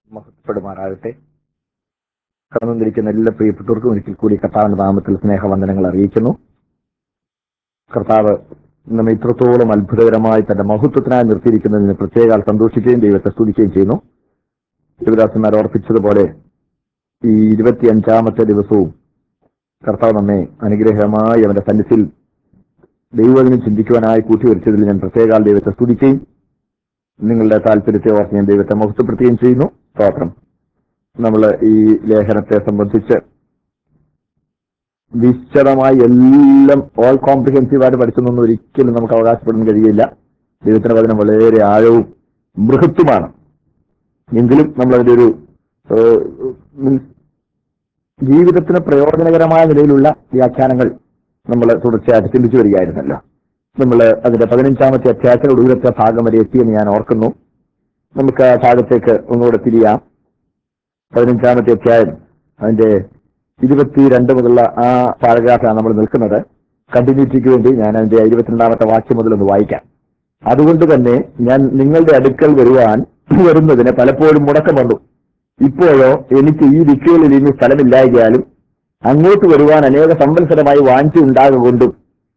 മഹത്വപ്പെടുമാറാകട്ടെ കടന്നുവന്നിരിക്കുന്ന എല്ലാ പ്രിയപ്പെട്ടവർക്കും ഒരിക്കൽ കൂടി കർത്താവിന്റെ നാമത്തിൽ സ്നേഹവന്ദനങ്ങൾ അറിയിക്കുന്നു കർത്താവ് നമ്മെ ഇത്രത്തോളം അത്ഭുതകരമായി തന്റെ മഹത്വത്തിനായി നിർത്തിയിരിക്കുന്നതിന് പ്രത്യേക സന്തോഷിക്കുകയും ദൈവത്തെ സ്തുതിക്കുകയും ചെയ്യുന്നു ശിവദാസന്മാർ ഓർപ്പിച്ചതുപോലെ ഈ ഇരുപത്തിയഞ്ചാമത്തെ ദിവസവും കർത്താവ് നമ്മെ അനുഗ്രഹമായി അവന്റെ സന്നിധിയിൽ ദൈവത്തിനും ചിന്തിക്കുവാനായി കൂട്ടിവരിച്ചതിൽ ഞാൻ പ്രത്യേക ദൈവത്തെ സ്തുതിക്കുകയും നിങ്ങളുടെ താല്പര്യത്തെ ഓർത്ത് ഞാൻ ദൈവത്തെ മഹത്വപ്പെടുത്തുകയും ചെയ്യുന്നു സ്തോത്രം നമ്മൾ ഈ ലേഖനത്തെ സംബന്ധിച്ച് വിശദമായി എല്ലാം ഓൾ കോംപ്രിഹെൻസീവ് ആയിട്ട് പഠിച്ചെന്നൊന്നും ഒരിക്കലും നമുക്ക് അവകാശപ്പെടാൻ കഴിയില്ല ദൈവത്തിന്റെ വചനം വളരെ ആഴവും ബൃഹത്തുമാണ് എങ്കിലും നമ്മളതിന്റെ ഒരു ഏഹ്, മീൻസ് ജീവിതത്തിന് പ്രയോജനകരമായ നിലയിലുള്ള വ്യാഖ്യാനങ്ങൾ നമ്മൾ തുടർച്ചയായിട്ട് ചിന്തിച്ചു വരികയായിരുന്നല്ലോ നമ്മൾ അതിന്റെ പതിനഞ്ചാമത്തെ അധ്യായത്തിൽ ഒടുവിലത്തെ ഭാഗം വരെ എത്തിയെന്ന് ഞാൻ ഓർക്കുന്നു നമുക്ക് ആ ഭാഗത്തേക്ക് ഒന്നുകൂടെ തിരിയാം പതിനഞ്ചാമത്തെ അധ്യായം അതിന്റെ ഇരുപത്തിരണ്ട് മുതലുള്ള ആ പാരഗ്രാഫാണ് നമ്മൾ നിൽക്കുന്നത് കണ്ടിന്യൂറ്റിക്ക് വേണ്ടി ഞാൻ അതിന്റെ ഇരുപത്തിരണ്ടാമത്തെ വാക്യം മുതൽ ഒന്ന് വായിക്കാം അതുകൊണ്ട് തന്നെ ഞാൻ നിങ്ങളുടെ അടുക്കൽ വരുവാൻ വരുന്നതിന് പലപ്പോഴും മുടക്കം വന്നു ഇപ്പോഴോ എനിക്ക് ഈ ദിക്കുകളിൽ ഇനി സ്ഥലമില്ലായകയാലും അങ്ങോട്ട് വരുവാൻ അനേക സംവത്സരമായി വാഞ്ചി ഉണ്ടാകൊണ്ടും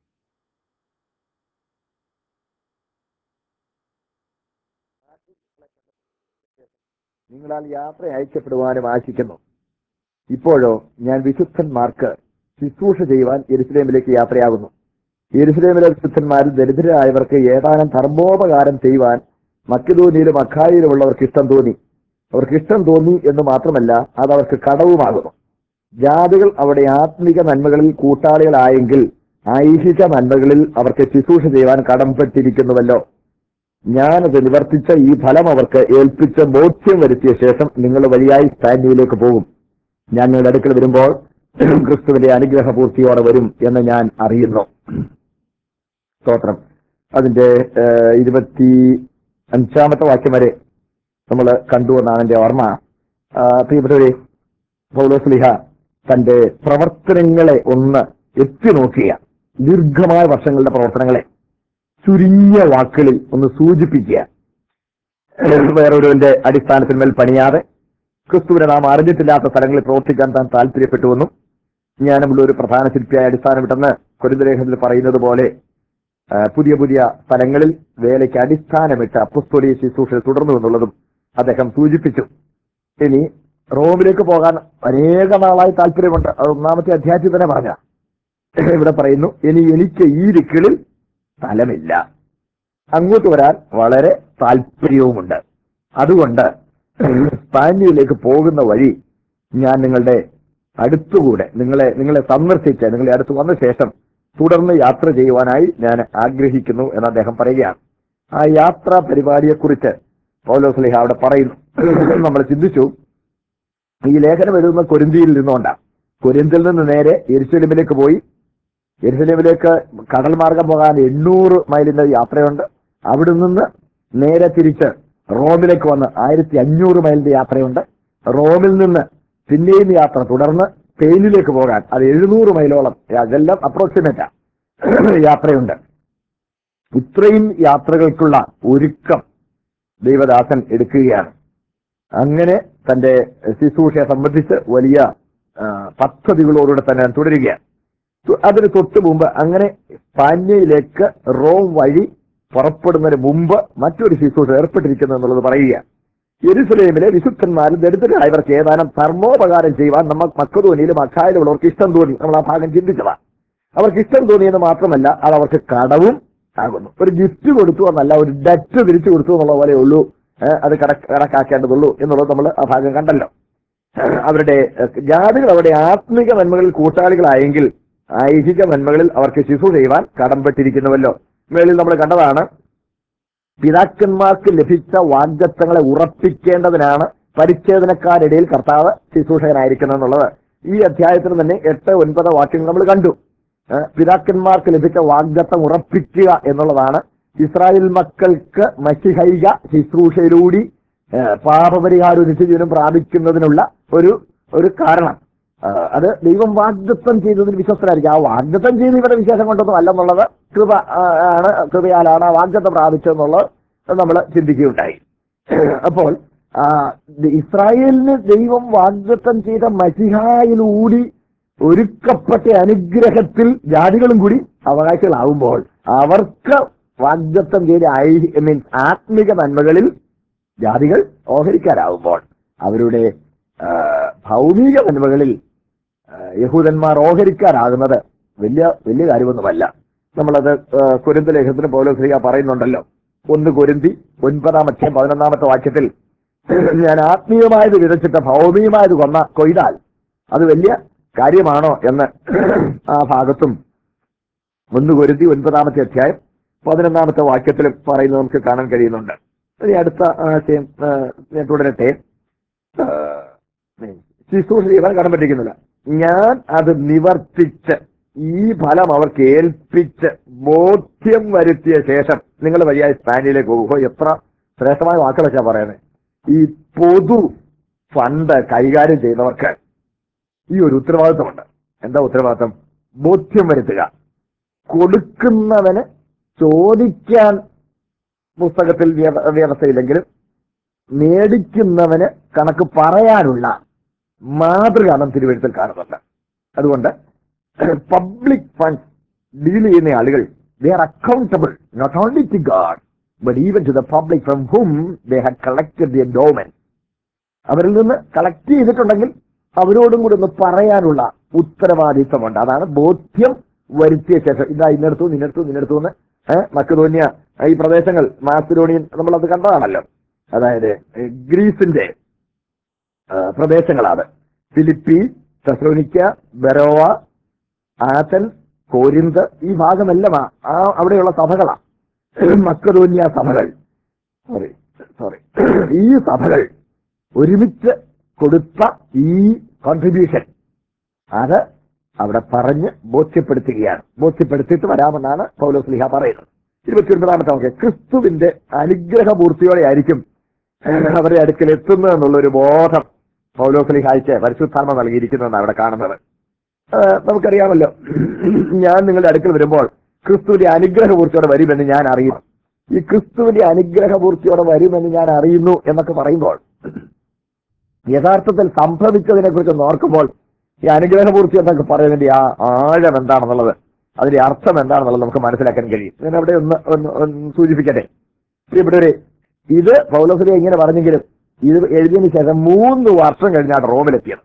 നിങ്ങളാൽ യാത്ര അയക്കപ്പെടുവാനും ആശിക്കുന്നു ഇപ്പോഴോ ഞാൻ വിശുദ്ധന്മാർക്ക് ശുശ്രൂഷ ചെയ്യുവാൻ യെരുസലേമിലേക്ക് യാത്രയാകുന്നു യെരുസലേമിലെ വിശുദ്ധന്മാരിൽ ദരിദ്രരായവർക്ക് ഏതാനും ധർമ്മോപകാരം ചെയ്യുവാൻ മക്കിതോനിയിലും അഖായിലുമുള്ളവർക്ക് ഇഷ്ടം തോന്നി അവർക്ക് ഇഷ്ടം തോന്നി എന്ന് മാത്രമല്ല അത് അവർക്ക് കടവുമാകുന്നു ജാതികൾ അവിടെ ആത്മിക നന്മകളിൽ കൂട്ടാളികളായെങ്കിൽ ഐഹിക നന്മകളിൽ അവർക്ക് ശുശ്രൂഷ ചെയ്യുവാൻ കടംപെട്ടിരിക്കുന്നുവല്ലോ ഞാനത് നിവർത്തിച്ച ഈ ഫലം അവർക്ക് ഏൽപ്പിച്ച ബോധ്യം വരുത്തിയ ശേഷം നിങ്ങൾ വഴിയായി സ്പാൻഡിയിലേക്ക് പോകും ഞാൻ നിങ്ങളുടെ അടുക്കൽ വരുമ്പോൾ ക്രിസ്തുവിന്റെ അനുഗ്രഹ പൂർത്തിയോടെ വരും എന്ന് ഞാൻ അറിയുന്നു സ്തോത്രം അതിന്റെ ഏഹ്, ഇരുപത്തി അഞ്ചാമത്തെ വാക്യം വരെ നമ്മൾ കണ്ടു എന്നാണ് എന്റെ ഓർമ്മ ആ, പ്രിയപ്പെട്ടവരെ പൗലോസ്ലിഹ തന്റെ പ്രവർത്തനങ്ങളെ ഒന്ന് എത്തി നോക്കുക ദീർഘമായ വർഷങ്ങളുടെ പ്രവർത്തനങ്ങളെ ചുരുങ്ങിയ വാക്കുകളിൽ ഒന്ന് സൂചിപ്പിക്കുക വേറൊരുവന്റെ അടിസ്ഥാനത്തിന്മേൽ പണിയാതെ ക്രിസ്തുവിനെ നാം അറിഞ്ഞിട്ടില്ലാത്ത സ്ഥലങ്ങളിൽ പ്രവർത്തിക്കാൻ താൻ താല്പര്യപ്പെട്ടുവെന്നും ജ്ഞാനമുള്ള ഒരു പ്രധാന ശില്പിയായ അടിസ്ഥാനമിട്ടെന്ന് കൊരിന്തലേഖനത്തിൽ പറയുന്നത് പോലെ ആ, പുതിയ പുതിയ സ്ഥലങ്ങളിൽ വേലയ്ക്ക് അടിസ്ഥാനമിട്ട് അപ്പസ്തോലിയ ശുശ്രൂഷ തുടർന്നു എന്നുള്ളതും അദ്ദേഹം സൂചിപ്പിച്ചു ഇനി റോമിലേക്ക് പോകാൻ അനേക നാളായി താല്പര്യമുണ്ട് അത് ഒന്നാമത്തെ അധ്യായത്തിൽ തന്നെ പറഞ്ഞ ഇവിടെ പറയുന്നു ഇനി എനിക്ക് ഈ ദിക്കുകളിൽ സ്ഥലമില്ല അങ്ങോട്ട് വരാൻ വളരെ താല്പര്യവുമുണ്ട് അതുകൊണ്ട് സ്പാനിയയിലേക്ക് പോകുന്ന വഴി ഞാൻ നിങ്ങളുടെ അടുത്തുകൂടെ നിങ്ങളെ നിങ്ങളെ സന്ദർശിച്ച് നിങ്ങളെ അടുത്ത് വന്ന ശേഷം തുടർന്ന് യാത്ര ചെയ്യുവാനായി ഞാൻ ആഗ്രഹിക്കുന്നു എന്ന് അദ്ദേഹം പറയുകയാണ് ആ യാത്രാ പരിപാടിയെക്കുറിച്ച് പൗലോസ്ലിഹ അവിടെ പറയുന്നു നമ്മൾ ചിന്തിച്ചു ഈ ലേഖനം എഴുതുന്ന കൊരിന്തിയിൽ നിന്നുകൊണ്ടാണ് കൊരിന്തിൽ നിന്ന് നേരെ എരുസലേമിലേക്ക് പോയി എരുസലേമിലേക്ക് കടൽ മാർഗം പോകാൻ എണ്ണൂറ് മൈലിന്റെ യാത്രയുണ്ട് അവിടെ നിന്ന് നേരെ തിരിച്ച് റോമിലേക്ക് വന്ന് ആയിരത്തി അഞ്ഞൂറ് മൈലിന്റെ യാത്രയുണ്ട് റോമിൽ നിന്ന് പിന്നെയും യാത്ര തുടർന്ന് സ്പെയിനിലേക്ക് പോകാൻ അത് എഴുന്നൂറ് മൈലോളം അതെല്ലാം അപ്രോക്സിമേറ്റാ യാത്രയുണ്ട് ഇത്രയും യാത്രകൾക്കുള്ള ഒരുക്കം ദൈവദാസൻ എടുക്കുകയാണ് അങ്ങനെ തന്റെ ശുശ്രൂഷയെ സംബന്ധിച്ച് വലിയ ആ, പദ്ധതികളോടുകൂടെ തന്നെ തുടരുകയാണ് തു- അതിന് തൊട്ട് മുമ്പ് അങ്ങനെ സ്പാന്യയിലേക്ക് റോം വഴി പുറപ്പെടുന്നതിന് മുമ്പ് മറ്റൊരു ശുശ്രൂഷ ഏർപ്പെട്ടിരിക്കുന്നു എന്നുള്ളത് പറയുക യെരുസലേമിലെ വിശുദ്ധന്മാരിൽ ദരിദ്രരായവർക്ക് ഏതാനും ധർമ്മോപകാരം ചെയ്യുവാൻ നമ്മൾ മക്കതോനിയിലും അഖായിലുള്ളവർക്ക് ഇഷ്ടം തോന്നി നമ്മൾ ആ ഭാഗം ചിന്തിച്ചതാണ് അവർക്ക് ഇഷ്ടം തോന്നിയെന്ന് മാത്രമല്ല അത് അവർക്ക് കടവും ആകുന്നു ഒരു ഗിഫ്റ്റ് കൊടുത്തു എന്നല്ല ഒരു ഡെറ്റ് തിരിച്ചു കൊടുത്തു എന്നുള്ള പോലെ ഉള്ളൂ ഏഹ് അത് കണക്ക് കണക്കാക്കേണ്ടതുള്ളൂ എന്നുള്ളത് നമ്മൾ ആ ഭാഗം കണ്ടല്ലോ ഏഹ് അവരുടെ ഏഹ് ജാതികൾ അവരുടെ ആത്മിക നന്മകളിൽ കൂട്ടാളികളായെങ്കിൽ ഐഹിക നന്മകളിൽ അവർക്ക് ശിശു ചെയ്യുവാൻ കടംപെട്ടിരിക്കുന്നുവല്ലോ മേളിൽ നമ്മൾ കണ്ടതാണ് പിതാക്കന്മാർക്ക് ലഭിച്ച വാഗ്ദത്തങ്ങളെ ഉറപ്പിക്കേണ്ടതിനാണ് പരിച്ഛേദനക്കാരിടയിൽ കർത്താവ് ശുശ്രൂഷകനായിരിക്കുന്നത് എന്നുള്ളത് ഈ അധ്യായത്തിൽ തന്നെ എട്ട് ഒൻപത് വാക്യങ്ങൾ നമ്മൾ കണ്ടു ഏഹ് പിതാക്കന്മാർക്ക് ലഭിച്ച വാഗ്ദത്തം ഉറപ്പിക്കുക എന്നുള്ളതാണ് ഇസ്രായേൽ മക്കൾക്ക് മഷിഹൈക ശുശ്രൂഷയിലൂടി ഏഹ് പാപപരിഹാരവും നിത്യജീവനും പ്രാപിക്കുന്നതിനുള്ള ഒരു ഒരു കാരണം ആ, അത് ദൈവം വാഗ്ദത്തം ചെയ്തതിന് വിശ്വസ്തരായിരിക്കും ആ വാഗ്ദത്തം ചെയ്ത് ഇവരുടെ വിശേഷം കൊണ്ടൊന്നും അല്ലെന്നുള്ളത് കൃപ ആ, ആണ് കൃപയാലാണ് ആ വാഗ്ദത്തം പ്രാപിച്ചതെന്നുള്ളത് നമ്മൾ ചിന്തിക്കുകയുണ്ടായി അപ്പോൾ ആ, ദ- ഇസ്രായേലിന് ദൈവം വാഗ്ദത്തം ചെയ്ത മസിഹായിലൂടി ഒരുക്കപ്പെട്ട അനുഗ്രഹത്തിൽ ജാതികളും കൂടി അവകാശികളാവുമ്പോൾ അവർക്ക് വാഗ്ദത്തം ചെയ്ത ഐ മീൻസ് ആത്മിക നന്മകളിൽ ജാതികൾ ഓഹരിക്കാരാവുമ്പോൾ അവരുടെ ആ, ഭൗമിക നന്മകളിൽ ആ, യഹൂദന്മാർ ഓഹരിക്കാരാകുന്നത് വലിയ വലിയ കാര്യമൊന്നുമല്ല നമ്മളത് ആ, കൊരിന്ത് ലേഖനത്തിന് പോലെ ശ്രീക പറയുന്നുണ്ടല്ലോ ഒന്ന് കൊരിന്തി ഒൻപതാം അധ്യായം പതിനൊന്നാമത്തെ വാക്യത്തിൽ ഞാൻ ആത്മീയമായത് വിതച്ചിട്ട് ഭൗമികമായത് കൊന്ന കൊയ്താൽ അത് വലിയ കാര്യമാണോ എന്ന് ആ ഭാഗത്തും ഒന്ന് കൊരുത്തി ഒൻപതാമത്തെ അധ്യായം പതിനൊന്നാമത്തെ വാക്യത്തിലും പറയുന്നത് നമുക്ക് കാണാൻ കഴിയുന്നുണ്ട് ഇനി അടുത്ത ആശയം ആ, ഞാൻ തുടരട്ടെ ആ, ശുശ്രൂഷ ചെയ്യാൻ കടം പറ്റിക്കുന്നില്ല ഞാൻ അത് നിവർത്തിച്ച് ഈ ഫലം അവർക്ക് ഏൽപ്പിച്ച് ബോധ്യം വരുത്തിയ ശേഷം നിങ്ങൾ വഴിയായി സ്പാനിയിലേക്ക് പോകുമോ എത്ര ശ്രേഷ്ഠമായ വാക്കുകളൊക്കെയാ പറയുന്നത് ഈ പൊതു ഫണ്ട് കൈകാര്യം ചെയ്യുന്നവർക്ക് ഈ ഒരു ഉത്തരവാദിത്വമുണ്ട് എന്താ ഉത്തരവാദിത്വം ബോധ്യം വരുത്തുക കൊടുക്കുന്നവന് ചോദിക്കാൻ പുസ്തകത്തിൽ വ്യവ- വ്യവസ്ഥയില്ലെങ്കിലും മേടിക്കുന്നവന് കണക്ക് പറയാനുള്ള മാതൃക നാം തിരുവഴുത്തിൽ കാണുന്നുണ്ട് അതുകൊണ്ട് പബ്ലിക് ഫണ്ട്സ് ഡീൽ ചെയ്യുന്ന ആളുകൾ they are accountable not only to God but even to the public from whom they had collected the endowment അവരിൽ നിന്ന് കളക്ട് ചെയ്തിട്ടുണ്ടെങ്കിൽ അവരോടും കൂടി ഒന്ന് പറയാനുള്ള ഉത്തരവാദിത്വമുണ്ട് അതാണ് ബോധ്യം വരുത്തിയ ശേഷം ഇതാ ഇന്നെടുത്തു നിന്നെടുത്തു നിന്നെടുത്തു എന്ന് ഏഹ് മക്കതോന്യ ഈ പ്രദേശങ്ങൾ മാസിഡോണിയൻ നമ്മളത് കണ്ടതാണല്ലോ അതായത് ഏഹ് ഗ്രീസിന്റെ ആ, പ്രദേശങ്ങളാണ് ഫിലിപ്പി തെസ്ലോനിക്ക ബെറോവ ആഥൻ കോരിന്ത് ഈ ഭാഗമെല്ലാം ആ- ആ അവിടെയുള്ള സഭകളാണ് മക്കതോന്യ സഭകൾ സോറി സോറി ഈ സഭകൾ ഒരുമിച്ച് കൊടുത്ത ഈ കോൺട്രിബ്യൂഷൻ അത് അവിടെ പറഞ്ഞ് ബോധ്യപ്പെടുത്തുകയാണ് ബോധ്യപ്പെടുത്തിയിട്ട് വരാമെന്നാണ് പൗലോസ് ലിഹ പറയുന്നത് ഇരുപത്തിയൊൻപതാമത്തെ വാക്യം ക്രിസ്തുവിന്റെ അനുഗ്രഹപൂർത്തിയോടെ ആയിരിക്കും അവരെ അടുക്കൽ എത്തുന്നത് എന്നുള്ളൊരു ബോധം പൗലോസ് ലിഹായ്ക്ക് പരിശുദ്ധാത്മ നൽകിയിരിക്കുന്നതെന്ന് അവിടെ കാണുന്നത് ആ, നമുക്കറിയാമല്ലോ ഞാൻ നിങ്ങളുടെ അടുക്കൽ വരുമ്പോൾ ക്രിസ്തുവിന്റെ അനുഗ്രഹപൂർത്തിയോടെ വരുമെന്ന് ഞാൻ അറിയുന്നു ഈ ക്രിസ്തുവിന്റെ അനുഗ്രഹപൂർത്തിയോടെ വരുമെന്ന് ഞാൻ അറിയുന്നു എന്നൊക്കെ പറയുമ്പോൾ യഥാർത്ഥത്തിൽ സംഭവിച്ചതിനെ കുറിച്ച് ഓർക്കുമ്പോൾ ഈ അനുഗ്രഹപൂർത്തി എന്നൊക്കെ പറയുന്നതിന്റെ ആ ആഴം എന്താണെന്നുള്ളത് അതിന്റെ അർത്ഥം എന്താണെന്നുള്ളത് നമുക്ക് മനസ്സിലാക്കാൻ കഴിയും ഞാൻ അവിടെ ഒന്ന് ഒന്ന് ഒന്ന് സൂചിപ്പിക്കട്ടെ പ്രിയപ്പെട്ടവരെ ഇത് പൗലോസിനെ ഇങ്ങനെ പറഞ്ഞെങ്കിലും ഇത് എഴുതിയതിനു ശേഷം മൂന്ന് വർഷം കഴിഞ്ഞാണ് റോമിലെത്തിയത്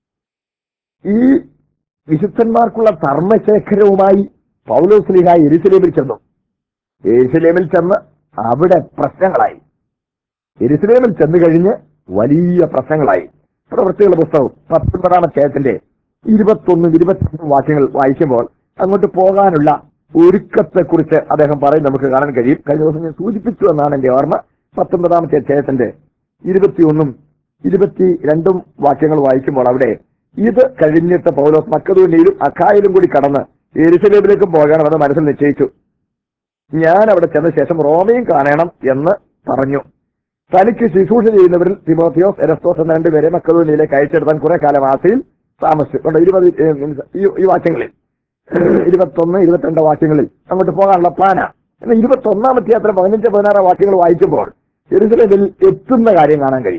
ഈ വിശുദ്ധന്മാർക്കുള്ള ധർമ്മശേഖരവുമായി പൗലോസ്ലിഹ എരുസലേമിൽ ചെന്നു എരുസലേമിൽ ചെന്ന് അവിടെ പ്രശ്നങ്ങളായി എരുസലേമിൽ ചെന്ന് കഴിഞ്ഞ് വലിയ പ്രശ്നങ്ങളായി പ്രവൃത്തികളുടെ പുസ്തകം പത്തൊൻപതാം അധ്യായത്തിന്റെ ഇരുപത്തൊന്നും ഇരുപത്തിരണ്ടും വാക്യങ്ങൾ വായിക്കുമ്പോൾ അങ്ങോട്ട് പോകാനുള്ള ഒരുക്കത്തെക്കുറിച്ച് അദ്ദേഹം പറയും നമുക്ക് കാണാൻ കഴിയും കഴിഞ്ഞ ദിവസം ഞാൻ സൂചിപ്പിച്ചു എന്നാണ് എന്റെ ഓർമ്മ പത്തൊൻപതാമത്തെ അധ്യായത്തിന്റെ ഇരുപത്തിയൊന്നും ഇരുപത്തി രണ്ടും വാക്യങ്ങൾ വായിക്കുമ്പോൾ അവിടെ ഇത് കഴിഞ്ഞിട്ട് പൗലോസ് മക്കതൂനിയിലും അഖായിലും കൂടി കടന്ന് എരുസലേമിലേക്കും പോകണമെന്ന് മനസ്സിൽ നിശ്ചയിച്ചു ഞാൻ അവിടെ ചെന്ന ശേഷം റോമയും കാണണം എന്ന് പറഞ്ഞു തനിക്ക് ശുശ്രൂഷ ചെയ്യുന്നവരിൽ തിമോത്തിയോസ് എരസ്തോസ് എന്ന രണ്ടുപേരെ മക്കതൂനിയിലേക്ക് അയച്ചെടുത്താൻ കുറെ കാലം ആസയിൽ താമസിച്ചു കൊണ്ട് ഇരുപത് ഏ, മീൻസ് ഈ- ഈ വാക്യങ്ങളിൽ ഇരുപത്തൊന്ന് ഇരുപത്തിരണ്ട് വാക്യങ്ങളിൽ അങ്ങോട്ട് പോകാനുള്ള പ്ലാനാ എന്നാൽ ഇരുപത്തൊന്നാമത്തെ യാത്ര പതിനഞ്ച് പതിനാറ് വാക്യങ്ങൾ വായിക്കുമ്പോൾ ജെറുസലേമിൽ എത്തുന്ന കാര്യം കാണാൻ കഴിയും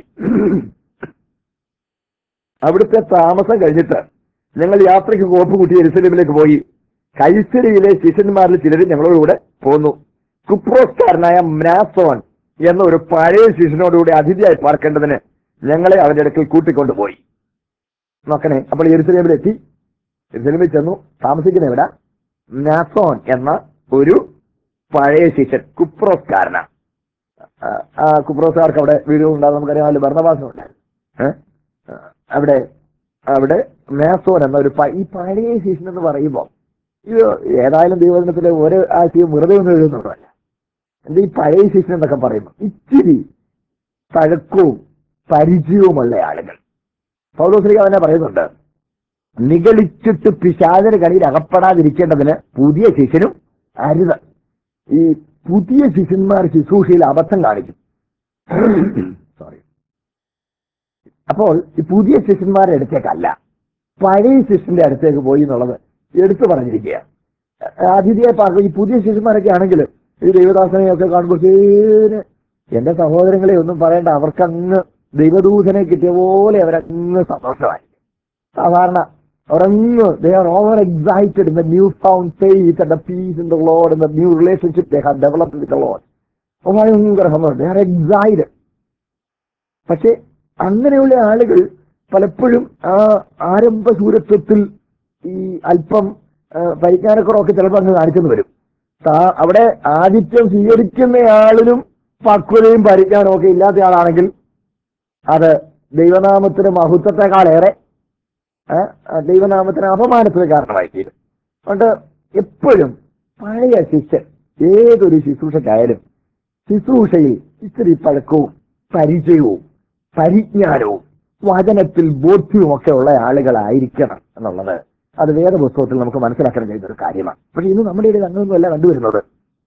അവിടുത്തെ താമസം കഴിഞ്ഞിട്ട് ഞങ്ങൾ യാത്രയ്ക്ക് കോപ്പ് കൂട്ടി എരുസലേമിലേക്ക് പോയി കൈസരിയിലെ ശിഷ്യന്മാരിൽ ചിലരും ഞങ്ങളോടുകൂടെ പോന്നു കുപ്രോസ്കാരനായ മ്നാസോൻ എന്ന ഒരു പഴയ ശിഷ്യനോടുകൂടി അതിഥിയായി പാർക്കേണ്ടതിന് ഞങ്ങളെ അവന്റെ അടുക്കൽ കൂട്ടിക്കൊണ്ടുപോയി നോക്കണേ അപ്പോൾ എരുസലേമിലെത്തി എരുസലേമിൽ ചെന്നു താമസിക്കുന്ന ഇവിടെ മ്നാസോൻ എന്ന ഒരു പഴയ ശിഷ്യൻ കുപ്രോസ്കാരന ആ കുപ്രോസ്കാർക്ക് അവിടെ വീടുകളുണ്ടാകും നമുക്കറിയാമല്ലോ ഭരണവാസമുണ്ടായിരുന്നു ഏഹ് അവിടെ അവിടെ മേസോൻ എന്ന ഒരു പ- ഈ പഴയ ശിഷ്യൻ എന്ന് പറയുമ്പോൾ ഇത് ഏതായാലും ദൈവദിനത്തിലെ ഒരു ആശയം വെറുതെ ഒന്നും എഴുതുന്നുണ്ടല്ല എന്താ ഈ പഴയ ശിഷ്യൻ എന്നൊക്കെ പറയുമ്പോൾ ഇച്ചിരി തഴക്കവും പരിചയവുമുള്ള ആളുകൾ പൗലോസ്ലിക തന്നെ പറയുന്നുണ്ട് നിഗളിച്ചിട്ട് പിശാചന കണിയിൽ അകപ്പെടാതിരിക്കേണ്ടതിന് പുതിയ ശിഷ്യനും അരുത് ഈ പുതിയ ശിഷ്യന്മാർ ശുശ്രൂഷയിൽ അബദ്ധം കാണിക്കും സോറി അപ്പോൾ ഈ പുതിയ ശിഷ്യന്മാരുടെ അടുത്തേക്കല്ല പഴയ ശിഷ്യന്റെ അടുത്തേക്ക് പോയി എന്നുള്ളത് എടുത്തു പറഞ്ഞിരിക്കുക അതിഥിയെ പാർക്കും ഈ പുതിയ ശിഷ്യന്മാരൊക്കെ ആണെങ്കിലും ഈ ദൈവദാസനെയൊക്കെ കാണുമ്പോൾ ചേന് എന്റെ സഹോദരങ്ങളെ ഒന്നും പറയണ്ട അവർക്ക് അങ്ങ് ദൈവദൂതനെ കിട്ടിയ പോലെ അവരങ്ങ് സന്തോഷമായി സാധാരണ അവരങ്ങ് they are over excited in the new found faith and the peace in the Lord in the new relationship they have developed with the Lord ഭയങ്കര സന്തോഷം ദേ ആർ എക്സൈറ്റഡ് പക്ഷെ അങ്ങനെയുള്ള ആളുകൾ പലപ്പോഴും ആ ആരംഭ സൂരത്വത്തിൽ ഈ അല്പം ആ, പരിജ്ഞാനക്കുറവൊക്കെ ചിലപ്പോൾ അങ്ങ് കാണിച്ചെന്ന് വരും താ- അവിടെ ആദിത്യം സ്വീകരിക്കുന്നയാളിനും പക്വതയും പരിജ്ഞാനവും ഒക്കെ ഇല്ലാത്ത ആളാണെങ്കിൽ അത് ദൈവനാമത്തിന് മഹത്വത്തെക്കാളേറെ ആ, ആ, ദൈവനാമത്തിന് അപമാനത്തിന് കാരണമായി തീരും അതുകൊണ്ട് എപ്പോഴും പഴയ ശിഷ്യൻ ഏതൊരു ശുശ്രൂഷക്കായാലും ശുശ്രൂഷയിൽ ഇത്തിരി പഴക്കവും പരിചയവും പരിജ്ഞാനവും വചനത്തിൽ ബോധ്യവും ഒക്കെ ഉള്ള ആളുകളായിരിക്കണം എന്നുള്ളത് അത് വേദപുസ്തകത്തിൽ നമുക്ക് മനസ്സിലാക്കാൻ കഴിയുന്ന ഒരു കാര്യമാണ് പക്ഷെ ഇന്ന് നമ്മുടെ ഇടയിൽ അങ്ങനെയൊന്നുമല്ല കണ്ടുവരുന്നത്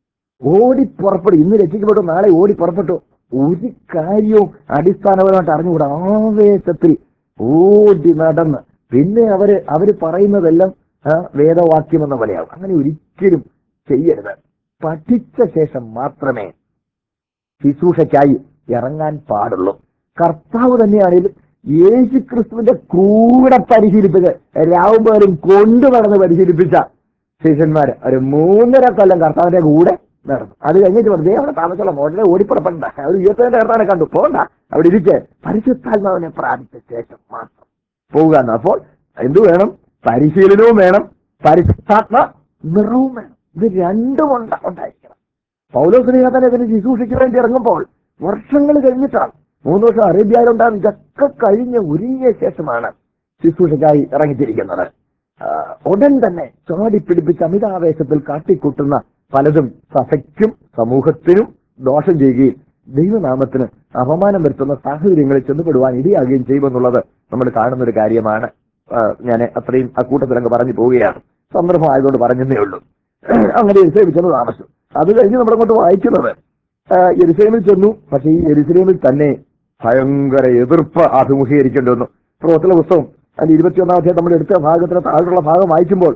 ഓടി പുറപ്പെടും ഇന്ന് രക്ഷിക്കപ്പെട്ടു നാളെ ഓടി പുറപ്പെട്ടു ഒരു കാര്യവും അടിസ്ഥാനപരമായിട്ട് അറിഞ്ഞുകൂടാ ആവേശത്തിൽ ഓടി നടന്ന് പിന്നെ അവര് അവര് പറയുന്നതെല്ലാം ആ, വേദവാക്യം എന്ന പോലെയാവും അങ്ങനെ ഒരിക്കലും ചെയ്യരുത് പഠിച്ച ശേഷം മാത്രമേ ശുശ്രൂഷയ്ക്കായി ഇറങ്ങാൻ പാടുള്ളൂ കർത്താവ് തന്നെയാണെങ്കിലും യേശു ക്രിസ്തുവിന്റെ കൂടെ പരിശീലിപ്പിച്ച് രാവുമ്പോലും കൊണ്ടു നടന്ന് പരിശീലിപ്പിച്ച ശിഷ്യന്മാര് ഒരു മൂന്നര കൊല്ലം കർത്താവിന്റെ കൂടെ നടന്നു അത് കഴിഞ്ഞിട്ട് വെറുതെ അവിടെ താമസമുള്ള മോഡലെ ഓടിപ്പുറപ്പെടണ്ട അവർ ഇരുപത്തിരണ്ട് കർത്താവിനെ കണ്ടു പോകണ്ട അവിടെ ഇരിക്കെ പരിശുദ്ധാത്മാവിനെ പ്രാപിച്ച ശേഷം മാത്രം പോവുക എന്ന് അപ്പോൾ എന്തു വേണം പരിശീലനവും വേണം പരിശുദ്ധാത്മ നിറവും വേണം ഇത് രണ്ടും ഉണ്ട് ഉണ്ടായിരിക്കണം പൗലോസ്ലിഹ തന്നെ ഇതിന് ശുശ്രൂഷയ്ക്ക് വേണ്ടി ഇറങ്ങുമ്പോൾ വർഷങ്ങൾ കഴിഞ്ഞിട്ടാണ് മൂന്ന് വർഷം അറേബ്യയിലുണ്ടാകും ഇതൊക്കെ കഴിഞ്ഞ് ഒരുങ്ങിയ ശേഷമാണ് ശുശ്രൂഷയ്ക്കായി ഇറങ്ങിത്തിരിക്കുന്നത് ആ, ഉടൻ തന്നെ ചാടിപ്പിടിപ്പിച്ച് അമിതാവേശത്തിൽ കാട്ടിക്കൂട്ടുന്ന പലതും സഭയ്ക്കും സമൂഹത്തിനും ദോഷം ചെയ്യുകയും ദൈവനാമത്തിന് അപമാനം വരുത്തുന്ന സാഹചര്യങ്ങളിൽ ചെന്നുപെടുവാൻ ഇടയാകുകയും ചെയ്യുമെന്നുള്ളത് നമ്മൾ കാണുന്ന ഒരു കാര്യമാണ് ഞാൻ അത്രയും അക്കൂട്ടത്തിലങ്ങ് പറഞ്ഞു പോവുകയാണ് സന്ദർഭമായതുകൊണ്ട് പറഞ്ഞതേ ഉള്ളൂ അങ്ങനെ എരിസലേമിൽ ചെന്ന് താമസിച്ചു അത് കഴിഞ്ഞ് നമ്മളങ്ങോട്ട് വായിക്കുന്നത് ആ, യെരുസലേമിൽ ചെന്നു പക്ഷേ ഈ യെരുസലേമിൽ തന്നെ ഭയങ്കര എതിർപ്പ് അഭിമുഖീകരിക്കേണ്ടി വന്നു പ്രവർത്തന പുസ്തകം അതിന്റെ ഇരുപത്തിയൊന്നാം അധ്യായം നമ്മൾ എടുത്ത ഭാഗത്തിന് താഴെയുള്ള ഭാഗം വായിക്കുമ്പോൾ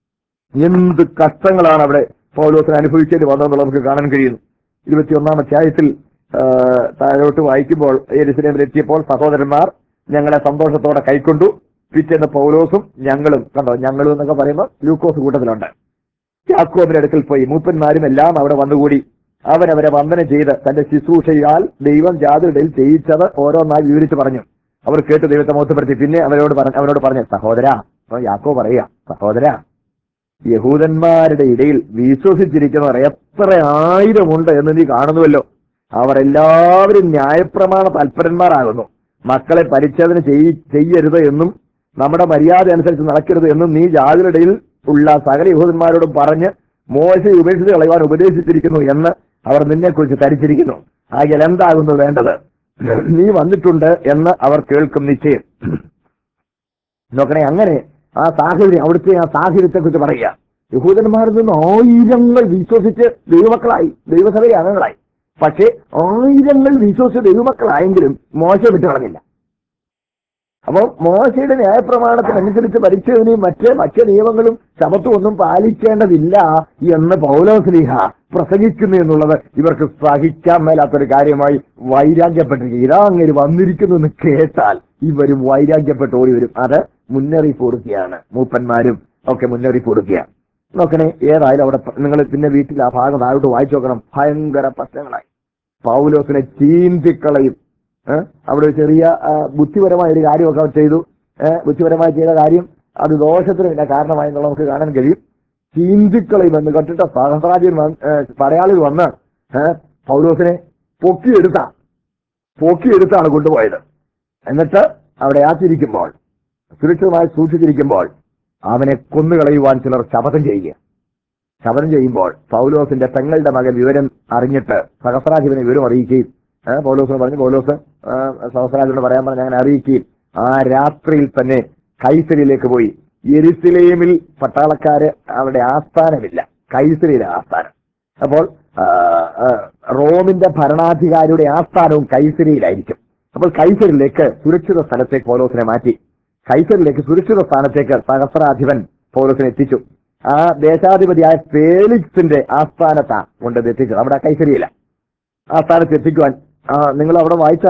എന്ത് കഷ്ടങ്ങളാണ് അവിടെ പൗലോസിന് അനുഭവിക്കേണ്ടി വന്നതെന്നുള്ളത് നമുക്ക് കാണാൻ കഴിയുന്നു ഇരുപത്തിയൊന്നാം അധ്യായത്തിൽ ആ, താഴോട്ട് വായിക്കുമ്പോൾ യെരുസലേമിൽ എത്തിയപ്പോൾ സഹോദരന്മാർ ഞങ്ങളെ സന്തോഷത്തോടെ കൈക്കൊണ്ടു പിറ്റേന്ന് പൗലോസും ഞങ്ങളും കണ്ടോ ഞങ്ങളും എന്നൊക്കെ പറയുമ്പോൾ ലൂക്കോസ് കൂട്ടത്തിലുണ്ട് യാക്കോബിന്റെ അടുക്കൽ പോയി മൂപ്പന്മാരും എല്ലാം അവിടെ വന്നുകൂടി അവൻ അവരെ വന്ദനം ചെയ്ത് തന്റെ ശുശ്രൂഷയാൽ ദൈവം ജാതിയുടെ ചെയ്യിച്ചത് ഓരോന്നായി വിവരിച്ചു പറഞ്ഞു അവർ കേട്ട് ദൈവത്തെ മോത്തപ്പെടുത്തി പിന്നെ അവരോട് പറഞ്ഞു അവരോട് പറഞ്ഞു സഹോദര അപ്പൊ യാക്കോ പറയാ സഹോദര യഹൂദന്മാരുടെ ഇടയിൽ വിശ്വസിച്ചിരിക്കുന്നവർ എത്ര ആയിരമുണ്ട് എന്ന് നീ കാണുന്നുവല്ലോ അവർ എല്ലാവരും ന്യായപ്രമാണ തൽപരന്മാരാകുന്നു മക്കളെ പരിച്ഛേദന ചെയ്യ- ചെയ്യരുത് എന്നും നമ്മുടെ മര്യാദ അനുസരിച്ച് നടക്കരുത് എന്നും നീ ജാതിയിടയിൽ ഉള്ള സകല യഹൂദന്മാരോടും പറഞ്ഞ് മോശ ഉപേക്ഷിച്ച് കളയുവാൻ ഉപദേശിച്ചിരിക്കുന്നു എന്ന് അവർ നിന്നെ കുറിച്ച് ധരിച്ചിരിക്കുന്നു ആകെ എന്താകുന്നു വേണ്ടത് നീ വന്നിട്ടുണ്ട് എന്ന് അവർ കേൾക്കും നിശ്ചയം നോക്കണേ അങ്ങനെ ആ സാഹചര്യം അവിടുത്തെ ആ സാഹചര്യത്തെ കുറിച്ച് പറയുക യഹൂദന്മാരിൽ നിന്ന് ആയിരങ്ങൾ വിശ്വസിച്ച് ദൈവമക്കളായി ദൈവസഭയിലെ അംഗങ്ങളായി പക്ഷേ ആയിരങ്ങൾ വിശ്വസിച്ച് ദൈവമക്കളായെങ്കിലും മോശ വിട്ടുകളഞ്ഞില്ല അപ്പോൾ മോശയുടെ ന്യായപ്രമാണത്തിനനുസരിച്ച് പരിച്ഛേദനയും മറ്റ് മറ്റ് നിയമങ്ങളും ശബത്തും ഒന്നും പാലിക്കേണ്ടതില്ല എന്ന് പൗലോസ്ലിഹ പ്രസംഗിക്കുന്നു എന്നുള്ളത് ഇവർക്ക് സഹിക്കാൻ മേലാത്തൊരു കാര്യമായി വൈരാഗ്യപ്പെട്ടിരിക്കുക ഇതാ അങ്ങനെ വന്നിരിക്കുന്നു എന്ന് കേട്ടാൽ ഇവർ വൈരാഗ്യപ്പെട്ട് ഓടി വരും അത് മുന്നറിയിപ്പ് കൊടുക്കുകയാണ് മൂപ്പന്മാരും ഒക്കെ മുന്നറിയിപ്പ് കൊടുക്കുകയാണ് നോക്കണേ ഏതായാലും അവിടെ നിങ്ങൾ പിന്നെ വീട്ടിൽ ആ ഭാഗം താഴോട്ട് വായിച്ചു നോക്കണം ഭയങ്കര പ്രശ്നങ്ങളായി പൗലോസിനെ ചീന്തിക്കളയും ഏ? അവിടെ ഒരു ചെറിയ ആ, ബുദ്ധിപരമായ ഒരു കാര്യമൊക്കെ അവർ ചെയ്തു ഏ, ബുദ്ധിപരമായി ചെയ്ത കാര്യം അത് ദോഷത്തിന് പിന്നെ കാരണമായി എന്നുള്ളത് നമുക്ക് കാണാൻ കഴിയും ചീന്തിക്കളയും എന്ന് കണ്ടിട്ട് സഹസ്രാജ്യൻ പടയാളിൽ വന്ന് ഏ, പൗലോസിനെ പൊക്കിയെടുത്ത പൊക്കിയെടുത്താണ് കൊണ്ടുപോയത് എന്നിട്ട് അവിടെ ആച്ചിരിക്കുമ്പോൾ സുരക്ഷിതമായി സൂക്ഷിച്ചിരിക്കുമ്പോൾ അവനെ കൊന്നുകളയുവാൻ ചിലർ ശപഥം ചെയ്യുക ശപഥം ചെയ്യുമ്പോൾ പൗലോസിന്റെ പെങ്ങളുടെ മകൻ വിവരം അറിഞ്ഞിട്ട് സഹസ്രാധിപനെ വിവരം അറിയിക്കുകയും ഏ, പൗലോസിന് പറഞ്ഞു പൗലോസ് ആ, സഹസ്രാധിപനോട് പറയാൻ പറഞ്ഞ് അങ്ങനെ അറിയിക്കുകയും ആ രാത്രിയിൽ തന്നെ കൈസരിയിലേക്ക് പോയി എരിസിലേമിൽ പട്ടാളക്കാര് അവരുടെ ആസ്ഥാനമില്ല കൈസരിയിലെ ആസ്ഥാനം അപ്പോൾ ആ, ആ, റോമിന്റെ ഭരണാധികാരിയുടെ ആസ്ഥാനവും കൈസരിയിലായിരിക്കും അപ്പോൾ കൈസരിലേക്ക് സുരക്ഷിത സ്ഥലത്തേക്ക് പൗലോസിനെ മാറ്റി കൈസരിലേക്ക് സുരക്ഷിത സ്ഥാനത്തേക്ക് സഹസ്രാധിപൻ പൗലോസിനെ എത്തിച്ചു ആ ദേശാധിപതിയായ ഫേലിക്സിന്റെ ആസ്ഥാനത്താ കൊണ്ടത് എത്തിച്ചത് അവിടെ കൈസരിയില്ല ആ സ്ഥാനത്ത് എത്തിക്കുവാൻ ആ, നിങ്ങൾ അവിടെ വായിച്ചാൽ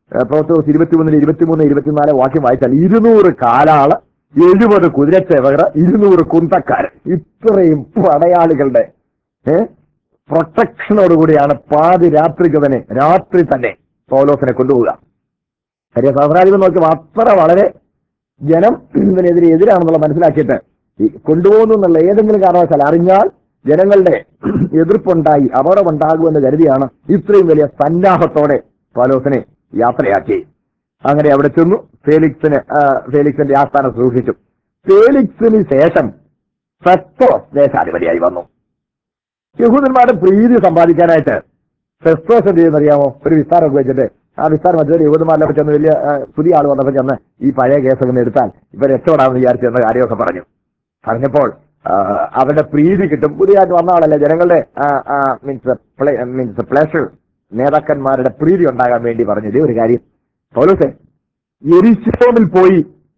പ്രവർത്തകർ ഇരുപത്തിമൂന്നിൽ ഇരുപത്തിമൂന്ന് ഇരുപത്തിനാല് വാക്യം വായിച്ചാൽ ഇരുന്നൂറ് കാലാള് എഴുപത് കുതിരച്ചേവകർ ഇരുന്നൂറ് കുന്തക്കാരൻ ഇത്രയും പടയാളികളുടെ ഏഹ് പ്രൊട്ടക്ഷനോടുകൂടിയാണ് പാതി രാത്രിക്ക് തന്നെ രാത്രി തന്നെ പൗലോസിനെ കൊണ്ടുപോവുക കാര്യം സഹസ്രാധിപൻ നോക്കിയപ്പോൾ അത്ര വളരെ ജനം ഇതിനെതിരെ എതിരാണെന്നുള്ള മനസ്സിലാക്കിയിട്ട് ഈ കൊണ്ടുപോകുന്നു എന്നുള്ള ഏതെങ്കിലും കാരണവശാൽ അറിഞ്ഞാൽ ജനങ്ങളുടെ എതിർപ്പുണ്ടായി അപകടമുണ്ടാകുമെന്ന് കരുതിയാണ് ഇത്രയും വലിയ സന്നാഹത്തോടെ പൗലോസിനെ യാത്രയാക്കി അങ്ങനെ അവിടെ ചെന്നു ഫേലിക്സിന് ആ, ഫേലിക്സിന്റെ ആസ്ഥാനം സൂക്ഷിച്ചു ഫേലിക്സിന് ശേഷം ഫെസ്തോസ് ദേശാധിപതിയായി വന്നു യഹൂദന്മാരുടെ പ്രീതി സമ്പാദിക്കാനായിട്ട് ഫെസ്തോസ് എന്ത് ചെയ്യുന്നറിയാമോ ഒരു വിസ്താരമൊക്കെ വെച്ചിട്ട് ആ വിസ്താരം വെച്ചിട്ട് യഹൂദന്മാരിലൊക്കെ ചെന്ന് വലിയ ആ, പുതിയ ആൾ വന്നപ്പോൾ ചെന്ന് ഈ പഴയ കേസൊക്കെ ഒന്ന് എടുത്താൽ ഇവർ രക്ഷപ്പെടാമെന്ന് വിചാരിച്ചെന്ന കാര്യമൊക്കെ പറഞ്ഞു പറഞ്ഞപ്പോൾ ആ, അവരുടെ പ്രീതി കിട്ടും പുതിയതായിട്ട് വന്ന ആളല്ലേ ജനങ്ങളുടെ മീൻസ് മീൻസ് പ്ലേഷർ നേതാക്കന്മാരുടെ പ്രീതി ഉണ്ടാകാൻ വേണ്ടി പറഞ്ഞു ഇതേ ഒരു കാര്യം പൗലോസെ എരിശോമിൽ പോയി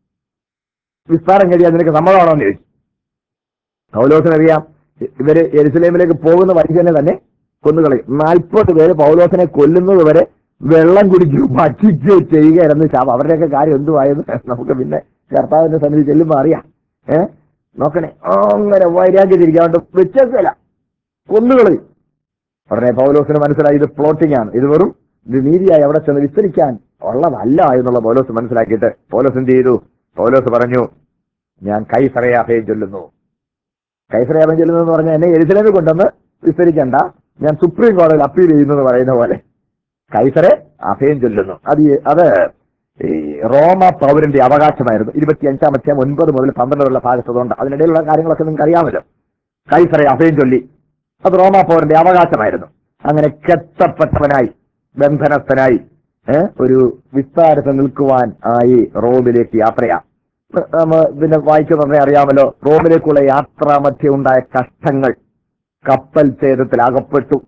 വിസ്താരം കഴിയാൻ നിനക്ക് സമ്മതമാണോ എന്ന് ചോദിച്ചു പൗലോസിനറിയാം ഇവര് എരുസലേമിലേക്ക് പോകുന്ന വഴിക്ക് തന്നെ തന്നെ കൊന്നുകളയും നാൽപ്പത് പേര് പൗലോസിനെ കൊല്ലുന്നത് വരെ വെള്ളം കുടിക്കുകയോ ഭക്ഷിക്കുകയോ ചെയ്യുകയായിരുന്നു ശാപം അവരുടെയൊക്കെ കാര്യം എന്തുവായത് നമുക്ക് പിന്നെ കർത്താവിന്റെ സന്നിധി ചെല്ലുമ്പോൾ അറിയാം ഏ നോക്കണേ അങ്ങനെ വൈരാഗ്യം തിരിക്കാണ്ട് വെച്ചേക്കല കൊന്നുകളയും ഉടനെ പൗലോസിന് മനസ്സിലായി ഇത് പ്ലോട്ടിംഗ് ആണ് ഇത് വെറും ഇത് നീതിയായി അവിടെ ചെന്ന് വിസ്തരിക്കാൻ ഉള്ളതല്ല എന്നുള്ള പൗലോസ് മനസ്സിലാക്കിയിട്ട് പൗലോസ് എന്ത് ചെയ്തു പൗലോസ് പറഞ്ഞു ഞാൻ കൈസറയെ അഭയം ചൊല്ലുന്നു കൈസറയെ അഭയം ചൊല്ലുന്നു എന്ന് പറഞ്ഞാൽ എന്നെ എരുസലേമിൽ കൊണ്ടുവന്ന് വിസ്തരിക്കണ്ട ഞാൻ സുപ്രീം കോടതിയിൽ അപ്പീൽ ചെയ്യുന്നു എന്ന് പറയുന്ന പോലെ കൈസറെ അഭയം ചൊല്ലുന്നു അത് ഈ- അത് ഈ റോമ പൗരന്റെ അവകാശമായിരുന്നു ഇരുപത്തി അഞ്ചാം അധ്യായം ഒൻപത് മുതൽ പന്ത്രണ്ട് വരെയുള്ള ഭാഗത്തതുകൊണ്ട് അതിനിടയിലുള്ള കാര്യങ്ങളൊക്കെ നിങ്ങൾക്ക് അറിയാമല്ലോ കൈസറെ അഭയം ചൊല്ലി അത് റോമ പൗരന്റെ അവകാശമായിരുന്നു അങ്ങനെ കെട്ടപ്പെട്ടവനായി ബന്ധനസ്ഥനായി ഏ, ഒരു വിസ്താരത്തിൽ നിൽക്കുവാൻ ആയി റോമിലേക്ക് യാത്രയാ നമ്മ പിന്നെ വായിക്കുന്നതേ അറിയാമല്ലോ റോമിലേക്കുള്ള യാത്രാമധ്യ ഉണ്ടായ കഷ്ടങ്ങൾ കപ്പൽ ഛേദത്തിൽ അകപ്പെട്ടു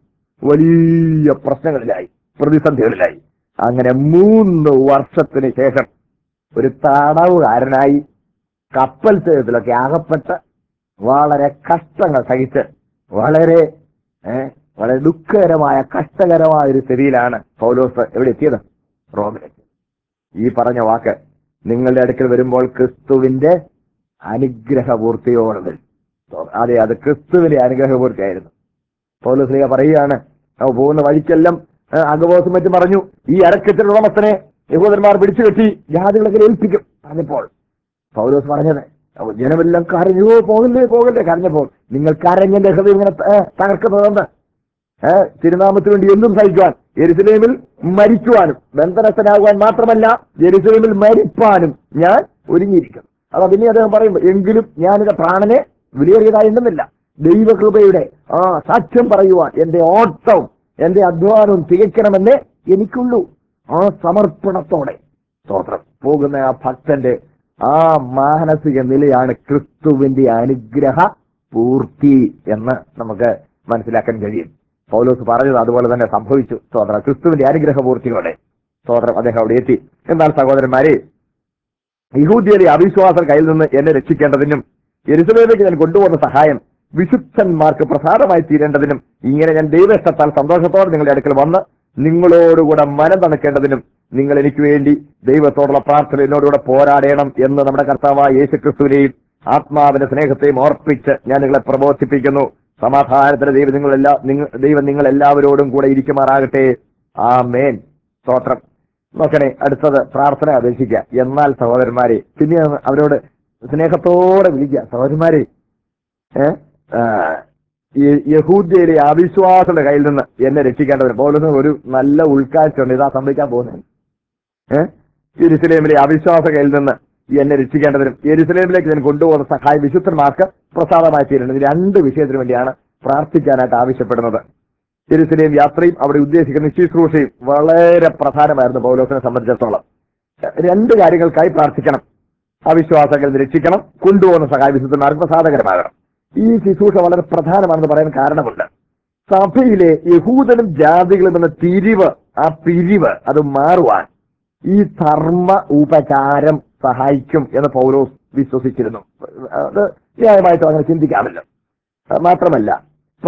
വലിയ പ്രശ്നങ്ങളിലായി പ്രതിസന്ധികളിലായി അങ്ങനെ മൂന്ന് വർഷത്തിന് ശേഷം ഒരു തടവുകാരനായി കപ്പൽ ഛേദത്തിലൊക്കെ അകപ്പെട്ട് വളരെ കഷ്ടങ്ങൾ സഹിച്ച് വളരെ ഏഹ് വളരെ ദുഃഖകരമായ കഷ്ടകരമായ ഒരു സ്ഥിതിയിലാണ് പൗലോസ് എവിടെ എത്തിയത് റോമിലെത്തി ഈ പറഞ്ഞ വാക്ക് നിങ്ങളുടെ അടുക്കൽ വരുമ്പോൾ ക്രിസ്തുവിന്റെ അനുഗ്രഹപൂർത്തിയോടെ വരും അതെ അത് ക്രിസ്തുവിന്റെ അനുഗ്രഹപൂർത്തിയായിരുന്നു പൗലോസ്ലിക പറയുകയാണ് അവ പോകുന്ന വഴിക്കെല്ലാം ആ, അഗബോസും മറ്റും പറഞ്ഞു ഈ അരക്കത്തിന്റെ ഉടമസ്ഥനെ യഹൂദന്മാർ പിടിച്ചു കെട്ടി ജാതികളൊക്കെ ഏൽപ്പിക്കും പറഞ്ഞപ്പോൾ പൗലോസ് പറഞ്ഞത് അപ്പൊ ജനമെല്ലാം കരഞ്ഞു "ഓ, പോകല്ലേ പോകല്ലേ കരഞ്ഞപ്പോൾ നിങ്ങൾ കരഞ്ഞെന്റെ ഹൃദയം ഇങ്ങനെ ഏ, തകർക്കുന്നതെന്ന് ഏഹ് തിരുനാമത്തിന് വേണ്ടി എന്തും സഹിക്കുവാൻ എരുസലേമിൽ മരിക്കുവാനും ബന്ധനസ്ഥനാകുവാൻ മാത്രമല്ല എരുസലേമിൽ മരിപ്പാനും ഞാൻ ഒരുങ്ങിയിരിക്കുന്നു അതാ പിന്നെ അദ്ദേഹം പറയും എങ്കിലും ഞാനിത് പ്രാണനെ വിലയേറിയതായി എണ്ണുന്നില്ല ദൈവകൃപയുടെ ആ സാക്ഷ്യം പറയുവാൻ എന്റെ ഓട്ടവും എന്റെ അധ്വാനവും തികയ്ക്കണമെന്നേ എനിക്കുള്ളൂ ആ സമർപ്പണത്തോടെ സ്തോത്രം പോകുന്ന ആ ഭക്തന്റെ ആ മാനസിക നിലയാണ് ക്രിസ്തുവിന്റെ അനുഗ്രഹ പൂർത്തി എന്ന് നമുക്ക് മനസ്സിലാക്കാൻ കഴിയും പൗലോസ് പറഞ്ഞത് അതുപോലെ തന്നെ സംഭവിച്ചു സ്തോത്രം ക്രിസ്തുവിന്റെ അനുഗ്രഹ പൂർത്തിയോടെ സ്തോത്രം അദ്ദേഹം അവിടെ എത്തി എന്നാൽ സഹോദരന്മാരെ യഹൂദിയരെ അവിശ്വാസം കയ്യിൽ നിന്ന് എന്നെ രക്ഷിക്കേണ്ടതിനും എരുസലേമിലേക്ക് ഞാൻ കൊണ്ടുപോകുന്ന സഹായം വിശുദ്ധന്മാർക്ക് പ്രസാദമായി തീരേണ്ടതിനും ഇങ്ങനെ ഞാൻ ദൈവഷ്ടത്താൽ സന്തോഷത്തോടെ നിങ്ങളുടെ അടുക്കൽ വന്ന് നിങ്ങളോടുകൂടെ മനം തണുക്കേണ്ടതിനും നിങ്ങൾ എനിക്ക് വേണ്ടി ദൈവത്തോടുള്ള പ്രാർത്ഥന എന്നോടുകൂടെ പോരാടണം എന്ന് നമ്മുടെ കർത്താവായ യേശു ക്രിസ്തുവിനെയും ആത്മാവിന്റെ സ്നേഹത്തെയും ഓർപ്പിച്ച് ഞാൻ നിങ്ങളെ പ്രബോധിപ്പിക്കുന്നു സമാധാനത്തിന് ദൈവം നിങ്ങളെല്ലാ നിങ്ങൾ ദൈവം നിങ്ങൾ എല്ലാവരോടും കൂടെ ഇരിക്കുമാറാകട്ടെ ആ മേൻ സ്തോത്രം നോക്കണേ അടുത്തത് പ്രാർത്ഥന അപേക്ഷിക്കുക എന്നാൽ സഹോദരന്മാരെ പിന്നെ അവരോട് സ്നേഹത്തോടെ വിളിക്കുക സഹോദരന്മാരെ ഏഹ് യഹൂദ്യയിലെ അവിശ്വാസികളുടെ കയ്യിൽ നിന്ന് എന്നെ രക്ഷിക്കേണ്ടതിന് പൗലോസിന് ഒരു നല്ല ഉൾക്കാഴ്ചയുണ്ട് ഇതാ സംഭവിക്കാൻ പോകുന്നത് ഏഹ് യെരുസലേമിലെ അവിശ്വാസ കയ്യിൽ നിന്ന് എന്നെ രക്ഷിക്കേണ്ടതിനും യെരുസലേമിലേക്ക് ഞാൻ കൊണ്ടുപോകുന്ന സഹായ വിശുദ്ധന്മാർക്ക് പ്രസാദമായി തീരുന്നത് ഈ രണ്ട് വിഷയത്തിന് വേണ്ടിയാണ് പ്രാർത്ഥിക്കാനായിട്ട് ആവശ്യപ്പെടുന്നത് യെരുസലേം യാത്രയും അവിടെ ഉദ്ദേശിക്കുന്ന ശുശ്രൂഷയും വളരെ പ്രധാനമായിരുന്നു പൗലോസിനെ സംബന്ധിച്ചിടത്തോളം രണ്ട് കാര്യങ്ങൾക്കായി പ്രാർത്ഥിക്കണം അവിശ്വാസങ്ങളിൽ നിന്ന് രക്ഷിക്കണം കൊണ്ടുപോകുന്ന സഹായ വിശുദ്ധന്മാർക്ക് പ്രസാദകരമാകണം ഈ ശുശ്രൂഷ വളരെ പ്രധാനമാണെന്ന് പറയാൻ കാരണമുണ്ട് സഭയിലെ യഹൂദനും ജാതികളും എന്ന തിരിവ് ആ പിരിവ് അത് മാറുവാൻ ഈ ധർമ്മ ഉപചാരം സഹായിക്കും എന്ന് പൗലോസ് വിശ്വസിച്ചിരുന്നു അത് ന്യായമായിട്ടും അങ്ങനെ ചിന്തിക്കാമല്ലോ അത് മാത്രമല്ല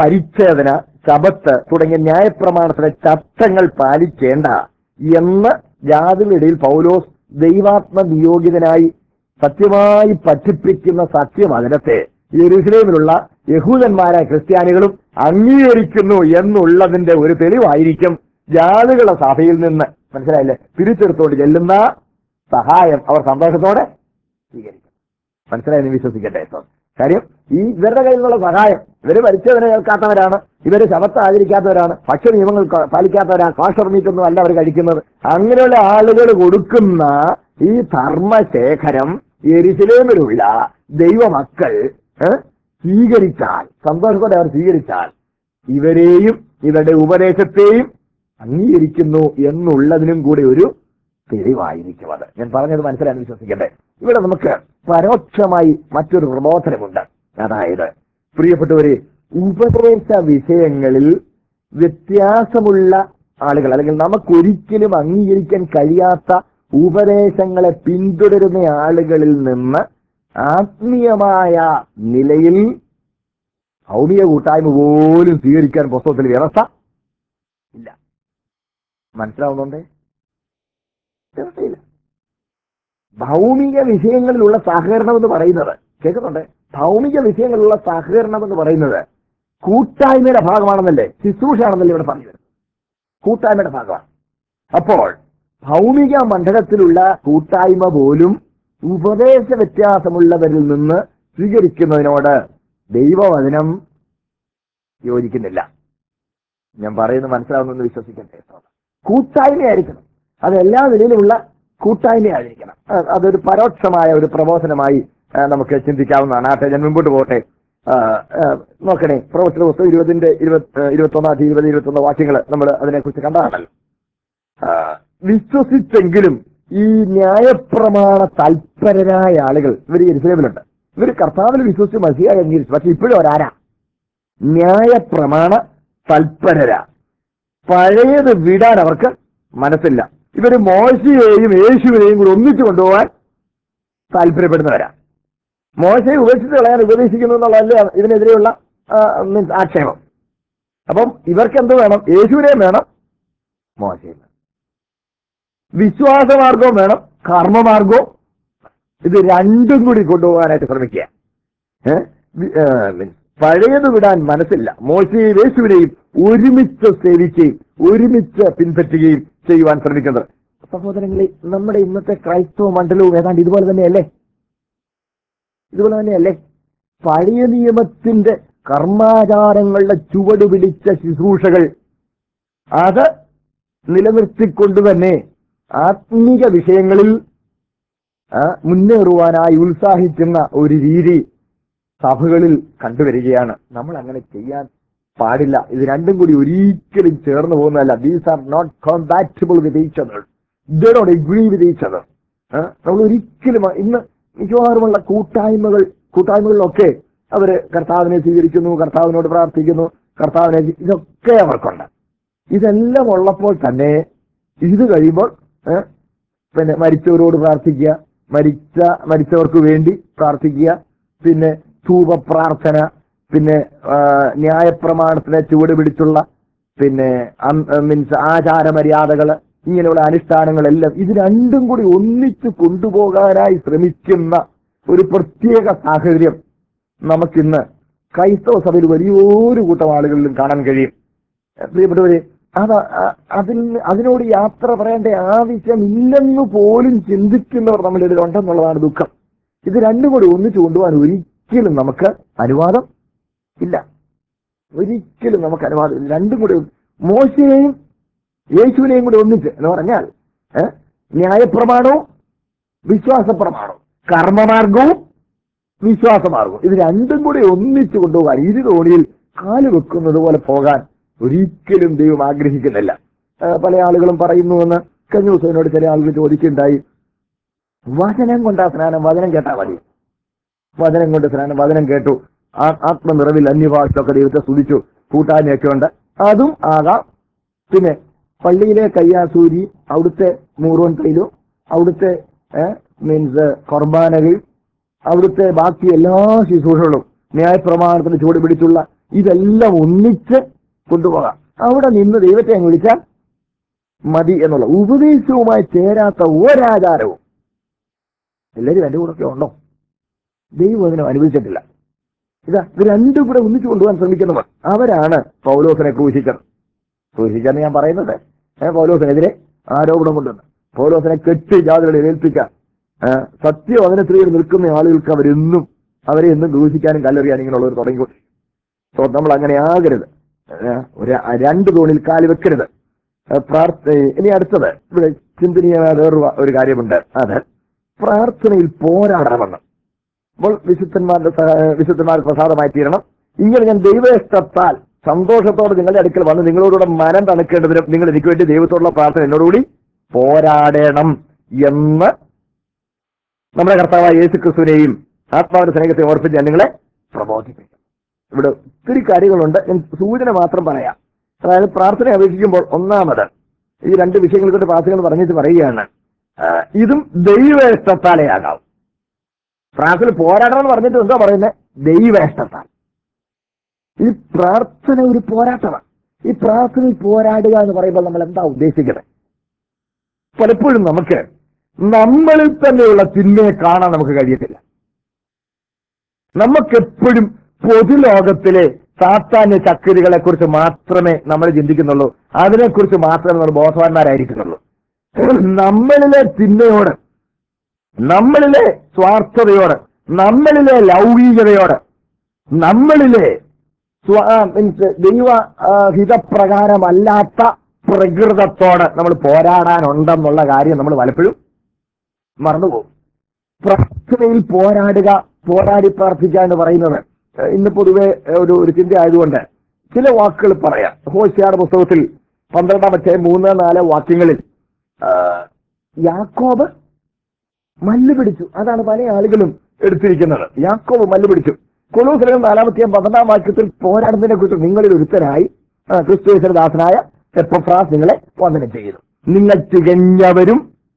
പരിച്ഛേദന ശബത്ത് തുടങ്ങിയ ന്യായപ്രമാണത്തിലെ ചട്ടങ്ങൾ പാലിക്കേണ്ട എന്ന് ജാതികളുടെ ഇടയിൽ പൗലോസ് ദൈവാത്മ നിയോഗിതനായി സത്യമായി പഠിപ്പിക്കുന്ന സത്യമതിനത്തെ യെരുസലേമിലുള്ള യഹൂദന്മാരായ ക്രിസ്ത്യാനികളും അംഗീകരിക്കുന്നു എന്നുള്ളതിന്റെ ഒരു തെളിവായിരിക്കും ജാതികളുടെ സഭയിൽ നിന്ന് മനസ്സിലായില്ലേ പിരിച്ചെടുത്തോണ്ട് ചെല്ലുന്ന സഹായം അവർ സന്തോഷത്തോടെ സ്വീകരിക്കും മനസ്സിലായെന്ന് വിശ്വസിക്കട്ടെ ഇപ്പം കാര്യം ഈ ഇവരുടെ കയ്യിൽ നിന്നുള്ള സഹായം ഇവര് പരിശോധന കേൾക്കാത്തവരാണ് ഇവര് ശബത്ത് ആചരിക്കാത്തവരാണ് ഭക്ഷ്യ നിയമങ്ങൾ ക- പാലിക്കാത്തവരാണ് കോഷർ മീറ്റൊന്നും അല്ല അവർ കഴിക്കുന്നത് അങ്ങനെയുള്ള ആളുകൾ കൊടുക്കുന്ന ഈ ധർമ്മശേഖരം എരിശിലേമിലുള്ള ദൈവമക്കൾ ഏ, സ്വീകരിച്ചാൽ സന്തോഷത്തോടെ അവർ സ്വീകരിച്ചാൽ ഇവരെയും ഇവരുടെ ഉപദേശത്തെയും അംഗീകരിക്കുന്നു എന്നുള്ളതിനും കൂടി ഒരു തെളിവായിരിക്കും അത് ഞാൻ പറഞ്ഞത് മനസ്സിലാൻ വിശ്വസിക്കട്ടെ ഇവിടെ നമുക്ക് പരോക്ഷമായി മറ്റൊരു പ്രബോധനമുണ്ട് അതായത് പ്രിയപ്പെട്ടവരെ ഉപദേശ വിഷയങ്ങളിൽ വ്യത്യാസമുള്ള ആളുകൾ അല്ലെങ്കിൽ നമുക്കൊരിക്കലും അംഗീകരിക്കാൻ കഴിയാത്ത ഉപദേശങ്ങളെ പിന്തുടരുന്ന ആളുകളിൽ നിന്ന് ആത്മീയമായ നിലയിൽ ഭൗമിക കൂട്ടായ്മ പോലും സ്വീകരിക്കാൻ പുസ്തകത്തിൽ വ്യവസ്ഥ ഇല്ല മനസ്സിലാവുന്നുണ്ടേ വ്യവസ്ഥയില്ല ഭൗമിക വിഷയങ്ങളിലുള്ള സഹകരണം എന്ന് പറയുന്നത് കേൾക്കുന്നുണ്ട് ഭൗമിക വിഷയങ്ങളിലുള്ള സഹകരണം എന്ന് പറയുന്നത് കൂട്ടായ്മയുടെ ഭാഗമാണെന്നല്ലേ ശുശ്രൂഷയാണെന്നല്ലേ ഇവിടെ പറഞ്ഞു വരുന്നത് കൂട്ടായ്മയുടെ ഭാഗമാണ് അപ്പോൾ ഭൗമിക മണ്ഡലത്തിലുള്ള കൂട്ടായ്മ പോലും ഉപദേശ വ്യത്യാസമുള്ളവരിൽ നിന്ന് സ്വീകരിക്കുന്നതിനോട് ദൈവവചനം യോജിക്കുന്നില്ല ഞാൻ പറയുന്നത് മനസ്സിലാവുന്നെന്ന് വിശ്വസിക്കട്ടെ കൂട്ടായ്മയായിരിക്കണം അത് എല്ലാ നിലയിലുമുള്ള കൂട്ടായ്മയായിരിക്കണം അ- അതൊരു പരോക്ഷമായ ഒരു പ്രബോധനമായി ആ, നമുക്ക് ചിന്തിക്കാവുന്നതാണ് ആട്ടെ ഞാൻ മുമ്പോട്ട് പോട്ടെ ആ, ആ, നോക്കണേ പ്രവചന പുസ്തകം ഇരുപതിന്റെ ഇരുപത്തി ഇരുപത്തൊന്നാം ഇരുപത് ഇരുപത്തൊന്ന് വാക്യങ്ങൾ നമ്മൾ അതിനെക്കുറിച്ച് കണ്ടതാണല്ലോ ആ, വിശ്വസിച്ചെങ്കിലും ഈ ന്യായപ്രമാണ തൽപരരായ ആളുകൾ ഇവർ എരിശിലേമിലുണ്ട് ഇവർ കർത്താവിൽ വിശ്വസിച്ച് മസിയായി അംഗീകരിച്ചു പക്ഷെ ഇപ്പോഴും അവരാരാ ന്യായപ്രമാണ തൽപരരാ പഴയത് വിടാൻ അവർക്ക് മനസ്സില്ല ഇവര് മോശയെയും യേശുവിനെയും കൂടി ഒന്നിച്ചു കൊണ്ടുപോകാൻ താല്പര്യപ്പെടുന്നവരാ മോശയെ ഉപേക്ഷിച്ച് കളയാൻ ഉപദേശിക്കുന്നു എന്നുള്ളതല്ലേ ഇതിനെതിരെയുള്ള മീൻസ് ആക്ഷേപം അപ്പം ഇവർക്ക് എന്ത് വേണം യേശുവിനെയും വേണം മോശയും വേണം വിശ്വാസമാർഗവും വേണം കർമ്മമാർഗവും ഇത് രണ്ടും കൂടി കൊണ്ടുപോകാനായിട്ട് ശ്രമിക്കുക ഏ? വി- ഏ, മീൻസ് പഴയത് വിടാൻ മനസ്സില്ല മോശയെയും യേശുവിനെയും ഒരുമിച്ച് സേവിക്കുകയും ഒരുമിച്ച് പിൻപറ്റുകയും ചെയ്യുവാൻ ശ്രമിക്കുന്നത് സഹോദരങ്ങളെ നമ്മുടെ ഇന്നത്തെ ക്രൈസ്തവ മണ്ഡലവും ഏതാണ്ട് ഇതുപോലെ തന്നെയല്ലേ ഇതുപോലെ തന്നെയല്ലേ പഴയ നിയമത്തിന്റെ കർമാചാരങ്ങളുടെ ചുവട് പിടിച്ച ശുശ്രൂഷകൾ അത് നിലനിർത്തിക്കൊണ്ട് തന്നെ ആത്മീക വിഷയങ്ങളിൽ ആ, മുന്നേറുവാനായി ഉത്സാഹിക്കുന്ന ഒരു രീതി സഭകളിൽ കണ്ടുവരികയാണ് നമ്മൾ അങ്ങനെ ചെയ്യാൻ പാടില്ല ഇത് രണ്ടും കൂടി ഒരിക്കലും ചേർന്ന് പോകുന്നതല്ല these are not compatible with each other they not agree with each other നമ്മൾ ഒരിക്കലും ഇന്ന് മിക്കവാറുമുള്ള കൂട്ടായ്മകൾ കൂട്ടായ്മകളിലൊക്കെ അവര് കർത്താവിനെ സ്വീകരിക്കുന്നു കർത്താവിനോട് പ്രാർത്ഥിക്കുന്നു കർത്താവിനെ ഇതൊക്കെ അവർക്കുണ്ട് ഇതെല്ലാം ഉള്ളപ്പോൾ തന്നെ ഇത് കഴിയുമ്പോൾ ഏ, പിന്നെ മരിച്ചവരോട് പ്രാർത്ഥിക്കുക മരിച്ച മരിച്ചവർക്ക് വേണ്ടി പ്രാർത്ഥിക്കുക പിന്നെ ധൂപ പ്രാർത്ഥന പിന്നെ ആ, ന്യായപ്രമാണത്തിനെ ചുവട് പിടിച്ചുള്ള പിന്നെ മീൻസ് ആചാരമര്യാദകള് ഇങ്ങനെയുള്ള അനുഷ്ഠാനങ്ങളെല്ലാം ഇത് രണ്ടും കൂടി ഒന്നിച്ചു കൊണ്ടുപോകാനായി ശ്രമിക്കുന്ന ഒരു പ്രത്യേക സാഹചര്യം നമുക്കിന്ന് ക്രൈസ്തവ സഭയിൽ വലിയൊരു കൂട്ടം ആളുകളിലും കാണാൻ കഴിയും പ്രിയപ്പെട്ടവരെ അത് അ- അതിൽ അതിനോട് യാത്ര പറയേണ്ട ആവശ്യമില്ലെന്ന് പോലും ചിന്തിക്കുന്നവർ നമ്മളുടെ ഇടയിൽ ഉണ്ടെന്നുള്ളതാണ് ദുഃഖം ഇത് രണ്ടും കൂടി ഒന്നിച്ചു കൊണ്ടുപോകാൻ ഒരിക്കലും നമുക്ക് അനുവാദം ഇല്ല ഒരിക്കലും നമുക്ക് അനുവാദം ഇല്ല രണ്ടും കൂടി മോശയെയും യേശുവിനെയും കൂടി ഒന്നിച്ച് എന്ന് പറഞ്ഞാൽ ഏ, ന്യായപ്രമാണവും വിശ്വാസപ്രമാണവും കർമ്മമാർഗവും വിശ്വാസമാർഗവും ഇത് രണ്ടും കൂടി ഒന്നിച്ചു കൊണ്ടുപോകാൻ ഇരു തോണിയിൽ കാല് വെക്കുന്നത് പോലെ പോകാൻ ഒരിക്കലും ദൈവം ആഗ്രഹിക്കുന്നില്ല ആ, പല ആളുകളും പറയുന്നുവെന്ന് കഴിഞ്ഞ ദിവസം എന്നോട് ചില ആളുകൾ ചോദിക്കുകയുണ്ടായി വചനം കൊണ്ടാ സ്നാനം വചനം കേട്ടാ മതി വചനം കൊണ്ട് സ്നാനം വചനം കേട്ടു ആ- ആത്മനിറവിൽ അന്യഭാഷയൊക്കെ ദൈവത്തെ സ്തുതിച്ചു കൂട്ടായ്മയൊക്കെ ഉണ്ട് അതും ആകാം പിന്നെ പള്ളിയിലെ കയ്യാസൂരി അവിടുത്തെ മൂറോൻ തൈലും അവിടുത്തെ മീൻസ് കുർബാനകൾ അവിടുത്തെ ബാക്കി എല്ലാ ശുശ്രൂഷകളും ന്യായപ്രമാണത്തിന് ചുവട് പിടിച്ചുള്ള ഇതെല്ലാം ഒന്നിച്ച് കൊണ്ടുപോകാം അവിടെ നിന്ന് ദൈവത്തെ അങ്ങ് വിളിച്ചാൽ മതി എന്നുള്ള ഉപദേശവുമായി ചേരാത്ത ഒരാചാരവും എല്ലാവരും എന്റെ കൂടെ ഒക്കെ ഉണ്ടോ ദൈവം അതിനെ അനുവദിച്ചിട്ടില്ല ഇതാ ഇത് രണ്ടും കൂടെ ഒന്നിച്ചു കൊണ്ടുപോകാൻ ശ്രമിക്കുന്നവർ അവരാണ് പൗലോസിനെ ക്രൂശിച്ചത് ക്രൂശിച്ചെന്ന് ഞാൻ പറയുന്നത് ഏ, പൗലോസിനെതിരെ ആരോപണം കൊണ്ടുവന്ന് പൗലോസിനെ കെട്ടി ജാതികളെ ഏൽപ്പിക്കാൻ ഏ, സത്യം അതിനെ സ്ത്രീയിൽ നിൽക്കുന്ന ആളുകൾക്ക് അവരെന്നും അവരെ എന്നും ക്രൂശിക്കാനും കല്ലെറിയാനും ഇങ്ങനെയുള്ളവർ തുടങ്ങിക്കൊണ്ടിരിക്കും സോ നമ്മൾ അങ്ങനെ ആകരുത് ഏ, ഒരു രണ്ട് തോണിൽ കാല് വെക്കരുത് ഏ, പ്രാർത്ഥ ഇനി അടുത്തത് ഇവിടെ ചിന്തനീയമായ വേറൊരു ഒരു കാര്യമുണ്ട് അത് പ്രാർത്ഥനയിൽ പോരാടണമെന്ന് അപ്പോൾ വിശുദ്ധന്മാരുടെ സഹ- വിശുദ്ധന്മാർക്ക് പ്രസാദമായി തീരണം ഇങ്ങനെ ഞാൻ ദൈവേഷ്ടത്താൽ സന്തോഷത്തോടെ നിങ്ങളുടെ അടുക്കൽ വന്ന് നിങ്ങളോടുകൂടെ മനം തണുക്കേണ്ടതിനും നിങ്ങൾ എനിക്ക് വേണ്ടി ദൈവത്തോടുള്ള പ്രാർത്ഥന എന്നോടുകൂടി പോരാടണം എന്ന് നമ്മുടെ കർത്താവായ യേശു ക്രിസ്തുവിനെയും ആത്മാവിന്റെ സ്നേഹത്തെ ഓർപ്പിച്ച് ഞാൻ നിങ്ങളെ പ്രബോധിപ്പിക്കും ഇവിടെ ഒത്തിരി കാര്യങ്ങളുണ്ട് ഞാൻ സൂചന മാത്രം പറയാം അതായത് പ്രാർത്ഥന അപേക്ഷിക്കുമ്പോൾ ഒന്നാമത് ഈ രണ്ട് വിഷയങ്ങൾ കൊണ്ട് പ്രാർത്ഥനകൾ പറഞ്ഞിട്ട് പറയുകയാണ് ആ, ഇതും ദൈവേഷ്ടത്താലേ ആകാവും പ്രാർത്ഥന പോരാടണം എന്ന് പറഞ്ഞിട്ട് എന്താ പറയുന്നത് ദൈവേഷ്ടത്താൽ ഈ പ്രാർത്ഥന ഒരു പോരാട്ടമാണ് ഈ പ്രാർത്ഥനയിൽ പോരാടുക എന്ന് പറയുമ്പോൾ നമ്മൾ എന്താ ഉദ്ദേശിക്കുന്നത് പലപ്പോഴും നമുക്ക് നമ്മളിൽ തന്നെയുള്ള തിന്മയെ കാണാൻ നമുക്ക് കഴിയത്തില്ല നമുക്കെപ്പോഴും പൊതുലോകത്തിലെ സാത്താന്യ ചക്കരികളെ കുറിച്ച് മാത്രമേ നമ്മൾ ചിന്തിക്കുന്നുള്ളൂ അതിനെക്കുറിച്ച് മാത്രമേ നമ്മൾ ബോധവാന്മാരായിരിക്കുന്നുള്ളൂ നമ്മളിലെ തിന്മയോട് നമ്മളിലെ സ്വാർത്ഥതയോട് നമ്മളിലെ ലൗകികതയോട് നമ്മളിലെ സ്വ- ആ, മീൻസ് ദൈവ ആ, ഹിതപ്രകാരമല്ലാത്ത പ്രകൃതത്തോട് നമ്മൾ പോരാടാനുണ്ടെന്നുള്ള കാര്യം നമ്മൾ പലപ്പോഴും മറന്നുപോകും പ്രാർത്ഥനയിൽ പോരാടുക പോരാടി പ്രാർത്ഥിക്കുക എന്ന് പറയുന്നത് ഏഹ്, ഇന്ന് പൊതുവെ ഏഹ്, ഒരു ഒരു ചിന്ത ആയതുകൊണ്ട് ചില വാക്കുകൾ പറയാം ഹോശിയാർ പുസ്തകത്തിൽ പന്ത്രണ്ടാമത്തെ മൂന്ന് നാല് വാക്യങ്ങളിൽ ആ, യാക്കോബ് മല്ല് പിടിച്ചു അതാണ് പല ആളുകളും എടുത്തിരിക്കുന്നത് യാക്കോബ് മല്ല് പിടിച്ചു കൊളൂസിലും നാലാമത്തെ പന്ത്രണ്ടാം വാക്യത്തിൽ പോരാടുന്നതിനെ കുറിച്ച് നിങ്ങളിൽ ഒരുത്തരായി ആ, ക്രിസ്തുയേശ്വര ദാസനായ എപ്പഫ്രാസ് നിങ്ങളെ വന്ദനം ചെയ്യുന്നു നിങ്ങൾ തികഞ്ഞവരും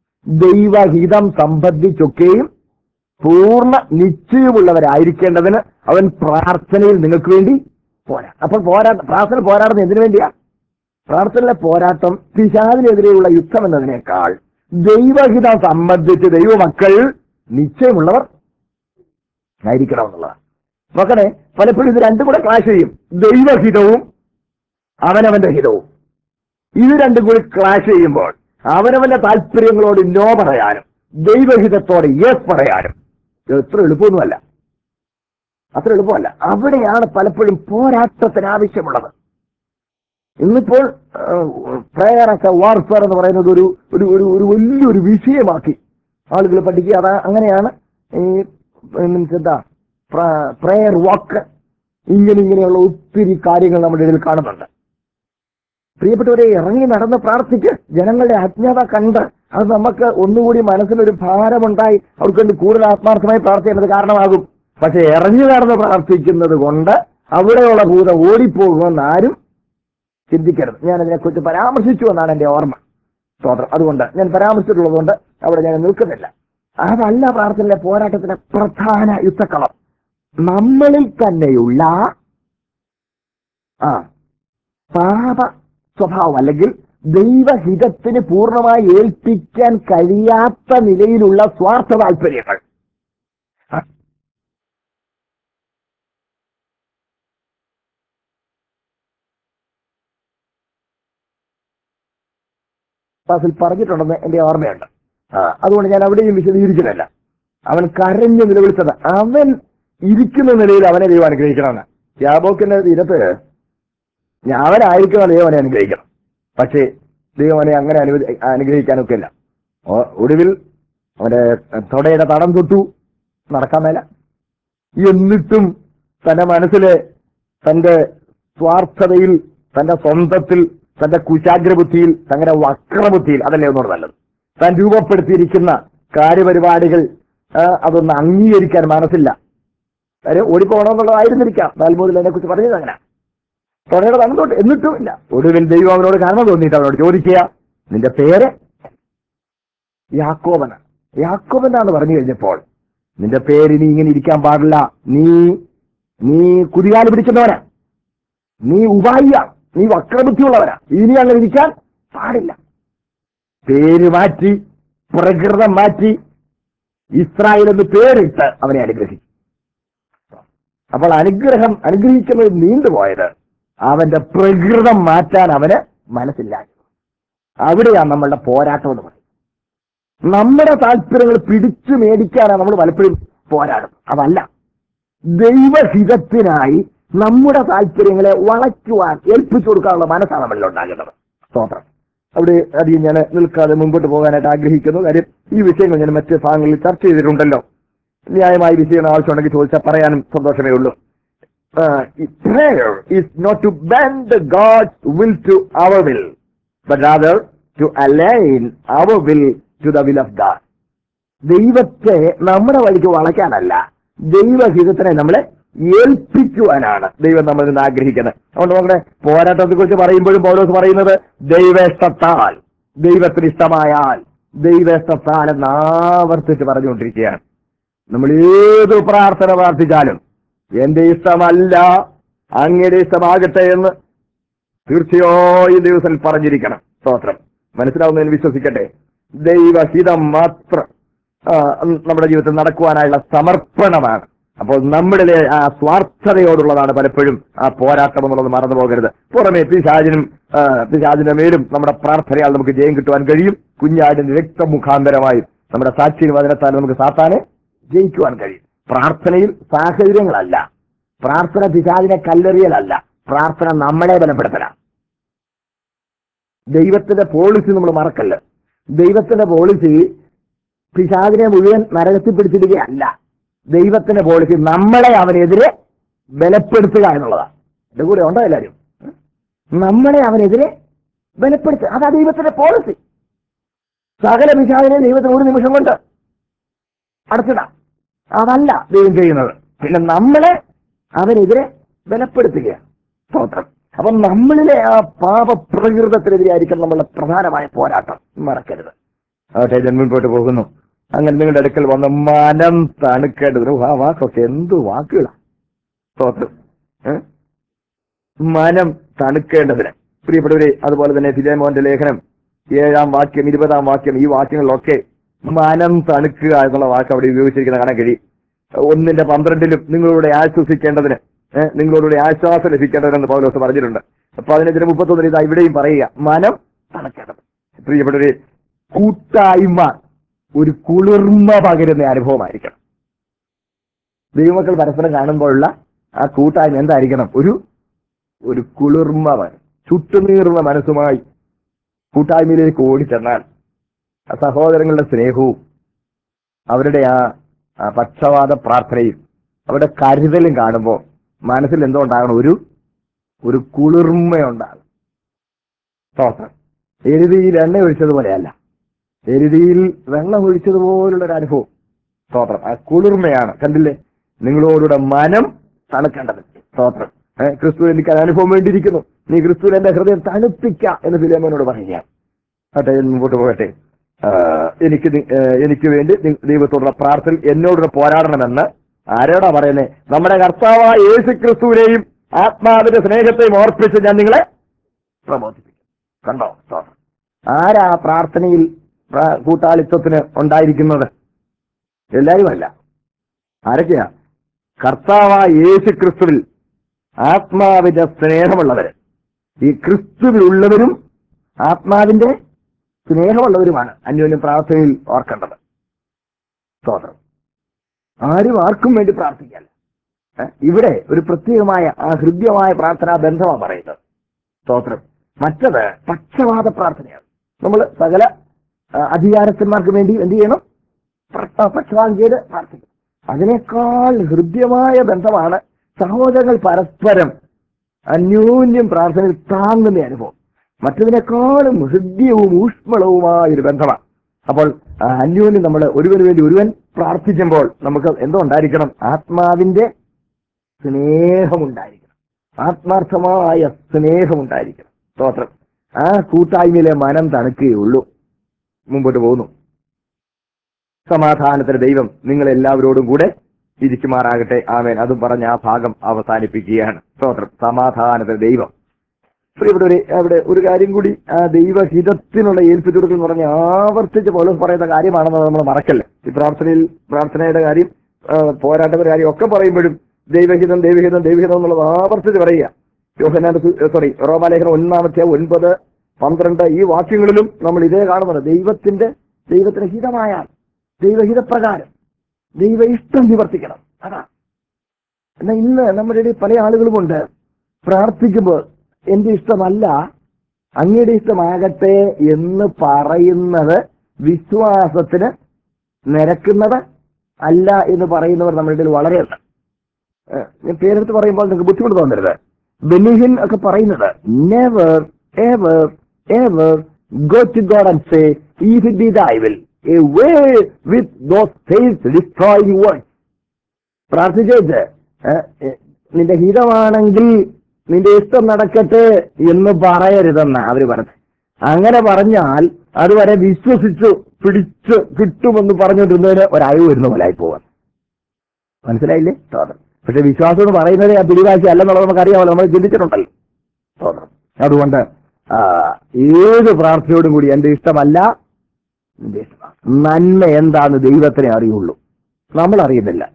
ദൈവഹിതം സംബന്ധിച്ചൊക്കെയും പൂർണ്ണ നിശ്ചയമുള്ളവരായിരിക്കേണ്ടതിന് അവൻ പ്രാർത്ഥനയിൽ നിങ്ങൾക്ക് വേണ്ടി പോരാ അപ്പോൾ പോരാ പ്രാർത്ഥന പോരാടുന്നത് എന്തിനു വേണ്ടിയാ പ്രാർത്ഥനയിലെ പോരാട്ടം പിശാദിനെതിരെയുള്ള യുദ്ധം എന്നതിനേക്കാൾ ദൈവഹിതം സംബന്ധിച്ച് ദൈവമക്കൾ നിശ്ചയമുള്ളവർ ആയിരിക്കണം എന്നുള്ളതാണ് മക്കളെ പലപ്പോഴും ഇത് രണ്ടും കൂടെ ക്ലാഷ് ചെയ്യും ദൈവഹിതവും അവനവന്റെ ഹിതവും ഇത് രണ്ടും കൂടി ക്ലാഷ് ചെയ്യുമ്പോൾ അവനവന്റെ താല്പര്യങ്ങളോട് നോ പറയാനും ദൈവഹിതത്തോട് യെസ് പറയാനും ഇത് എത്ര എളുപ്പമൊന്നുമല്ല അത്ര എളുപ്പമല്ല അവിടെയാണ് പലപ്പോഴും പോരാട്ടത്തിന് ആവശ്യമുള്ളത് ഇന്നിപ്പോൾ പ്രേയറൊക്കെ വാർഫെയർ എന്ന് പറയുന്നത് ഒരു ഒരു ഒരു ഒരു വലിയൊരു വിഷയമാക്കി ആളുകൾ പഠിക്കുക അതാ അങ്ങനെയാണ് ഈ മീൻസ് എന്താ പ്രേയർ വാക്ക് ഇങ്ങനെ ഇങ്ങനെയുള്ള ഒത്തിരി കാര്യങ്ങൾ നമ്മുടെ ഇടയിൽ കാണുന്നുണ്ട് പ്രിയപ്പെട്ടവരെ ഇറങ്ങി നടന്ന് പ്രാർത്ഥിക്ക് ജനങ്ങളുടെ അജ്ഞത കണ്ട് അത് നമുക്ക് ഒന്നുകൂടി മനസ്സിനൊരു ഭാരമുണ്ടായി അവർക്ക് വേണ്ടി കൂടുതൽ ആത്മാർത്ഥമായി പ്രാർത്ഥിക്കുന്നത് കാരണമാകും പക്ഷെ ഇറങ്ങി നടന്ന് പ്രാർത്ഥിക്കുന്നത് കൊണ്ട് അവിടെയുള്ള ഭൂതം ഓടിപ്പോകുമെന്ന് ആരും ചിന്തിക്കരുത് ഞാൻ അതിനെക്കുറിച്ച് പരാമർശിച്ചു എന്നാണ് എന്റെ ഓർമ്മ സ്തോത്രം അതുകൊണ്ട് ഞാൻ പരാമർശിച്ചിട്ടുള്ളതുകൊണ്ട് അവിടെ ഞാൻ നിൽക്കുന്നില്ല അതല്ല പ്രാർത്ഥനയിലെ പോരാട്ടത്തിന്റെ പ്രധാന യുദ്ധക്കളം നമ്മളിൽ തന്നെയുള്ള ആ പാപ സ്വഭാവം അല്ലെങ്കിൽ ദൈവഹിതത്തിന് പൂർണ്ണമായി ഏൽപ്പിക്കാൻ കഴിയാത്ത നിലയിലുള്ള സ്വാർത്ഥ താല്പര്യങ്ങൾ ആ, ക്ലാസ്സിൽ പറഞ്ഞിട്ടുണ്ടെന്ന് എന്റെ ഓർമ്മയുണ്ട് ആ, അതുകൊണ്ട് ഞാൻ അവിടെയും വിശദീകരിക്കുന്നില്ല അവൻ കരഞ്ഞു നിലവിളിച്ചത് അവൻ ഇരിക്കുന്ന നിലയിൽ അവനെ ദൈവം അനുഗ്രഹിക്കണമെന്ന് യാബോക്കിന്റെ തീരത്ത് ഞാൻ അവനായിരിക്കണം ദൈവം അവനെ അനുഗ്രഹിക്കണം പക്ഷേ ദൈവം അവനെ അങ്ങനെ അനുവദി അനുഗ്രഹിക്കാനൊക്കെ ഇല്ല ഒ- ഒടുവിൽ അവന്റെ തൊടയുടെ തടം തൊട്ടു നടക്കാൻ മേല എന്നിട്ടും തന്റെ മനസ്സിലെ തന്റെ സ്വാർത്ഥതയിൽ തന്റെ സ്വന്തത്തിൽ തന്റെ കുശാഗ്രബുദ്ധിയിൽ തങ്ങളുടെ വക്രബുദ്ധിയിൽ അതല്ലേ ഒന്നുകൂടെ നല്ലത് താൻ രൂപപ്പെടുത്തിയിരിക്കുന്ന കാര്യപരിപാടികൾ ആ, അതൊന്ന് അംഗീകരിക്കാൻ മനസ്സില്ല കാര്യം ഓടിപ്പോകണമെന്നുള്ളതായിരുന്നിരിക്കാം നാൽമൂതിൽ അതിനെ കുറിച്ച് പറഞ്ഞത് അങ്ങനെ തുടയുടെ തന്നോട്ട് എന്നിട്ടും ഇല്ല ഒടുവിൽ ദൈവം അവനോട് കാരണം തോന്നിയിട്ട് അവനോട് ചോദിക്കുക നിന്റെ പേര് യാക്കോബന യാക്കോബനാന്ന് പറഞ്ഞു കഴിഞ്ഞപ്പോൾ നിന്റെ പേര് നീ ഇങ്ങനെ ഇരിക്കാൻ പാടില്ല നീ നീ കുതികാല് പിടിക്കുന്നവനാ നീ ഉപായിയ നീ വക്രബുദ്ധിയുള്ളവനാ ഇനി അങ്ങനെ ഇരിക്കാൻ പാടില്ല പേര് മാറ്റി പ്രകൃതം മാറ്റി ഇസ്രായേൽ എന്ന് പേരിട്ട് അവനെ അനുഗ്രഹിച്ചു അപ്പോൾ അനുഗ്രഹം അനുഗ്രഹിക്കുന്നത് നീണ്ടുപോയത് അവന്റെ പ്രകൃതം മാറ്റാൻ അവന് മനസ്സില്ലായിരുന്നു അവിടെയാണ് നമ്മളുടെ പോരാട്ടം എന്ന് പറയുന്നത് നമ്മുടെ താല്പര്യങ്ങൾ പിടിച്ചു മേടിക്കാനാണ് നമ്മൾ പലപ്പോഴും പോരാടും അതല്ല ദൈവഹിതത്തിനായി നമ്മുടെ താല്പര്യങ്ങളെ വളയ്ക്കുവാൻ ഏൽപ്പിച്ചു കൊടുക്കാനുള്ള മനസ്സാണ് നമ്മളിൽ ഉണ്ടാകേണ്ടത് സ്തോത്രം അവിടെ അധികം ഞാൻ നിൽക്കാതെ മുമ്പോട്ട് പോകാനായിട്ട് ആഗ്രഹിക്കുന്നു കാര്യം ഈ വിഷയങ്ങൾ ഞാൻ മറ്റ് ഭാഗങ്ങളിൽ ചർച്ച ചെയ്തിട്ടുണ്ടല്ലോ ന്യായമായ വിഷയം ആവശ്യമുണ്ടെങ്കിൽ ചോദിച്ചാൽ പറയാനും സന്തോഷമേ ഉള്ളൂ uh, prayer is not to bend God's will to our will, but rather to align our will to the will of God. ദൈവത്തെ നമ്മുടെ വഴിക്ക് വളയ്ക്കാനല്ല ദൈവഹിതത്തിനെ നമ്മളെ ഏൽപ്പിക്കുവാനാണ് ദൈവം നമ്മളിൽ നിന്ന് ആഗ്രഹിക്കുന്നത് അതുകൊണ്ട് നമ്മുടെ പോരാട്ടത്തെ കുറിച്ച് പറയുമ്പോഴും പൗലോസ് പറയുന്നത് ദൈവേഷ്ടത്താൽ ദൈവത്തിന് ഇഷ്ടമായാൽ ദൈവേഷ്ടത്താൽ എന്ന് ആവർത്തിച്ച് പറഞ്ഞുകൊണ്ടിരിക്കുകയാണ് നമ്മൾ ഏത് പ്രാർത്ഥന പ്രാർത്ഥിച്ചാലും എന്റെ ഇഷ്ടമല്ല അങ്ങയുടെ ഇഷ്ടമാകട്ടെ എന്ന് തീർച്ചയായും ദിവസം പറഞ്ഞിരിക്കണം സ്തോത്രം മനസ്സിലാവുന്നതിന് വിശ്വസിക്കട്ടെ ദൈവഹിതം മാത്രം ആ, നമ്മുടെ ജീവിതത്തിൽ നടക്കുവാനായുള്ള സമർപ്പണമാണ് അപ്പോൾ നമ്മുടെ ആ സ്വാർത്ഥതയോടുള്ളതാണ് പലപ്പോഴും ആ പോരാട്ടം എന്നുള്ളത് മറന്നു പോകരുത് പുറമെ പിശാചിനും ആ, പിശാചിന്റെ മേലും നമ്മുടെ പ്രാർത്ഥനയാൽ നമുക്ക് ജയം കിട്ടുവാൻ കഴിയും കുഞ്ഞാടിന്റെ രക്തമുഖാന്തരമായും നമ്മുടെ സാക്ഷിയും വചനത്താൽ നമുക്ക് സാത്താനെ ജയിക്കുവാൻ കഴിയും പ്രാർത്ഥനയിൽ സാഹചര്യങ്ങളല്ല പ്രാർത്ഥന പിശാചിനെ കല്ലെറിയലല്ല പ്രാർത്ഥന നമ്മളെ ബലപ്പെടുത്തലാണ് ദൈവത്തിന്റെ പോളിസി നമ്മൾ മറക്കല്ല ദൈവത്തിന്റെ പോളിസി പിശാചിനെ മുഴുവൻ നരകത്തിൽ പിടിച്ചിടുകയല്ല ദൈവത്തിന്റെ പോളിസി നമ്മളെ അവനെതിരെ ബലപ്പെടുത്തുക എന്നുള്ളതാണ് എന്റെ കൂടെ ഉണ്ടോ എല്ലാവരും നമ്മളെ അവനെതിരെ ബലപ്പെടുത്തുക അതാ ദൈവത്തിന്റെ പോളിസി സകല പിശാചിനെ ദൈവത്തിന് ഒരു നിമിഷം കൊണ്ട് അടച്ചിടാം അതല്ല ദൈവം ചെയ്യുന്നത് പിന്നെ നമ്മളെ അവനെതിരെ ബലപ്പെടുത്തുകയാണ് സ്തോത്രം അപ്പൊ നമ്മളിലെ ആ പാപപ്രകൃതത്തിനെതിരെയായിരിക്കും നമ്മളുടെ പ്രധാനമായ പോരാട്ടം മറക്കരുത് ആട്ടെ ജന്മൻപോട്ട് പോകുന്നു അങ്ങനെ നിങ്ങളുടെ അടുക്കൽ വന്ന് മനം തണുക്കേണ്ടത് ആ വാക്കൊക്കെ എന്ത് വാക്കുകളാ സ്തോത്രം ഏ? മനം തണുക്കേണ്ടതിന് പ്രിയപ്പെട്ടവരെ അതുപോലെ തന്നെ ഫിലേമോന്റെ ലേഖനം ഏഴാം വാക്യം ഇരുപതാം വാക്യം ഈ വാക്യങ്ങളിലൊക്കെ മനം തണുക്കുക എന്നുള്ള വാക്ക് അവിടെ ഉപയോഗിച്ചിരിക്കുന്ന കാണാൻ കഴിയും ഒന്നിന്റെ പന്ത്രണ്ടിലും നിങ്ങളുടെ ആശ്വസിക്കേണ്ടതിന് ഏഹ്, നിങ്ങളുടെ ആശ്വാസം ലഭിക്കേണ്ടതിനെന്ന് പൗലോസ് പറഞ്ഞിട്ടുണ്ട് പതിനഞ്ചിന് മുപ്പത്തൊന്നിന് ഇതാ ഇവിടെയും പറയുക മനം തണുക്കേണ്ടത് പ്രിയപ്പെട്ടവരെ കൂട്ടായ്മ ഒരു കുളിർമ പകരുന്ന അനുഭവമായിരിക്കണം ദൈവമക്കൾ പരസ്പരം കാണുമ്പോഴുള്ള ആ കൂട്ടായ്മ എന്തായിരിക്കണം ഒരു ഒരു കുളിർമ പകരും. ചുട്ടുനീറുന്ന മനസ്സുമായി കൂട്ടായ്മയിലേക്ക് ഓടിച്ചെന്നാൽ ആ സഹോദരങ്ങളുടെ സ്നേഹവും അവരുടെ ആ ആ പക്ഷപാത പ്രാർത്ഥനയും അവരുടെ കരുതലും കാണുമ്പോൾ മനസ്സിൽ എന്തോ ഉണ്ടാകണം ഒരു ഒരു കുളിർമയുണ്ടാകും സ്തോത്രം എരുതിയിൽ എണ്ണ ഒഴിച്ചതുപോലെയല്ല എരുതിയിൽ വെള്ളം ഒഴിച്ചതുപോലുള്ള ഒരു അനുഭവം സ്തോത്രം ആ കുളിർമയാണ് കണ്ടില്ലേ നിങ്ങളോടുകൂടെ മനം തണുക്കേണ്ടത് സ്തോത്രം ഏഹ് ക്രിസ്തു എനിക്ക് അത് അനുഭവം വേണ്ടിയിരിക്കുന്നു നീ ക്രിസ്തു എന്റെ ഹൃദയം തണുപ്പിക്ക എന്ന് ഫിലേമോനോട് പറയുകയാണ് ആട്ടെ ഞാൻ മുമ്പോട്ട് പോകട്ടെ ആ, എനിക്ക് നി- ഏ, എനിക്ക് വേണ്ടി നി- ദൈവത്തോടുള്ള പ്രാർത്ഥന എന്നോടുള്ള പോരാടണമെന്ന് ആരോടാ പറയുന്നത് നമ്മുടെ കർത്താവായ യേശു ക്രിസ്തുവിനെയും ആത്മാവിന്റെ സ്നേഹത്തെയും ഓർപ്പിച്ച് ഞാൻ നിങ്ങളെ പ്രബോധിപ്പിക്കും കണ്ടോ സ്തോത്രം. ആരാ പ്രാർത്ഥനയിൽ പ്ര- കൂട്ടാളിത്വത്തിന് ഉണ്ടായിരിക്കുന്നത് എല്ലാവരുമല്ല ആരൊക്കെയാ കർത്താവായ യേശു ക്രിസ്തുവിൽ ആത്മാവിന്റെ സ്നേഹമുള്ളവര് ഈ ക്രിസ്തുവിലുള്ളവരും ആത്മാവിന്റെ സ്നേഹമുള്ളവരുമാണ് അന്യോന്യം പ്രാർത്ഥനയിൽ ഓർക്കേണ്ടത് സ്തോത്രം ആരും ആർക്കും വേണ്ടി പ്രാർത്ഥിക്കല്ല ഏ? ഇവിടെ ഒരു പ്രത്യേകമായ ആ ഹൃദ്യമായ പ്രാർത്ഥനാ ബന്ധമാണ് പറയുന്നത് സ്തോത്രം മറ്റത് പക്ഷപാത പ്രാർത്ഥനയാണ് നമ്മൾ സകല ആ, അധികാരസ്ഥന്മാർക്ക് വേണ്ടി എന്ത് ചെയ്യണം പ- പക്ഷപാതം ചെയ്ത് പ്രാർത്ഥിക്കും അതിനേക്കാൾ ഹൃദ്യമായ ബന്ധമാണ് സഹോദരങ്ങൾ പരസ്പരം അന്യോന്യം പ്രാർത്ഥനയിൽ താങ്ങുന്ന അനുഭവം മറ്റതിനേക്കാളും ഹൃദ്യവും ഊഷ്മളവുമായ ഒരു ബന്ധമാണ് അപ്പോൾ ആ, അന്യോന്യം നമ്മൾ ഒരുവന് വേണ്ടി ഒരുവൻ പ്രാർത്ഥിക്കുമ്പോൾ നമുക്ക് എന്തോ ഉണ്ടായിരിക്കണം ആത്മാവിന്റെ സ്നേഹമുണ്ടായിരിക്കണം ആത്മാർത്ഥമായ സ്നേഹമുണ്ടായിരിക്കണം സ്തോത്രം ആ കൂട്ടായ്മയിലെ മനം തണുക്കുകയുള്ളൂ മുമ്പോട്ട് പോകുന്നു സമാധാനത്തിന് ദൈവം നിങ്ങൾ എല്ലാവരോടും കൂടെ ഇരിക്കുമാറാകട്ടെ ആമേൻ അതും പറഞ്ഞ് ആ ഭാഗം അവസാനിപ്പിക്കുകയാണ് സ്തോത്രം സമാധാനത്തിന് ദൈവം പ്രിയപ്പെട്ടവരെ അവിടെ ഒരു കാര്യം കൂടി ആ ദൈവഹിതത്തിനുള്ള ഏൽപ്പിച്ചു കൊടുക്കൽ എന്ന് പറഞ്ഞ് ആവർത്തിച്ച് പോലും പറയുന്ന കാര്യമാണെന്ന് നമ്മൾ മറക്കല്ലേ ഈ പ്രാർത്ഥനയിൽ പ്രാർത്ഥനയുടെ കാര്യം ആ, പോരാട്ടത്തിന്റെ കാര്യം ഒക്കെ പറയുമ്പോഴും ദൈവഹിതം ദൈവഹിതം ദൈവഹിതം എന്നുള്ളത് ആവർത്തിച്ച് പറയുക യോഹനാന്റെ സോറി റോമാലേഖനം ഒന്നാമത്തെ ഒൻപത് പന്ത്രണ്ട് ഈ വാക്യങ്ങളിലും നമ്മൾ ഇതേ കാണുന്നത് ദൈവത്തിന്റെ ദൈവത്തിന് ഹിതമായ ദൈവഹിതപ്രകാരം ദൈവ ഇഷ്ടം നിവർത്തിക്കണം അതാ എന്നാൽ ഇന്ന് നമ്മുടെ ഇടയിൽ പല ആളുകളുമുണ്ട് പ്രാർത്ഥിക്കുമ്പോൾ എന്റെ ഇഷ്ടമല്ല അങ്ങയുടെ ഇഷ്ടമാകട്ടെ എന്ന് പറയുന്നത് വിശ്വാസത്തിന് നിരക്കുന്നത് അല്ല എന്ന് പറയുന്നവർ നമ്മുടെ ഇടയിൽ വളരെയുണ്ട് ഏഹ് ഞാൻ പേരെടുത്ത് പറയുമ്പോൾ നിങ്ങൾക്ക് ബുദ്ധിമുട്ട് തോന്നരുത് ബെനിഹിൻ ഒക്കെ പറയുന്നത് never ever ever go to God and say if it be thy will away with those faith destroying words പ്രാർത്ഥിച്ചേച്ച് നിന്റെ ഹിതമാണെങ്കിൽ നിന്റെ ഇഷ്ടം നടക്കട്ടെ എന്ന് പറയരുതെന്ന അവര് പറഞ്ഞു അങ്ങനെ പറഞ്ഞാൽ അതുവരെ വിശ്വസിച്ചു പിടിച്ച് കിട്ടുമെന്ന് പറഞ്ഞുകൊണ്ടിരുന്നതിന് ഒരയവ് വരുന്ന പോലായി പോവാൻ മനസ്സിലായില്ലേ തോന്നണം പക്ഷെ വിശ്വാസം എന്ന് പറയുന്നത് ആ പിടിവാശി അല്ലെന്നുള്ളത് നമുക്ക് അറിയാമല്ലോ നമ്മൾ ചിന്തിച്ചിട്ടുണ്ടല്ലോ തോന്നണം അതുകൊണ്ട് ആ, ഏത് പ്രാർത്ഥനയോടും കൂടി എന്റെ ഇഷ്ടമല്ല നിന്റെ ഇഷ്ടമാണ് നന്മ എന്താന്ന് ദൈവത്തിനെ അറിയുള്ളൂ നമ്മൾ അറിയുന്നില്ല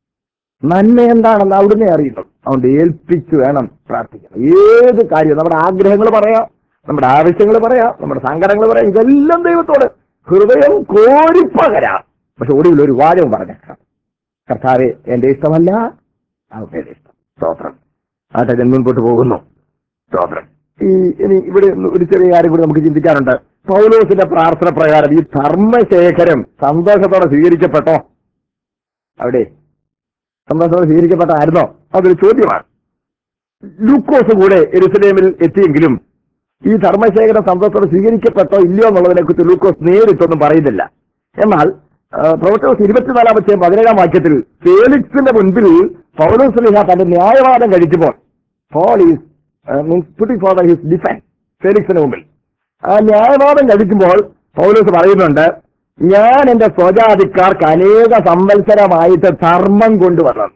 നന്മ എന്താണെന്ന് അവിടുന്ന് അറിയുന്നു അതുകൊണ്ട് ഏൽപ്പിച്ച് വേണം പ്രാർത്ഥിക്കണം ഏത് കാര്യവും നമ്മുടെ ആഗ്രഹങ്ങൾ പറയാം നമ്മുടെ ആവശ്യങ്ങൾ പറയാം നമ്മുടെ സങ്കടങ്ങൾ പറയാം ഇതെല്ലാം ദൈവത്തോട് ഹൃദയം കോരിപ്പകരാം പക്ഷെ ഒടുവിൽ ഒരു വാചകം പറഞ്ഞേക്കാം കർത്താവെ എന്റെ ഇഷ്ടമല്ല അവരുടെ ഇഷ്ടം സ്തോത്രം ആട്ടെ ഞാൻ മുൻപോട്ട് പോകുന്നു സ്തോത്രം ഈ ഇനി ഇവിടെ ഒന്ന് ഒരു ചെറിയ കാര്യം കൂടി നമുക്ക് ചിന്തിക്കാനുണ്ട് പൗലോസിന്റെ പ്രാർത്ഥന പ്രകാരം ഈ ധർമ്മശേഖരം സന്തോഷത്തോടെ സ്വീകരിക്കപ്പെട്ടോ അവിടെ സന്തോഷത്തോടെ സ്വീകരിക്കപ്പെട്ടായിരുന്നോ അതൊരു ചോദ്യമാണ് ലൂക്കോസ് കൂടെ എരുസലേമിൽ എത്തിയെങ്കിലും ഈ ധർമ്മശേഖരം സന്തോഷത്തോടെ സ്വീകരിക്കപ്പെട്ടോ ഇല്ലയോ എന്നുള്ളതിനെ കുറിച്ച് ലൂക്കോസ് നേരിട്ടൊന്നും പറയുന്നില്ല എന്നാൽ ആ, പ്രവർത്തകസ് ഇരുപത്തിനാലാമത്തെ പതിനേഴാം വാക്യത്തിൽ ഫേലിക്സിന്റെ മുൻപിൽ പൗലോസ് ലിഹ തന്റെ ന്യായവാദം കഴിക്കുമ്പോൾ Paul is means putting forth his defence ഫേലിക്സിന് മുമ്പിൽ ആ ന്യായവാദം കഴിക്കുമ്പോൾ പൗലോസ് പറയുന്നുണ്ട് ഞാൻ എന്റെ സ്വജാതിക്കാർക്ക് അനേക സംവത്സരമായിട്ട് ധർമ്മം കൊണ്ടുവന്നു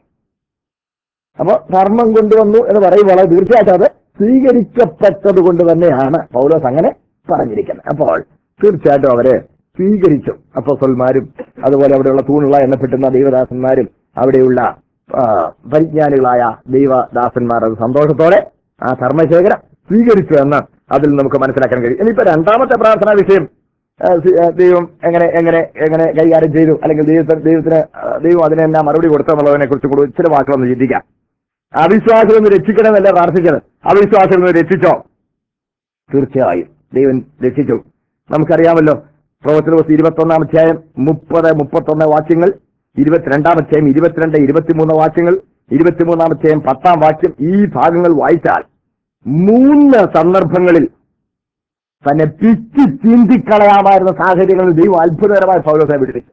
അപ്പൊ ധർമ്മം കൊണ്ടുവന്നു എന്ന് പറയുമ്പോൾ അത് തീർച്ചയായിട്ടും അത് സ്വീകരിക്കപ്പെട്ടത് കൊണ്ട് തന്നെയാണ് പൗലോസ് അങ്ങനെ പറഞ്ഞിരിക്കുന്നത് അപ്പോൾ തീർച്ചയായിട്ടും അവര് സ്വീകരിച്ചു അപ്പോസന്മാരും അതുപോലെ അവിടെയുള്ള തൂണുള്ള എണ്ണപ്പെട്ടുന്ന ദൈവദാസന്മാരും അവിടെയുള്ള ആ, പരിജ്ഞാനികളായ ദൈവദാസന്മാർ അത് സന്തോഷത്തോടെ ആ ധർമ്മശേഖരം സ്വീകരിച്ചു എന്ന് അതിൽ നമുക്ക് മനസ്സിലാക്കാൻ കഴിയും ഇനിയിപ്പോ രണ്ടാമത്തെ പ്രാർത്ഥനാ വിഷയം ആ, സി- ആ, ദൈവം എങ്ങനെ എങ്ങനെ എങ്ങനെ കൈകാര്യം ചെയ്തു അല്ലെങ്കിൽ ദൈവത്തിന് ദൈവത്തിന് ആ, ദൈവം അതിന് എന്നാ മറുപടി കൊടുത്തെന്നുള്ളതിനെ കുറിച്ച് കൂടി ഇച്ചിരി വാക്കുകളൊന്ന് ചിന്തിക്കാം അവിശ്വാസം ഒന്ന് രക്ഷിക്കണമെന്നല്ല പ്രാർത്ഥിച്ചത് അവിശ്വാസം ഒന്ന് രക്ഷിച്ചോ തീർച്ചയായും ദൈവം രക്ഷിച്ചു നമുക്കറിയാമല്ലോ പ്രവർത്തന ദിവസം ഇരുപത്തൊന്നാം അധ്യായം മുപ്പത് മുപ്പത്തൊന്ന് വാക്യങ്ങൾ ഇരുപത്തിരണ്ടാം അധ്യായം ഇരുപത്തിരണ്ട് ഇരുപത്തിമൂന്ന് വാക്യങ്ങൾ ഇരുപത്തിമൂന്നാം അധ്യായം പത്താം വാക്യം ഈ ഭാഗങ്ങൾ വായിച്ചാൽ മൂന്ന് സന്ദർഭങ്ങളിൽ തന്നെ പിച്ചി ചീന്തിക്കളയാമായിരുന്ന സാഹചര്യങ്ങളിൽ ദൈവം അത്ഭുതകരമായ പൗലോസിനെ വിടുവിച്ചു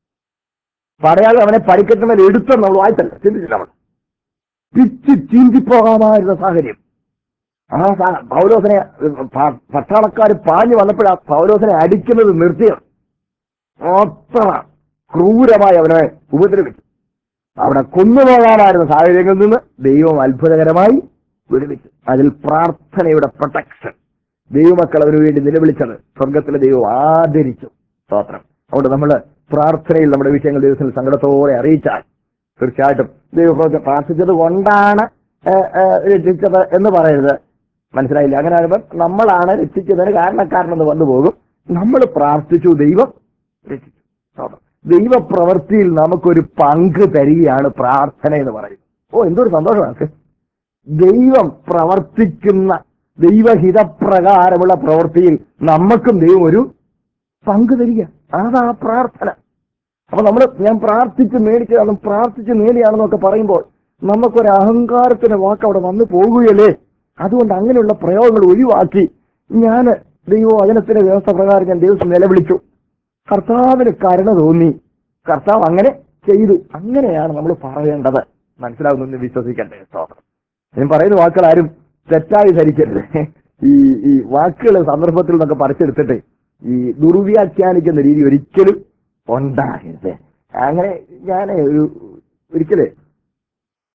പറയാതെ അവനെ പരിക്കെട്ടുമ്പോൾ എടുത്തെന്ന് നമ്മൾ വായിച്ചല്ല ചിന്തിച്ചില്ല നമ്മൾ പിച്ചി ചീന്തിപ്പോകാമായിരുന്ന സാഹചര്യം ആ സാ- പൗലോസിനെ പട്ടാളക്കാർ പാഞ്ഞു വന്നപ്പോഴാ പൗലോസിനെ അടിക്കുന്നത് നിർത്തിയത് അത്ര ക്രൂരമായി അവനെ ഉപദ്രവിച്ചു അവിടെ കൊന്നുപോകാമായിരുന്ന സാഹചര്യങ്ങളിൽ നിന്ന് ദൈവം അത്ഭുതകരമായി വിടുവിച്ചു അതിൽ പ്രാർത്ഥനയുടെ പ്രൊട്ടക്ഷൻ ദൈവമക്കൾ അവന് വേണ്ടി നിലവിളിച്ചത് സ്വർഗത്തിലെ ദൈവം ആദരിച്ചു സ്തോത്രം അതുകൊണ്ട് നമ്മൾ പ്രാർത്ഥനയിൽ നമ്മുടെ വിഷയങ്ങൾ ദൈവത്തിൽ സങ്കടത്തോടെ അറിയിച്ചാൽ തീർച്ചയായിട്ടും ദൈവം പ്രാർത്ഥിച്ചത് കൊണ്ടാണ് ഏഹ്, ഏഹ്, രക്ഷിച്ചത് എന്ന് പറയരുത് മനസ്സിലായില്ല അങ്ങനെ ആകുമ്പോൾ നമ്മളാണ് രക്ഷിച്ചതിന് കാരണക്കാരനെന്ന് വന്നു പോകും നമ്മൾ പ്രാർത്ഥിച്ചു ദൈവം രക്ഷിച്ചു സ്തോത്രം. ദൈവപ്രവൃത്തിയിൽ നമുക്കൊരു പങ്ക് തരികയാണ് പ്രാർത്ഥന എന്ന് പറയുന്നത് ഓ എന്തൊരു സന്തോഷമാണ് ദൈവം പ്രവർത്തിക്കുന്ന ദൈവഹിതപ്രകാരമുള്ള പ്രവൃത്തിയിൽ നമുക്കും ദൈവം ഒരു പങ്ക് തരിക അതാ പ്രാർത്ഥന അപ്പൊ നമ്മൾ ഞാൻ പ്രാർത്ഥിച്ച് മേടിച്ചതാണെന്നും പ്രാർത്ഥിച്ച് നേടിയാണെന്നൊക്കെ പറയുമ്പോൾ നമുക്കൊരു അഹങ്കാരത്തിന്റെ വാക്ക് അവിടെ വന്നു പോകുകയല്ലേ അതുകൊണ്ട് അങ്ങനെയുള്ള പ്രയോഗങ്ങൾ ഒഴിവാക്കി ഞാൻ ദൈവവചനത്തിന്റെ വ്യവസ്ഥ പ്രകാരം ഞാൻ ദൈവം നിലവിളിച്ചു കർത്താവിന് കരുണ തോന്നി കർത്താവ് അങ്ങനെ ചെയ്തു അങ്ങനെയാണ് നമ്മൾ പറയേണ്ടത് മനസ്സിലാവുന്നെന്ന് വിശ്വസിക്കണ്ടേ സ്തോത്രം ഞാൻ പറയുന്ന വാക്കുകൾ ആരും തെറ്റായി ധരിക്കരുത് ഈ ഈ വാക്കുകൾ സന്ദർഭത്തിൽ നിന്നൊക്കെ പറിച്ചെടുത്തിട്ട് ഈ ദുർവ്യാഖ്യാനിക്കുന്ന രീതി ഒരിക്കലും ഉണ്ടാകരുത് അങ്ങനെ ഞാൻ ഒരു ഒരിക്കലേ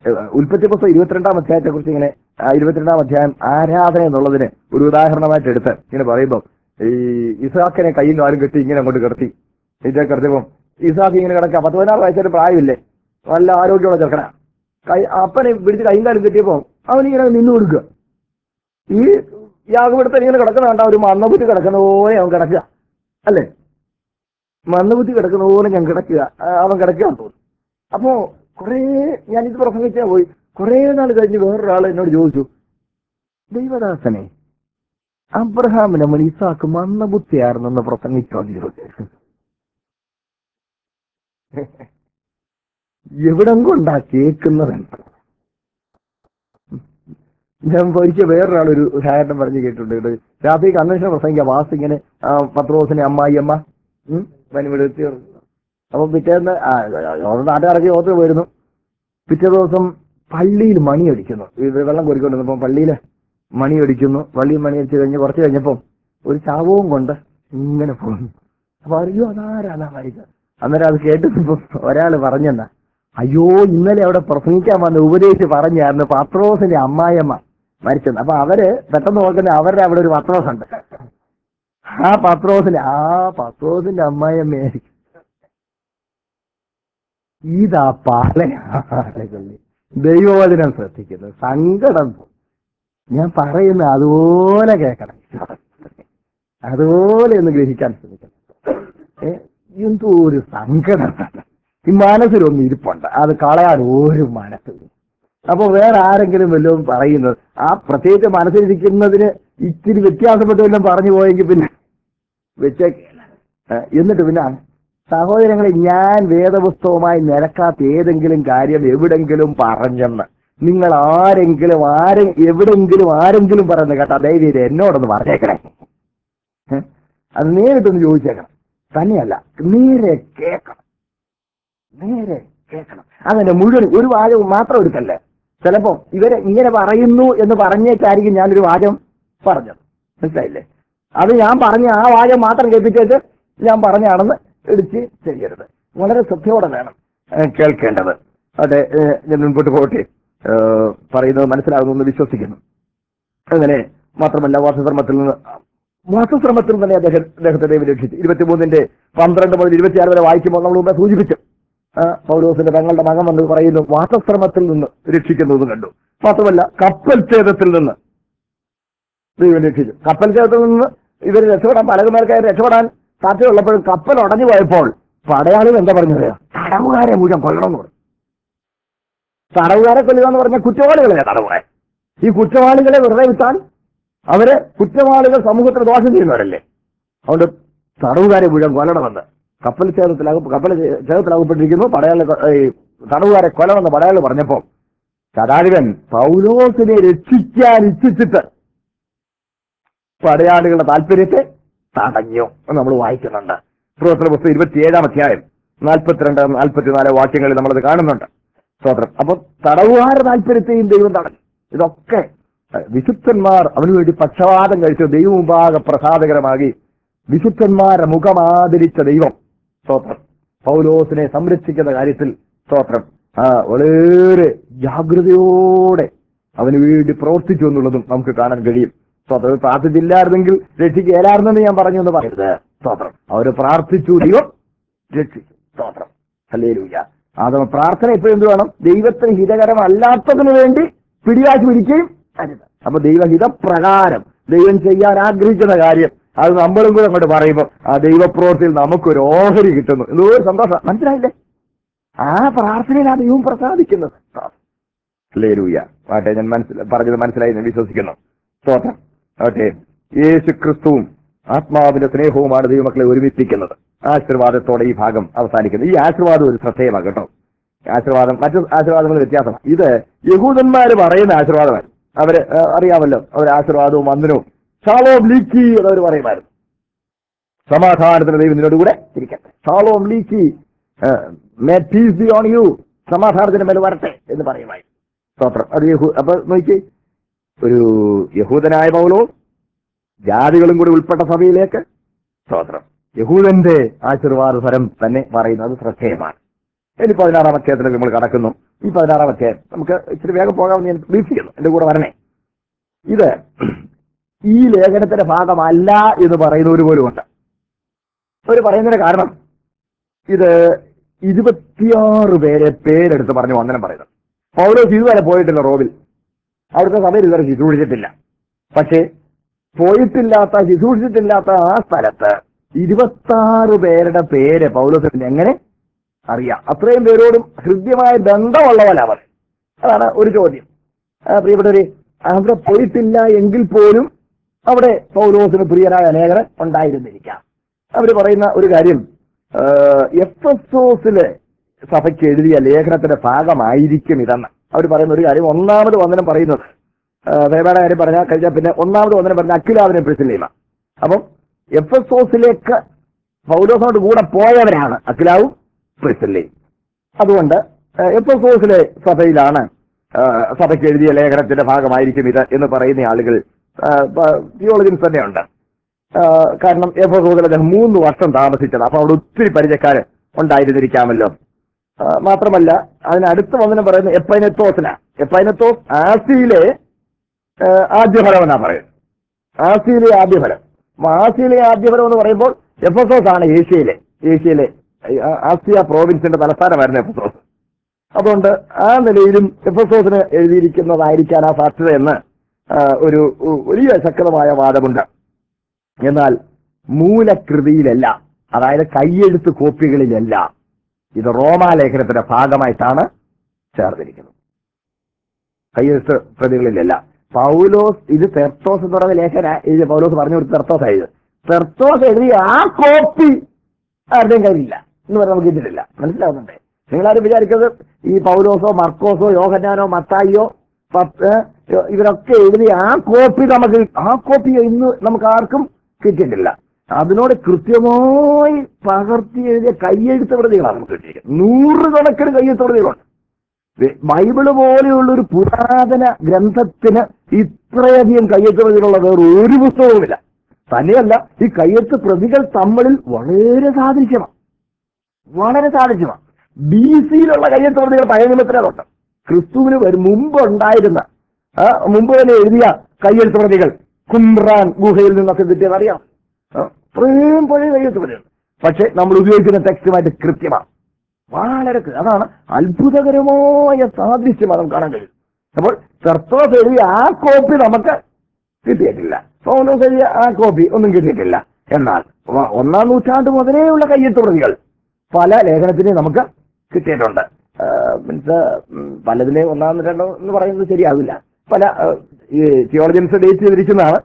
ഏഹ്, ഉൽപ്പത്തി പുസ്തകം ഇരുപത്തിരണ്ടാം അധ്യായത്തെ കുറിച്ച് ഇങ്ങനെ ആ ഇരുപത്തിരണ്ടാം അധ്യായം ആരാധന എന്നുള്ളതിന് ഒരു ഉദാഹരണമായിട്ട് എടുത്ത് ഇങ്ങനെ പറയുമ്പോൾ ഈ ഇസാക്കിനെ കൈയും കാലും കെട്ടി ഇങ്ങനെ അങ്ങോട്ട് കിടത്തി ഇതേ കിടത്തിയപ്പം ഇസാഖ് ഇങ്ങനെ കിടക്കുക പത്ത് പതിനാറ് വയസ്സിന് പ്രായമില്ലേ നല്ല ആരോഗ്യമുള്ള ചെറുക്കനാ കൈ അപ്പനെ പിടിച്ച് കൈയും കാലും കെട്ടിയപ്പോ അവനിങ്ങനെ നിന്ന് കൊടുക്കുക ഈ യാഗപീഠത്തിൽ ഇങ്ങനെ കിടക്കുന്ന കണ്ട ഒരു മണ്ണബുദ്ധി കിടക്കുന്ന പോലെ അവൻ കിടക്കുക അല്ലേ മണ്ണബുദ്ധി കിടക്കുന്ന പോലെ ഞാൻ കിടക്കുക ആ, അവൻ കിടക്കുകയാന്ന് തോന്നുന്നു അപ്പോ കുറേ ഞാനിത് പ്രസംഗിച്ചാ പോയി കുറേ നാൾ കഴിഞ്ഞ് വേറൊരാൾ എന്നോട് ചോദിച്ചു ദൈവദാസനെ അബ്രഹാമിനെ നമ്മൾ ഇസാക്ക് മന്ദബുദ്ധിയായിരുന്നെന്ന് പ്രസംഗിച്ചോന്ന് ചോദിച്ചു എവിടം കൊണ്ടാ കേൾക്കുന്നതെന്ന് ഞാൻ ഒരിക്കൽ വേറൊരാളൊരു ഉദാഹരണം പറഞ്ഞു കേട്ടിട്ടുണ്ട് ഇത് രാത്രി കൺവെൻഷൻ പ്രസംഗിക്കാം വാസ് ഇങ്ങനെ ആ, പത്രോസിനെ അമ്മായി അമ്മ വനിവിടുത്തി അപ്പൊ പിറ്റേന്ന് ആ, ഓരോ നാട്ടുകാരൊക്കെ ഓർത്ത് പോയിരുന്നു പിറ്റേ ദിവസം പള്ളിയിൽ മണി അടിക്കുന്നു ഇത് വെള്ളം കോരിക്കൊണ്ടിരുന്നപ്പോൾ പള്ളിയിൽ മണി അടിക്കുന്നു പള്ളിയിൽ മണി അടിച്ചു കഴിഞ്ഞ് കുറച്ച് കഴിഞ്ഞപ്പം ഒരു ചാവവും കൊണ്ട് ഇങ്ങനെ പോകുന്നു അപ്പൊ അറിയോ അതാരാണ് വായിച്ചത് അന്നേരം അത് കേട്ടപ്പോ ഒരാൾ പറഞ്ഞെന്നാ അയ്യോ ഇന്നലെ അവിടെ പ്രസംഗിക്കാൻ വന്ന് ഉപദേശിച്ച് പറഞ്ഞായിരുന്നു പത്രോസിന്റെ അമ്മായിയമ്മ മരിച്ചെന്ന് അപ്പൊ അവര് പെട്ടെന്ന് നോക്കുന്ന അവരുടെ അവിടെ ഒരു പത്രോസ് ഉണ്ട് ആ പത്രോസിന്റെ ആ പത്രോസിന്റെ അമ്മായിയമ്മയായിരിക്കും ഇതാ പാലയാളുകളിൽ ദൈവവചനം ശ്രദ്ധിക്കുന്നത് സങ്കടം തോന്നും. ഞാൻ പറയുന്ന അതുപോലെ കേൾക്കണം അതുപോലെ ഒന്ന് ഗ്രഹിക്കാൻ ശ്രമിക്കണം ഏ, എന്തോ ഒരു സങ്കടമാണ് ഈ മനസ്സിലൊന്ന് ഇരിപ്പുണ്ട് അത് കളയാൻ ഒരു മനസ്സില്ല അപ്പൊ വേറെ ആരെങ്കിലും വല്ലതും പറയുന്നത് ആ പ്രത്യേകിച്ച് മനസ്സിലിരിക്കുന്നതിന് ഇച്ചിരി വ്യത്യാസപ്പെട്ട് വല്ലതും പറഞ്ഞു പോയെങ്കിൽ പിന്നെ വെച്ചേക്കില്ല ഏ, എന്നിട്ട് പിന്നെ സഹോദരങ്ങളെ ഞാൻ വേദപുസ്തകവുമായി നിരക്കാത്ത ഏതെങ്കിലും കാര്യം എവിടെങ്കിലും പറഞ്ഞെന്ന് നിങ്ങൾ ആരെങ്കിലും ആരെ എവിടെങ്കിലും ആരെങ്കിലും പറയുന്നത് കേട്ടാ ദയവ് ചെയ്ത് എന്നോടൊന്ന് പറഞ്ഞേക്കണേ ഏ? അത് നേരിട്ടൊന്ന് ചോദിച്ചേക്കണം തന്നെയല്ല നേരെ കേൾക്കണം നേരെ കേൾക്കണം അങ്ങനെ മുഴുവൻ ഒരു വാചകം മാത്രം എടുക്കല്ലേ ചിലപ്പോ ഇവരെ ഇങ്ങനെ പറയുന്നു എന്ന് പറഞ്ഞേക്കായിരിക്കും ഞാനൊരു വാചകം പറഞ്ഞത് മനസ്സിലായില്ലേ അത് ഞാൻ പറഞ്ഞ ആ വാചകം മാത്രം കേൾപ്പിച്ചേച്ച് ഞാൻ പറഞ്ഞാണെന്ന് എടുത്ത് ചെയ്യരുത് വളരെ ശ്രദ്ധയോടെ വേണം ഏ, കേൾക്കേണ്ടത് അതെ ഏ, ഞാൻ മുൻപോട്ട് പോകട്ടെ ഏ, പറയുന്നത് മനസ്സിലാകുന്നു വിശ്വസിക്കുന്നു അങ്ങനെ മാത്രമല്ല വാസധർമ്മത്തിൽ നിന്ന് വാസശ്രമത്തിൽ തന്നെ അദ്ദേഹം അദ്ദേഹത്തെ ദൈവം രക്ഷിച്ചു ഇരുപത്തിമൂന്നിന്റെ പന്ത്രണ്ട് മുതൽ ഇരുപത്തിയാറ് വരെ വായിക്കുമ്പോൾ നമ്മൾ മുമ്പേ സൂചിപ്പിച്ചു ആ, പൗലോസിന്റെ തങ്ങളുടെ മകൻ വന്ന് പറയുന്നു വാസശ്രമത്തിൽ നിന്ന് രക്ഷിക്കുന്നതും കണ്ടു മാത്രമല്ല കപ്പൽ ഛേദത്തിൽ നിന്ന് ദൈവം രക്ഷിച്ചു കപ്പൽ ഛേദത്തിൽ നിന്ന് ഇവർ രക്ഷപ്പെടാൻ പലകുമേൽക്കാർ രക്ഷപ്പെടാൻ സാധ്യതയുള്ളപ്പോഴും കപ്പൽ ഉടഞ്ഞു പോയപ്പോൾ പടയാളികൾ എന്താ പറഞ്ഞത് തടവുകാരെ മുഴുവൻ കൊല്ലണമെന്ന് പറഞ്ഞു തടവുകാരെ കൊല്ലുക എന്ന് പറഞ്ഞ കുറ്റവാളികളെ തടവുകാർ ഈ കുറ്റവാളികളെ വെറുതെ വിട്ടാൽ അവര് കുറ്റവാളികൾ സമൂഹത്തിന് ദോഷം ചെയ്യുന്നവരല്ലേ അതുകൊണ്ട് തടവുകാരെ മുഴുവൻ കൊല്ലണമെന്ന് കപ്പൽ ചേതത്തിലാകും കപ്പൽ ചേതത്തിലാകപ്പെട്ടിരിക്കുന്നു പടയാളി ഈ തടവുകാരെ കൊല്ലണമെന്ന് പടയാളി പറഞ്ഞപ്പോ ശതാധിപൻ പൗലോസിനെ രക്ഷിക്കാൻ ഇച്ഛിച്ചിട്ട് പടയാളികളുടെ താല്പര്യത്തെ തടഞ്ഞു എന്ന് നമ്മൾ വായിക്കുന്നുണ്ട് പ്രവർത്തന പുസ്തകം ഇരുപത്തിയേഴാം അധ്യായം നാൽപ്പത്തിരണ്ട് നാൽപ്പത്തിനാല് വാക്യങ്ങളിൽ നമ്മളത് കാണുന്നുണ്ട് സ്തോത്രം അപ്പൊ തടവുകാരുടെ താല്പര്യത്തെയും ദൈവം തടഞ്ഞു ഇതൊക്കെ ഏഹ്, വിശുദ്ധന്മാർ അവനു വേണ്ടി പക്ഷപാതം കഴിച്ച ദൈവമുമ്പാകെ പ്രസാദകരമാകി വിശുദ്ധന്മാരെ മുഖമാദരിച്ച ദൈവം സ്തോത്രം പൗലോസിനെ സംരക്ഷിക്കുന്ന കാര്യത്തിൽ സ്തോത്രം ആ വളരെ ജാഗ്രതയോടെ അവന് വേണ്ടി പ്രവർത്തിച്ചു എന്നുള്ളതും നമുക്ക് കാണാൻ കഴിയും സ്തോത്രം പ്രാർത്ഥിച്ചില്ലായിരുന്നെങ്കിൽ രക്ഷിക്കേലായിരുന്നെന്ന് ഞാൻ പറഞ്ഞു എന്ന് പറയരുത് സ്തോത്രം അവര് പ്രാർത്ഥിച്ചു ദൈവം രക്ഷിച്ചു സ്തോത്രം ഹല്ലേലൂയ അത് പ്രാർത്ഥന എപ്പോഴും എന്ത് വേണം ദൈവത്തിന് ഹിതകരമല്ലാത്തതിനു വേണ്ടി പിടിയാക്കി പിടിക്കുകയും അരുത് അപ്പൊ ദൈവഹിതപ്രകാരം ദൈവം ചെയ്യാൻ ആഗ്രഹിക്കുന്ന കാര്യം അത് നമ്മളും കൂടെ അങ്ങോട്ട് പറയുമ്പോൾ ആ ദൈവപ്രവൃത്തിയിൽ നമുക്കൊരു ഓഹരി കിട്ടുന്നു എന്തോ ഒരു സന്തോഷം മനസ്സിലായില്ലേ ആ പ്രാർത്ഥനയിലാണ് ദൈവം പ്രസാദിക്കുന്നത് ഹല്ലേലൂയ ആട്ടെ ഞാൻ മനസ്സില പറഞ്ഞത് മനസ്സിലായി എന്ന് വിശ്വസിക്കുന്നു സ്തോത്രം ആട്ടെ യേശു ക്രിസ്തുവും ആത്മാവിന്റെ സ്നേഹവുമാണ് ദൈവമക്കളെ ഒരുമിപ്പിക്കുന്നത് ആശീർവാദത്തോടെ ഈ ഭാഗം അവസാനിക്കുന്നു ഈ ആശീർവാദം ഒരു ശ്രദ്ധേയമാണ് കേട്ടോ ഈ ആശീർവാദം മറ്റു ആശീർവാദങ്ങൾ വ്യത്യാസമാണ് ഇത് യഹൂദന്മാര് പറയുന്ന ആശീർവാദമാണ് അവര് ആ, അറിയാമല്ലോ അവർ ആശീർവാദവും വന്ദനവും ഷാലോം ലീക്കി എന്നവർ പറയുമായിരുന്നു സമാധാനത്തിന് ദൈവം നിന്നോട് കൂടെ ഇരിക്കട്ടെ ഷാലോം ലീക്കി may peace be on you സമാധാനത്തിന് മേൽ വരട്ടെ എന്ന് പറയുമായി സ്തോത്രം അത് യഹൂ അപ്പൊ നോക്കി ഒരു യഹൂദനായ പൗലോ ജാതികളും കൂടി ഉൾപ്പെട്ട സഭയിലേക്ക് സ്തോത്രം യഹൂദന്റെ ആശീർവാദ ഫലം തന്നെ പറയുന്നത് ശ്രദ്ധേയമാണ് ഇനി പതിനാറാം അധ്യായത്തിലേക്ക് നമ്മൾ കടക്കുന്നു ഈ പതിനാറാം അധ്യായം നമുക്ക് ഇച്ചിരി വേഗം പോകാമെന്ന് ഞാൻ ബ്രീഫ് ചെയ്യുന്നു എന്റെ കൂടെ വരണേ ഇത് ഈ ലേഖനത്തിന്റെ ഭാഗമല്ല എന്ന് പറയുന്നവർ പോലും ഉണ്ട് അവർ പറയുന്നതിന് കാരണം ഇത് ഇരുപത്തിയാറ് പേരെ പേരെടുത്ത് പറഞ്ഞു വന്ദനം പറയുന്നത് പൗലോസ് ഇതുവരെ പോയിട്ടില്ല റോബിൽ അവിടുത്തെ സഭയിൽ ഇതുവരെ ശുശ്രൂഷിച്ചിട്ടില്ല പക്ഷേ പോയിട്ടില്ലാത്ത ശുശ്രൂഷിച്ചിട്ടില്ലാത്ത ആ സ്ഥലത്ത് ഇരുപത്താറ് പേരുടെ പേര് പൗലോസിന് എങ്ങനെ അറിയാം അത്രയും പേരോടും ഹൃദ്യമായ ബന്ധമുള്ളവരവർ അതാണ് ഒരു ചോദ്യം ആ, പ്രിയപ്പെട്ടവര് അവിടെ പോയിട്ടില്ല എങ്കിൽ പോലും അവിടെ പൗലോസിന് പ്രിയരായ അനേകർ ഉണ്ടായിരുന്നിരിക്കാം അവര് പറയുന്ന ഒരു കാര്യം എഫ് എസ് ഓസിലെ സഭയ്ക്ക് എഴുതിയ ലേഖനത്തിന്റെ ഭാഗമായിരിക്കും ഇതെന്ന് അവർ പറയുന്ന ഒരു കാര്യം ഒന്നാമത് വന്ദനം പറയുന്നത് വേറെ കാര്യം പറഞ്ഞാൽ കഴിഞ്ഞാൽ പിന്നെ ഒന്നാമത് വന്ദനം പറഞ്ഞ അഖിലാവിനെ പ്രിസിലീമ അപ്പം എഫ് എസ് ഓസിലേക്ക് പൗലോസിനോട് കൂടെ പോയവരാണ് അഖിലാവും പ്രിസില്ലയും അതുകൊണ്ട് എഫ് എസ് ഓസിലെ സഭയിലാണ് ആ, സഭയ്ക്ക് എഴുതിയ ലേഖനത്തിന്റെ ഭാഗമായിരിക്കും ഇത് എന്ന് പറയുന്ന ആളുകൾ തിയോളജിൻസ് തന്നെയുണ്ട് ആ, കാരണം എഫ് എസ് ഓസിൽ അദ്ദേഹം മൂന്ന് വർഷം താമസിച്ചത് അപ്പൊ അവിടെ ഒത്തിരി പരിചയക്കാര് ഉണ്ടായിരുന്നിരിക്കാമല്ലോ ആ, മാത്രമല്ല അതിനടുത്ത് വന്നിട്ട് പറയുന്നത് എപ്പൈനത്തോസിന എപ്പൈനത്തോസ് ആസിയിലെ ആ, ആദ്യഫലം എന്നാ പറയുന്നത് ആസിയിലെ ആദ്യഫലം അപ്പൊ ആസിയിലെ ആദ്യഫലം എന്ന് പറയുമ്പോൾ എഫസോസ് ആണ് ഏഷ്യയിലെ ഏഷ്യയിലെ ആ, ആസിയ പ്രോവിൻസിന്റെ തലസ്ഥാനമായിരുന്നു എഫസോസ് അതുകൊണ്ട് ആ നിലയിലും എഫസോസിന് എഴുതിയിരിക്കുന്നതായിരിക്കാൻ ആ സാധ്യതയെന്ന് ആ, ഒരു ഒരു വലിയ ശക്തമായ വാദമുണ്ട് എന്നാൽ മൂലകൃതിയിലല്ല അതായത് കൈയെഴുത്ത് കോപ്പികളിലല്ല ഇത് റോമാലേഖനത്തിന്റെ ഭാഗമായിട്ടാണ് ചേർന്നിരിക്കുന്നത് കയ്യെഴുത്ത് പ്രതികളിലല്ല പൗലോസ് ഇത് തെർത്തോസ് എന്ന് പറയുന്ന ലേഖന എഴുതിയ പൗലോസ് പറഞ്ഞു കൊടുത്ത് തെർത്തോസ് എഴുതി തെർത്തോസ് എഴുതിയ ആ കോപ്പി ആരുടെയും കയ്യിലില്ല എന്ന് പറഞ്ഞാൽ നമുക്ക് ഇതിലില്ല മനസ്സിലാവുന്നുണ്ടേ നിങ്ങളാരും വിചാരിക്കുന്നത് ഈ പൗലോസോ മർക്കോസോ യോഹന്നാനോ മത്തായിയോ പത്ത് ഇവരൊക്കെ എഴുതിയ ആ കോപ്പി നമുക്ക് ആ കോപ്പി ഇന്ന് നമുക്ക് ആർക്കും കിട്ടിയിട്ടില്ല അതിനോട് കൃത്യമായി പകർത്തി എഴുതിയ കയ്യെഴുത്ത് പ്രതികളാണ് നമുക്ക് കിട്ടിയിരിക്കുന്നത് നൂറുകണക്കിന് കയ്യെഴുത്ത് പ്രതികളുണ്ട് വെ- ബൈബിള് പോലെയുള്ള ഒരു പുരാതന ഗ്രന്ഥത്തിന് ഇത്രയധികം കയ്യെഴുത്ത് പ്രതികളുള്ള വേറെ ഒരു പുസ്തകവുമില്ല തന്നെയല്ല ഈ കയ്യെഴുത്ത് പ്രതികൾ തമ്മിൽ വളരെ സാദൃശ്യമാണ് വളരെ സാദൃശ്യമാണ് ബി സിയിലുള്ള കയ്യെഴുത്ത് പ്രതികൾ പഴയ നിയമത്തിലുണ്ട് ക്രിസ്തുവിന് വരും മുമ്പ് ഉണ്ടായിരുന്ന ആ, മുമ്പ് തന്നെ എഴുതിയ കയ്യെഴുത്ത് പ്രതികൾ കുംറാൻ ഗുഹയിൽ നിന്നൊക്കെ കിട്ടിയത് അറിയാം ആ, അത്രയും പഴയ കയ്യെഴുത്ത് പ്രതികൾ പക്ഷെ നമ്മൾ ഉപയോഗിക്കുന്ന ടെക്സ്റ്റുമായിട്ട് കൃത്യമാണ് വളരെ കൃ- അതാണ് അത്ഭുതകരമായ സാദൃശ്യമാണ് നമുക്ക് കാണാൻ കഴിയും അപ്പോൾ സർത്തോസ് എഴുതിയ ആ കോപ്പി നമുക്ക് കിട്ടിയിട്ടില്ല പൗലോസ് എഴുതിയ ആ കോപ്പി ഒന്നും കിട്ടിയിട്ടില്ല എന്നാൽ വ- ഒന്നാം നൂറ്റാണ്ട് മുതലേയുള്ള കയ്യെഴുത്ത് പ്രതികൾ പല ലേഖനത്തിനെയും നമുക്ക് കിട്ടിയിട്ടുണ്ട് മീൻസ് പലതിനെ ഒന്നാം നൂറ്റാണ്ട് എന്ന് പറയുന്നത് ശരിയാവില്ല പല ആ, ഈ തിയോളജൻസ് ഡേറ്റ് ചെയ്തിരിക്കുന്നതാണ്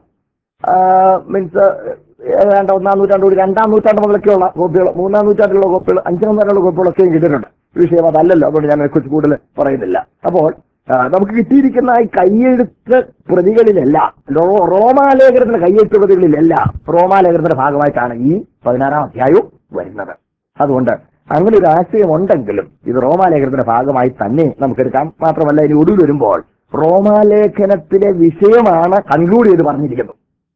മീൻസ് ഏതാണ്ട് ഒന്നാം നൂറ്റാണ്ട് കൂടി രണ്ടാം നൂറ്റാണ്ട് മുതലൊക്കെയുള്ള കോപ്പികൾ മൂന്നാം നൂറ്റാണ്ടിലുള്ള കോപ്പികൾ അഞ്ചാം നൂറ്റാണ്ടിലുള്ള കോപ്പികളൊക്കെയും കിട്ടിയിട്ടുണ്ട് ഈ വിഷയം അതല്ലല്ലോ അതുകൊണ്ട് ഞാൻ അതിനെക്കുറിച്ച് കൂടുതൽ പറയുന്നില്ല അപ്പോൾ ആ, നമുക്ക് കിട്ടിയിരിക്കുന്ന ഈ കയ്യെഴുത്ത് പ്രതികളിലല്ല റോ- റോമാലേഖനത്തിന്റെ കയ്യെഴുത്ത് പ്രതികളിലല്ല റോമാലേഖനത്തിന്റെ ഭാഗമായിട്ടാണ് ഈ പതിനാറാം അധ്യായവും വരുന്നത് അതുകൊണ്ട് അങ്ങനെ ഒരു ആശയം ഉണ്ടെങ്കിലും ഇത് റോമാലേഖനത്തിന്റെ ഭാഗമായി തന്നെ നമുക്കെടുക്കാം മാത്രമല്ല ഇനി ഒടുവിൽ വരുമ്പോൾ റോമാലേഖനത്തിലെ വിഷയമാണ് കൺക്ലൂഡ് ചെയ്ത് പറഞ്ഞിരിക്കുന്നത്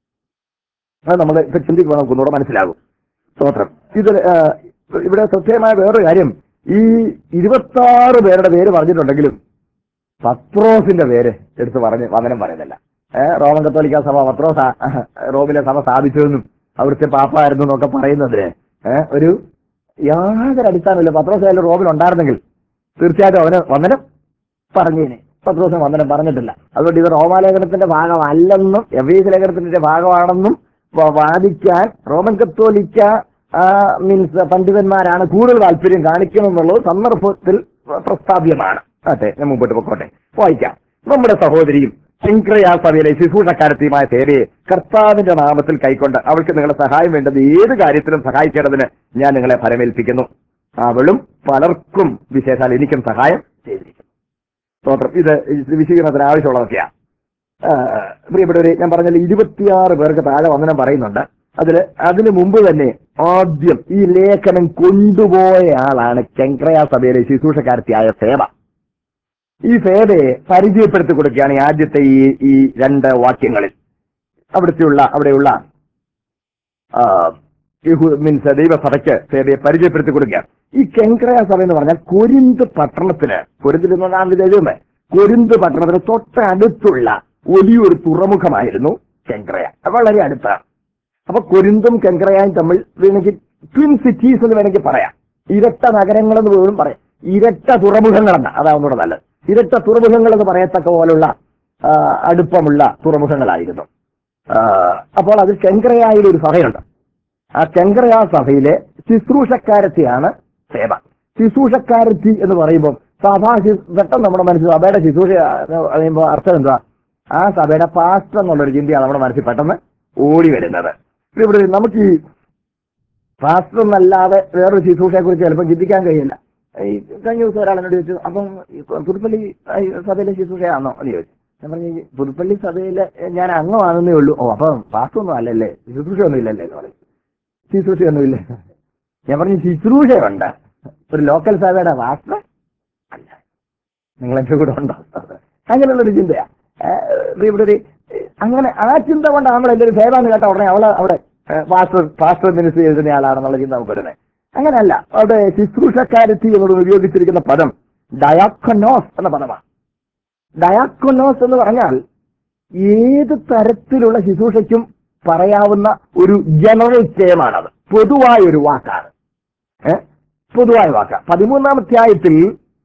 അത് നമ്മൾ ഇപ്പൊ ചിന്തിക്കുമ്പോൾ നമുക്ക് ഒന്നുകൂടെ മനസ്സിലാകും സ്തോത്രം ഇത് ആ, ഇവിടെ ശ്രദ്ധേയമായ വേറൊരു കാര്യം ഈ ഇരുപത്തി ആറ് പേരുടെ പേര് പറഞ്ഞിട്ടുണ്ടെങ്കിലും പത്രോസിന്റെ പേര് എടുത്ത് പറഞ്ഞ് വന്ദനം പറയുന്നില്ല ഏഹ് റോമൻ കത്തോലിക്ക സഭ പത്രോസ് ആ- റോമിലെ സഭ സ്ഥാപിച്ചതെന്നും അവിടുത്തെ പാപ്പായിരുന്നു എന്നൊക്കെ പറയുന്നതിന് ഏഹ് ഒരു യാതൊരു അടിസ്ഥാനമില്ല പത്രോസ് ആയാലും റോമിൽ ഉണ്ടായിരുന്നെങ്കിൽ തീർച്ചയായിട്ടും അവന് വന്ദനം പറഞ്ഞേനെ പത്രോസിന് വന്ദനം പറഞ്ഞിട്ടില്ല അതുകൊണ്ട് ഇത് റോമാലേഖനത്തിന്റെ ഭാഗമല്ലെന്നും എവീസ് ലേഖനത്തിന്റെ ഭാഗമാണെന്നും വ- വാദിക്കാൻ റോമൻ കത്തോലിക്ക മീൻസ് പണ്ഡിതന്മാരാണ് കൂടുതൽ താല്പര്യം കാണിക്കണമെന്നുള്ളത് സന്ദർഭത്തിൽ പ്രസ്താവ്യമാണ് അതെ ഞാൻ മുമ്പോട്ട് പൊക്കോട്ടെ വായിക്കാം നമ്മുടെ സഹോദരിയും ശിങ്ക്രയാ സഭയിലെ ശുശ്രൂഷക്കാരത്തിയുമായ സേവയെ കർത്താവിന്റെ നാമത്തിൽ കൈക്കൊണ്ട് അവൾക്ക് നിങ്ങളെ സഹായം വേണ്ടത് ഏത് കാര്യത്തിലും സഹായിക്കേണ്ടതിന് ഞാൻ നിങ്ങളെ ഫലമേൽപ്പിക്കുന്നു അവളും പലർക്കും വിശേഷാൽ എനിക്കും സഹായം ചെയ്തിരിക്കുന്നു സ്തോത്രം ഇത് ഇത് വിശീകരണത്തിന് ആവശ്യമുള്ളതൊക്കെയാ ആ, പ്രിയപ്പെട്ടവരെ ഞാൻ പറഞ്ഞാൽ ഇരുപത്തിയാറ് പേർക്ക് താഴെ വന്ദനം പറയുന്നുണ്ട് അതിൽ അതിനു മുമ്പ് തന്നെ ആദ്യം ഈ ലേഖനം കൊണ്ടുപോയ ആളാണ് ചെങ്ക്രയ സഭയിലെ ശുശ്രൂഷക്കാരത്തിയായ സേവ ഈ സേവയെ പരിചയപ്പെടുത്തി കൊടുക്കുകയാണ് ഈ ആദ്യത്തെ ഈ ഈ രണ്ട് വാക്യങ്ങളിൽ അവിടുത്തെയുള്ള അവിടെയുള്ള ആ, മീൻസ് ദൈവസഭയ്ക്ക് സേവയെ പരിചയപ്പെടുത്തി കൊടുക്കുക ഈ കെങ്ക്രയ സഭ എന്ന് പറഞ്ഞാൽ കൊരിന്ത് പട്ടണത്തിന് കൊരിന്തിൽ നിന്നാണ് ഇത് എഴുതുന്നത് കൊരിന്ത് പട്ടണത്തിന് തൊട്ടടുത്തുള്ള വലിയൊരു തുറമുഖമായിരുന്നു കെങ്ക്രയ വളരെ അടുത്താണ് അപ്പൊ കൊരിന്തും കെങ്ക്രയായും തമ്മിൽ വേണമെങ്കിൽ ട്വിൻ സിറ്റീസ് എന്ന് വേണമെങ്കിൽ പറയാം ഇരട്ട നഗരങ്ങളെന്ന് പോലും പറയാം ഇരട്ട തുറമുഖങ്ങളെന്ന് അതാവുന്നൂടെ നല്ലത് ഇരട്ട തുറമുഖങ്ങൾ എന്ന് പറയത്തക്ക പോലുള്ള ആ, അടുപ്പമുള്ള തുറമുഖങ്ങളായിരുന്നു ആ, അപ്പോൾ അതിൽ കെങ്ക്രയായിൽ ഒരു സഭയുണ്ട് ആ കെങ്കറയ സഭയിലെ ശുശ്രൂഷക്കാരത്തിയാണ് സേവ ശുശ്രൂഷക്കാരത്തി എന്ന് പറയുമ്പോൾ സഭാ ശു- പെട്ടെന്ന് നമ്മുടെ മനസ്സിൽ സഭയുടെ ശുശ്രൂഷ പറയുമ്പോൾ അർത്ഥം എന്താ ആ സഭയുടെ പാസ്റ്റർ എന്നുള്ളൊരു ചിന്തയാണ് നമ്മുടെ മനസ്സിൽ പെട്ടെന്ന് ഓടി വരുന്നത് ഇവിടെ നമുക്ക് ഈ പാസ്റ്റർ എന്നല്ലാതെ വേറൊരു ശുശ്രൂഷയെ കുറിച്ച് ചിലപ്പോൾ ചിന്തിക്കാൻ കഴിയില്ല ഈ കഴിഞ്ഞ ദിവസം ഒരാൾ എന്നോട് ചോദിച്ചു അപ്പം ഈ പുതുപ്പള്ളി ഈ സഭയിലെ ശുശ്രൂഷയാണോ എന്ന് ചോദിച്ചു ഞാൻ പറഞ്ഞു ഈ പുതുപ്പള്ളി സഭയിലെ ഞാൻ അംഗമാണെന്നേ ഉള്ളൂ ഓ അപ്പം പാസ്റ്റർ ഒന്നും അല്ലല്ലേ ശുശ്രൂഷ ഒന്നും ഇല്ലല്ലേ എന്ന് പറഞ്ഞു ശുശ്രൂഷയൊന്നുമില്ല ഞാൻ പറഞ്ഞു ശുശ്രൂഷയുണ്ട് ഒരു ലോക്കൽ സഭയുടെ പാസ്റ്റർ അല്ല നിങ്ങൾ എന്റെ കൂടെ ഉണ്ടോ അങ്ങനെയുള്ളൊരു ചിന്തയാ ഏഹ് ഇവിടെ ഒരു അങ്ങനെ ആ ചിന്ത കൊണ്ടാണ് നമ്മൾ എല്ലാവരും സേവ എന്ന് കേട്ട ഉടനെ അവള് അവിടെ ഏഹ് പാസ്റ്റർ പാസ്റ്റർ മിനിസ്റ്റർ എഴുതുന്ന ആളാണെന്നുള്ള ചിന്ത നമുക്ക് വരുന്നത് അങ്ങനെയല്ല അവിടെ ശുശ്രൂഷക്കാരത്തി എന്നോട് ഉപയോഗിച്ചിരിക്കുന്ന പദം ഡയാക്കനോസ് എന്ന പദമാണ് ഡയാക്കനോസ് എന്ന് പറഞ്ഞാൽ ഏത് തരത്തിലുള്ള ശുശ്രൂഷയ്ക്കും പറയാവുന്ന ഒരു ജനറൽ ടേമാണത് പൊതുവായ ഒരു വാക്കാണ് ഏ? പൊതുവായ വാക്ക പതിമൂന്നാം അധ്യായത്തിൽ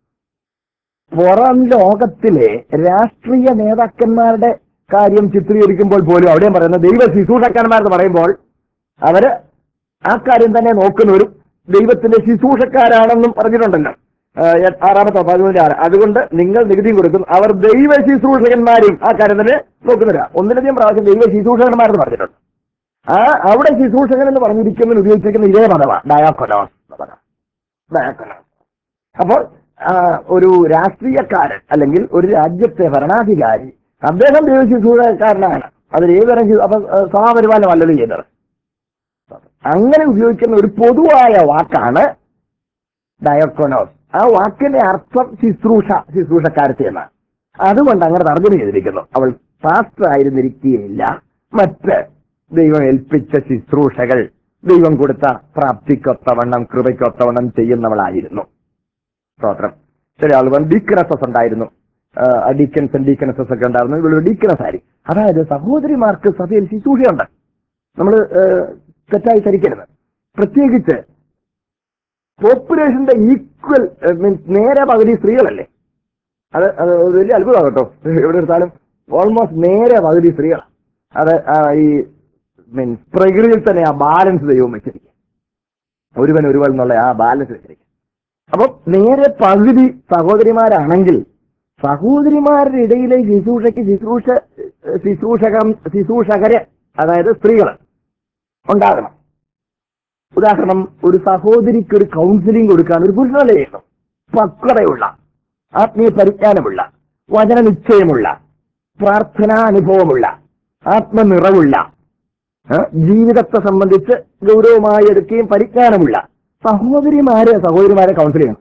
പുറം ലോകത്തിലെ രാഷ്ട്രീയ നേതാക്കന്മാരുടെ കാര്യം ചിത്രീകരിക്കുമ്പോൾ പോലും അവിടെയും പറയുന്നത് ദൈവ ശുശ്രൂഷക്കാരന്മാരെന്ന് പറയുമ്പോൾ അവര് ആ കാര്യം തന്നെ നോക്കുന്നവരും ദൈവത്തിന്റെ ശുശ്രൂഷക്കാരാണെന്നും പറഞ്ഞിട്ടുണ്ടല്ലോ ആ, എ- ആറാമത്തെ പതിമൂന്നിന്റെ ആറ് അതുകൊണ്ട് നിങ്ങൾ നികുതിയും കൊടുക്കും അവർ ദൈവ ശുശ്രൂഷകന്മാരും ആ കാര്യം തന്നെ നോക്കുന്നില്ല ഒന്നിലധികം പ്രാവശ്യം ദൈവ ശുശ്രൂഷകന്മാരെന്ന് പറഞ്ഞിട്ടുണ്ട് ആ അവിടെ ശുശ്രൂഷകൻ എന്ന് പറഞ്ഞിരിക്കുന്നതിന് ഉപയോഗിച്ചിരിക്കുന്ന ഇതേ പദമാണ് ഡയാക്കൊനോസ് എന്ന പദം ഡയാക്കൊനോസ് അപ്പോൾ ആ, ഒരു രാഷ്ട്രീയക്കാരൻ അല്ലെങ്കിൽ ഒരു രാജ്യത്തെ ഭരണാധികാരി അദ്ദേഹം ദൈവ ശുശ്രൂഷക്കാരനാണ് അതിൽ ഏതുതരം ശു- അപ്പൊ ആ, സഭാപരിപാലനമല്ലല്ലോ ചെയ്യുന്നത് അങ്ങനെ ഉപയോഗിക്കുന്ന ഒരു പൊതുവായ വാക്കാണ് ഡയോക്കോനോസ് ആ വാക്കിന്റെ അർത്ഥം ശുശ്രൂഷ ശുശ്രൂഷക്കാരത്തി എന്നാണ് അതുകൊണ്ട് അങ്ങനെ തർജ്ജമ ചെയ്തിരിക്കുന്നു അവൾ പാസ്റ്റർ ആയിരുന്നിരിക്കുകയില്ല മറ്റ് ദൈവം ഏൽപ്പിച്ച ശുശ്രൂഷകൾ ദൈവം കൊടുത്ത പ്രാപ്തിക്കൊത്തവണ്ണം കൃപയ്ക്കൊത്തവണ്ണം ചെയ്യുന്നവളായിരുന്നു സ്തോത്രം ചില ആളുകൾ ഡീക്കനസസ് ഉണ്ടായിരുന്നു ഡീക്കൻസ് ആൻഡ് ഡീക്കനസസ് ഒക്കെ ഉണ്ടായിരുന്നു ഇവിടെ ഡീക്കനസ് ആയിരിക്കും അതായത് സഹോദരിമാർക്ക് സഭയിൽ ശുശ്രൂഷയുണ്ട് നമ്മൾ തെറ്റായി ധരിക്കരുത് പ്രത്യേകിച്ച് പോപ്പുലേഷന്റെ ഈക്വൽ മീൻസ് നേരെ പകുതി സ്ത്രീകളല്ലേ അത് അത് ഒരു വലിയ അത്ഭുതമാണ് കേട്ടോ എവിടെ എടുത്താലും ഓൾമോസ്റ്റ് നേരെ പകുതി സ്ത്രീകളാണ് അത് ആ, ഈ മീൻസ് പ്രകൃതിയിൽ തന്നെ ആ ബാലൻസ് ദൈവം വെച്ചിരിക്കും ഒരുവൻ ഒരുവൻ എന്നുള്ള ആ ബാലൻസ് വെച്ചിരിക്കും അപ്പം നേരെ പകുതി സഹോദരിമാരാണെങ്കിൽ സഹോദരിമാരുടെ ഇടയിലെ ശുശ്രൂഷയ്ക്ക് ശുശ്രൂഷ ശുശ്രൂഷകം ശുശ്രൂഷകര് അതായത് സ്ത്രീകൾ ഉണ്ടാകണം ഉദാഹരണം ഒരു സഹോദരിക്ക് ഒരു കൗൺസിലിംഗ് കൊടുക്കാൻ ഒരു പുരുഷനല്ലേ ചെയ്യണം പക്വതയുള്ള ആത്മീയ പരിജ്ഞാനമുള്ള വചന നിശ്ചയമുള്ള പ്രാർത്ഥനാനുഭവമുള്ള ആത്മനിറവുള്ള ഏ, ജീവിതത്തെ സംബന്ധിച്ച് ഗൗരവമായി എടുക്കുകയും പരിജ്ഞാനമുള്ള സഹോദരിമാരെ സഹോദരിമാരെ കൗൺസിൽ ചെയ്യണം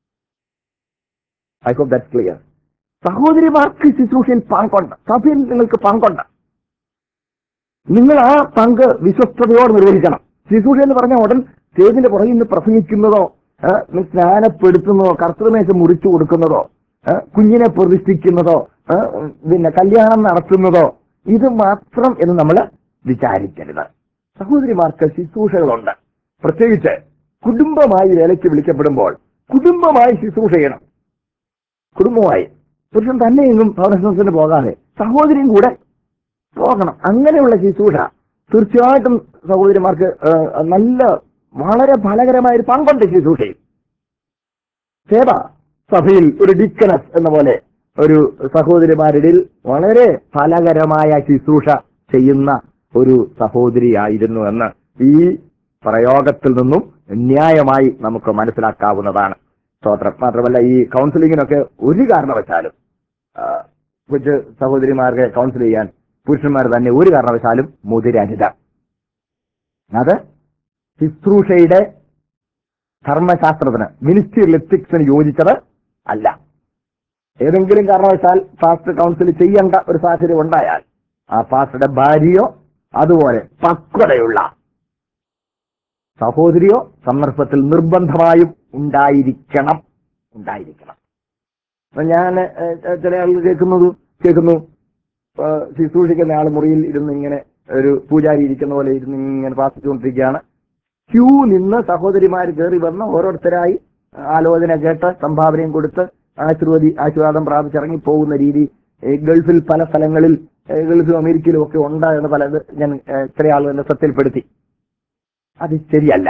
ഐ ഹോപ്പ് ദാറ്റ് ക്ലിയർ സഹോദരിമാർക്ക് ശുശ്രൂഷയിൽ പങ്കുണ്ട് സഭയിൽ നിങ്ങൾക്ക് പങ്കുണ്ട് നിങ്ങൾ ആ പങ്ക് വിശ്വസ്തയോടെ നിർവഹിക്കണം ശുശ്രൂഷ എന്ന് പറഞ്ഞ ഉടൻ സ്റ്റേജിന്റെ പുറകിൽ നിന്ന് പ്രസംഗിക്കുന്നതോ ഏ, സ്നാനപ്പെടുത്തുന്നതോ കർത്തൃമേശ മുറിച്ചു കൊടുക്കുന്നതോ ഏ, കുഞ്ഞിനെ പ്രതിഷ്ഠിക്കുന്നതോ ഏ, പിന്നെ കല്യാണം നടത്തുന്നതോ ഇത് മാത്രം എന്ന് നമ്മൾ വിചാരിക്കരുത് സഹോദരിമാർക്ക് ശുശ്രൂഷകളുണ്ട് പ്രത്യേകിച്ച് കുടുംബമായി വേലയ്ക്ക് വിളിക്കപ്പെടുമ്പോൾ കുടുംബമായി ശുശ്രൂഷ ചെയ്യണം കുടുംബമായി പുരുഷൻ തന്നെയെങ്കിലും ഭവനത്തിന് പോകാതെ സഹോദരിയും കൂടെ പോകണം അങ്ങനെയുള്ള ശുശ്രൂഷ തീർച്ചയായിട്ടും സഹോദരിമാർക്ക് ആ, നല്ല വളരെ ഫലകരമായ ഒരു പങ്കുണ്ട് ശുശ്രൂഷയിൽ സേവ സഭയിൽ ഒരു ഡിക്കനസ് എന്ന പോലെ ഒരു സഹോദരിമാരുടെ വളരെ ഫലകരമായ ശുശ്രൂഷ ചെയ്യുന്ന ഒരു സഹോദരിയായിരുന്നു എന്ന് ഈ പ്രയോഗത്തിൽ നിന്നും ന്യായമായി നമുക്ക് മനസ്സിലാക്കാവുന്നതാണ് സ്തോത്രം മാത്രമല്ല ഈ കൗൺസിലിങ്ങിനൊക്കെ ഒരു കാരണവശാലും ആ, കൊച്ചു സഹോദരിമാർക്ക് കൗൺസിൽ ചെയ്യാൻ പുരുഷന്മാർ തന്നെ ഒരു കാരണവശാലും മുതിരരുത് അത് ശുശ്രൂഷയുടെ ധർമ്മശാസ്ത്രത്തിന് മിനിസ്റ്റീരിയൽ എത്തിക്സിന് യോജിച്ചത് അല്ല ഏതെങ്കിലും കാരണവശാൽ പാസ്റ്റർ കൗൺസിൽ ചെയ്യേണ്ട ഒരു സാഹചര്യം ഉണ്ടായാൽ ആ പാസ്റ്ററുടെ ഭാര്യയോ അതുപോലെ പക്വതയുള്ള സഹോദരിയോ സന്ദർഭത്തിൽ നിർബന്ധമായും ഉണ്ടായിരിക്കണം ഉണ്ടായിരിക്കണം അപ്പൊ ഞാൻ ഏഹ്, ചില ആളുകൾ കേൾക്കുന്നത് കേൾക്കുന്നു ഏഹ്, ശുശ്രൂഷിക്കുന്ന ആൾ മുറിയിൽ ഇരുന്ന് ഇങ്ങനെ ഒരു പൂജാരി ഇരിക്കുന്ന പോലെ ഇരുന്ന് ഇങ്ങനെ പ്രാർത്ഥിച്ചുകൊണ്ടിരിക്കുകയാണ് ക്യൂ നിന്ന് സഹോദരിമാർ കയറി വന്ന് ഓരോരുത്തരായി ആലോചന കേട്ട് സംഭാവനയും കൊടുത്ത് ആശീർവദി ആശീർവാദം പ്രാപിച്ചിറങ്ങി പോകുന്ന രീതി ഈ ഗൾഫിൽ പല സ്ഥലങ്ങളിൽ ഏഹ്, ഗൾഫിലും അമേരിക്കയിലും ഒക്കെ ഉണ്ട് എന്ന് പലത് ഞാൻ ഏഹ്, ചില ആളുകൾ എന്നെ ശ്രദ്ധയിൽപ്പെടുത്തി അത് ശരിയല്ല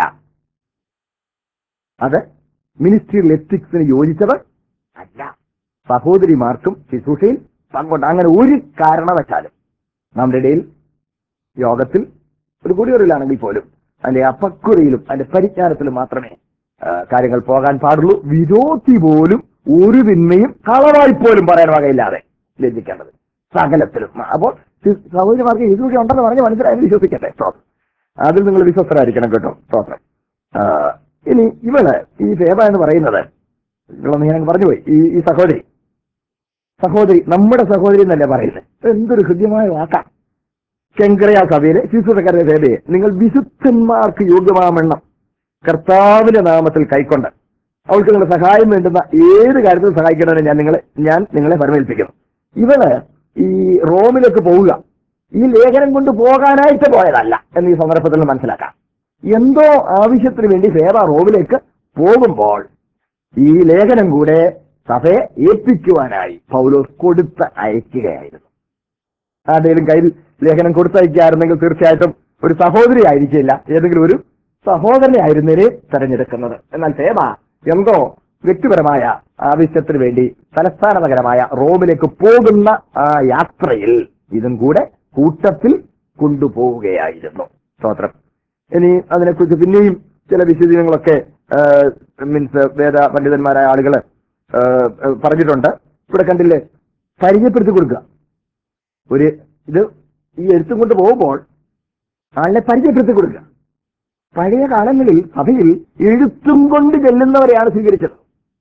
അത് മിനിസ്ട്രിയൽ എത്തിക്സിന് യോജിച്ചത് അല്ല സഹോദരിമാർക്കും ശുശ്രൂഷയിൽ പങ്കുണ്ട് അങ്ങനെ ഒരു കാരണവശാലും നമ്മുടെ ഇടയിൽ യോഗത്തിൽ ഒരു കുടിയൊറിലാണെങ്കിൽ പോലും അതിന്റെ അപക്വതയിലും അതിന്റെ പരിജ്ഞാനത്തിലും മാത്രമേ ആ, കാര്യങ്ങൾ പോകാൻ പാടുള്ളൂ വിരോധി പോലും ഒരു തിന്മയും കളവായി പോലും പറയാൻ വകയില്ലാതെ ലഭിക്കേണ്ടത് സകലത്തിലും അപ്പോൾ ശി- സഹോദരിമാർക്ക് ഇതൊക്കെ ഉണ്ടെന്ന് പറഞ്ഞ് മനസ്സിലായെന്ന് വിശ്വസിക്കട്ടെ സ്തോത്രം അതിൽ നിങ്ങൾ വിശ്വസ്തരായിരിക്കണം കേട്ടോ സ്തോത്രം ആ, ഇനി ഇവള് ഈ ഫേബ എന്ന് പറയുന്നത് നിങ്ങളൊന്ന് ഞാൻ പറഞ്ഞുപോയി ഈ ഈ സഹോദരി സഹോദരി നമ്മുടെ സഹോദരി എന്നല്ലേ പറയുന്നത് എന്തൊരു ഹൃദ്യമായ വാക്കാ ശങ്കരയ സഭയിലെ ശിശുരക്കാരുടെ സേവയെ നിങ്ങൾ വിശുദ്ധന്മാർക്ക് യോഗ്യമാമെണ്ണം കർത്താവിന്റെ നാമത്തിൽ കൈക്കൊണ്ട് അവൾക്ക് നിങ്ങളുടെ സഹായം വേണ്ടുന്ന ഏത് കാര്യത്തിലും സഹായിക്കണമെന്ന് ഞാൻ നിങ്ങളെ ഞാൻ നിങ്ങളെ പരമേൽപ്പിക്കുന്നു ഇവള് ഈ റോമിലേക്ക് പോവുക ഈ ലേഖനം കൊണ്ട് പോകാനായിട്ട് പോയതല്ല എന്ന് ഈ സന്ദർഭത്തിൽ മനസ്സിലാക്കാം എന്തോ ആവശ്യത്തിന് വേണ്ടി സേവ റോമിലേക്ക് പോകുമ്പോൾ ഈ ലേഖനം കൂടെ സഭയെ ഏൽപ്പിക്കുവാനായി പൗലോസ് കൊടുത്ത് അയക്കുകയായിരുന്നു ആരുടെയും കയ്യിൽ ലേഖനം കൊടുത്തയക്കായിരുന്നെങ്കിൽ തീർച്ചയായിട്ടും ഒരു സഹോദരി ആയിരിക്കില്ല ഏതെങ്കിലും ഒരു സഹോദരനെ ആയിരുന്നേനെ തെരഞ്ഞെടുക്കുന്നത് എന്നാൽ സേവ എന്തോ വ്യക്തിപരമായ ആവശ്യത്തിന് വേണ്ടി തലസ്ഥാന നഗരമായ റോമിലേക്ക് പോകുന്ന ആ യാത്രയിൽ ഇതും കൂടെ കൂട്ടത്തിൽ കൊണ്ടുപോവുകയായിരുന്നു സ്തോത്രം ഇനി അതിനെക്കുറിച്ച് പിന്നെയും ചില വിശദീകരണങ്ങളൊക്കെ മീൻസ് വേദ പണ്ഡിതന്മാരായ ആളുകൾ പറഞ്ഞിട്ടുണ്ട് ഇവിടെ കണ്ടില്ലേ പരിചയപ്പെടുത്തി കൊടുക്കുക ഒരു ഇത് ഈ എഴുത്തും കൊണ്ട് പോകുമ്പോൾ ആളിനെ പരിചയപ്പെടുത്തി കൊടുക്കുക പഴയ കാലങ്ങളിൽ സഭയിൽ എഴുത്തും കൊണ്ട് ചെല്ലുന്നവരെയാണ് സ്വീകരിച്ചത്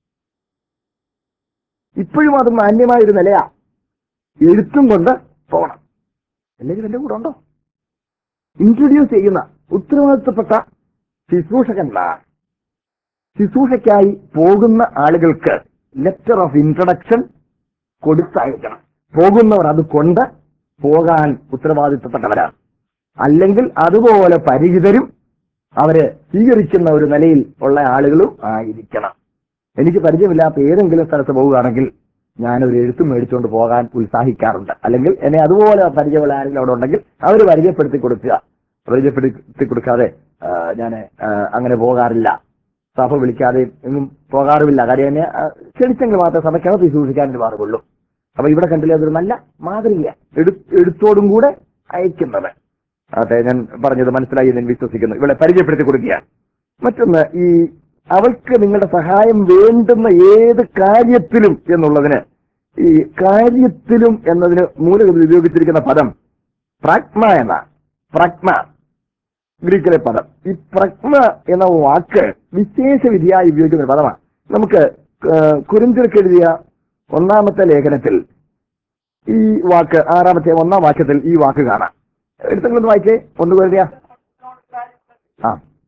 ഇപ്പോഴും അത് മാന്യമായ ഒരു നിലയാ എഴുത്തും കൊണ്ട് പോകണം അല്ലെങ്കിൽ എന്റെ കൂടെ ഉണ്ടോ ഇൻട്രൊഡ്യൂസ് ചെയ്യുന്ന ഉത്തരവാദിത്തപ്പെട്ട ശുശ്രൂഷകന്മാർ ശുശ്രൂഷയ്ക്കായി പോകുന്ന ആളുകൾക്ക് ലെറ്റർ ഓഫ് ഇൻട്രഡക്ഷൻ കൊടുത്തയക്കണം പോകുന്നവർ അത് കൊണ്ട് പോകാൻ ഉത്തരവാദിത്തപ്പെട്ടവരാണ് അല്ലെങ്കിൽ അതുപോലെ പരിചിതരും അവര് സ്വീകരിക്കുന്ന ഒരു നിലയിൽ ഉള്ള ആളുകളും ആയിരിക്കണം എനിക്ക് പരിചയമില്ലാത്ത ഏതെങ്കിലും സ്ഥലത്ത് പോവുകയാണെങ്കിൽ ഞാനൊരു എഴുത്തും മേടിച്ചുകൊണ്ട് പോകാൻ ഉത്സാഹിക്കാറുണ്ട് അല്ലെങ്കിൽ എന്നെ അതുപോലെ പരിചയമുള്ള ആരെങ്കിലും അവിടെ ഉണ്ടെങ്കിൽ അവർ പരിചയപ്പെടുത്തി കൊടുക്കുക പരിചയപ്പെടുത്തി കൊടുക്കാതെ ഞാൻ അങ്ങനെ പോകാറില്ല സഭ വിളിക്കാതെ എങ്ങും പോകാറുമില്ല കാര്യം എന്നെ ആ, ക്ഷണിച്ചെങ്കിൽ മാത്രമേ സഭയ്ക്കകത്ത് സൂക്ഷിക്കാൻ മാറുകയുള്ളൂ അപ്പൊ ഇവിടെ കണ്ടില്ലേ അതൊരു നല്ല മാതൃക എടു എഴുത്തോടും കൂടെ അയക്കുന്നത് അതെ ഞാൻ പറഞ്ഞത് മനസ്സിലായി എന്ന് ഞാൻ വിശ്വസിക്കുന്നു ഇവിടെ പരിചയപ്പെടുത്തി കൊടുക്കുകയാണ് മറ്റൊന്ന് ഈ അവൾക്ക് നിങ്ങളുടെ സഹായം വേണ്ടുന്ന ഏത് കാര്യത്തിലും എന്നുള്ളതിന് ഈ കാര്യത്തിലും എന്നതിന് മൂലകത്തിൽ ഉപയോഗിച്ചിരിക്കുന്ന പദം പ്രാഗ്മ എന്ന പ്രാഗ്മ ഗ്രീക്കിലെ പദം ഈ പ്രഗ്മ എന്ന വാക്ക് വിശേഷ വിധിയായി ഉപയോഗിക്കുന്ന ഒരു പദമാണ് നമുക്ക് കുരിന്തിർക്ക് എഴുതിയ ഒന്നാമത്തെ ലേഖനത്തിൽ ഈ വാക്ക് ആറാമത്തെ ഒന്നാം വാക്യത്തിൽ ഈ വാക്ക് കാണാം എടുത്തെങ്കിലും വായിച്ചേ ഒന്ന് കരുതിയ ആ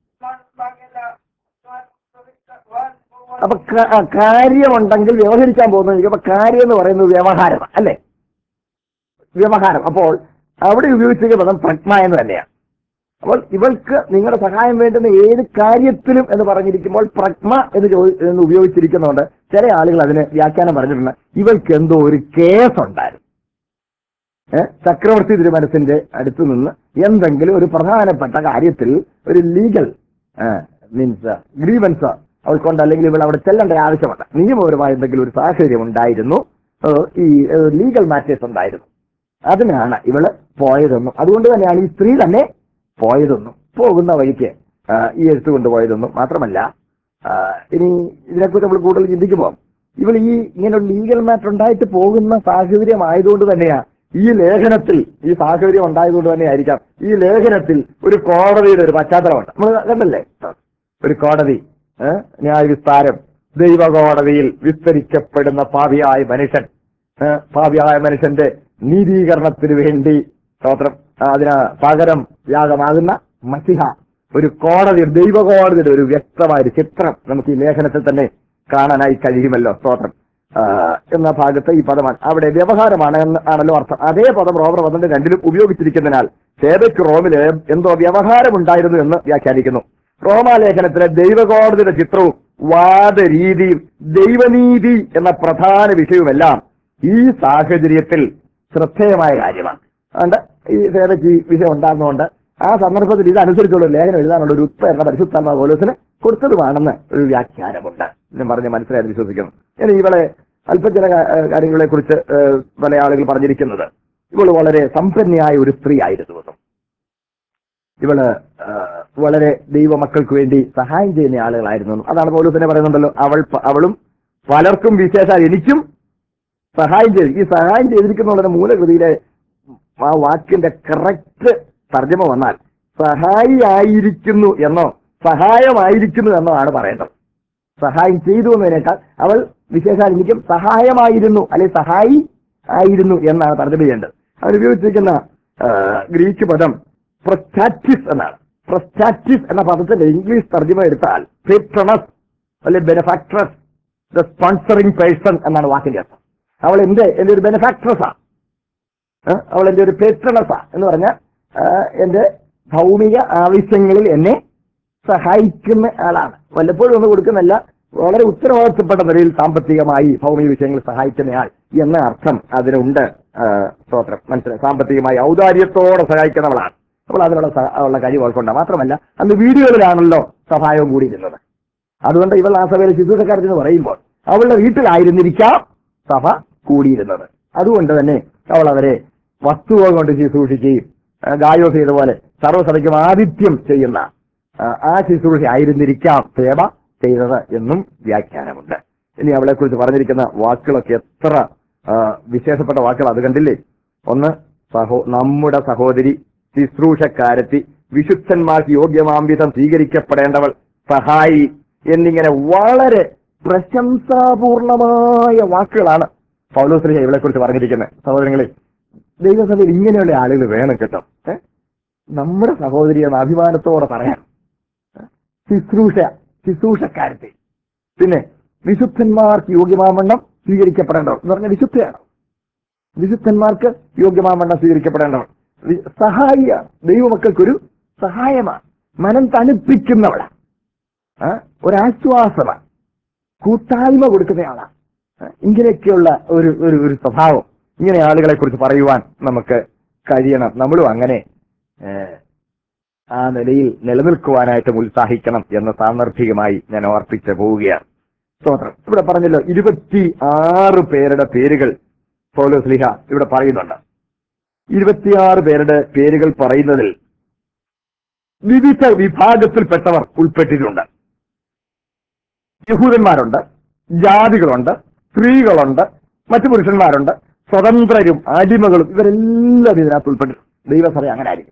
അപ്പൊ ക- ആ, കാര്യമുണ്ടെങ്കിൽ വ്യവഹരിക്കാൻ പോകുന്നത് അപ്പൊ കാര്യം എന്ന് പറയുന്നത് വ്യവഹാരം അല്ലേ വ്യവഹാരം അപ്പോൾ അവിടെ ഉപയോഗിച്ചിരിക്കുന്ന പദം പ്രജ്ഞ എന്ന് തന്നെയാണ് അപ്പോൾ ഇവൾക്ക് നിങ്ങളുടെ സഹായം വേണ്ടുന്ന ഏത് കാര്യത്തിലും എന്ന് പറഞ്ഞിരിക്കുമ്പോൾ പ്രജ്ഞ എന്ന് ചോദി- എന്ന് ഉപയോഗിച്ചിരിക്കുന്നതുകൊണ്ട് ചില ആളുകൾ അതിന് വ്യാഖ്യാനം പറഞ്ഞിട്ടുണ്ട് ഇവൾക്ക് എന്തോ ഒരു കേസ് ഉണ്ടായിരുന്നു ഏഹ് ചക്രവർത്തി തിരുമനസിന്റെ അടുത്ത് നിന്ന് എന്തെങ്കിലും ഒരു പ്രധാനപ്പെട്ട കാര്യത്തിൽ ഒരു ലീഗൽ മീൻസ് ഗ്രീവൻസ് അവൾക്കൊണ്ട് അല്ലെങ്കിൽ ഇവൾ അവിടെ ചെല്ലേണ്ട ആവശ്യമുണ്ട് നിയമപരമായ എന്തെങ്കിലും ഒരു സാഹചര്യം ഉണ്ടായിരുന്നു ഏഹ് ഈ ലീഗൽ മാറ്റേഴ്സ് ഉണ്ടായിരുന്നു അതിനാണ് ഇവള് പോയതെന്നും അതുകൊണ്ട് തന്നെയാണ് ഈ സ്ത്രീ തന്നെ പോയതെന്നും പോകുന്ന വഴിക്ക് ആ, ഈ എഴുത്ത് കൊണ്ടുപോയതെന്നും മാത്രമല്ല ആ, ഇനി ഇതിനെക്കുറിച്ച് നമ്മൾ കൂടുതൽ ചിന്തിക്കുമ്പോൾ ഇവൾ ഈ ഇങ്ങനെ ഒരു ലീഗൽ മാറ്റർ ഉണ്ടായിട്ട് പോകുന്ന സാഹചര്യം ആയതുകൊണ്ട് തന്നെയാ ഈ ലേഖനത്തിൽ ഈ സാഹചര്യം ഉണ്ടായതുകൊണ്ട് തന്നെ ആയിരിക്കാം ഈ ലേഖനത്തിൽ ഒരു കോടതിയുടെ ഒരു പശ്ചാത്തലമുണ്ട് നമ്മൾ കണ്ടല്ലേ ഒരു കോടതി ഏ? ന്യായവിസ്താരം ദൈവ കോടതിയിൽ വിസ്തരിക്കപ്പെടുന്ന പാപിയായ മനുഷ്യൻ ഏ? പാപിയായ മനുഷ്യന്റെ നീതീകരണത്തിന് വേണ്ടി സ്തോത്രം അതിന് പകരം യാഗമാകുന്ന മസിഹ ഒരു കോടതി ഒരു ദൈവ കോടതിയുടെ ഒരു വ്യക്തമായ ഒരു ചിത്രം നമുക്ക് ഈ ലേഖനത്തിൽ തന്നെ കാണാനായി കഴിയുമല്ലോ സ്തോത്രം ആ, എന്ന ഭാഗത്ത് ഈ പദമാണ് അവിടെ വ്യവഹാരമാണ് എന്ന് ആണല്ലോ അർത്ഥം അതേ പദം റോമർ പദന്റെ രണ്ടിലും ഉപയോഗിച്ചിരിക്കുന്നതിനാൽ സേബയ്ക്ക് റോമില് എന്തോ വ്യവഹാരമുണ്ടായിരുന്നു എന്ന് വ്യാഖ്യാനിക്കുന്നു റോമാലേഖനത്തിലെ ദൈവകോടതിയുടെ ചിത്രവും വാദരീതിയും ദൈവനീതി എന്ന പ്രധാന വിഷയവുമെല്ലാം ഈ സാഹചര്യത്തിൽ ശ്രദ്ധേയമായ കാര്യമാണ് അതുകൊണ്ട് ഈ സേവയ്ക്ക് ഈ വിഷയം ഉണ്ടാകുന്നതുകൊണ്ട് ആ സന്ദർഭത്തിൽ ഇതനുസരിച്ചുള്ള ഒരു ലേഖനം എഴുതാനുള്ള ഒരു ഉത്തരണ പരിശുദ്ധാത്മ പോലീസിന് കൊടുത്തതുമാണെന്ന് ഒരു വ്യാഖ്യാനമുണ്ട് ഞാൻ പറഞ്ഞ് മനസ്സിലായി വിശ്വസിക്കുന്നു ഇനി ഇവളെ അല്പം ചില കാ- ഏഹ് കാര്യങ്ങളെ കുറിച്ച് ഏഹ് പല ആളുകൾ പറഞ്ഞിരിക്കുന്നത് ഇവൾ വളരെ സമ്പന്നയായ ഒരു സ്ത്രീ ആയിരുന്നു എന്നും ഇവള് ആ, വളരെ ദൈവമക്കൾക്ക് വേണ്ടി സഹായം ചെയ്യുന്ന ആളുകളായിരുന്നു എന്നും. അതാണ് പൗലോസിനെ പറയുന്നുണ്ടല്ലോ അവൾ പ- അവളും പലർക്കും വിശേഷാൽ എനിക്കും സഹായം ചെയ്തു ഈ സഹായം ചെയ്തിരിക്കുന്നുള്ള മൂലകൃതിയിലെ ആ വാക്കിന്റെ കറക്റ്റ് തർജ്ജമ വന്നാൽ സഹായിയായിരിക്കുന്നു എന്നോ സഹായമായിരിക്കുന്നു എന്നോ ആണ് പറയേണ്ടത് സഹായം ചെയ്തു എന്നതിനേക്കാൾ അവൾ വിശേഷാൽ എനിക്കും സഹായമായിരുന്നു അല്ലെ സഹായി ആയിരുന്നു എന്നാണ് തർജ്ജമ ചെയ്യേണ്ടത് അവർ ഉപയോഗിച്ചിരിക്കുന്ന ആ, ഗ്രീക്ക് പദം പ്രൊസ്റ്റാറ്റിസ് എന്നാണ് പ്രൊസ്റ്റാറ്റിസ് എന്ന പദത്തിന്റെ ഇംഗ്ലീഷ് തർജ്ജമ എടുത്താൽ പേട്രണസ് അല്ലെ ബെനഫാക്ട്രസ് ദ സ്പോൺസറിംഗ് പേഴ്സൺ എന്നാണ് വാക്കിന്റെ അർത്ഥം അവൾ എന്റെ എന്റെ ഒരു ബെനഫാക്ട്രസാ ഏഹ് അവൾ എന്റെ ഒരു പേട്രണസാ എന്ന് പറഞ്ഞാൽ എന്റെ ഭൗമിക ആവശ്യങ്ങളിൽ എന്നെ സഹായിക്കുന്ന ആളാണ് വല്ലപ്പോഴും ഒന്ന് കൊടുക്കുന്നല്ല വളരെ ഉത്തരവാദിത്തപ്പെട്ട നിലയിൽ സാമ്പത്തികമായി ഭൗമിക വിഷയങ്ങൾ സഹായിക്കുന്നയാൾ എന്ന അർത്ഥം അതിനുണ്ട് ആ, സ്തോത്രം മനസ്സിലായി സാമ്പത്തികമായി ഔദാര്യത്തോടെ സഹായിക്കുന്നവളാണ് അപ്പോൾ അതിനുള്ള സ- ഉള്ള കഴിവ് അവൾക്കുണ്ട് മാത്രമല്ല അന്ന് വീടുകളിലാണല്ലോ സഹായവും കൂടിയിരുന്നത് അതുകൊണ്ട് ഇവൾ ആ സഭയിലെ ശുശ്രൂഷക്കാരെന്ന് പറയുമ്പോൾ അവളുടെ വീട്ടിലായിരുന്നിരിക്കാം സഭ കൂടിയിരുന്നത് അതുകൊണ്ട് തന്നെ അവൾ അവരെ വസ്തുവ കൊണ്ട് ശുശ്രൂഷിക്കുകയും ആ, ഗായോ ചെയ്ത പോലെ സർവ്വസഭയ്ക്കും ആതിഥ്യം ചെയ്യുന്ന ആ, ആ ശുശ്രൂഷ ആയിരുന്നിരിക്കാം സേവ ചെയ്തത് എന്നും വ്യാഖ്യാനമുണ്ട് ഇനി അവളെ കുറിച്ച് പറഞ്ഞിരിക്കുന്ന വാക്കുകളൊക്കെ എത്ര ആ, വിശേഷപ്പെട്ട വാക്കുകൾ അത് കണ്ടില്ലേ ഒന്ന് സഹോ നമ്മുടെ സഹോദരി ശുശ്രൂഷക്കാരത്തി വിശുദ്ധന്മാർക്ക് യോഗ്യമാം വിധം സ്വീകരിക്കപ്പെടേണ്ടവൾ സഹായി എന്നിങ്ങനെ വളരെ പ്രശംസാപൂർണമായ വാക്കുകളാണ് പൗലോശ്രീ ഇവളെ കുറിച്ച് പറഞ്ഞിരിക്കുന്നത് സഹോദരങ്ങളെ ദൈവസഭയിൽ ഇങ്ങനെയുള്ള ആളുകൾ വേണം കേട്ടോ ഏ? നമ്മുടെ സഹോദരി എന്ന അഭിമാനത്തോടെ പറയാം ഏ? ശുശ്രൂഷ ശുശ്രൂഷക്കാരത്തെ പിന്നെ വിശുദ്ധന്മാർക്ക് യോഗ്യമാവണ്ണം സ്വീകരിക്കപ്പെടേണ്ടവർ എന്ന് പറഞ്ഞാൽ വിശുദ്ധയാണ് വിശുദ്ധന്മാർക്ക് യോഗ്യമാവണ്ണം സ്വീകരിക്കപ്പെടേണ്ടവർ വി- സഹായിയാണ് ദൈവമക്കൾക്കൊരു സഹായമാണ് മനം തണുപ്പിക്കുന്നവളാണ് ആ? ഒരാശ്വാസമാണ് കൂട്ടായ്മ കൊടുക്കുന്നയാളാണ് ആ? ഇങ്ങനെയൊക്കെയുള്ള ഒരു ഒരു ഒരു സ്വഭാവം ഇങ്ങനെ ആളുകളെ കുറിച്ച് പറയുവാൻ നമുക്ക് കഴിയണം നമ്മളും അങ്ങനെ ഏ, ആ നിലയിൽ നിലനിൽക്കുവാനായിട്ടും ഉത്സാഹിക്കണം എന്ന് സാന്ദർഭികമായി ഞാൻ ഓർപ്പിച്ച് പോവുകയാണ് സ്തോത്രം ഇവിടെ പറഞ്ഞല്ലോ ഇരുപത്തി ആറ് പേരുടെ പേരുകൾ പൗലോസ്ലിഹ ഇവിടെ പറയുന്നുണ്ട് ഇരുപത്തിയാറ് പേരുടെ പേരുകൾ പറയുന്നതിൽ വിവിധ വിഭാഗത്തിൽപ്പെട്ടവർ ഉൾപ്പെട്ടിട്ടുണ്ട് യഹൂദന്മാരുണ്ട് ജാതികളുണ്ട് സ്ത്രീകളുണ്ട് മറ്റു പുരുഷന്മാരുണ്ട് സ്വതന്ത്രരും അടിമകളും ഇവരെല്ലാം ഇതിനകത്ത് ഉൾപ്പെട്ടിട്ടുണ്ട് ദൈവസഭ അങ്ങനെ ആയിരിക്കും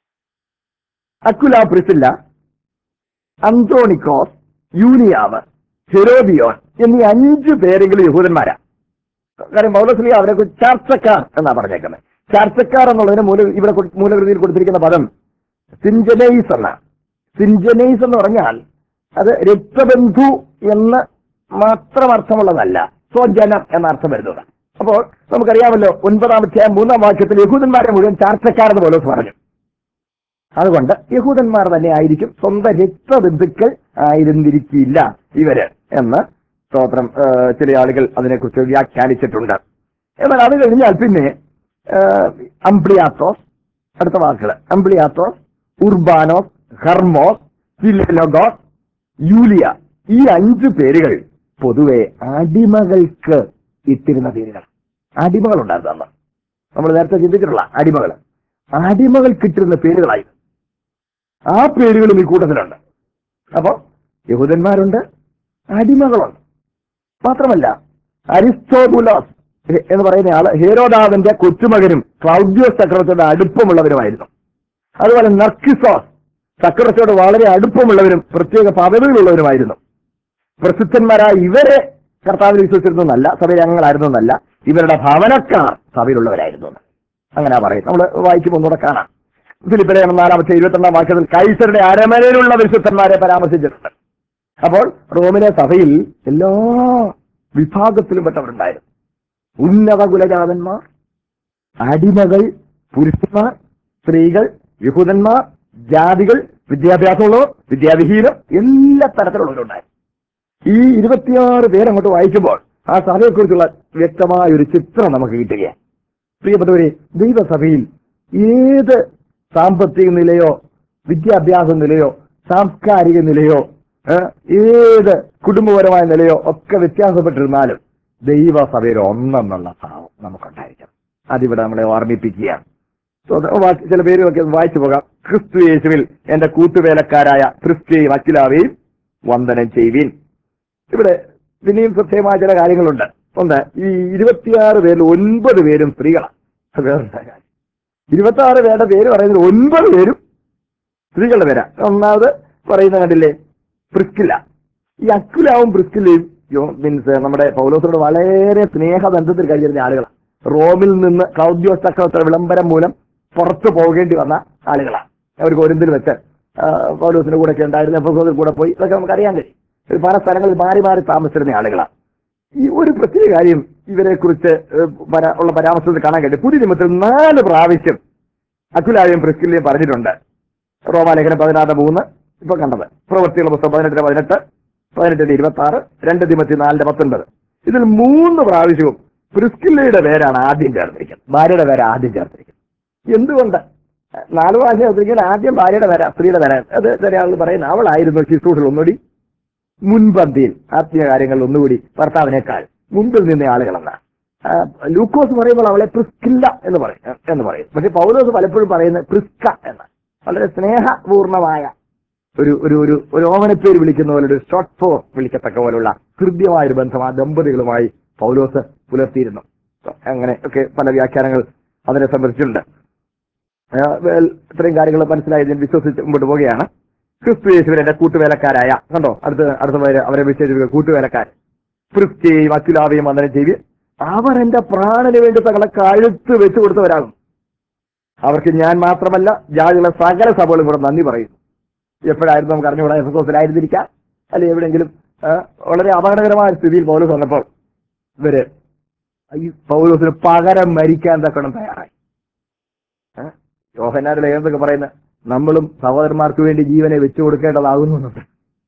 അക്കുല പ്രിസില്ല അന്തോണിക്കോസ് യൂനിയാവ് ഹെരോദിയോൻ എന്നീ അഞ്ച് പേരെങ്കിലും യഹൂദന്മാരാ കാര്യം പൗലസ്ലി അവരെ കുറിച്ച് ചർച്ചക്കാർ എന്നാ പറഞ്ഞേക്കുന്നത് ചർച്ചക്കാർ എന്നുള്ളതിന് മൂല ഇവിടെ കൊടു- മൂലകൃതിയിൽ കൊടുത്തിരിക്കുന്ന പദം സിഞ്ചനൈസ് എന്ന സിഞ്ചനൈസ് എന്ന് പറഞ്ഞാൽ അത് രക്തബന്ധു എന്ന് മാത്രം അർത്ഥമുള്ളതല്ല സ്വജനം എന്ന അർത്ഥം വരുന്നത് അപ്പോൾ നമുക്കറിയാമല്ലോ ഒൻപതാമത്തെ മൂന്നാം വാക്യത്തിൽ യഹൂദന്മാരെ മുഴുവൻ ചാർച്ചക്കാരെന്ന് പോലും പറഞ്ഞു അതുകൊണ്ട് യഹൂദന്മാർ തന്നെ ആയിരിക്കും സ്വന്തം രക്തബന്ധുക്കൾ ആയിരുന്നിരിക്കില്ല ഇവര് എന്ന് സ്തോത്രം ആ, ചില ആളുകൾ അതിനെക്കുറിച്ച് വ്യാഖ്യാനിച്ചിട്ടുണ്ട് എന്നാൽ അത് കഴിഞ്ഞാൽ പിന്നെ ആ, അംബ്ലിയാത്തോസ് അടുത്ത വാക്കുകൾ അംബ്ലിയാത്തോസ് ഉർബാനോസ് ഹെർമോസ് ഫിലോഗോസ് യൂലിയ ഈ അഞ്ച് പേരുകൾ പൊതുവെ അടിമകൾക്ക് ഇട്ടിരുന്ന പേരുകൾ അടിമകളുണ്ടായിരുന്നു അന്ന് നമ്മൾ നേരത്തെ ചിന്തിച്ചിട്ടുള്ള അടിമകൾ അടിമകൾക്ക് ഇട്ടിരുന്ന പേരുകളായി ആ പേരുകളും ഈ കൂട്ടത്തിലുണ്ട് അപ്പോ യഹൂദന്മാരുണ്ട് അടിമകളുണ്ട് മാത്രമല്ല അരിസ്റ്റോബുലോസ് ഹെ- എന്ന് പറയുന്ന ആള് ഹേരോദാവിന്റെ കൊച്ചുമകനും ക്ലൗദ്യോസ് ചക്രവർത്തിയുടെ അടുപ്പമുള്ളവരുമായിരുന്നു അതുപോലെ നർക്കിസോസ് ചക്രവർത്തിയോട് വളരെ അടുപ്പമുള്ളവരും പ്രത്യേക പദവികളുള്ളവരുമായിരുന്നു പ്രസിദ്ധന്മാരായ ഇവരെ കർത്താവിൽ വിശ്വസിച്ചിരുന്നല്ല സഭയിലെ അംഗങ്ങളായിരുന്നു എന്നല്ല ഇവരുടെ ഭവനക്കാർ സഭയിലുള്ളവരായിരുന്നു എന്ന്. അങ്ങനെ പറയും നമ്മൾ വായിക്കുമ്പോൾ ഒന്നുകൂടെ കാണാം ഫിലിപ്പിലെ നാലാമത്തെ ഇരുപത്തിരണ്ടാം വാക്യത്തിൽ കൈസരുടെ അരമനയിലുള്ള വിശുദ്ധന്മാരെ പരാമർശിച്ചിട്ടുണ്ട് അപ്പോൾ റോമിലെ സഭയിൽ എല്ലാ വിഭാഗത്തിലും പെട്ടവരുണ്ടായിരുന്നു ഉന്നത കുലജാതന്മാർ അടിമകൾ പുരുഷന്മാർ സ്ത്രീകൾ യഹൂദന്മാർ ജാതികൾ വിദ്യാഭ്യാസമുള്ളവർ വിദ്യാവിഹീനം എല്ലാ തരത്തിലുള്ളവരുണ്ടായിരുന്നു ഈ ഇരുപത്തിയാറ് പേരങ്ങോട്ട് വായിക്കുമ്പോൾ ആ സഭയെക്കുറിച്ചുള്ള വ്യക്തമായ ഒരു ചിത്രം നമുക്ക് കിട്ടുകയാണ് പ്രിയപ്പെട്ടവരെ ദൈവസഭയിൽ ഏത് സാമ്പത്തിക നിലയോ വിദ്യാഭ്യാസ നിലയോ സാംസ്കാരിക നിലയോ ഏഹ്, ഏത് കുടുംബപരമായ നിലയോ ഒക്കെ വ്യത്യാസപ്പെട്ടിരുന്നാലും ദൈവസഭയിൽ ഒന്നെന്നുള്ള ഭാവം നമുക്കുണ്ടായിരിക്കണം അതിവിടെ നമ്മളെ ഓർമ്മിപ്പിക്കുകയാണ് So, അത് വാ- ചില പേരുമൊക്കെ ഒന്ന് വായിച്ചു പോകാം ക്രിസ്തു യേശുവിൽ എന്റെ കൂട്ടുവേലക്കാരായ ക്രിസ്ത്യയും അഖിലാവെയും വന്ദനം ചെയ്യുവിൻ ഇവിടെ പിന്നെയും പ്രത്യേകമായ ചില കാര്യങ്ങളുണ്ട് ഒന്ന് ഈ ഇരുപത്തിയാറ് പേരിൽ ഒൻപത് പേരും സ്ത്രീകളാണ് അത് വേറൊരു കാര്യം ഇരുപത്തി ആറ് പേരുടെ പേര് പറയുന്നത് ഒൻപത് പേരും സ്ത്രീകളുടെ പേരാ ഒന്നാമത് പറയുന്ന കണ്ടില്ലേ പ്രിസ്കില്ല ഈ അക്കുലാവും പ്രിസ്കില്ലയും മീൻസ് നമ്മുടെ പൗലോസിനോട് വളരെ സ്നേഹബന്ധത്തിൽ കഴിഞ്ഞിരുന്ന ആളുകളാണ് റോമിൽ നിന്ന് ക്ലൗദ്യോസ് ചക്രവർത്തി വിളംബരം മൂലം പുറത്തു പോകേണ്ടി വന്ന ആളുകളാണ് അവർ കോരിന്തിൽ വെച്ച് ആ, പൗലോസിന്റെ കൂടെ ഒക്കെ ഉണ്ടായിരുന്ന എഫസോസിൽ കൂടെ പോയി ഇതൊക്കെ നമുക്ക് അറിയാൻ കഴിയും ഒരു പല സ്ഥലങ്ങളിൽ മാറി മാറി താമസിച്ചിരുന്ന ആളുകളാണ് ഈ ഒരു പ്രത്യേക കാര്യം ഇവരെ കുറിച്ച് ഉള്ള പരാമർശത്തിൽ കാണാൻ കഴിയും പുതിയ നിയമത്തിൽ നാല് പ്രാവശ്യം അഖിലായും പ്രിസ്കില്ലയും പറഞ്ഞിട്ടുണ്ട് റോമാലേഖനം പതിനാറ് മൂന്ന് ഇപ്പൊ കണ്ടത് പ്രവൃത്തികളുടെ പുസ്തകം പതിനെട്ടിന് പതിനെട്ട് പതിനെട്ടിന് ഇരുപത്തി ആറ് രണ്ട് തിമത്തി നാലിന്റെ പത്തൊൻപത് ഇതിൽ മൂന്ന് പ്രാവശ്യവും പ്രിസ്കില്ലയുടെ പേരാണ് ആദ്യം ചേർത്തിരിക്കുന്നത് ഭാര്യയുടെ പേര് ആദ്യം ചേർത്തിരിക്കുന്നത് എന്തുകൊണ്ട് നാല് പ്രാവശ്യം ചേർത്തിരിക്കുന്നത് ആദ്യം ഭാര്യയുടെ പേര സ്ത്രീയുടെ പേര അത് ചില ആളുകൾ പറയുന്ന അവളായിരുന്നു ശിശുഷിൽ ഒന്നുകൂടി മുൻപന്തിയിൽ ആത്മീയ കാര്യങ്ങളിൽ ഒന്നുകൂടി ഭർത്താവിനേക്കാൾ മുൻപിൽ നിന്ന ആളുകളെന്നാണ് ആ, ലൂക്കോസ് പറയുമ്പോൾ അവളെ പ്രിസ്കില്ല എന്ന് പറയും എന്ന് പറയും പക്ഷെ പൗലോസ് പലപ്പോഴും പറയുന്നത് പ്രിസ്ക എന്നാണ് വളരെ സ്നേഹപൂർണമായ ഒരു ഒരു ഒരു ഒരു ഓമനപ്പേര് വിളിക്കുന്ന പോലെ ഒരു ഷോർട്ട് ഫോർ വിളിക്കത്തക്ക പോലുള്ള ഹൃദ്യമായ ഒരു ബന്ധം ആ ദമ്പതികളുമായി പൗലോസ് പുലർത്തിയിരുന്നു അങ്ങനെ ഒക്കെ പല വ്യാഖ്യാനങ്ങൾ അതിനെ സംബന്ധിച്ചിട്ടുണ്ട് ആ, well, ഇത്രയും കാര്യങ്ങൾ മനസ്സിലായി ഞാൻ വിശ്വസിച്ച് മുമ്പോട്ട് പോവുകയാണ് ക്രിസ്തു യേശുവിനെ എന്റെ കൂട്ടുവേലക്കാരായ കണ്ടോ അടുത്ത അടുത്ത പേര് അവരെ വിശേഷിപ്പിക്കുക കൂട്ടുവേലക്കാർ ക്രിസ്ത്യയും അഖിലാവയും വന്ദനം ചെയ്ത് അവർ എന്റെ പ്രാണന് വേണ്ടി തങ്ങളെ കഴുത്ത് വെച്ചു കൊടുത്തവരാകും അവർക്ക് ഞാൻ മാത്രമല്ല ജാതികളെ സകല സഭകളും കൂടെ നന്ദി പറയുന്നു എപ്പോഴായിരുന്നു നമുക്ക് അറിഞ്ഞുകൂടാ എഫ് എസ് ഓസിലായിരുന്നിരിക്കാം അല്ലെ എവിടെയെങ്കിലും ആ, വളരെ അപകടകരമായ സ്ഥിതിയിൽ പൗലോസ് വന്നപ്പോൾ ഇവര് ഈ പൗലോസിന് പകരം മരിക്കാൻ തക്കണം തയ്യാറായി ആ, യോഹന്നാരുടെ ലേഖനത്തൊക്കെ പറയുന്ന നമ്മളും സഹോദരന്മാർക്ക് വേണ്ടി ജീവനെ വെച്ചു കൊടുക്കേണ്ടതാകുന്നു എന്നുണ്ട്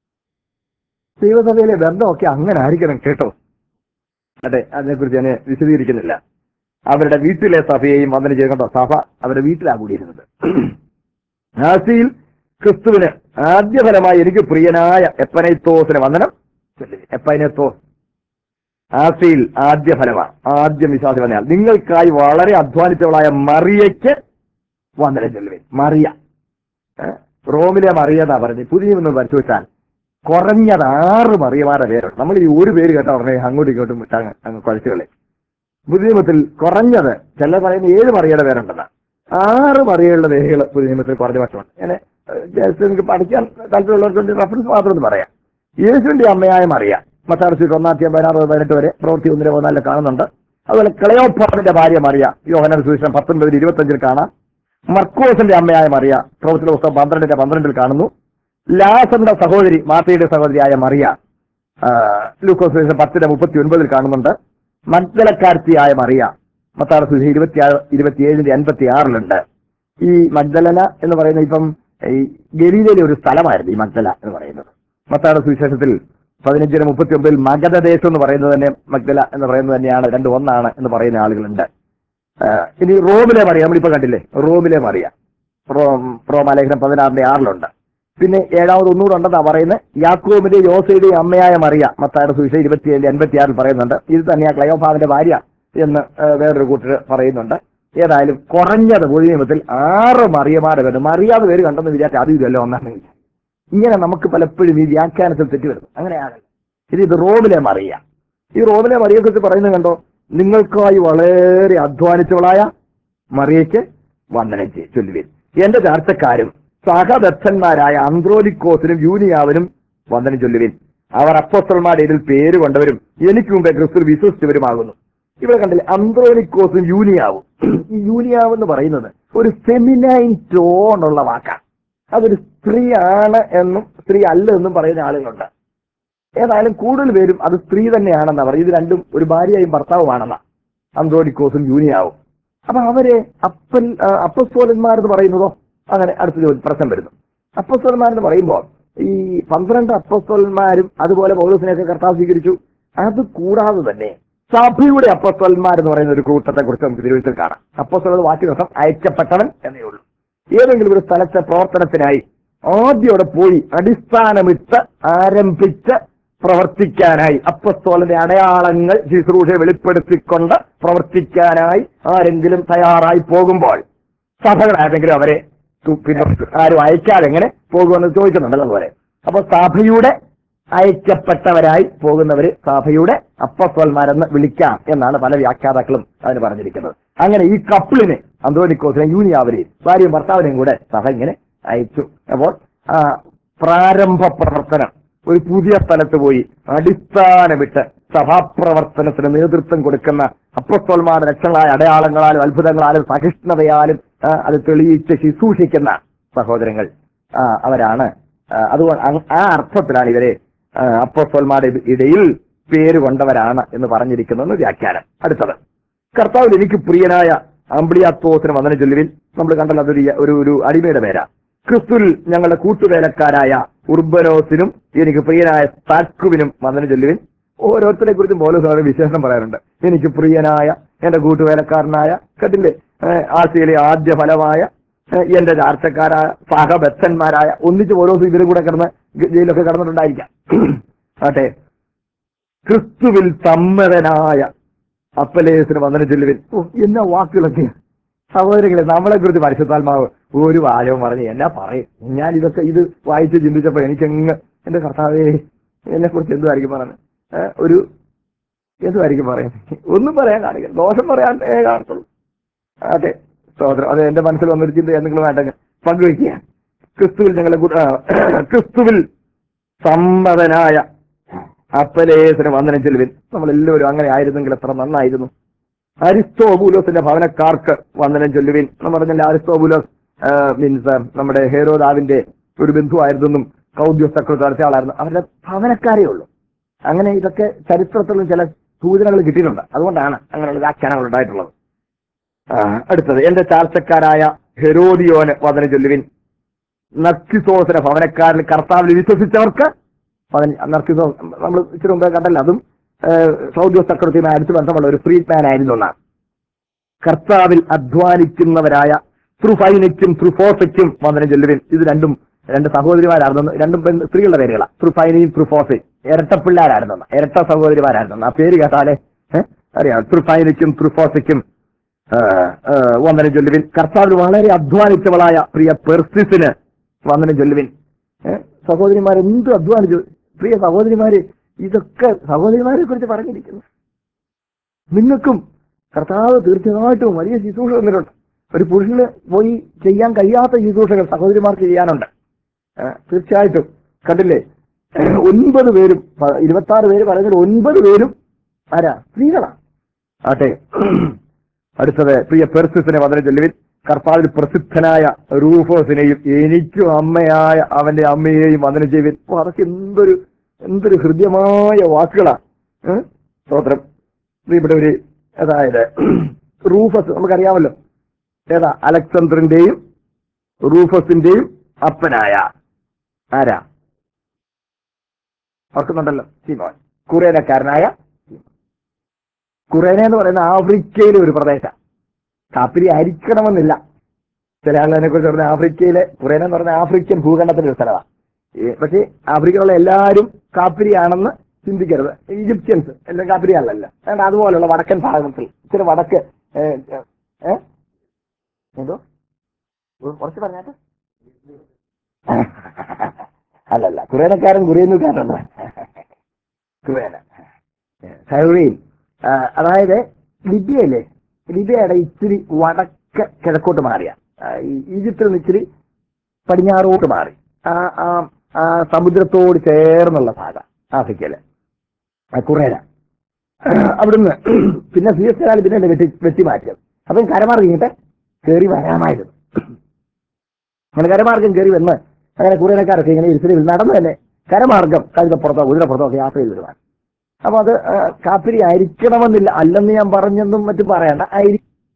ദൈവസഭയിലെ ബന്ധമൊക്കെ അങ്ങനെ ആയിരിക്കണം കേട്ടോ അതെ അതിനെക്കുറിച്ച് ഞാൻ വിശദീകരിക്കുന്നില്ല അവരുടെ വീട്ടിലെ സഭയെയും വന്ദനം ചെയ്തുകൊണ്ടോ സഭ അവരുടെ വീട്ടിലാ കൂടിയിരുന്നത് ആസിയിൽ ക്രിസ്തുവിന് ആദ്യഫലമായി എനിക്ക് പ്രിയനായ എപ്പനൈത്തോസിന് വന്ദനം ചൊല്ലുവിൻ. എപ്പൈനത്തോസ് ആസിയിൽ ആദ്യ ഫലമാണ് ആദ്യം വിശ്വാസി വന്നയാൾ നിങ്ങൾക്കായി വളരെ അധ്വാനിച്ചവളായ മറിയയ്ക്ക് വന്ദനം ചൊല്ലുവിൻ മറിയ ഏ? റോമിലെ മറിയ എന്നാ പറഞ്ഞത് പുതിയ ഒന്ന് പരിശോധിച്ചാൽ കുറഞ്ഞത് ആറ് മറിയമാരുടെ പേരുണ്ട് നമ്മൾ ഈ ഒരു പേര് കേട്ടാൽ ഉടനെ അങ്ങോട്ടും ഇങ്ങോട്ടും വിട്ട് അങ്ങ് അങ്ങ് കുഴച്ചുകളെ പുതിയ നിയമത്തിൽ കുറഞ്ഞത് ചിലർ പറയുന്ന ഏഴ് മറിയയുടെ പേരുണ്ടെന്ന് ആറ് മറിയകളുടെ പേരുകൾ പുതിയ നിയമത്തിൽ കുറഞ്ഞ പക്ഷമുണ്ട് അങ്ങനെ ഏഹ്, ജസ്റ്റ് നിങ്ങൾക്ക് പഠിക്കാൻ താല്പര്യമുള്ളവർക്ക് വേണ്ടി റെഫറൻസ് മാത്രം ഒന്ന് പറയാം യേശുവിന്റെ അമ്മയായ മറിയ മത്താർച്ചിട്ട് ഒന്നാം പതിനാറ് പതിനെട്ട് വരെ പ്രവൃത്തി ഒന്നിന് പതിനാലിൽ കാണുന്നുണ്ട് അതുപോലെ ക്ലയോപ്പാറിന്റെ ഭാര്യ മറിയ യോഹന സുവിശേഷം പത്തൊൻപതിൽ ഇരുപത്തഞ്ചിൽ കാണാം മർക്കോസിന്റെ അമ്മയായ മറിയ പ്രവൃത്തിയുടെ പുസ്തകം പന്ത്രണ്ടിന്റെ പന്ത്രണ്ടിൽ കാണുന്നു ലാസറിന്റെ സഹോദരി മാർത്തയുടെ സഹോദരിയായ മറിയ ആ, ലൂക്കോസ് സുവിശേഷം പത്തിന്റെ മുപ്പത്തി ഒൻപതിൽ കാണുന്നുണ്ട് മഗ്ദലക്കാർത്തിയായ മറിയ മത്താറ സുവിശേഷം ഇരുപത്തിയാറ് ഇരുപത്തിയേഴിന്റെ അൻപത്തി ആറിലുണ്ട് ഈ മഗ്ദലന എന്ന് പറയുന്ന ഇപ്പം ഈ ഗലീലയിലെ ഒരു സ്ഥലമായിരുന്നു ഈ മഗ്ദല എന്ന് പറയുന്നത് മത്താറ സുവിശേഷത്തിൽ പതിനഞ്ചിന് മുപ്പത്തി ഒമ്പതിൽ മഗധ ദേശം എന്ന് പറയുന്നത് തന്നെ മഗ്ദല എന്ന് പറയുന്നത് തന്നെയാണ് രണ്ട് ഒന്നാണ് എന്ന് പറയുന്ന ആളുകളുണ്ട് ആ, ഇനി റോമിലെ മറിയ നമ്മളിപ്പോ കണ്ടില്ലേ റോമിലെ മറിയ റോം റോമാലേഖനം പതിനാറിന്റെ ആറിലുണ്ട് പിന്നെ ഏഴാമത് ഒന്നുകൂടെ ഉണ്ടെന്നാ പറയുന്നത് യാക്കോബിന്റെ യോസയുടെയും അമ്മയായ മറിയ മത്തായുടെ സുവിശേഷം ഇരുപത്തിയേഴ് എൺപത്തി ആറിൽ പറയുന്നുണ്ട് ഇത് തന്നെയാ ക്ലയോഭാവിന്റെ ഭാര്യ എന്ന് ആ, വേറൊരു കൂട്ടർ പറയുന്നുണ്ട് ഏതായാലും കുറഞ്ഞത് പുതിയ നിയമത്തിൽ ആറ് മറിയമാരുടെ പേര് മറിയാതെ പേര് കണ്ടെന്ന് വിചാരിച്ച അത് ഇതല്ലോ ഒന്നാണ് ഇങ്ങനെ നമുക്ക് പലപ്പോഴും ഈ വ്യാഖ്യാനത്തിൽ തെറ്റി വരുന്നു അങ്ങനെയാണ് ഇത് ഇത് റോമിലെ മറിയ ഈ റോമിലെ മറിയെ കുറിച്ച് പറയുന്നത് കണ്ടോ നിങ്ങൾക്കായി വളരെ അധ്വാനിച്ചവളായ മറിയയ്ക്ക് വന്ദനം ചെയ്യും ചൊല്ലുവിൻ എന്റെ ചാർച്ചക്കാരും സഹദത്തന്മാരായ അന്ത്രോലിക്കോസിനും യൂനിയാവിനും വന്ദനം ചൊല്ലുവിൻ അവർ അപ്പോസ്തലന്മാരുടെ ഇതിൽ പേര് കൊണ്ടവരും എനിക്ക് മുമ്പേ ക്രിസ്തു വിശ്വസിച്ചവരുമാകുന്നു ഇവിടെ കണ്ടില്ലേ അന്ത്രോനിക്കോസും യൂനിയാവും ഈ യൂനിയാവ് എന്ന് പറയുന്നത് ഒരു ഫെമിനൈൻ ടോൺ ഉള്ള വാക്കാണ് അതൊരു സ്ത്രീ ആണ് എന്നും സ്ത്രീ അല്ല എന്നും പറയുന്ന ആളുകളുണ്ട് ഏതായാലും കൂടുതൽ പേരും അത് സ്ത്രീ തന്നെയാണെന്നാ പറയും ഇത് രണ്ടും ഒരു ഭാര്യയും ഭർത്താവുമാണെന്നാ അന്ത്രോണിക്കോസും യൂനിയാവും അപ്പൊ അവരെ അപ്പൻ ആ, അപ്പസ്തോലന്മാരെന്ന് പറയുന്നതോ അങ്ങനെ അടുത്ത ചോദ്യം പ്രശ്നം വരുന്നു അപ്പസ്തോലന്മാരെന്ന് പറയുമ്പോൾ ഈ പന്ത്രണ്ട് അപ്പസ്തോലന്മാരും അതുപോലെ പൗലോസിനെയൊക്കെ കർത്താവ് സ്വീകരിച്ചു അത് കൂടാതെ തന്നെ സഭയുടെ അപ്പസ്തോലന്മാരെന്ന് പറയുന്ന ഒരു കൂട്ടത്തെ കുറിച്ച് നമുക്ക് തിരുവനന്തപുരത്തിൽ കാണാം അപ്പസ്തോലത് വാക്യദോഷം അയക്കപ്പെട്ടവൻ എന്നേ ഉള്ളൂ ഏതെങ്കിലും ഒരു സ്ഥലത്തെ പ്രവർത്തനത്തിനായി ആദ്യോടെ പോയി അടിസ്ഥാനമിട്ട് ആരംഭിച്ച് പ്രവർത്തിക്കാനായി അപ്പസ്തോലന്റെ അടയാളങ്ങൾ ശുശ്രൂഷ വെളിപ്പെടുത്തിക്കൊണ്ട് പ്രവർത്തിക്കാനായി ആരെങ്കിലും തയ്യാറായി പോകുമ്പോൾ സഭകൾ ആരെങ്കിലും അവരെ തു- പിന്നെ ആരും അയക്കാതെ എങ്ങനെ പോകുമെന്ന് ചോദിക്കുന്നുണ്ടല്ലോ അതുപോലെ അപ്പൊ സഭയുടെ അയക്കപ്പെട്ടവരായി പോകുന്നവര് സഭയുടെ അപ്പസ്വന്മാരെന്ന് വിളിക്കാം എന്നാണ് പല വ്യാഖ്യാതാക്കളും അതിന് പറഞ്ഞിരിക്കുന്നത് അങ്ങനെ ഈ കപ്പിളിനെ അന്തോണിക്കോസിനെ യൂനിയാവരെയും ഭാര്യയും ഭർത്താവിനെയും കൂടെ സഭ ഇങ്ങനെ അയച്ചു അപ്പോൾ ആ, പ്രാരംഭ പ്രവർത്തനം ഒരു പുതിയ സ്ഥലത്ത് പോയി അടിസ്ഥാനമിട്ട് സഭാപ്രവർത്തനത്തിന് നേതൃത്വം കൊടുക്കുന്ന അപ്പസ്തോൽമാരുടെ ലക്ഷങ്ങളായ അടയാളങ്ങളാലും അത്ഭുതങ്ങളാലും സഹിഷ്ണുതയാലും ആ, അത് തെളിയിച്ച് ശുശ്രൂഷിക്കുന്ന സഹോദരങ്ങൾ ആ, അവരാണ് ആ, അതുകൊണ്ട് അങ്- ആ അർത്ഥത്തിലാണ് ഇവരെ ആ, അപ്പസ്തോൽമാരുടെ ഇടയിൽ പേര് കൊണ്ടവരാണ് എന്ന് പറഞ്ഞിരിക്കുന്നത് വ്യാഖ്യാനം അടുത്തത് കർത്താവിൽ എനിക്ക് പ്രിയനായ അമ്പിളിയാത്തോസിന് വന്ദനം ചൊല്ലുവിൻ നമ്മൾ കണ്ടല്ലോ അതൊരു ഒരു ഒരു അടിമയുടെ പേരാ ക്രിസ്തുവിൽ ഞങ്ങളുടെ കൂട്ടുവേലക്കാരായ ഉർബനോസിനും എനിക്ക് പ്രിയനായ സാക്കുവിനും വന്ദനം ചൊല്ലുവിൻ ഓരോരുത്തരെ കുറിച്ചും പോലും സാറ് വിശേഷണം പറയാറുണ്ട് എനിക്ക് പ്രിയനായ എന്റെ കൂട്ടുവേലക്കാരനായ കേട്ടില്ലേ ഏഹ് ആഴ്ചയിലെ ആദ്യ ഫലമായ ഏഹ് എന്റെ ചാർച്ചക്കാരായ സഹബദ്ധന്മാരായ ഒന്നിച്ച് ഓരോ ഇവരും കൂടെ കിടന്ന് ജ- ജയിലൊക്കെ കിടന്നിട്ടുണ്ടായിരിക്കാം ആട്ടെ ക്രിസ്തുവിൽ സമ്മതനായ അപ്പലേസിന് വന്ദനം ചൊല്ലുവിൻ ഓ എന്നാ വാക്കുകളൊക്കെ സഹോദരങ്ങളെ നമ്മളെ കുറിച്ച് പരിശുദ്ധാത്മാവ് ഒരു വാചകം പറഞ്ഞ് എന്നാ പറയും ഞാൻ ഇതൊക്കെ ഇത് വായിച്ച് ചിന്തിച്ചപ്പോ എനിക്കങ്ങ് എന്റെ കർത്താവേ എന്നെ കുറിച്ച് എന്തുമായിരിക്കും പറയുന്നത് ഏ, ഒരു എന്തുമായിരിക്കും പറയുന്നത് ഒന്നും പറയാൻ കാണില്ല ദോഷം പറയാൻ ഏ കാണത്തുള്ളൂ അതെ സഹോദരൻ അത് എന്റെ മനസ്സിൽ വന്നൊരു ചിന്ത എന്തെങ്കിലും വേണ്ടെങ്കിൽ പങ്കുവയ്ക്കുക ക്രിസ്തുവിൽ ഞങ്ങളെ കൂ- ആ, ക്രിസ്തുവിൽ സമ്മതനായ അപ്പലേസിന് വന്ദനം ചെല്ലുവിൻ നമ്മളെല്ലാവരും അങ്ങനെ ആയിരുന്നെങ്കിൽ എത്ര നന്നായിരുന്നു അരിസ്റ്റോബൂലോസിന്റെ ഭവനക്കാർക്ക് വന്ദനം ചൊല്ലുവിൻ എന്ന് പറഞ്ഞാൽ അരിസ്റ്റോബൂലോസ് മീൻസ് നമ്മുടെ ഹേരോദാവിന്റെ ഒരു ബന്ധുവായിരുന്നെന്നും കൗദ്യ ചക്രവർത്തി ആളായിരുന്നു അവരുടെ ഭവനക്കാരേ ഉള്ളൂ അങ്ങനെ ഇതൊക്കെ ചരിത്രത്തിലും ചില സൂചനകൾ കിട്ടിയിട്ടുണ്ട് അതുകൊണ്ടാണ് അങ്ങനെയുള്ള വ്യാഖ്യാനങ്ങൾ ഉണ്ടായിട്ടുള്ളത് ആ, അടുത്തത് എന്റെ ചാർച്ചക്കാരായ ഹെരോദിയോന് വന്ദനം ചൊല്ലുവിൻ നർക്കിസോസിന്റെ ഭവനക്കാരിൽ കർത്താവിൽ വിശ്വസിച്ചവർക്ക് നർക്കിസോ നമ്മൾ ഇച്ചിരി മുമ്പേ കണ്ടല്ലോ അതും സൗദ്യ ചക്രവർത്തിയുമായി അടുത്ത് ബന്ധമുള്ള ഒരു ഫ്രീ മാൻ ആയിരുന്നു എന്നാണ് കർത്താവിൽ അധ്വാനിക്കുന്നവരായ ത്രുഫൈനയ്ക്കും ത്രുഫോസയ്ക്കും വന്ദനം ചൊല്ലുവിൻ ഇത് രണ്ടും രണ്ട് സഹോദരിമാരായിരുന്നു രണ്ടും പെണ്ണ് സ്ത്രീകളുടെ പേരുകളാണ് ത്രുഫൈനയും ത്രുഫോസയും ഇരട്ടപ്പിള്ളാരായിരുന്നു ഇരട്ട സഹോദരിമാരായിരുന്നു ആ പേര് കേട്ടാലേ ഏഹ് അറിയാം ത്രുഫൈനയ്ക്കും ത്രുഫോസയ്ക്കും ആ, ആ, വന്ദനം ചൊല്ലുവിൻ കർത്താവിൽ വളരെ അധ്വാനിച്ചവളായ പ്രിയ പെർസിസിന് വന്ദനം ചൊല്ലുവിൻ ഏ? സഹോദരിമാർ എന്ത് അധ്വാനിച്ചു പ്രിയ സഹോദരിമാര് ഇതൊക്കെ സഹോദരിമാരെ കുറിച്ച് പറഞ്ഞിരിക്കുന്നു നിങ്ങൾക്കും കർത്താവ് തീർച്ചയായിട്ടും വലിയ ശുശ്രൂഷ തന്നിട്ടുണ്ട് ഒരു പുരുഷന് പോയി ചെയ്യാൻ കഴിയാത്ത ശുശ്രൂഷകൾ സഹോദരിമാർക്ക് ചെയ്യാനുണ്ട് ഏ, തീർച്ചയായിട്ടും കണ്ടില്ലേ ഒൻപത് പേരും ഇരുപത്തി ആറ് പേര് പറയുന്നത് ഒൻപത് പേരും ആരാ സ്ത്രീകളാ ആട്ടെ അടുത്തത് പ്രിയ പെർസിസിനെ വന്ദനം ചൊല്ലുവിൻ കർത്താവിൽ പ്രസിദ്ധനായ റൂഫോസിനെയും എനിക്കും അമ്മയായ അവന്റെ അമ്മയെയും വന്ദനം ചെയ്യുവിൻ ഓ അതൊക്കെ എന്തൊരു എന്തൊരു ഹൃദ്യമായ വാക്കുകളാ ഏ? സ്തോത്രം പ്രിയപ്പെട്ടവര് അതായത് റൂഫസ് നമുക്കറിയാമല്ലോ ഏതാ അലക്സാണ്ടറിന്റെയും റൂഫസിന്റെയും അപ്പനായ ആരാ ഓർക്കുന്നുണ്ടല്ലോ സീമോൻ കുറേനക്കാരനായ കുറേന എന്ന് പറയുന്ന ആഫ്രിക്കയിലെ ഒരു പ്രദേശം കാപ്പിരി ആയിരിക്കണമെന്നില്ല ചില ആളുകളെ കുറിച്ച് പറഞ്ഞ ആഫ്രിക്കയിലെ കുറേന എന്ന് പറഞ്ഞ ആഫ്രിക്കൻ ഭൂഖണ്ഡത്തിന്റെ ഒരു സ്ഥലമാണ് ഈ പക്ഷേ ആഫ്രിക്കയിലുള്ള എല്ലാവരും കാപ്പിരിയാണെന്ന് ചിന്തിക്കരുത് ഈജിപ്ഷ്യൻസ് എല്ലാം കാപ്പിരി അല്ലല്ല അതുകൊണ്ട് അതുപോലുള്ള വടക്കൻ ഭാഗത്തിൽ ഇച്ചിരി വടക്ക് ഏ, ഏ, എന്തോ ഉ- കുറച്ച് പറഞ്ഞാട്ട് അല്ലല്ല കുറേനക്കാരൻ കുറേന്നുകാരനല്ല കുറേന സൈറീൻ അതായത് ലിബിയയിലെ ലിബിയയുടെ ഇച്ചിരി വടക്ക് കിഴക്കോട്ട് മാറിയ ആ, ഈ ഈജിപ്തിൽ നിന്ന് ഇച്ചിരി പടിഞ്ഞാറോട്ട് മാറി ആ ആ ആ സമുദ്രത്തോട് ചേർന്നുള്ള ഭാഗം ആഫ്രിക്കയിലെ ആ, കുറേന അവിടുന്ന് പിന്നെ സി എസ് പിന്നെ വെട്ടി വെട്ടി മാറ്റിയത് അപ്പം കരമാർഗം ഇങ്ങോട്ട് കയറി വരാമായിരുന്നു അങ്ങനെ കരമാർഗം കയറി വന്ന് അങ്ങനെ കുറേനക്കാരൊക്കെ ഇങ്ങനെ ഇരുത്തിരിൽ നടന്നു തന്നെ കരമാർഗം കഴുതപ്പുറത്തോ കുതിരപ്പുറത്തോ ഒക്കെ യാത്ര ചെയ്ത് വരുവാൻ അപ്പൊ അത് ആ, കാപ്പിരി ആയിരിക്കണമെന്നില്ല അല്ലെന്ന് ഞാൻ പറഞ്ഞെന്നും മറ്റും പറയണ്ട ആയിരി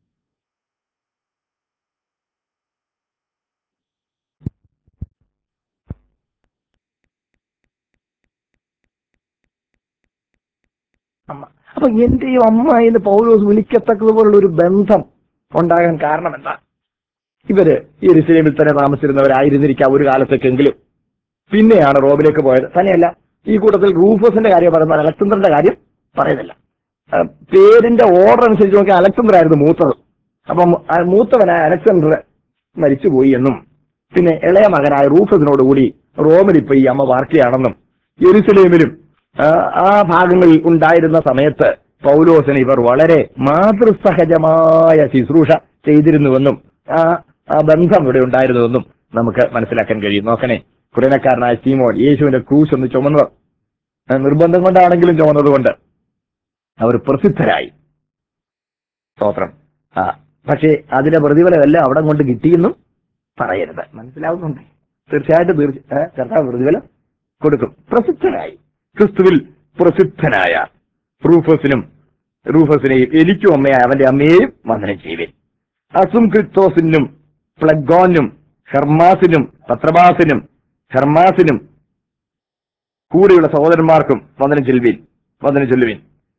അമ്മ അപ്പൊ എന്റെയും അമ്മയിൽ പൗലോസ് വിളിക്കത്തക്കതുപോലുള്ള ഒരു ബന്ധം ഉണ്ടാകാൻ കാരണം എന്താ ഇവര് ഈ എരുസലേമിൽ തന്നെ താമസിച്ചിരുന്നവരായിരുന്നിരിക്കാം ഒരു കാലത്തേക്കെങ്കിലും പിന്നെയാണ് റോമിലേക്ക് പോയത് തന്നെയല്ല ഈ കൂട്ടത്തിൽ റൂഫസിന്റെ കാര്യം പറയുന്നത് അലക്സണ്ടറിന്റെ കാര്യം പറയുന്നില്ല ആ, പേരിന്റെ ഓർഡർ അനുസരിച്ച് നോക്കിയാൽ അലക്സണ്ടർ ആയിരുന്നു മൂത്തത് അപ്പം ആ മൂത്തവനായ അലക്സണ്ടർ മരിച്ചുപോയി എന്നും പിന്നെ ഇളയ മകനായ റൂഫസിനോടുകൂടി റോമിൽ ഇപ്പൊ ഈ അമ്മ വാർക്കുകയാണെന്നും യെരുസലേമിലും ആ, ആ ഭാഗങ്ങളിൽ ഉണ്ടായിരുന്ന സമയത്ത് പൗലോസിന് ഇവർ വളരെ മാതൃസഹജമായ ശുശ്രൂഷ ചെയ്തിരുന്നുവെന്നും ആ ആ ബന്ധം ഇവിടെ ഉണ്ടായിരുന്നുവെന്നും നമുക്ക് മനസ്സിലാക്കാൻ കഴിയും നോക്കണേ കുറേനക്കാരനായ സീമോൻ യേശുവിന്റെ ക്രൂശ് ഒന്ന് ചുമന്നവർ ആ, നിർബന്ധം കൊണ്ടാണെങ്കിലും ചുമന്നതുകൊണ്ട് അവർ പ്രസിദ്ധരായി സ്തോത്രം ആ പക്ഷേ അതിന്റെ പ്രതിഫലമല്ല അവിടെ കൊണ്ട് കിട്ടിയെന്നും പറയരുത് മനസ്സിലാവുന്നുണ്ട് തീർച്ചയായിട്ടും തീർച്ച ഏ, കർത്താവ് പ്രതിഫലം കൊടുക്കും പ്രസിദ്ധനായി ക്രിസ്തുവിൽ പ്രസിദ്ധനായ റൂഫസിനും റൂഫസിനെയും എനിക്കും അമ്മയായ അവന്റെ അമ്മയെയും വന്ദനം ചെയ്യുവിൻ അസും ക്രിസ്തോസിനും പ്ലഗോനും ഹെർമാസിനും പത്രബാസിനും ഹെർമാസിനും കൂടെയുള്ള സഹോദരന്മാർക്കും വന്ദനം ചെല്ലുവിൻ വന്ദനം ചൊല്ലുവിൻ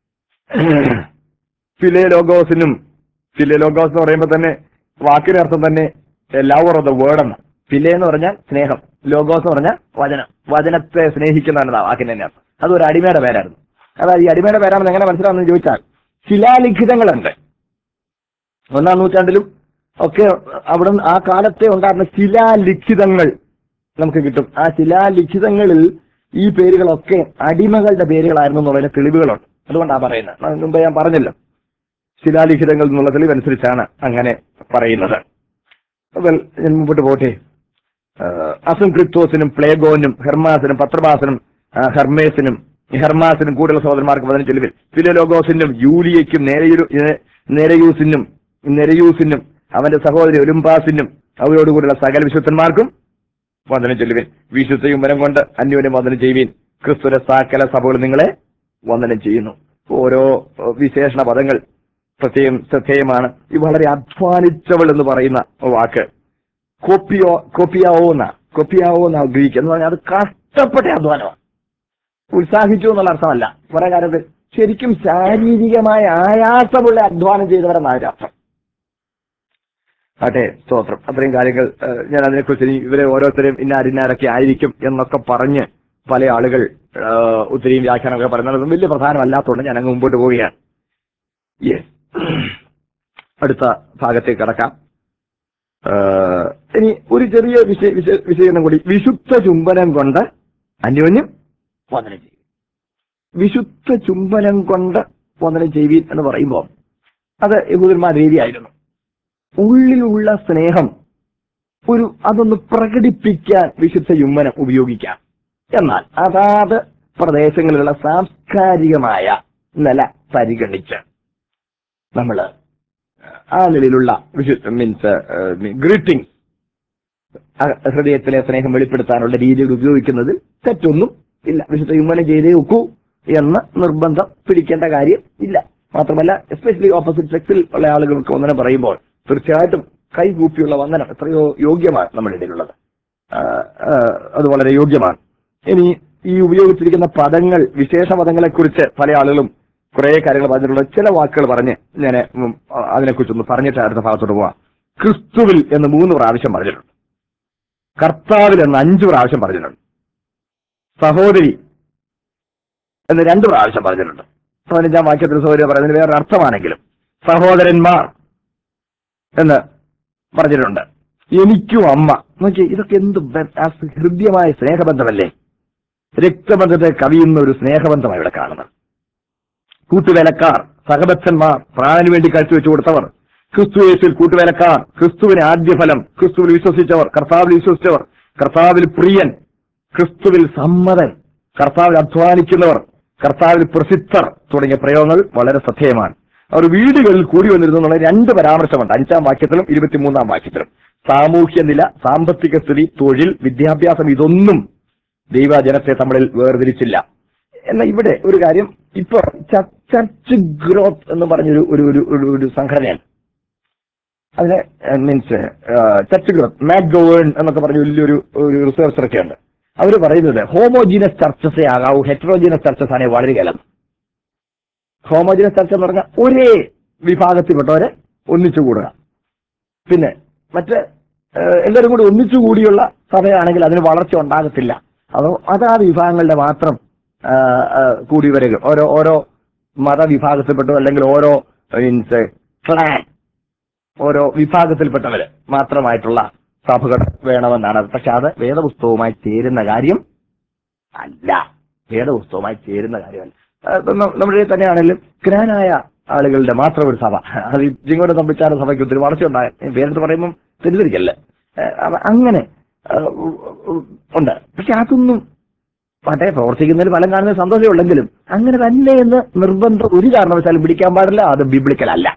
ഫിലേലോഗോസിനും ഫിലേലോഗോസ് എന്ന് പറയുമ്പോൾ തന്നെ വാക്കിന്റെ അർത്ഥം തന്നെ ലവർ ഓഫ് ദ വേർഡ് എന്ന് ഫിലെ എന്ന് പറഞ്ഞാൽ സ്നേഹം ലോഗോസ് എന്ന് പറഞ്ഞാൽ വചനം വചനത്തെ സ്നേഹിക്കുന്നതാണ് വാക്കിന്റെ തന്നെ അർത്ഥം അത് ഒരു അടിമയുടെ പേരായിരുന്നു അതായത് ഈ അടിമയുടെ പേരാണെന്ന് എങ്ങനെ മനസ്സിലാവുന്നത് ചോദിച്ചാൽ ശിലാലിഖിതങ്ങളുണ്ട് ഒന്നാം നൂറ്റാണ്ടിലും ഒക്കെ അവിടെ ആ കാലത്തെ ഉണ്ടായിരുന്ന ശിലാലിഖിതങ്ങൾ നമുക്ക് കിട്ടും ആ ശിലാലിഖിതങ്ങളിൽ ഈ പേരുകളൊക്കെ അടിമകളുടെ പേരുകളായിരുന്നു എന്നുള്ളതിന് തെളിവുകളുണ്ട് അതുകൊണ്ടാണ് പറയുന്നത് അത് മുമ്പ് ഞാൻ പറഞ്ഞല്ലോ ശിലാലിഖിതങ്ങൾ എന്നുള്ള തെളിവനുസരിച്ചാണ് അങ്ങനെ പറയുന്നത് വെൽ ഞാൻ മുമ്പോട്ട് പോട്ടെ അസും ക്രിപ്തോസിനും പ്ലേഗോനും ഹെർമാസിനും പത്രമാസിനും ആ, ഹെർമേസിനും ഹെർമാസിനും കൂടുതൽ സഹോദരന്മാർക്ക് പതിനഞ്ച് ചെലവിൽ ഫിലലോഗോസിനും യൂലിയയ്ക്കും നേരയു- നേ- നേരയൂസിനും നെരയൂസിനും അവന്റെ സഹോദരി ഒലുംപാസിനും അവരോടുകൂടിയുള്ള സകല വിശുദ്ധന്മാർക്കും വന്ദനം ചെല്ലുവിൻ വിശുദ്ധ യുമ്പനം കൊണ്ട് അന്യോന്യം വന്ദനം ചെയ്യുവിൻ ക്രിസ്തുര സകല സഭകൾ നിങ്ങളെ വന്ദനം ചെയ്യുന്നു ഓരോ ഏഹ്, വിശേഷണ പദങ്ങൾ പ്രത്യേകം ശ്രദ്ധേയമാണ് ഈ വളരെ അധ്വാനിച്ചവൾ എന്ന് പറയുന്ന വാക്ക് കോപ്പിയോ കോപ്പിയാവോ എന്നാ കോപ്പിയാവോ എന്നാ ഗ്രീക്ക് എന്ന് പറഞ്ഞാൽ അത് കഷ്ടപ്പെട്ട അധ്വാനമാണ് ഉത്സാഹിച്ചു എന്നുള്ള അർത്ഥമല്ല കുറെ കാര്യത്തിൽ ശരിക്കും ശാരീരികമായ ആയാസമുള്ള അധ്വാനം ചെയ്തവരെന്നാണ് അതിന്റെ അർത്ഥം ആട്ടെ സ്തോത്രം അത്രയും കാര്യങ്ങൾ ഏഹ്, ഞാൻ അതിനെക്കുറിച്ച് ഇനി ഇവരെ ഓരോരുത്തരും ഇന്നാരിന്നാരൊക്കെ ആയിരിക്കും എന്നൊക്കെ പറഞ്ഞ് പല ആളുകൾ ഏഹ്, ഒത്തിരിയും വ്യാഖ്യാനമൊക്കെ പറയുന്നത് അതൊന്നും വലിയ പ്രധാനമല്ലാത്തതുകൊണ്ട് ഞാൻ അങ്ങ് മുമ്പോട്ട് പോവുകയാണ് യെസ് അടുത്ത ഭാഗത്തേക്ക് കടക്കാം ഏഹ്, ഇനി ഒരു ചെറിയ വിശ- വിശ- വിശകലനം കൂടി വിശുദ്ധ ചുംബനം കൊണ്ട് അന്യോന്യം വന്ദനം ചെയ്യും വിശുദ്ധ ചുംബനം കൊണ്ട് വന്ദനം ചെയ്യുവീൻ എന്ന് പറയുമ്പോൾ അത് യഹൂദന്മാരുടെ രീതിയായിരുന്നു ഉള്ളിലുള്ള സ്നേഹം ഒരു അതൊന്ന് പ്രകടിപ്പിക്കാൻ വിശുദ്ധ ചുംബനം ഉപയോഗിക്കാം എന്നാൽ അതാത് പ്രദേശങ്ങളിലുള്ള സാംസ്കാരികമായ നില പരിഗണിച്ച് നമ്മൾ ആ നിലയിലുള്ള വിശുദ്ധ മീൻസ് ഗ്രീറ്റിംഗ് ഹൃദയത്തിലെ സ്നേഹം വെളിപ്പെടുത്താനുള്ള രീതിയിൽ ഉപയോഗിക്കുന്നതിൽ തെറ്റൊന്നും ഇല്ല വിശുദ്ധ ചുംബനം ചെയ്തേ ഒക്കൂ എന്ന് നിർബന്ധം പിടിക്കേണ്ട കാര്യം ഇല്ല മാത്രമല്ല എസ്പെഷ്യലി ഓപ്പോസിറ്റ് സെക്സിൽ ഉള്ള ആളുകൾക്ക് വന്ദനം പറയുമ്പോൾ തീർച്ചയായിട്ടും കൈകൂപ്പിയുള്ള വന്ദനം എത്രയോ യോഗ്യമാണ് നമ്മുടെ ഇടയിലുള്ളത് ആ, ആ, അത് വളരെ യോഗ്യമാണ് ഇനി ഈ ഉപയോഗിച്ചിരിക്കുന്ന പദങ്ങൾ വിശേഷ പദങ്ങളെ കുറിച്ച് പല ആളുകളും കുറെ കാര്യങ്ങൾ പറഞ്ഞിട്ടുള്ള ചില വാക്കുകൾ പറഞ്ഞ് ഞാൻ അതിനെക്കുറിച്ചൊന്ന് പറഞ്ഞിട്ട് അടുത്ത ഭാഗത്തോട്ട് പോവാം ക്രിസ്തുവിൽ എന്ന് മൂന്ന് പ്രാവശ്യം പറഞ്ഞിട്ടുണ്ട് കർത്താവിൽ എന്ന് അഞ്ചു പ്രാവശ്യം പറഞ്ഞിട്ടുണ്ട് സഹോദരി എന്ന് രണ്ടു പ്രാവശ്യം പറഞ്ഞിട്ടുണ്ട് പതിനഞ്ചാം വാക്യത്തിൽ സഹോദരി പറയുന്നതിന് വേറെ അർത്ഥമാണെങ്കിലും സഹോദരന്മാർ എന്ന് പറഞ്ഞിട്ടുണ്ട് എനിക്കും അമ്മ നോക്കി ഇതൊക്കെ എന്ത് ബ- ആ ഹൃദ്യമായ സ്നേഹബന്ധമല്ലേ രക്തബന്ധത്തെ കവിയുന്ന ഒരു സ്നേഹബന്ധമാണ് ഇവിടെ കാണുന്നത് കൂട്ടുവേലക്കാർ സഹബദ്ധന്മാർ പ്രാണന് വേണ്ടി കാഴ്ചവെച്ചു കൊടുത്തവർ ക്രിസ്തു യേശുവിൽ കൂട്ടുവേലക്കാർ ക്രിസ്തുവിന് ആദ്യഫലം ക്രിസ്തുവിൽ വിശ്വസിച്ചവർ കർത്താവിൽ വിശ്വസിച്ചവർ കർത്താവിൽ പ്രിയൻ ക്രിസ്തുവിൽ സമ്മതൻ കർത്താവിൽ അധ്വാനിക്കുന്നവർ കർത്താവിൽ പ്രസിദ്ധർ തുടങ്ങിയ പ്രയോഗങ്ങൾ വളരെ ശ്രദ്ധേയമാണ് അവർ വീടുകളിൽ കൂടി വന്നിരുന്നു എന്നുള്ള രണ്ട് പരാമർശമുണ്ട് അഞ്ചാം വാക്യത്തിലും ഇരുപത്തിമൂന്നാം വാക്യത്തിലും സാമൂഹ്യ നില സാമ്പത്തിക സ്ഥിതി തൊഴിൽ വിദ്യാഭ്യാസം ഇതൊന്നും ദൈവജനത്തെ തമ്മിൽ വേർതിരിച്ചില്ല എന്നാൽ ഇവിടെ ഒരു കാര്യം ഇപ്പൊ ച- ചർച്ച് ഗ്രോത്ത് എന്ന് പറഞ്ഞൊരു ഒരു ഒരു ഒരു- ഒരു സംഘടനയാണ് അതിന് means church growth McGavran എന്നൊക്കെ പറഞ്ഞ വലിയൊരു ഒരു റിസർച്ചറൊക്കെ ഉണ്ട് അവർ പറയുന്നത് ഹോമോജീനസ് ചർച്ചസേ ആകാവൂ ഹെറ്ററോജീനസ് ചർച്ചസ് ആണെങ്കിൽ വളരെ കലം ഹോമോജീനസ് ചർച്ച എന്ന് പറഞ്ഞാൽ ഒരേ വിഭാഗത്തിൽപ്പെട്ടവരെ ഒന്നിച്ചു കൂടുക പിന്നെ മറ്റ് ഏഹ്, എല്ലാവരും കൂടി ഒന്നിച്ചു കൂടിയുള്ള സഭയാണെങ്കിൽ അതിന് വളർച്ച ഉണ്ടാകത്തില്ല അതോ അതാ വിഭാഗങ്ങളുടെ മാത്രം ആഹ്, ആഹ്, കൂടി വരിക ഓരോ ഓരോ മതവിഭാഗത്തിൽപ്പെട്ടു അല്ലെങ്കിൽ ഓരോ മീൻസ് ക്ലാൻ ഓരോ വിഭാഗത്തിൽപ്പെട്ടവര് മാത്രമായിട്ടുള്ള സഭകൾ വേണമെന്നാണ് അത്. പക്ഷെ അത് വേദപുസ്തകവുമായി ചേരുന്ന കാര്യം അല്ല വേദപുസ്തകവുമായി ചേരുന്ന കാര്യമല്ല ആ, ഇപ്പം ന- നമ്മുടെ ഇടയിൽ തന്നെയാണെങ്കിലും ഗ്രാനായ ആളുകളുടെ മാത്രം ഒരു സഭ അത് ഈ ജിങ്ങോട് തമ്പിച്ചാര സഭയ്ക്ക് ഒത്തിരി വളർച്ചയുണ്ടായ പേരെടുത്ത് പറയുമ്പം തെറ്റിദ്ധരിക്കല്ലേ ഏ, അപ്പൊ അങ്ങനെ ആ, ഉ- ഉ- ഉണ്ട് പക്ഷെ അതൊന്നും പട്ടേ പ്രവർത്തിക്കുന്നതിൽ ഫലം കാണുന്ന സന്തോഷമേ ഉള്ളെങ്കിലും അങ്ങനെ തന്നെ എന്ന് നിർബന്ധം ഒരു കാരണവശാലും പിടിക്കാൻ പാടില്ല അത് ബിബ്ലിക്കൽ അല്ല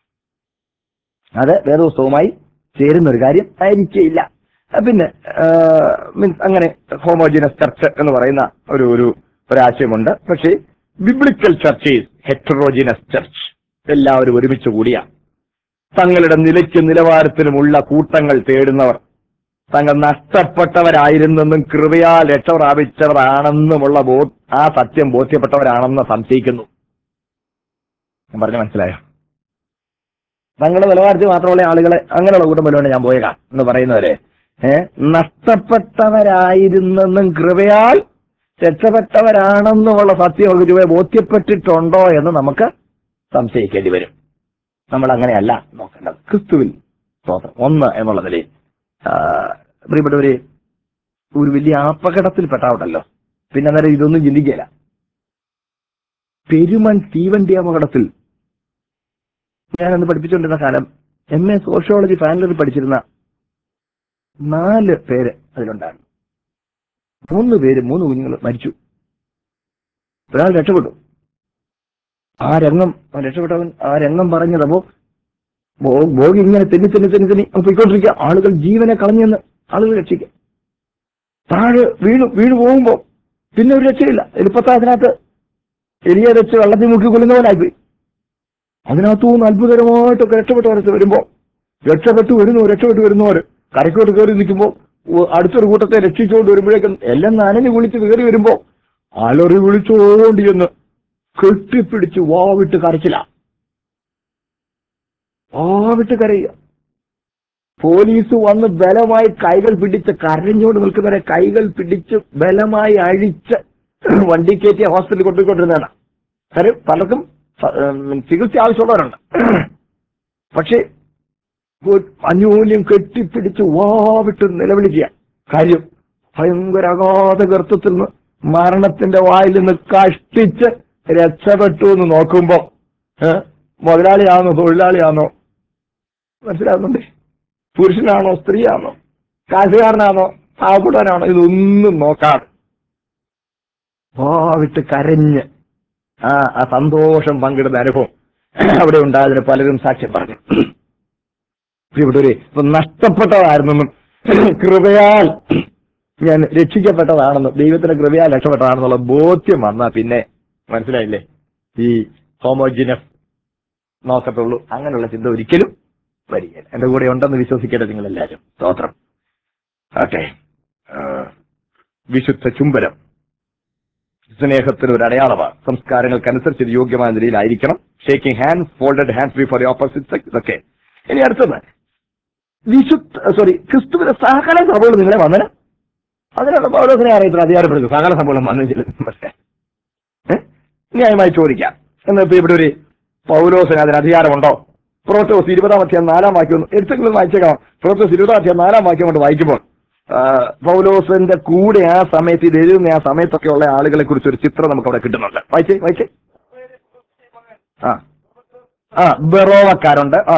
അത് വേദപുസ്തകവുമായി ചേരുന്ന ഒരു കാര്യം ആയിരിക്കില്ല ആ, പിന്നെ മീൻസ് അങ്ങനെ ഹോമോജിനസ് ചർച്ച് എന്ന് പറയുന്ന ഒരു ഒരു ഒരാശയമുണ്ട് പക്ഷേ biblical church is heterogeneous church എല്ലാവരും ഒരുമിച്ച് കൂടിയ തങ്ങളുടെ നിലയ്ക്ക് നിലവാരത്തിനുമുള്ള കൂട്ടങ്ങൾ തേടുന്നവർ തങ്ങൾ നഷ്ടപ്പെട്ടവരായിരുന്നെന്നും കൃപയാൽ രക്ഷ പ്രാപിച്ചവരാണെന്നുമുള്ള ബോ ആ സത്യം ബോധ്യപ്പെട്ടവരാണെന്ന് സംശയിക്കുന്നു ഞാൻ പറഞ്ഞ മനസ്സിലായോ തങ്ങളുടെ നിലവാരത്തിൽ മാത്രമുള്ള ആളുകളെ അങ്ങനെയുള്ള കൂട്ടം വല്ലതുകൊണ്ട് ഞാൻ പോയേക്കാം എന്ന് പറയുന്നവരെ ഏഹ് നഷ്ടപ്പെട്ടവരായിരുന്നെന്നും കൃപയാൽ രക്ഷപ്പെട്ടവരാണെന്നുമുള്ള സത്യം അവർക്ക് ചുവ ബോധ്യപ്പെട്ടിട്ടുണ്ടോ എന്ന് നമുക്ക് സംശയിക്കേണ്ടി വരും നമ്മൾ അങ്ങനെയല്ല നോക്കേണ്ടത് ക്രിസ്തുവിൽ സ്തോത്രം ഒന്ന് എന്നുള്ള നിലയിൽ ആ, പ്രിയപ്പെട്ടവര് ഒരു വലിയ അപകടത്തിൽപ്പെട്ടാവട്ടല്ലോ പിന്നെ അന്നേരം ഇതൊന്നും ചിന്തിക്കില്ല പെരുമൺ തീവണ്ടി അപകടത്തിൽ ഞാനന്ന് പഠിപ്പിച്ചുകൊണ്ടിരുന്ന കാലം എം എ സോഷ്യോളജി ഫാനലറി പഠിച്ചിരുന്ന നാല് പേര് അതിലുണ്ടായിരുന്നു മൂന്ന് പേര് മൂന്ന് കുഞ്ഞുങ്ങൾ മരിച്ചു ഒരാൾ രക്ഷപ്പെട്ടു ആ രംഗം ആ രക്ഷപ്പെട്ടവൻ ആ രംഗം പറഞ്ഞതപ്പോ ബോ- ബോഗി ഇങ്ങനെ തെന്നി തെന്നി തെന്നി തെന്നി അങ്ങ് പോയിക്കൊണ്ടിരിക്കുക ആളുകൾ ജീവനെ കളഞ്ഞെന്ന് ആളുകൾ രക്ഷിക്കുക താഴെ വീണു വീണു പോകുമ്പോ പിന്നെ ഒരു രക്ഷയില്ല എളുപ്പത്താതിനകത്ത് എലിയെ വെച്ച് വെള്ളത്തിൽ മുക്കി കൊല്ലുന്നവനായിപ്പോയി അതിനകത്തുനിന്ന് അത്ഭുതകരമായിട്ടൊക്കെ രക്ഷപ്പെട്ടവരത്ത് വരുമ്പോ രക്ഷപ്പെട്ടു വരുന്നു രക്ഷപ്പെട്ടു വരുന്നവര് കരക്കോട്ട് കയറി നിൽക്കുമ്പോ ഉ- അടുത്തൊരു കൂട്ടത്തെ രക്ഷിച്ചുകൊണ്ട് വരുമ്പോഴേക്കും എല്ലാം നനഞ്ഞു കുളിച്ച് കയറി വരുമ്പോ അലറി വിളിച്ചോണ്ടി എന്ന് കെട്ടിപ്പിടിച്ച് വാവിട്ട് കരച്ചില്ല വാവിട്ട് കരയുക പോലീസ് വന്ന് ബലമായി കൈകൾ പിടിച്ച് കരഞ്ഞുകൊണ്ട് നിൽക്കുന്നവരെ കൈകൾ പിടിച്ച് ബലമായി അഴിച്ച് വണ്ടി കയറ്റി ഹോസ്പിറ്റലിൽ കൊണ്ടുപോയിക്കൊണ്ടിരുന്നതാണ് കാര്യം പലർക്കും സ- ഉം, ചികിത്സ ആവശ്യമുള്ളവരുണ്ട് പക്ഷേ ഒരു അന്യോന്യം കെട്ടിപ്പിടിച്ച് വാവിട്ട് നിലവിളിക്കുക കാര്യം ഭയങ്കര അഗാധ ഗർത്തത്തിൽ നിന്ന് മരണത്തിന്റെ വായിൽ നിന്ന് കഷ്ടിച്ച് രക്ഷപ്പെട്ടു എന്ന് നോക്കുമ്പോ ഏ, മുതലാളിയാണോ തൊഴിലാളിയാണോ മനസ്സിലാകുന്നുണ്ട് പുരുഷനാണോ സ്ത്രീയാണോ കാശുകാരനാണോ പാവപ്പെട്ടവനാണോ ഇതൊന്നും നോക്കാതെ വാവിട്ട് കരഞ്ഞ് ആ ആ സന്തോഷം പങ്കിടുന്ന അനുഭവം അവിടെ ഉണ്ടായതിന് പലരും സാക്ഷ്യം പറഞ്ഞു ഇവിടെ ഒരു ഇപ്പൊ നഷ്ടപ്പെട്ടതായിരുന്നെന്നും കൃപയാൽ ഞാൻ രക്ഷിക്കപ്പെട്ടതാണെന്നും ദൈവത്തിന്റെ കൃപയാൽ രക്ഷപ്പെട്ടതാണെന്നുള്ള ബോധ്യം വന്നാ പിന്നെ മനസ്സിലായില്ലേ ഈ ഹോമോജിനസ് നോക്കത്തുള്ളൂ അങ്ങനെയുള്ള ചിന്ത ഒരിക്കലും വരികയില്ല എന്റെ കൂടെ ഉണ്ടെന്ന് വിശ്വസിക്കട്ടെ നിങ്ങൾ എല്ലാവരും സ്തോത്രം ഓക്കെ വിശുദ്ധ ചുംബനം സ്നേഹത്തിന് ഒരു അടയാളമാണ് സംസ്കാരങ്ങൾക്കനുസരിച്ച് ഇത് യോഗ്യമായ നിലയിലായിരിക്കണം shaking hand folded hand before the opposite sex ഇതൊക്കെ ഇനി അടുത്തത് വിശുദ്ധ സോറി ക്രിസ്തുവിന്റെ സകല സഭകൾ നിങ്ങളെ വന്നന് അതിനുള്ള പൗലോസിനെ അറിയത്തിന് അധികാരപ്പെടുന്നു സകല സഭകളും വന്നു പക്ഷേ ന്യായമായി ചോദിക്കാം എന്നിപ്പോ ഇവിടെ ഒരു പൗലോസിന് അതിന് അധികാരമുണ്ടോ പ്രോത്തോസ് ഇരുപതാം അധ്യായം നാലാം വാക്യം ഒന്ന് എടുത്തെങ്കിലും വായിച്ചേക്കാം പ്രോത്തോസ് ഇരുപതാം അധ്യായം നാലാം വാക്യം കൊണ്ട് വായിക്കുമ്പോൾ ആ, പൗലോസിന്റെ കൂടെ ആ സമയത്ത് ഇത് എഴുതുന്ന ആ സമയത്തൊക്കെ ഉള്ള ആളുകളെ കുറിച്ച് ഒരു ചിത്രം നമുക്ക് അവിടെ കിട്ടുന്നുണ്ട് വായിച്ചേ വായിച്ചേ ആ ആ ബെറോവക്കാരുണ്ട് ആ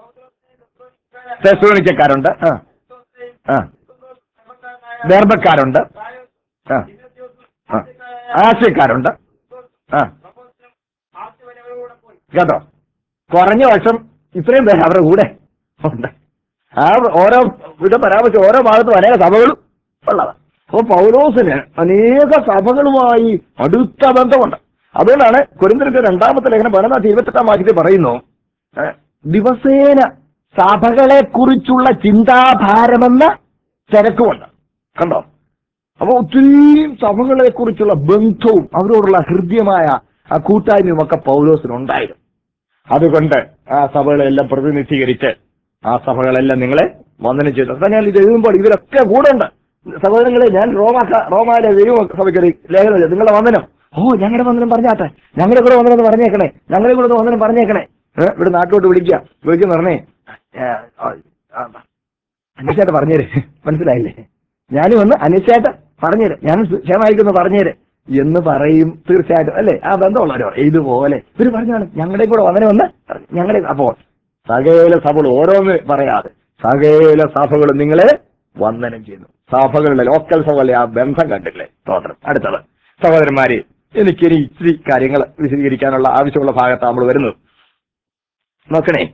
തെസോണിക്കക്കാരുണ്ട് ആ ആ ദർഭക്കാരുണ്ട് ആ ആ ആശയക്കാരുണ്ട് ആ കേട്ടോ കുറഞ്ഞ വർഷം ഇത്രയും പേര് അവരുടെ കൂടെ ഉണ്ട് ആ ഓരോ ഇവിടെ പരാമർശം ഓരോ ഭാഗത്തും അനേക സഭകളും ഉള്ളതാണ് അപ്പൊ പൗലോസിന് അനേക സഭകളുമായി അടുത്ത ബന്ധമുണ്ട് അതുകൊണ്ടാണ് കുരുന്തരന്റെ രണ്ടാമത്തെ ലേഖനം പതിനൊന്നാം ഇരുപത്തെട്ടാം വാക്യത്തിൽ പറയുന്നു ഏ, ദിവസേന സഭകളെ കുറിച്ചുള്ള ചിന്താഭാരമെന്ന തിരക്കുമുണ്ട് കണ്ടോ അപ്പൊ ഒത്തിരി സഭകളെ കുറിച്ചുള്ള ബന്ധവും അവരോടുള്ള ഹൃദ്യമായ ആ കൂട്ടായ്മയും ഒക്കെ പൗലോസിനുണ്ടായിരുന്നു അതുകൊണ്ട് ആ സഭകളെല്ലാം പ്രതിനിധീകരിച്ച് ആ സഭകളെല്ലാം നിങ്ങളെ വന്ദനം ചെയ്തു അതാ ഞാൻ ഇത് എഴുതുമ്പോൾ ഇവരൊക്കെ കൂടെ ഉണ്ട് സഹോദരങ്ങളെ ഞാൻ റോമ റോമായിലെ ദൈവ സഭയ്ക്ക് ഒരു ലേഖനം എഴുതി. നിങ്ങളുടെ വന്ദനം ഓ ഞങ്ങളുടെ വന്ദനം പറഞ്ഞാട്ടെ ഞങ്ങളുടെ കൂടെ വന്ദനം എന്ന് പറഞ്ഞേക്കണേ ഞങ്ങളുടെ കൂടെ ഒന്ന് വന്ദനം പറഞ്ഞേക്കണേ ഏ, ഇവിടെ നാട്ടിലോട്ട് വിളിക്കുക വിളിക്കുന്ന പറഞ്ഞേ ഏ, ആ, ആ, അനീഷേട്ട പറഞ്ഞേര് മനസ്സിലായില്ലേ ഞാനും ഒന്ന് അനീഷേട്ട പറഞ്ഞേര് ഞാനും ക്ഷേമായിരിക്കുന്നു പറഞ്ഞേര് എന്ന് പറയും തീർച്ചയായിട്ടും അല്ലേ ആ ബന്ധമുള്ളവരോ ഇതുപോലെ ഇവര് പറഞ്ഞാണ് ഞങ്ങളുടെ കൂടെ വന്നനെ വന്ന് ഞങ്ങളുടെ അപ്പോൾ സകല സഭകൾ ഓരോന്ന് പറയാതെ സകല സഭകളും നിങ്ങളെ വന്ദനം ചെയ്യുന്നു സഭകളുടെ ലോക്കൽ സഭകളുടെ ആ ബന്ധം കണ്ടില്ലേ സ്തോത്രം അടുത്തത് സഹോദരന്മാരെ എനിക്കിനി ഇച്ചിരി കാര്യങ്ങൾ വിശദീകരിക്കാനുള്ള ആവശ്യമുള്ള ഭാഗത്താണ് നമ്മൾ വരുന്നത് നോക്കണേ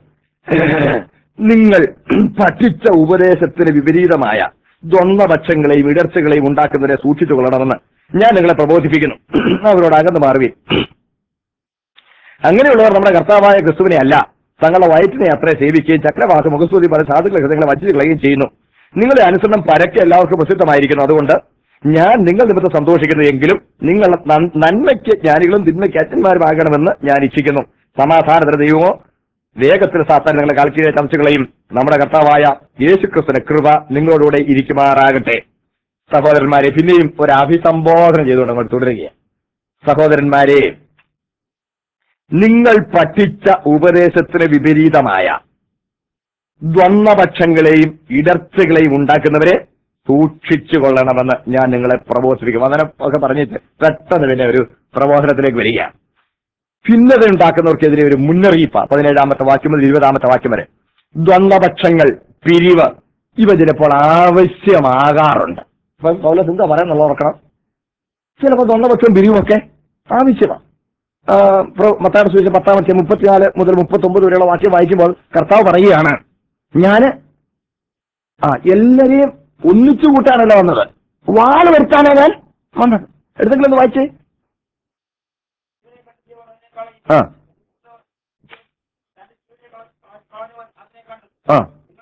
നിങ്ങൾ പഠിച്ച ഉപദേശത്തിന് വിപരീതമായ ദ്വന്ദ്വപക്ഷങ്ങളെയും ഇടർച്ചകളെയും ഉണ്ടാക്കുന്നവരെ സൂക്ഷിച്ചു കൊള്ളണമെന്ന് ഞാൻ നിങ്ങളെ പ്രബോധിപ്പിക്കുന്നു അവരോട് അകന്ന് മാറുകയും അങ്ങനെയുള്ളവർ നമ്മുടെ കർത്താവായ ക്രിസ്തുവിനെ അല്ല തങ്ങളുടെ വയറ്റിനെ അത്ര സേവിക്കുകയും ചക്രവാസ മുഖസ്തുതി പല സാധുക്കളെ ഹൃദയങ്ങളെ വച്ചു കളയുകയും ചെയ്യുന്നു നിങ്ങളുടെ അനുസരണം പരക്കെ എല്ലാവർക്കും പ്രസിദ്ധമായിരിക്കുന്നു അതുകൊണ്ട് ഞാൻ നിങ്ങൾ നിമിത്തം സന്തോഷിക്കുന്നു എങ്കിലും നിങ്ങൾ നൻ- നന്മയ്ക്ക് ജ്ഞാനികളും തിന്മയ്ക്ക് അച്ഛന്മാരുമാകണമെന്ന് ഞാൻ ഇച്ഛിക്കുന്നു സമാധാനത്തിന് ദൈവമോ വേഗത്തിൽ സാത്താൻ നിങ്ങളെ കാൽക്കീഴെ ചമച്ചുകളെയും നമ്മുടെ കർത്താവായ യേശുക്രിസ്തുവിന്റെ കൃപ നിങ്ങളോടുകൂടെ ഇരിക്കുമാറാകട്ടെ സഹോദരന്മാരെ പിന്നെയും ഒരു അഭിസംബോധന ചെയ്തുകൊണ്ട് അങ്ങോട്ട് തുടരുകയാണ് സഹോദരന്മാരെ നിങ്ങൾ പഠിച്ച ഉപദേശത്തിന് വിപരീതമായ ദ്വന്ദ്വപക്ഷങ്ങളെയും ഇടർച്ചകളെയും ഉണ്ടാക്കുന്നവരെ സൂക്ഷിച്ചു കൊള്ളണമെന്ന് ഞാൻ നിങ്ങളെ പ്രബോധിപ്പിക്കും അങ്ങനെ ഒക്കെ പറഞ്ഞിട്ട് പെട്ടെന്ന് പിന്നെ ഒരു പ്രബോധനത്തിലേക്ക് വരിക ഭിന്നത ഉണ്ടാക്കുന്നവർക്കെതിരെ ഒരു മുന്നറിയിപ്പ് പതിനേഴാമത്തെ വാക്യം മുതൽ ഇരുപതാമത്തെ വാക്യം വരെ ദ്വന്ദ്വപക്ഷങ്ങൾ പിരിവ് ഇവ ചിലപ്പോൾ ആവശ്യമാകാറുണ്ട് ഇപ്പൊ പൗലോസ് എന്താ പറയാന്നുള്ള ഓർക്കണം ചിലപ്പോൾ ദ്വന്ദ്വപക്ഷം പിരിവുമൊക്കെ ആവശ്യമാണ് ആ, പ്രോ- മത്തായുടെ സുവിശേഷം പത്താമത്തെ മുപ്പത്തിനാല് മുതൽ മുപ്പത്തി ഒമ്പത് വരെയുള്ള വാക്യം വായിക്കുമ്പോൾ കർത്താവ് പറയുകയാണ് ഞാന് ആ എല്ലാരെയും ഒന്നിച്ചു കൂട്ടാനല്ല വന്നത് വാള് വരുത്താനാ ഞാൻ വന്നത് എടുത്തെങ്കിലും ഒന്ന് വായിച്ചേ ആ ആ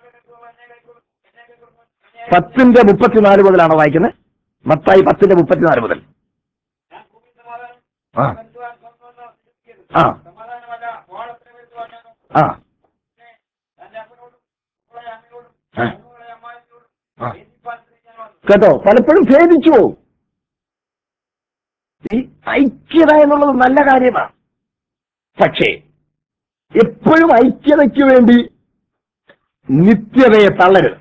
പത്തിന്റെ മുപ്പത്തിനാല് മുതലാണോ വായിക്കുന്നത് മത്തായി പത്തിന്റെ മുപ്പത്തിനാല് മുതൽ ആ ആ ആ ആ. കേട്ടോ പലപ്പോഴും ഭേദിച്ചു പോകും ഈ ഐക്യത എന്നുള്ളത് നല്ല കാര്യമാണ് പക്ഷേ എപ്പോഴും ഐക്യതയ്ക്ക് വേണ്ടി നിത്യതയെ തള്ളരുത്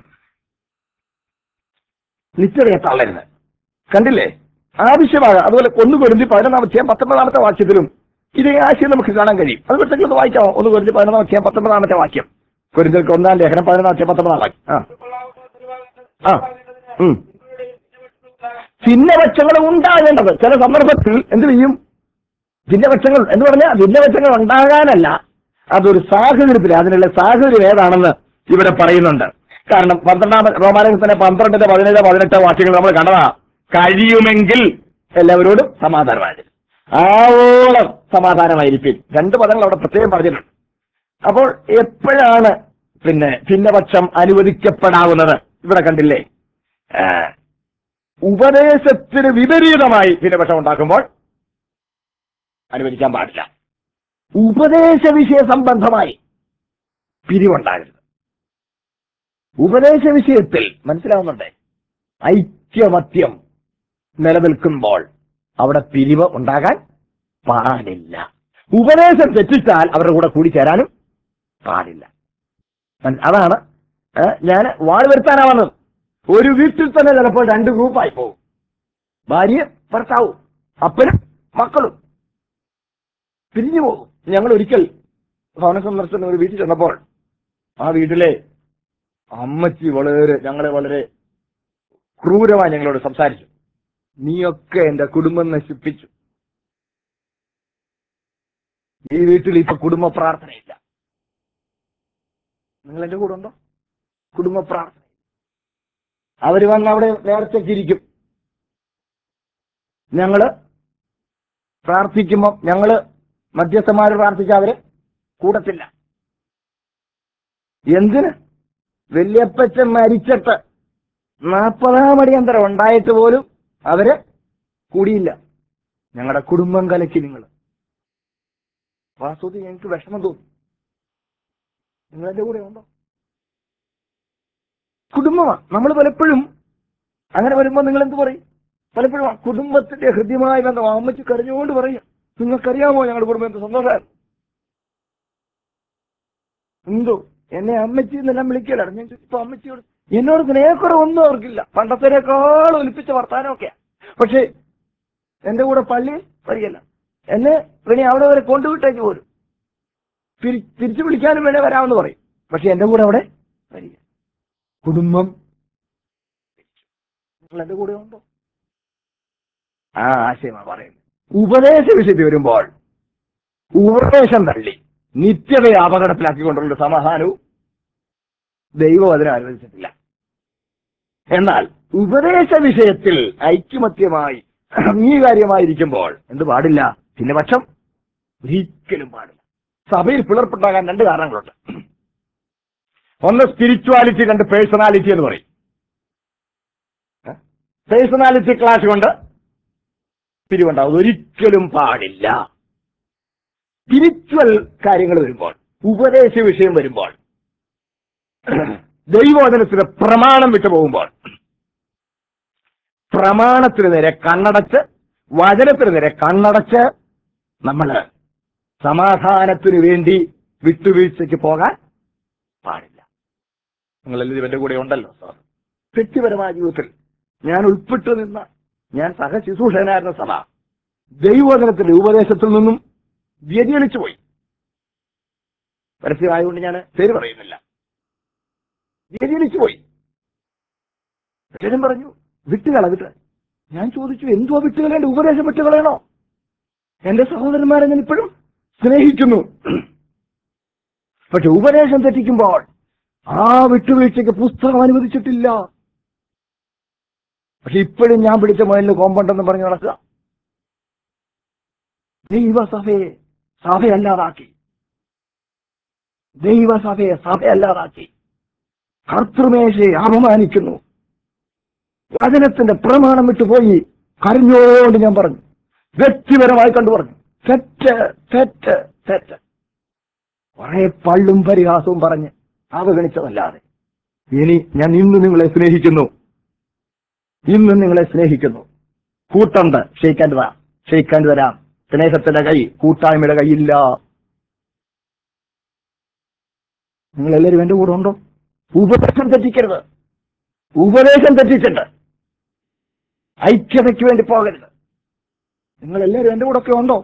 നിത്യതയെ തള്ളരുത് കണ്ടില്ലേ ആവശ്യമാണ് അതുപോലെ ഒന്ന് പൊരുന്തി പതിനൊന്നാമത്തെ പത്തൊമ്പതാമത്തെ വാക്യത്തിലും ഇതേ ആശയം നമുക്ക് കാണാൻ കഴിയും അത് പെട്ടെന്ന് ഒന്ന് വായിക്കാമോ ഒന്ന് പൊരുന്തി പതിനൊന്നാമത്തെ പത്തൊമ്പതാമത്തെ വാക്യം കുരിന്തൽക്ക് ഒന്നാം ലേഖനം പതിനൊന്നാമത്തെ പത്തൊമ്പതാം വാക്യം ആ ആ ഉം ഭിന്നപക്ഷങ്ങൾ ഉണ്ടാകേണ്ടത് ചില സന്ദർഭത്തിൽ എന്ത് ചെയ്യും ഭിന്നപക്ഷങ്ങൾ എന്ന് പറഞ്ഞാൽ ഭിന്നപക്ഷങ്ങൾ ഉണ്ടാകാനല്ല അതൊരു സാഹചര്യത്തിൽ അതിനുള്ള സാഹചര്യം ഏതാണെന്ന് ഇവിടെ പറയുന്നുണ്ട് കാരണം പന്ത്രണ്ടാം റോമാലയത്തിന്റെ പന്ത്രണ്ടിന്റെ പതിനേഴ് പതിനെട്ട് വാക്യങ്ങൾ നമ്മൾ കണ്ടതാ കഴിയുമെങ്കിൽ എല്ലാവരോടും സമാധാനമായി ആവോളം സമാധാനമായിരിക്കും രണ്ട് പദങ്ങൾ അവിടെ പ്രത്യേകം പറഞ്ഞിട്ടുണ്ട് അപ്പോൾ എപ്പോഴാണ് പിന്നെ ഭിന്നപക്ഷം അനുവദിക്കപ്പെടാവുന്നത് ഇവിടെ കണ്ടില്ലേ ആ, ഉപദേശത്തിന് വിപരീതമായി ഭിന്നപക്ഷം ഉണ്ടാക്കുമ്പോൾ അനുവദിക്കാൻ പാടില്ല ഉപദേശ വിഷയ സംബന്ധമായി പിരിവുണ്ടാകരുത് ഉപദേശ വിഷയത്തിൽ മനസ്സിലാവുന്നുണ്ടേ ഐക്യമത്യം നിലനിൽക്കുമ്പോൾ അവിടെ പിരിവ് ഉണ്ടാകാൻ പാടില്ല ഉപദേശം തെറ്റിച്ചാൽ അവരുടെ കൂടെ കൂടി ചേരാനും പാടില്ല മന- അതാണ് ഞാൻ വാള് വരുത്താനാ വന്നത് ഒരു വീട്ടിൽ തന്നെ ചിലപ്പോൾ രണ്ട് ഗ്രൂപ്പായി പോകും ഭാര്യ ഭർത്താവും അപ്പനും മക്കളും പിരിഞ്ഞു പോകും ഞങ്ങൾ ഒരിക്കൽ ഭവന സന്ദർശനം ഒരു വീട്ടിൽ ചെന്നപ്പോൾ ആ വീട്ടിലെ അമ്മച്ചി വളരെ ഞങ്ങളെ വളരെ ക്രൂരമായി ഞങ്ങളോട് സംസാരിച്ചു നീയൊക്കെ എന്റെ കുടുംബം നശിപ്പിച്ചു ഈ വീട്ടിൽ ഇപ്പൊ കുടുംബ പ്രാർത്ഥനയില്ല നിങ്ങൾ എന്റെ കൂടെ ഉണ്ടോ കുടുംബ പ്രാർത്ഥന അവര് വന്ന് അവിടെ നേർച്ചയ്ക്കിരിക്കും ഞങ്ങള് പ്രാർത്ഥിക്കുമ്പോ ഞങ്ങള് മധ്യസ്ഥന്മാര് പ്രാർത്ഥിച്ച അവര് കൂടത്തില്ല എന്തിന് വല്യപ്പച്ചൻ മരിച്ചിട്ട് നാൽപ്പതാം അടിയന്തരം ഉണ്ടായിട്ട് പോലും അവര് കൂടിയില്ല ഞങ്ങളുടെ കുടുംബം കലക്കി നിങ്ങൾ വാസ്തുതി ഞങ്ങൾക്ക് വിഷമം തോന്നി നിങ്ങൾ എന്റെ കൂടെ ഉണ്ടോ കുടുംബമാണ് നമ്മൾ പലപ്പോഴും അങ്ങനെ വരുമ്പോ നിങ്ങൾ എന്ത് പറയും പലപ്പോഴും ആ കുടുംബത്തിന്റെ ഹൃദ്യമായ ബന്ധം ആ അമ്മച്ചി കരഞ്ഞുകൊണ്ട് പറയും നിങ്ങൾക്കറിയാമോ ഞങ്ങളുടെ കുടുംബം എന്ത് സന്തോഷമായിരുന്നു എന്തോ എന്നെ അമ്മച്ചി എന്നെല്ലാം വിളിക്കലായിരുന്നു ഞാൻ ചോദിച്ചു, ഇപ്പൊ അമ്മച്ചിയോട് എന്നോട് സ്നേഹക്കുറവൊന്നും അവർക്കില്ല പണ്ടത്തേക്കാൾ ഒലിപ്പിച്ച വർത്താനമൊക്കെയാ പക്ഷേ എന്റെ കൂടെ പള്ളി വരികയല്ല എന്നെ പിന്നെ അവിടെ വരെ കൊണ്ടുവിട്ടേക്ക് പോരും തിരി- തിരിച്ചു വിളിക്കാനും വേണേ വരാമെന്ന് പറയും പക്ഷെ എന്റെ കൂടെ അവിടെ വരിക കുടുംബം നിങ്ങൾ എന്റെ കൂടെ ഉണ്ടോ ആ ആശയമാണ് പറയുന്നത് ഉപദേശ വിഷയത്തിൽ വരുമ്പോൾ ഉപദേശം തള്ളി നിത്യതയെ അപകടത്തിലാക്കിക്കൊണ്ടുള്ള സമാധാനവും ദൈവം അതിനെ അനുവദിച്ചിട്ടില്ല എന്നാൽ ഉപദേശ വിഷയത്തിൽ ഐക്യമത്യമായി അംഗീകാര്യമായിരിക്കുമ്പോൾ എന്ത് പാടില്ല പിന്നെ പക്ഷം ഒരിക്കലും പാടില്ല സഭയിൽ പിളർപ്പുണ്ടാകാൻ രണ്ട് കാരണങ്ങളുണ്ട് ഒന്ന് സ്പിരിച്വാലിറ്റി രണ്ട് പേഴ്സണാലിറ്റി എന്ന് പറയും പേഴ്സണാലിറ്റി ക്ലാസ് കൊണ്ട് പിരിവുണ്ടാവും ഒരിക്കലും പാടില്ല സ്പിരിച്വൽ കാര്യങ്ങൾ വരുമ്പോൾ ഉപദേശ വിഷയം വരുമ്പോൾ ദൈവവചനത്തിന് പ്രമാണം വിട്ടു പോകുമ്പോൾ പ്രമാണത്തിന് നേരെ കണ്ണടച്ച് വചനത്തിന് നേരെ കണ്ണടച്ച് നമ്മള് സമാധാനത്തിന് വേണ്ടി വിട്ടുവീഴ്ചയ്ക്ക് പോകാൻ പാടില്ല നിങ്ങളെല്ലാം ഇവന്റെ കൂടെ ഉണ്ടല്ലോ സാർ വ്യക്തിപരമായ ജീവിതത്തിൽ ഞാൻ ഉൾപ്പെട്ടു നിന്ന ഞാൻ സഹശുശ്രൂഷകനായിരുന്ന സഭ ദൈവവചനത്തിന്റെ ഉപദേശത്തിൽ നിന്നും വ്യതിചലിച്ചു പോയി പരസ്യമായതുകൊണ്ട് ഞാൻ പേര് പറയുന്നില്ല വ്യതിചലിച്ചു പോയി അദ്ദേഹം പറഞ്ഞു വിട്ടുകള വിട്ട് ഞാൻ ചോദിച്ചു എന്തോ വിട്ടുകളേണ്ട ഉപദേശം വിട്ടുകളയണോ എന്റെ സഹോദരന്മാരെ ഞാൻ ഇപ്പോഴും സ്നേഹിക്കുന്നു പക്ഷെ ഉപദേശം തെറ്റിക്കുമ്പോൾ ആ വിട്ടുവീഴ്ചയ്ക്ക് പുസ്തകം അനുവദിച്ചിട്ടില്ല പക്ഷെ ഇപ്പോഴും ഞാൻ പിടിച്ച മുതലിന് കോമ്പൗണ്ടെന്ന് പറഞ്ഞ് നടക്കുക ദൈവസഭയെ സഭയല്ലാതാക്കി ദൈവസഭയെ സഭയല്ലാതാക്കി കർത്തൃമേശയെ അപമാനിക്കുന്നു വചനത്തിന്റെ പ്രമാണം വിട്ടുപോയി കരഞ്ഞോണ്ട് ഞാൻ പറഞ്ഞു വ്യക്തിപരമായി കണ്ടു പറഞ്ഞു തെറ്റ് തെറ്റ് തെറ്റ് കുറെ പള്ളും പരിഹാസവും പറഞ്ഞ് അവഗണിച്ചതല്ലാതെ ഇനി ഞാൻ ഇന്ന് നിങ്ങളെ സ്നേഹിക്കുന്നു ഇന്ന് നിങ്ങളെ സ്നേഹിക്കുന്നു കൂട്ടുണ്ട് ക്ഷയിക്കാൻ വരാം ക്ഷയിക്കാൻ വരാം സ്നേഹത്തിന്റെ കൈ കൂട്ടായ്മയുടെ കൈയില്ല നിങ്ങൾ എല്ലാവരും എന്റെ കൂടെ ഉണ്ടോ ഉപദേശം തെറ്റിക്കരുത് ഉപദേശം തെറ്റിച്ചിട്ട് ഐക്യതയ്ക്ക് വേണ്ടി പോകരുത് നിങ്ങൾ എല്ലാവരും എന്റെ കൂടെ ഒക്കെ ഉണ്ടോ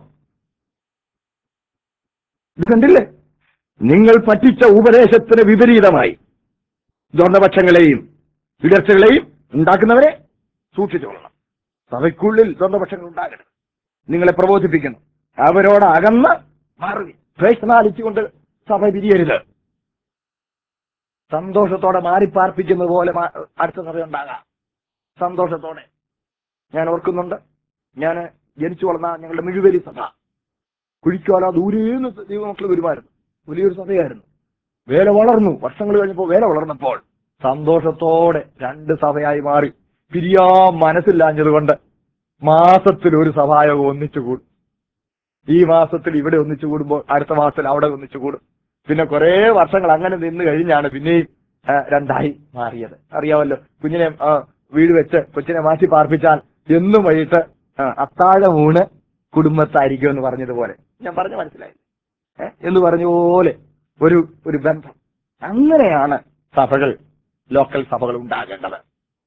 ഇത് കണ്ടില്ലേ നിങ്ങൾ പറ്റിച്ച ഉപദേശത്തിന് വിപരീതമായി ദ്വന്ദ്പക്ഷങ്ങളെയും വിടർച്ചകളെയും ഉണ്ടാക്കുന്നവരെ സൂക്ഷിച്ചുകൊള്ളണം സഭയ്ക്കുള്ളിൽ ദ്വന്ദ്പക്ഷങ്ങൾ ഉണ്ടാകരുത് നിങ്ങളെ പ്രബോധിപ്പിക്കണം അവരോട് അകന്ന് മാറുക പേഴ്സണാലിറ്റി കൊണ്ട് സഭ പിരിയരുത് സന്തോഷത്തോടെ മാറിപ്പാർപ്പിക്കുന്നത് പോലെ മാ- അടുത്ത സഭ ഉണ്ടാകാം സന്തോഷത്തോടെ ഞാൻ ഓർക്കുന്നുണ്ട് ഞാൻ ജനിച്ചു വളർന്ന ഞങ്ങളുടെ മിഴുവലി സഭ കുഴിക്കാല ദൂരേന്ന് ദൈവമക്കൾ വരുമായിരുന്നു വലിയൊരു സഭയായിരുന്നു വേല വളർന്നു വർഷങ്ങൾ കഴിഞ്ഞപ്പോൾ വേല വളർന്നപ്പോൾ സന്തോഷത്തോടെ രണ്ട് സഭയായി മാറി പിരിയാ മനസ്സില്ലാഞ്ഞതുകൊണ്ട് മാസത്തിൽ ഒരു സഭായോഗം ഒന്നിച്ചു കൂടും ഈ മാസത്തിൽ ഇവിടെ ഒന്നിച്ചു കൂടുമ്പോൾ അടുത്ത മാസത്തിൽ അവിടെ ഒന്നിച്ചു കൂടും പിന്നെ കുറെ വർഷങ്ങൾ അങ്ങനെ നിന്ന് കഴിഞ്ഞാണ് പിന്നെയും ആ, രണ്ടായി മാറിയത് അറിയാമല്ലോ കുഞ്ഞിനെ ആ, വീട് വെച്ച് കൊച്ചിനെ മാറ്റി പാർപ്പിച്ചാൽ എന്നും വൈകിട്ട് ആ, അത്താഴമൂണ് കുടുംബത്തായിരിക്കും എന്ന് പറഞ്ഞതുപോലെ ഞാൻ പറഞ്ഞു മനസ്സിലായി ഏ? എന്ന് പറഞ്ഞ പോലെ ഒരു ഒരു ബന്ധം അങ്ങനെയാണ് സഭകൾ ലോക്കൽ സഭകൾ ഉണ്ടാകേണ്ടത്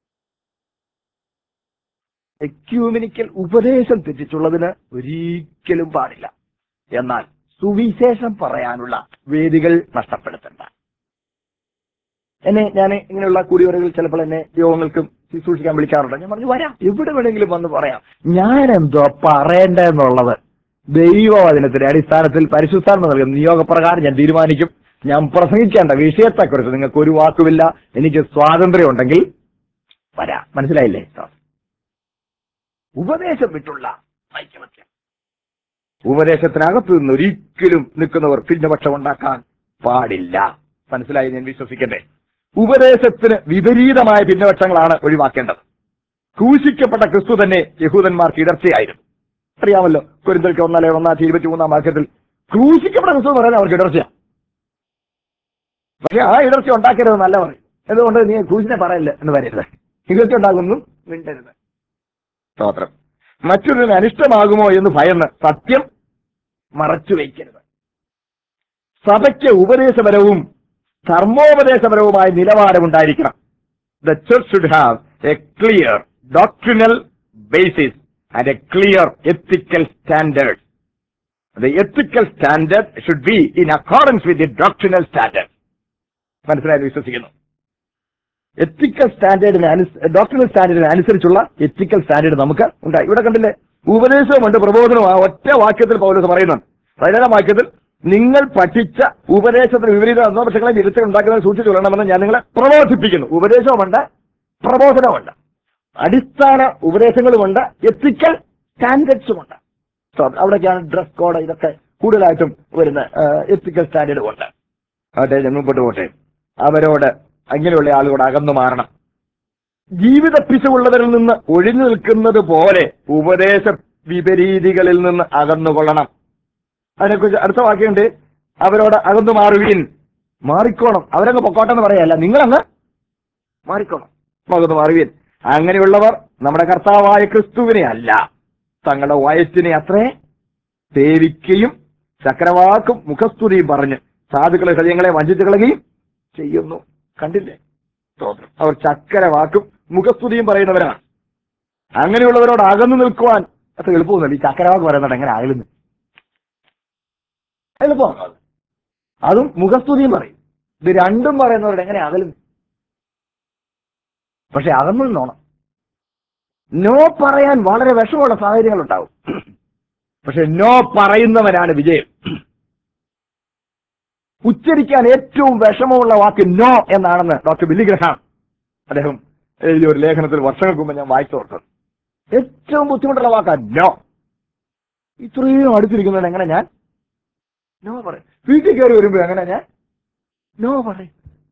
എക്യൂമിനിക്കൽ ഉപദേശം തെറ്റിച്ചുള്ളതിന് ഒരിക്കലും പാടില്ല എന്നാൽ സുവിശേഷം പറയാനുള്ള വേദികൾ നഷ്ടപ്പെടുത്തണ്ട എന്നെ ഞാൻ ഇങ്ങനെയുള്ള കൂടിവരകൾ ചിലപ്പോൾ എന്നെ യോഗങ്ങൾക്കും ശുശ്രൂഷിക്കാൻ വിളിക്കാറുണ്ട് ഞാൻ പറഞ്ഞു വരാം എവിടെ വേണമെങ്കിലും വന്ന് പറയാം ഞാൻ എന്തോ പറയേണ്ടതെന്നുള്ളത് ദൈവവചനത്തിന്റെ അടിസ്ഥാനത്തിൽ പരിശുദ്ധാത്മ നൽകുന്ന നിയോഗപ്രകാരം ഞാൻ തീരുമാനിക്കും ഞാൻ പ്രസംഗിക്കേണ്ട വിഷയത്തെക്കുറിച്ച് നിങ്ങൾക്ക് ഒരു വാക്കുമില്ല എനിക്ക് സ്വാതന്ത്ര്യം ഉണ്ടെങ്കിൽ വരാം മനസ്സിലായില്ലേ ഉപദേശം വിട്ടുള്ള ഐക്യമത്യം ഉപദേശത്തിനകത്ത് നിന്ന് ഒരിക്കലും നിൽക്കുന്നവർ ഭിന്നപക്ഷം ഉണ്ടാക്കാൻ പാടില്ല മനസ്സിലായി ഞാൻ വിശ്വസിക്കട്ടെ ഉപദേശത്തിന് വിപരീതമായ ഭിന്നപക്ഷങ്ങളാണ് ഒഴിവാക്കേണ്ടത് ക്രൂശിക്കപ്പെട്ട ക്രിസ്തു തന്നെ യഹൂദന്മാർക്ക് ഇടർച്ചയായിരുന്നു അറിയാമല്ലോ കുരുന്തൽക്ക് ഒന്നാലേ ഒന്നാം ഇരുപത്തി മൂന്നാം വാക്യത്തിൽ ക്രൂശിക്കപ്പെട്ട ക്രിസ്തു എന്ന് പറയുന്നത് അവർക്ക് ഇടർച്ചയാണ് പക്ഷെ ആ ഇടർച്ച ഉണ്ടാക്കരുത് നല്ല പറയും എന്തുകൊണ്ട് നീ ക്രൂശിനെ പറയല്ല എന്ന് പറയരുത് ഇടർച്ച ഉണ്ടാകുന്നു മിണ്ടരുത് സ്തോത്രം മറ്റൊരു അനിഷ്ടമാകുമോ എന്ന് ഭയന്ന് സത്യം മറച്ചു വയ്ക്കരുത് സഭയ്ക്ക് ഉപദേശപരവും ധർമ്മോപദേശപരവുമായ നിലവാരമുണ്ടായിരിക്കണം the church should have a clear doctrinal basis and a clear ethical standard the ethical standard should be in accordance with the doctrinal standard മനസ്സിലായെന്ന് വിശ്വസിക്കുന്നു എത്തിക്കൽ സ്റ്റാൻഡേർഡിന് ഡോക്ടറിനൽ സ്റ്റാൻഡേർഡിന് അനുസരിച്ചുള്ള എത്തിക്കൽ സ്റ്റാൻഡേർഡ് നമുക്ക് ഉണ്ടായി ഇവിടെ കണ്ടില്ലേ ഉപദേശവുമുണ്ട് പ്രബോധനവും ആ ഒറ്റ വാക്യത്തിൽ പൗലോസ് പറയുന്നുണ്ട് പതിനേഴാം വാക്യത്തിൽ നിങ്ങൾ പഠിച്ച ഉപദേശത്തിന് വിപരീത അന്നോപക്ഷങ്ങളെ വിരുദ്ധ ഉണ്ടാക്കുന്നതിന് സൂക്ഷിച്ചു കൊള്ളണമെന്ന് ഞാൻ നിങ്ങളെ പ്രബോധിപ്പിക്കുന്നു ഉപദേശവുമുണ്ട് പ്രബോധനമുണ്ട് അടിസ്ഥാന ഉപദേശങ്ങളുമുണ്ട് എത്തിക്കൽ സ്റ്റാൻഡേർഡ്സുമുണ്ട് സോ അവിടേക്കാണ് ഡ്രസ് കോഡ് ഇതൊക്കെ കൂടുതലായിട്ടും വരുന്ന എത്തിക്കൽ സ്റ്റാൻഡേർഡും ഉണ്ട് അതെ ഞാൻ മുമ്പോട്ട് പോട്ടെ അവരോട് അങ്ങനെയുള്ള ആളുകളോട് അകന്നു മാറണം ജീവിത പിശുള്ളവരിൽ നിന്ന് ഒഴിഞ്ഞു നിൽക്കുന്നത് പോലെ ഉപദേശ വിപരീതികളിൽ നിന്ന് അകന്നുകൊള്ളണം അതിനെക്കുറിച്ച് അടുത്ത വാക്യമുണ്ട് അവരോട് അകന്നു മാറുവീൻ മാറിക്കോണം അവരങ്ങ് പൊക്കോട്ടെന്ന് പറയല്ല നിങ്ങളങ്ങ് മാറിക്കോണം അകന്നു മാറുവീൻ അങ്ങനെയുള്ളവർ നമ്മുടെ കർത്താവായ ക്രിസ്തുവിനെ അല്ല തങ്ങളുടെ വയറ്റിനെ അത്രേ സേവിക്കുകയും ചക്രവാക്കും മുഖസ്തുതിയും പറഞ്ഞ് സാധുക്കളെ ഹൃദയങ്ങളെ വഞ്ചിച്ചു കളയുകയും ചെയ്യുന്നു കണ്ടില്ലേ സ്തോത്രം അവർ ചക്കര വാക്കും മുഖസ്തുതിയും പറയുന്നവരാണ് അങ്ങനെയുള്ളവരോട് അകന്നു നിൽക്കുവാൻ അത്ര എളുപ്പമൊന്നുമല്ല ഈ ചക്കരവാക്ക് പറയുന്നത് എങ്ങനെ അകലുന്നു എളുപ്പമാണ് അത്. അതും മുഖസ്തുതിയും പറയും ഇത് രണ്ടും പറയുന്നവരോട് എങ്ങനെ അകലുന്നു പക്ഷെ അകന്നു നിന്നോണം നോ പറയാൻ വളരെ വിഷമമുള്ള സാഹചര്യങ്ങൾ ഉണ്ടാവും പക്ഷെ നോ പറയുന്നവനാണ് വിജയം ഉച്ചരിക്കാൻ ഏറ്റവും വിഷമമുള്ള വാക്ക് നോ എന്നാണെന്ന് ഡോക്ടർ ബില്ലിഗ്രഹാം അദ്ദേഹം എഴുതിയ ഒരു ലേഖനത്തിൽ വർഷങ്ങൾക്ക് മുമ്പ് ഞാൻ വായിച്ചു ഓർത്തത് ഏറ്റവും ബുദ്ധിമുട്ടുള്ള വാക്കാ നോ ഇത്രയും അടുത്തിരിക്കുന്നവൻ എങ്ങനെ ഞാൻ നോ പറയും വീട്ടിൽ കയറി വരുമ്പോ എങ്ങനെ ഞാൻ നോ പറയും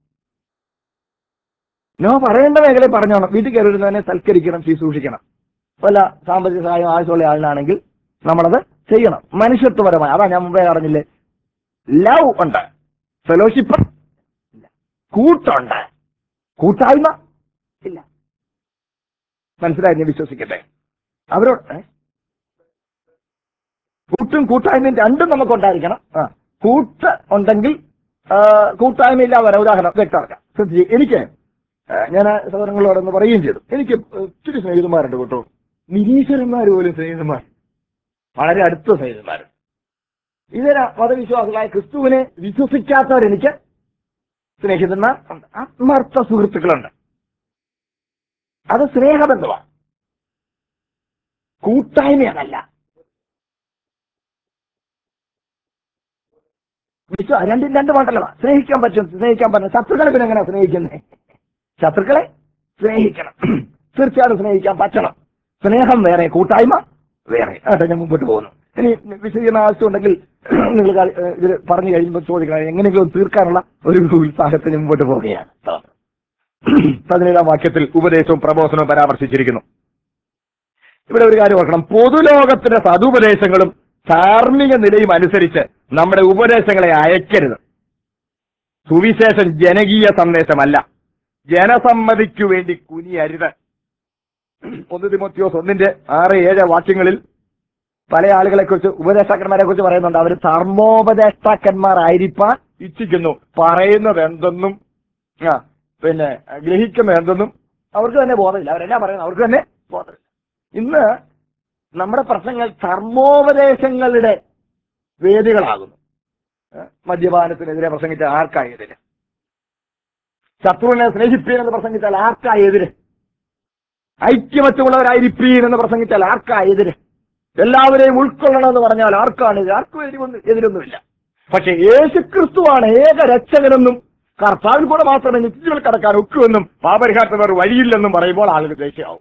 നോ പറയേണ്ട മേഖലയിൽ പറഞ്ഞോണം വീട്ടിൽ കയറി വരുന്നവനെ സൽക്കരിക്കണം ശുശ്രൂഷിക്കണം വല്ല സാമ്പത്തിക സഹായം ആവശ്യമുള്ള ആളിനാണെങ്കിൽ നമ്മളത് ചെയ്യണം മനുഷ്യത്വപരമായി അതാ ഞാൻ മുമ്പേ പറഞ്ഞില്ലേ ലവ് ഉണ്ട് ഫെലോഷിപ്പ് ഇല്ല കൂട്ടുണ്ട് കൂട്ടായ്മ ഇല്ല മനസ്സിലായി ഞാൻ വിശ്വസിക്കട്ടെ അവരോട് ഏ? കൂട്ടും കൂട്ടായ്മയും രണ്ടും നമുക്ക് ഉണ്ടായിരിക്കണം ആ കൂട്ട് ഉണ്ടെങ്കിൽ ആ, കൂട്ടായ്മയില്ല വരാം ഉദാഹരണം വ്യക്തമാക്കാം ശ്രദ്ധിച്ച് എനിക്ക് ആ, ഞാൻ ആ സഹോദരങ്ങളോടൊന്ന് പറയുകയും ചെയ്തു എനിക്ക് ഒത്തിരി സ്നേഹിതന്മാരുണ്ട് കേട്ടോ നിരീശ്വരന്മാർ പോലും സ്നേഹിതന്മാർ വളരെ അടുത്ത സ്നേഹിതന്മാരുണ്ട് ഇതര മതവിശ്വാസികളായ ക്രിസ്തുവിനെ വിശ്വസിക്കാത്തവരെനിക്ക് സ്നേഹിതന്മാർ ഉണ്ട് ആത്മാർത്ഥ സുഹൃത്തുക്കളുണ്ട് അത് സ്നേഹബന്ധമാണ് കൂട്ടായ്മയതല്ല വിശ്വ രണ്ടും രണ്ട് മണ്ഡലമാണ് സ്നേഹിക്കാൻ പറ്റും സ്നേഹിക്കാൻ പറ്റും ശത്രുക്കളെ പിന്നെ എങ്ങനെ സ്നേഹിക്കുന്നേ ശത്രുക്കളെ സ്നേഹിക്കണം തീർച്ചയായിട്ടും സ്നേഹിക്കാൻ പറ്റണം സ്നേഹം വേറെ കൂട്ടായ്മ വേറെ ആട്ടെ ഞാൻ മുമ്പോട്ട് പോകുന്നു ഇനി വിശദീകരണ ആവശ്യമുണ്ടെങ്കിൽ നിങ്ങൾ ഇതിൽ പറഞ്ഞു കഴിയുമ്പോൾ ചോദിക്കണം എങ്ങനെയെങ്കിലും തീർക്കാനുള്ള ഒരു ഉത്സാഹത്തിന് മുമ്പോട്ട് പോവുകയാണ് പതിനേഴാം വാക്യത്തിൽ ഉപദേശവും പ്രബോധനവും പരാമർശിച്ചിരിക്കുന്നു ഇവിടെ ഒരു കാര്യം ഓർക്കണം പൊതുലോകത്തിന്റെ സതുപദേശങ്ങളും ധാർമ്മിക നിലയും അനുസരിച്ച് നമ്മുടെ ഉപദേശങ്ങളെ അയക്കരുത് സുവിശേഷം ജനകീയ സന്ദേശമല്ല ജനസമ്മതിക്കു വേണ്ടി കുനിയരുത് ഒന്ന് തിമോത്തിയോസ് ഒന്നിന്റെ ആറ് ഏഴ് വാക്യങ്ങളിൽ പല ആളുകളെ കുറിച്ച് ഉപദേഷ്ടാക്കന്മാരെ കുറിച്ച് പറയുന്നുണ്ട് അവർ ധർമ്മോപദേഷ്ടാക്കന്മാരായിരിക്കാൻ ഇച്ഛിക്കുന്നു പറയുന്നത് എന്തെന്നും ആ പിന്നെ ഗ്രഹിക്കുന്നത് എന്തെന്നും അവർക്ക് തന്നെ ബോധമില്ല അവരെല്ലാം പറയുന്നത് അവർക്ക് തന്നെ ബോധമില്ല ഇന്ന് നമ്മുടെ പ്രശ്നങ്ങൾ ധർമ്മോപദേശങ്ങളുടെ വേദികളാകുന്നു ഏ? മദ്യപാനത്തിനെതിരെ പ്രസംഗിച്ച ആർക്കായി എതിര് ശത്രുവിനെ സ്നേഹിപ്പീൻ എന്ന് പ്രസംഗിച്ചാൽ ആർക്കായി എതിര് ഐക്യമത്യമുള്ളവരായിരിപ്പീൻ എന്ന് പ്രസംഗിച്ചാൽ ആർക്കായി എതിര് എല്ലാവരെയും ഉൾക്കൊള്ളണം എന്ന് പറഞ്ഞാൽ ആർക്കാണ് ഇത് ആർക്കും എതിരൊന്നും എതിരൊന്നുമില്ല പക്ഷെ യേശുക്രിസ്തുവാണ് ഏക രക്ഷകനെന്നും കർത്താവിൽ കൂടെ മാത്രമേ നിത്യത്തിൽ കടക്കാൻ ഒക്കുമെന്നും പാപരിഹാരത്തിന് വേറെ വഴിയില്ലെന്നും പറയുമ്പോൾ ആളുകൾ ദേഷ്യമാവും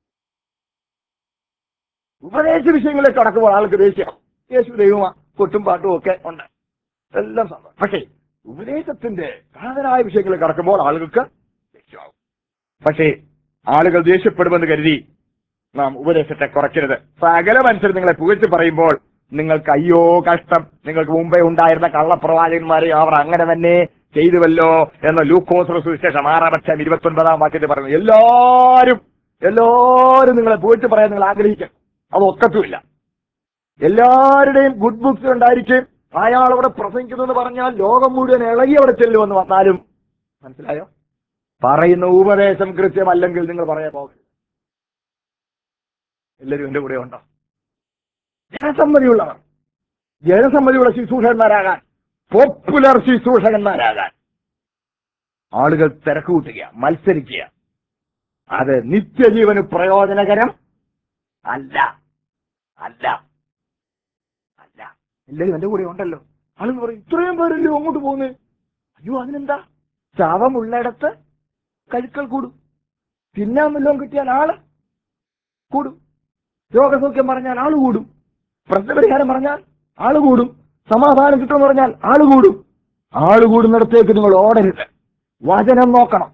ഉപദേശ വിഷയങ്ങളിലേക്ക് കടക്കുമ്പോൾ ആൾക്ക് ദേഷ്യമാവും യേശു ദൈവമാ കൊട്ടും പാട്ടും ഒക്കെ ഉണ്ട് എല്ലാം സംഭവം പക്ഷേ ഉപദേശത്തിന്റെ സാധനായ വിഷയങ്ങളിൽ കടക്കുമ്പോൾ ആളുകൾക്ക് ദേഷ്യമാവും പക്ഷേ ആളുകൾ ദേഷ്യപ്പെടുമെന്ന് കരുതി നാം ഉപദേശത്തെ കുറയ്ക്കരുത് സകല മനുഷ്യർ നിങ്ങളെ പുകഴ്ത്തി പറയുമ്പോൾ നിങ്ങൾക്ക് അയ്യോ കഷ്ടം നിങ്ങൾക്ക് മുമ്പേ ഉണ്ടായിരുന്ന കള്ളപ്രവാചകന്മാരെ അവർ അങ്ങനെ തന്നെ ചെയ്തുവല്ലോ എന്ന ലൂക്കോസ് സുവിശേഷം ആറാം പക്ഷം ഇരുപത്തി ഒൻപതാം വാക്യത്തിൽ പറയുന്നു എല്ലാരും എല്ലാരും നിങ്ങളെ പുകഴ്ത്തി പറയാൻ നിങ്ങൾ ആഗ്രഹിക്കും അത് ഒക്കത്തുമില്ല എല്ലാവരുടെയും ഗുഡ് ബുക്സ് ഉണ്ടായിരിക്കും അയാൾ അവിടെ പ്രസംഗിക്കുന്നു എന്ന് പറഞ്ഞാൽ ലോകം മുഴുവൻ ഇളകി അവിടെ ചെല്ലുമെന്ന് വന്നാലും മനസ്സിലായോ പറയുന്ന ഉപദേശം കൃത്യമല്ലെങ്കിൽ നിങ്ങൾ പറയാൻ പോകരുത് എല്ലാവരും എന്റെ കൂടെ ഉണ്ടോ ജനസമ്മതിയുള്ളവർ ജനസമ്മതിയുള്ള ശുശ്രൂഷകന്മാരാകാൻ പോപ്പുലർ ശുശ്രൂഷകന്മാരാകാൻ ആളുകൾ തിരക്ക് കൂട്ടുക മത്സരിക്കുക അത് നിത്യജീവന് പ്രയോജനകരം അല്ല അല്ല അല്ല എല്ലാവരും എന്റെ കൂടെ ഉണ്ടല്ലോ ആളുകൾ പറയും ഇത്രയും പേരല്ലോ അങ്ങോട്ട് പോകുന്നത് അയ്യോ അതിനെന്താ ശവമുള്ളിടത്ത് കഴുക്കൾ കൂടും തിന്നാൻ വല്ലതും കിട്ടിയാൽ ആള് കൂടും രോഗസൗഖ്യം പറഞ്ഞാൽ ആള് കൂടും പ്രശ്നപരിഹാരം പറഞ്ഞാൽ ആള് കൂടും സമാധാനം കിട്ടുമെന്ന് പറഞ്ഞാൽ ആള് കൂടും ആള് കൂടുന്നിടത്തേക്ക് നിങ്ങൾ ഓടരുത് വചനം നോക്കണം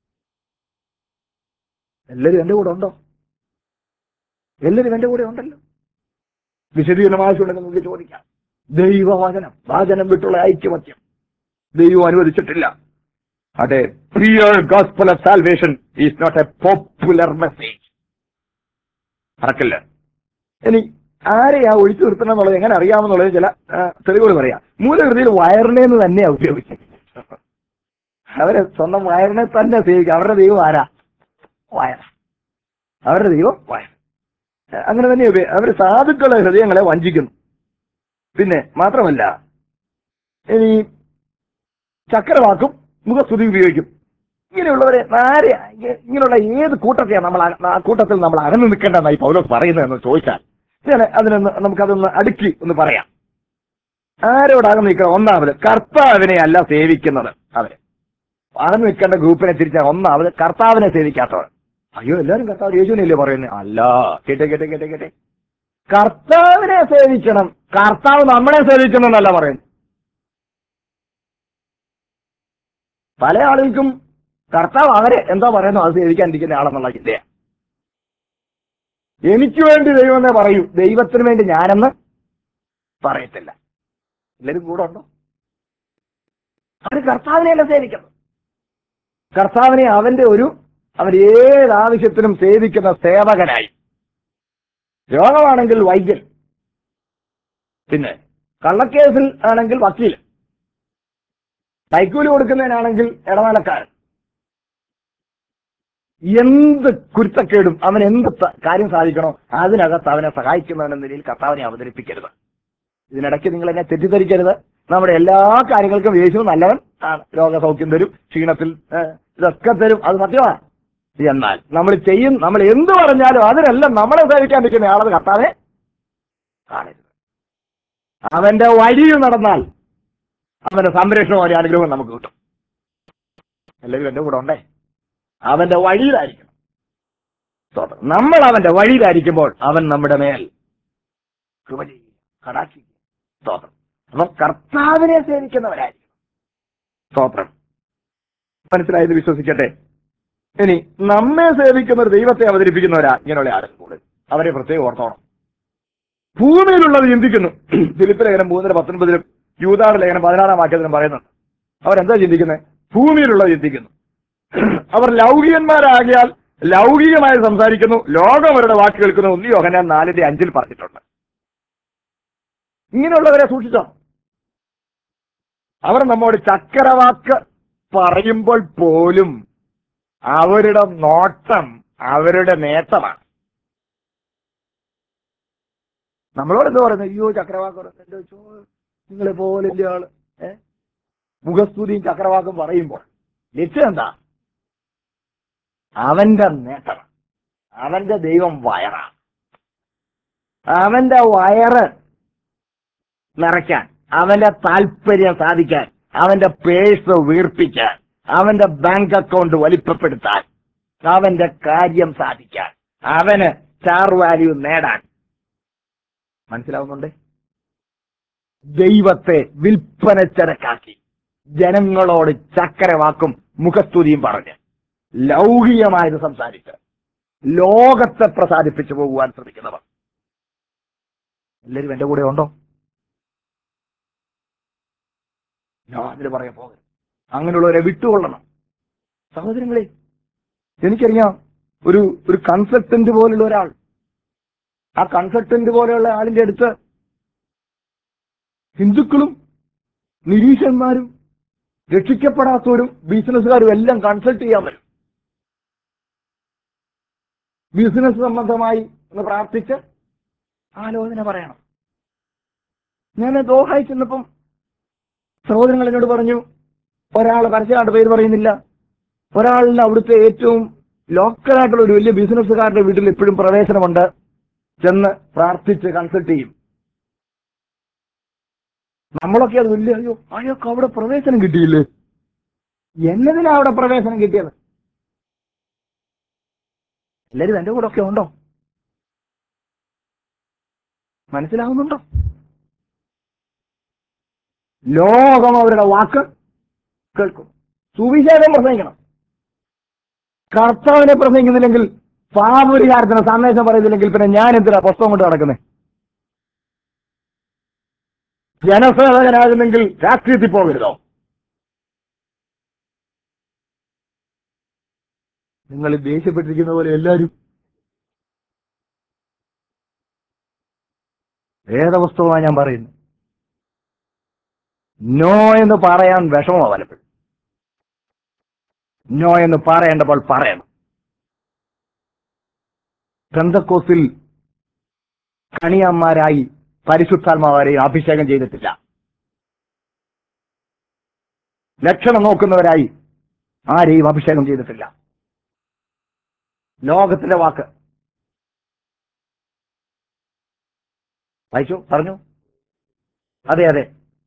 എല്ലാവരും എന്റെ കൂടെ ഉണ്ടോ എല്ലാവരും എന്റെ കൂടെ ഉണ്ടല്ലോ വിശദീകരണം ആവശ്യമുണ്ടെങ്കിൽ നമുക്ക് ചോദിക്കാം ദൈവവചനം വചനം വിട്ടുള്ള ഐക്യമത്യം ദൈവം അനുവദിച്ചിട്ടില്ല അതെ പ്രിയർ gospel of salvation is not a popular message മറക്കില്ല ഇനി ആരെയാ ഒഴിച്ചു നിർത്തണം എന്നുള്ളത് എങ്ങനെ അറിയാമെന്നുള്ളത് ചില ആ, തെളിവുകൾ പറയാം മൂലകൃതിയിൽ വയറിനെന്ന് തന്നെയാ ഉപയോഗിച്ചത് അവരെ സ്വന്തം വയറിനെ തന്നെ സേവിക്കുക അവരുടെ ദൈവം ആരാ വയർ അവരുടെ ദൈവം വയർ അങ്ങനെ തന്നെ ഉപയോഗി- അവര് സാധുക്കളെ ഹൃദയങ്ങളെ വഞ്ചിക്കുന്നു പിന്നെ മാത്രമല്ല ഇനി ചക്രവാക്കും മുഖസ്തുതി ഉപയോഗിക്കും ഇങ്ങനെയുള്ളവരെ ആരെ ഇങ്ങനെയുള്ള ഏത് കൂട്ടത്തെയാണ് നമ്മൾ അക- ആ കൂട്ടത്തിൽ നമ്മൾ അകന്നു നിൽക്കേണ്ടതെന്നായി പൗലോസ് പറയുന്നതെന്ന് ചോദിച്ചാൽ ഞാൻ അതിനൊന്ന് നമുക്കതൊന്ന് അടുക്കി ഒന്ന് പറയാം ആരോട് അകന്നു നിൽക്കണം ഒന്നാമത് കർത്താവിനെ അല്ല സേവിക്കുന്നത് അവര് അകന്നു നിൽക്കേണ്ട ഗ്രൂപ്പിനെ തിരിച്ചാൽ ഒന്നാമത് കർത്താവിനെ സേവിക്കാത്തവർ അയ്യോ എല്ലാവരും കർത്താവ് യേശുവിനല്ലേ പറയുന്നത് അല്ല കേട്ടെ കേട്ടെ കേട്ടെ കേട്ടെ കർത്താവിനെ സേവിക്കണം കർത്താവ് നമ്മളെ സേവിക്കണമെന്നല്ല പറയുന്നത് പല ആളുകൾക്കും കർത്താവ് അവരെ എന്താ പറയുന്നു അത് സേവിക്കാണ്ടിരിക്കുന്ന ആളെന്നുള്ള ചിന്തയാ എനിക്ക് വേണ്ടി ദൈവം എന്നേ പറയൂ ദൈവത്തിന് വേണ്ടി ഞാനെന്ന് പറയത്തില്ല എല്ലാവരും കൂടെ ഉണ്ടോ അവർ കർത്താവിനെയല്ല സേവിക്കുന്നത് കർത്താവിനെ അവന്റെ ഒരു അവൻ ഏത് ആവശ്യത്തിനും സേവിക്കുന്ന സേവകനായി രോഗമാണെങ്കിൽ വൈദ്യൻ പിന്നെ കള്ളക്കേസിൽ ആണെങ്കിൽ വക്കീൽ കൈക്കൂലി കൊടുക്കുന്നതിനാണെങ്കിൽ ഇടനിലക്കാരൻ എന്ത് കുരുത്തക്കേടും അവൻ എന്ത് ത- കാര്യം സാധിക്കണോ അതിനകത്ത് അവനെ സഹായിക്കുന്നവൻ എന്ന നിലയിൽ കർത്താവിനെ അവതരിപ്പിക്കരുത് ഇതിനിടയ്ക്ക് നിങ്ങൾ എന്നെ തെറ്റിദ്ധരിക്കരുത് നമ്മുടെ എല്ലാ കാര്യങ്ങൾക്കും യേശു നല്ലവൻ ആണ് രോഗസൗഖ്യം തരും ക്ഷീണത്തിൽ ഏ, ഇതൊക്കെ തരും അത് സത്യമാണ് എന്നാൽ നമ്മൾ ചെയ്യും നമ്മൾ എന്ത് പറഞ്ഞാലും അതിനെല്ലാം നമ്മളെ സേവിക്കാൻ നിൽക്കുന്ന ആളത് കർത്താവെ കാണരുത് അവന്റെ വഴിയിൽ നടന്നാൽ അവന്റെ സംരക്ഷണവും ഒരു അനുഗ്രഹവും നമുക്ക് കിട്ടും എല്ലാവരും എന്റെ കൂടെ ഉണ്ടേ അവന്റെ വഴിയിലായിരിക്കണം സ്തോത്രം. നമ്മൾ അവന്റെ വഴിയിലായിരിക്കുമ്പോൾ അവൻ നമ്മുടെ മേൽ കൃപ ചെയ്യും കടാക്കി സ്തോത്രം അപ്പൊ കർത്താവിനെ സേവിക്കുന്നവരായിരിക്കും സ്തോത്രം മനസ്സിലായത് വിശ്വസിക്കട്ടെ ഇനി നമ്മെ സേവിക്കുന്ന ഒരു ദൈവത്തെ അവതരിപ്പിക്കുന്നവരാ ഇങ്ങനെയുള്ള ആളുകൾ കൂടുതൽ അവരെ പ്രത്യേകം ഓർത്തോണം ഭൂമിയിലുള്ളത് ചിന്തിക്കുന്നു ഫിലിപ്പ് ലേഖനം മൂന്നിന് പത്തൊൻപതിലും യൂതാട് ലേഖനം പതിനാറാം വാക്യത്തിലും പറയുന്നുണ്ട് അവരെന്താ ചിന്തിക്കുന്നത് ഭൂമിയിലുള്ളത് ചിന്തിക്കുന്നു അവർ ലൗകികന്മാരാകിയാൽ ലൗകികമായി സംസാരിക്കുന്നു ലോകം അവരുടെ വാക്ക് കേൾക്കുന്നു ഒന്ന് യോഹനാൻ നാലിന്റെ അഞ്ചിൽ പറഞ്ഞിട്ടുണ്ട് ഇങ്ങനെയുള്ളവരെ സൂക്ഷിച്ചോ അവർ നമ്മോട് ചക്കരവാക്ക് പറയുമ്പോൾ പോലും അവരുടെ നോട്ടം അവരുടെ നേട്ടമാണ് നമ്മളോട് എന്താ പറയുന്നത് അയ്യോ ചക്രവാക്ക് പറയുന്നത് എന്റെ ചോ നിങ്ങളെ പോലെ ആള് ഏ മുഖസ്തുതിയും ചക്രവാക്കും പറയുമ്പോൾ ലക്ഷ്യം എന്താ അവന്റെ നേട്ടം അവന്റെ ദൈവം വയറാണ് അവന്റെ വയറ് നിറയ്ക്കാൻ അവന്റെ താല്പര്യം സാധിക്കാൻ അവന്റെ പേഴ്സ് വീർപ്പിക്കാൻ അവന്റെ ബാങ്ക് അക്കൗണ്ട് വലിപ്പപ്പെടുത്താൻ അവന്റെ കാര്യം സാധിക്കാൻ അവന് സ്റ്റാർ വാല്യൂ നേടാൻ മനസ്സിലാവുന്നുണ്ട് ദൈവത്തെ വിൽപ്പന ചരക്കാക്കി ജനങ്ങളോട് ചക്കരവാക്കും മുഖസ്തുതിയും പറഞ്ഞ് ലൗകികമായത് സംസാരിച്ച് ലോകത്തെ പ്രസാദിപ്പിച്ചു പോകുവാൻ ശ്രമിക്കുന്നവർ എല്ലാവരും എന്റെ കൂടെ ഉണ്ടോ ഞാൻ അതിന് പറയാൻ പോകരുത് അങ്ങനെയുള്ളവരെ വിട്ടുകൊള്ളണം സഹോദരങ്ങളെ എനിക്കറിയാം ഒരു ഒരു കൺസൾട്ടന്റ് പോലുള്ള ഒരാൾ ആ കൺസൾട്ടന്റ് പോലെയുള്ള ആളിന്റെ അടുത്ത് ഹിന്ദുക്കളും നിരീക്ഷന്മാരും രക്ഷിക്കപ്പെടാത്തവരും ബിസിനസ്സുകാരും എല്ലാം കൺസൾട്ട് ചെയ്യാൻ വരും ബിസിനസ് സംബന്ധമായി ഒന്ന് പ്രാർത്ഥിച്ച് ആലോചന പറയണം ഞാൻ ദോഹായി ചെന്നപ്പം സഹോദരങ്ങൾ എന്നോട് പറഞ്ഞു ഒരാൾ പരസ്യമായിട്ട് പേര് പറയുന്നില്ല ഒരാളിന് അവിടുത്തെ ഏറ്റവും ലോക്കലായിട്ടുള്ള ഒരു വലിയ ബിസിനസ്സുകാരുടെ വീട്ടിൽ എപ്പോഴും പ്രവേശനമുണ്ട് ചെന്ന് പ്രാർത്ഥിച്ച് കൺസൾട്ട് ചെയ്യും നമ്മളൊക്കെ അത് വലിയ അയ്യോ അയാൾക്ക് അവിടെ പ്രവേശനം കിട്ടിയില്ലേ എന്നതിനാ അവിടെ പ്രവേശനം കിട്ടിയത് എല്ലാരും എന്റെ കൂടെ ഒക്കെ ഉണ്ടോ മനസ്സിലാവുന്നുണ്ടോ ലോകം അവരുടെ വാക്ക് കേൾക്കും സുവിശേഷം പ്രസംഗിക്കണം കർത്താവിനെ പ്രസംഗിക്കുന്നില്ലെങ്കിൽ പാപപരിഹാരത്തിന് സന്ദേശം പറയുന്നില്ലെങ്കിൽ പിന്നെ ഞാൻ എന്തിനാ പുസ്തകം കൊണ്ട് നടക്കുന്നത് ജനസേവകനാകുന്നെങ്കിൽ രാഷ്ട്രീയത്തിൽ പോകരുതോ നിങ്ങൾ ദേഷ്യപ്പെട്ടിരിക്കുന്ന പോലെ എല്ലാവരും വേദപുസ്തകമാണ് ഞാൻ പറയുന്നത് നോ എന്ന് പറയാൻ വിഷമമാണ് പലപ്പോഴും നോ എന്ന് പറയേണ്ടപ്പോൾ പറയണം പെന്തക്കോസിൽ കണിയന്മാരായി പരിശുദ്ധാത്മാവരെയും അഭിഷേകം ചെയ്തിട്ടില്ല ലക്ഷണം നോക്കുന്നവരായി ആരെയും അഭിഷേകം ചെയ്തിട്ടില്ല ലോകത്തിന്റെ വാക്ക് വായിച്ചു പറഞ്ഞു അതെ അതെ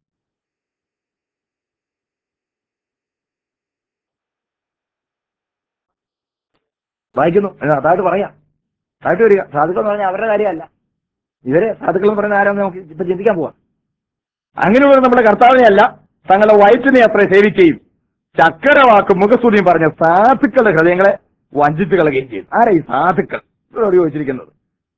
വായിക്കുന്നു എന്നാ, അതായത് പറയാം അതായിട്ട് വരിക സാധുക്കൾ എന്ന് പറഞ്ഞാൽ അവരുടെ കാര്യമല്ല ഇവരെ സാധുക്കൾ എന്ന് പറയുന്ന ആരാന്ന് നമുക്ക് ഇപ്പൊ ചിന്തിക്കാൻ പോവാം അങ്ങനെയുള്ള നമ്മുടെ കർത്താവിനെ അല്ല തങ്ങളുടെ വയറ്റിനെ അത്ര സേവിക്കുകയും ചക്കരവാക്കും മുഖസ്തുതിയും പറഞ്ഞ സാധുക്കളുടെ ഹൃദയങ്ങളെ വഞ്ചിച്ചു കളയുകയും ചെയ്യും ആരാ ഈ സാധുക്കൾ ഇവരോട് ചോദിച്ചിരിക്കുന്നത്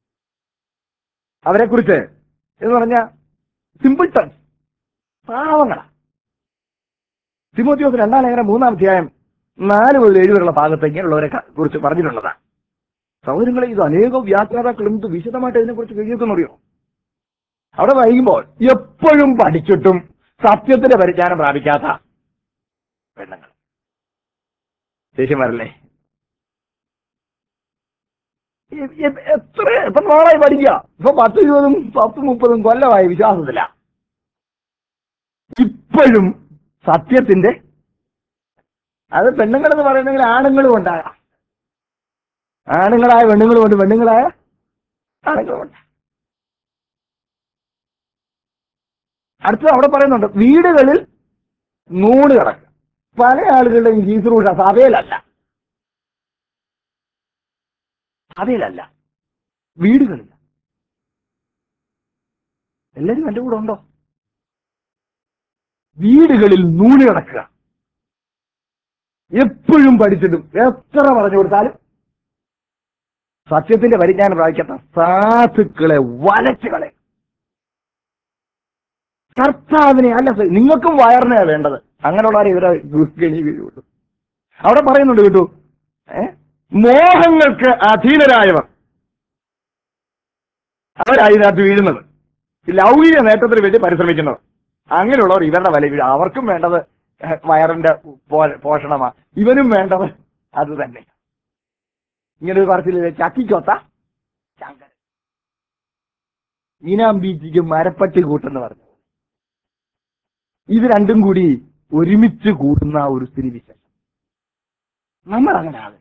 അവരെ കുറിച്ച് എന്ന് പറഞ്ഞ സിമ്പിൾ ടൺസ് പാവങ്ങളാ തിമോത്തിയോസ് രണ്ടാം ലേഖനം മൂന്നാം അധ്യായം നാല് മുതൽ ഏഴ് വരെയുള്ള ഭാഗത്ത് ഇങ്ങനെയുള്ളവരെ ക- കുറിച്ച് പറഞ്ഞിട്ടുള്ളതാണ് സൗകര്യങ്ങളെ ഇത് അനേകം വ്യാഖ്യാതാക്കളും ഇത് വിശദമായിട്ട് ഇതിനെക്കുറിച്ച് കഴിയൊക്കെന്നറിയോ അവിടെ വൈകുമ്പോൾ എപ്പോഴും പഠിച്ചിട്ടും സത്യത്തിന്റെ പരിജ്ഞാനം പ്രാപിക്കാത്ത പെണ്ണുങ്ങൾ ശേഷിമാരല്ലേ എ- എ- എത്ര എത്ര നാളായി പഠിക്കുക ഇപ്പൊ പത്ത് ഇരുപതും പത്ത് മുപ്പതും കൊല്ലമായി വിശ്വാസത്തില ഇപ്പോഴും സത്യത്തിന്റെ അത് പെണ്ണുങ്ങൾ എന്ന് പറയുന്നെങ്കിൽ ആണുങ്ങളും ഉണ്ടാകാം ആണുങ്ങളായ പെണ്ണുങ്ങളും ഉണ്ട് പെണ്ണുങ്ങളായ ആണുങ്ങളും ഉണ്ട് അടുത്തത് അവിടെ പറയുന്നുണ്ട് വീടുകളിൽ നൂണ് കിടക്കുക പല ആളുകളുടെയും ശുശ്രൂഷ സഭയിലല്ല സഭയിലല്ല വീടുകളിൽ എല്ലാരും എന്റെ കൂടെ ഉണ്ടോ വീടുകളിൽ നൂല് കിടക്കുക എപ്പോഴും പഠിച്ചിട്ടും എത്ര പറഞ്ഞു കൊടുത്താലും സത്യത്തിന്റെ പരിജ്ഞാനം പ്രാപിക്കാത്ത സാധുക്കളെ വലച്ചുകളെ കർത്താവിനെ അല്ല സ- നിങ്ങൾക്കും വയറിനെ വേണ്ടത് അങ്ങനെയുള്ളവരെ ഇവരെ ഗണി വീഴുള്ളൂ അവിടെ പറയുന്നുണ്ട് കേട്ടു ഏ മോഹങ്ങൾക്ക് അധീനരായവർ അവരതിനകത്ത് വീഴുന്നത് ഈ ലൗകിക നേട്ടത്തിന് വേണ്ടി പരിശ്രമിക്കുന്നവർ അങ്ങനെയുള്ളവർ ഇവരുടെ വല വീഴും അവർക്കും വേണ്ടത് ഏഹ്, വയറിന്റെ പോ- പോഷണമാ ഇവനും വേണ്ടത് അത് തന്നെ ഇങ്ങനെ ഒരു പറച്ചില്ല ചക്കിക്കൊത്ത ചങ്കര ഈനാം ബീച്ചിക്ക് മരപ്പട്ടി കൂട്ടെന്ന് പറഞ്ഞു ഇത് രണ്ടും കൂടി ഒരുമിച്ച് കൂടുന്ന ഒരു സ്ഥിതിവിശേഷം നമ്മൾ അങ്ങനെ ആകരുത്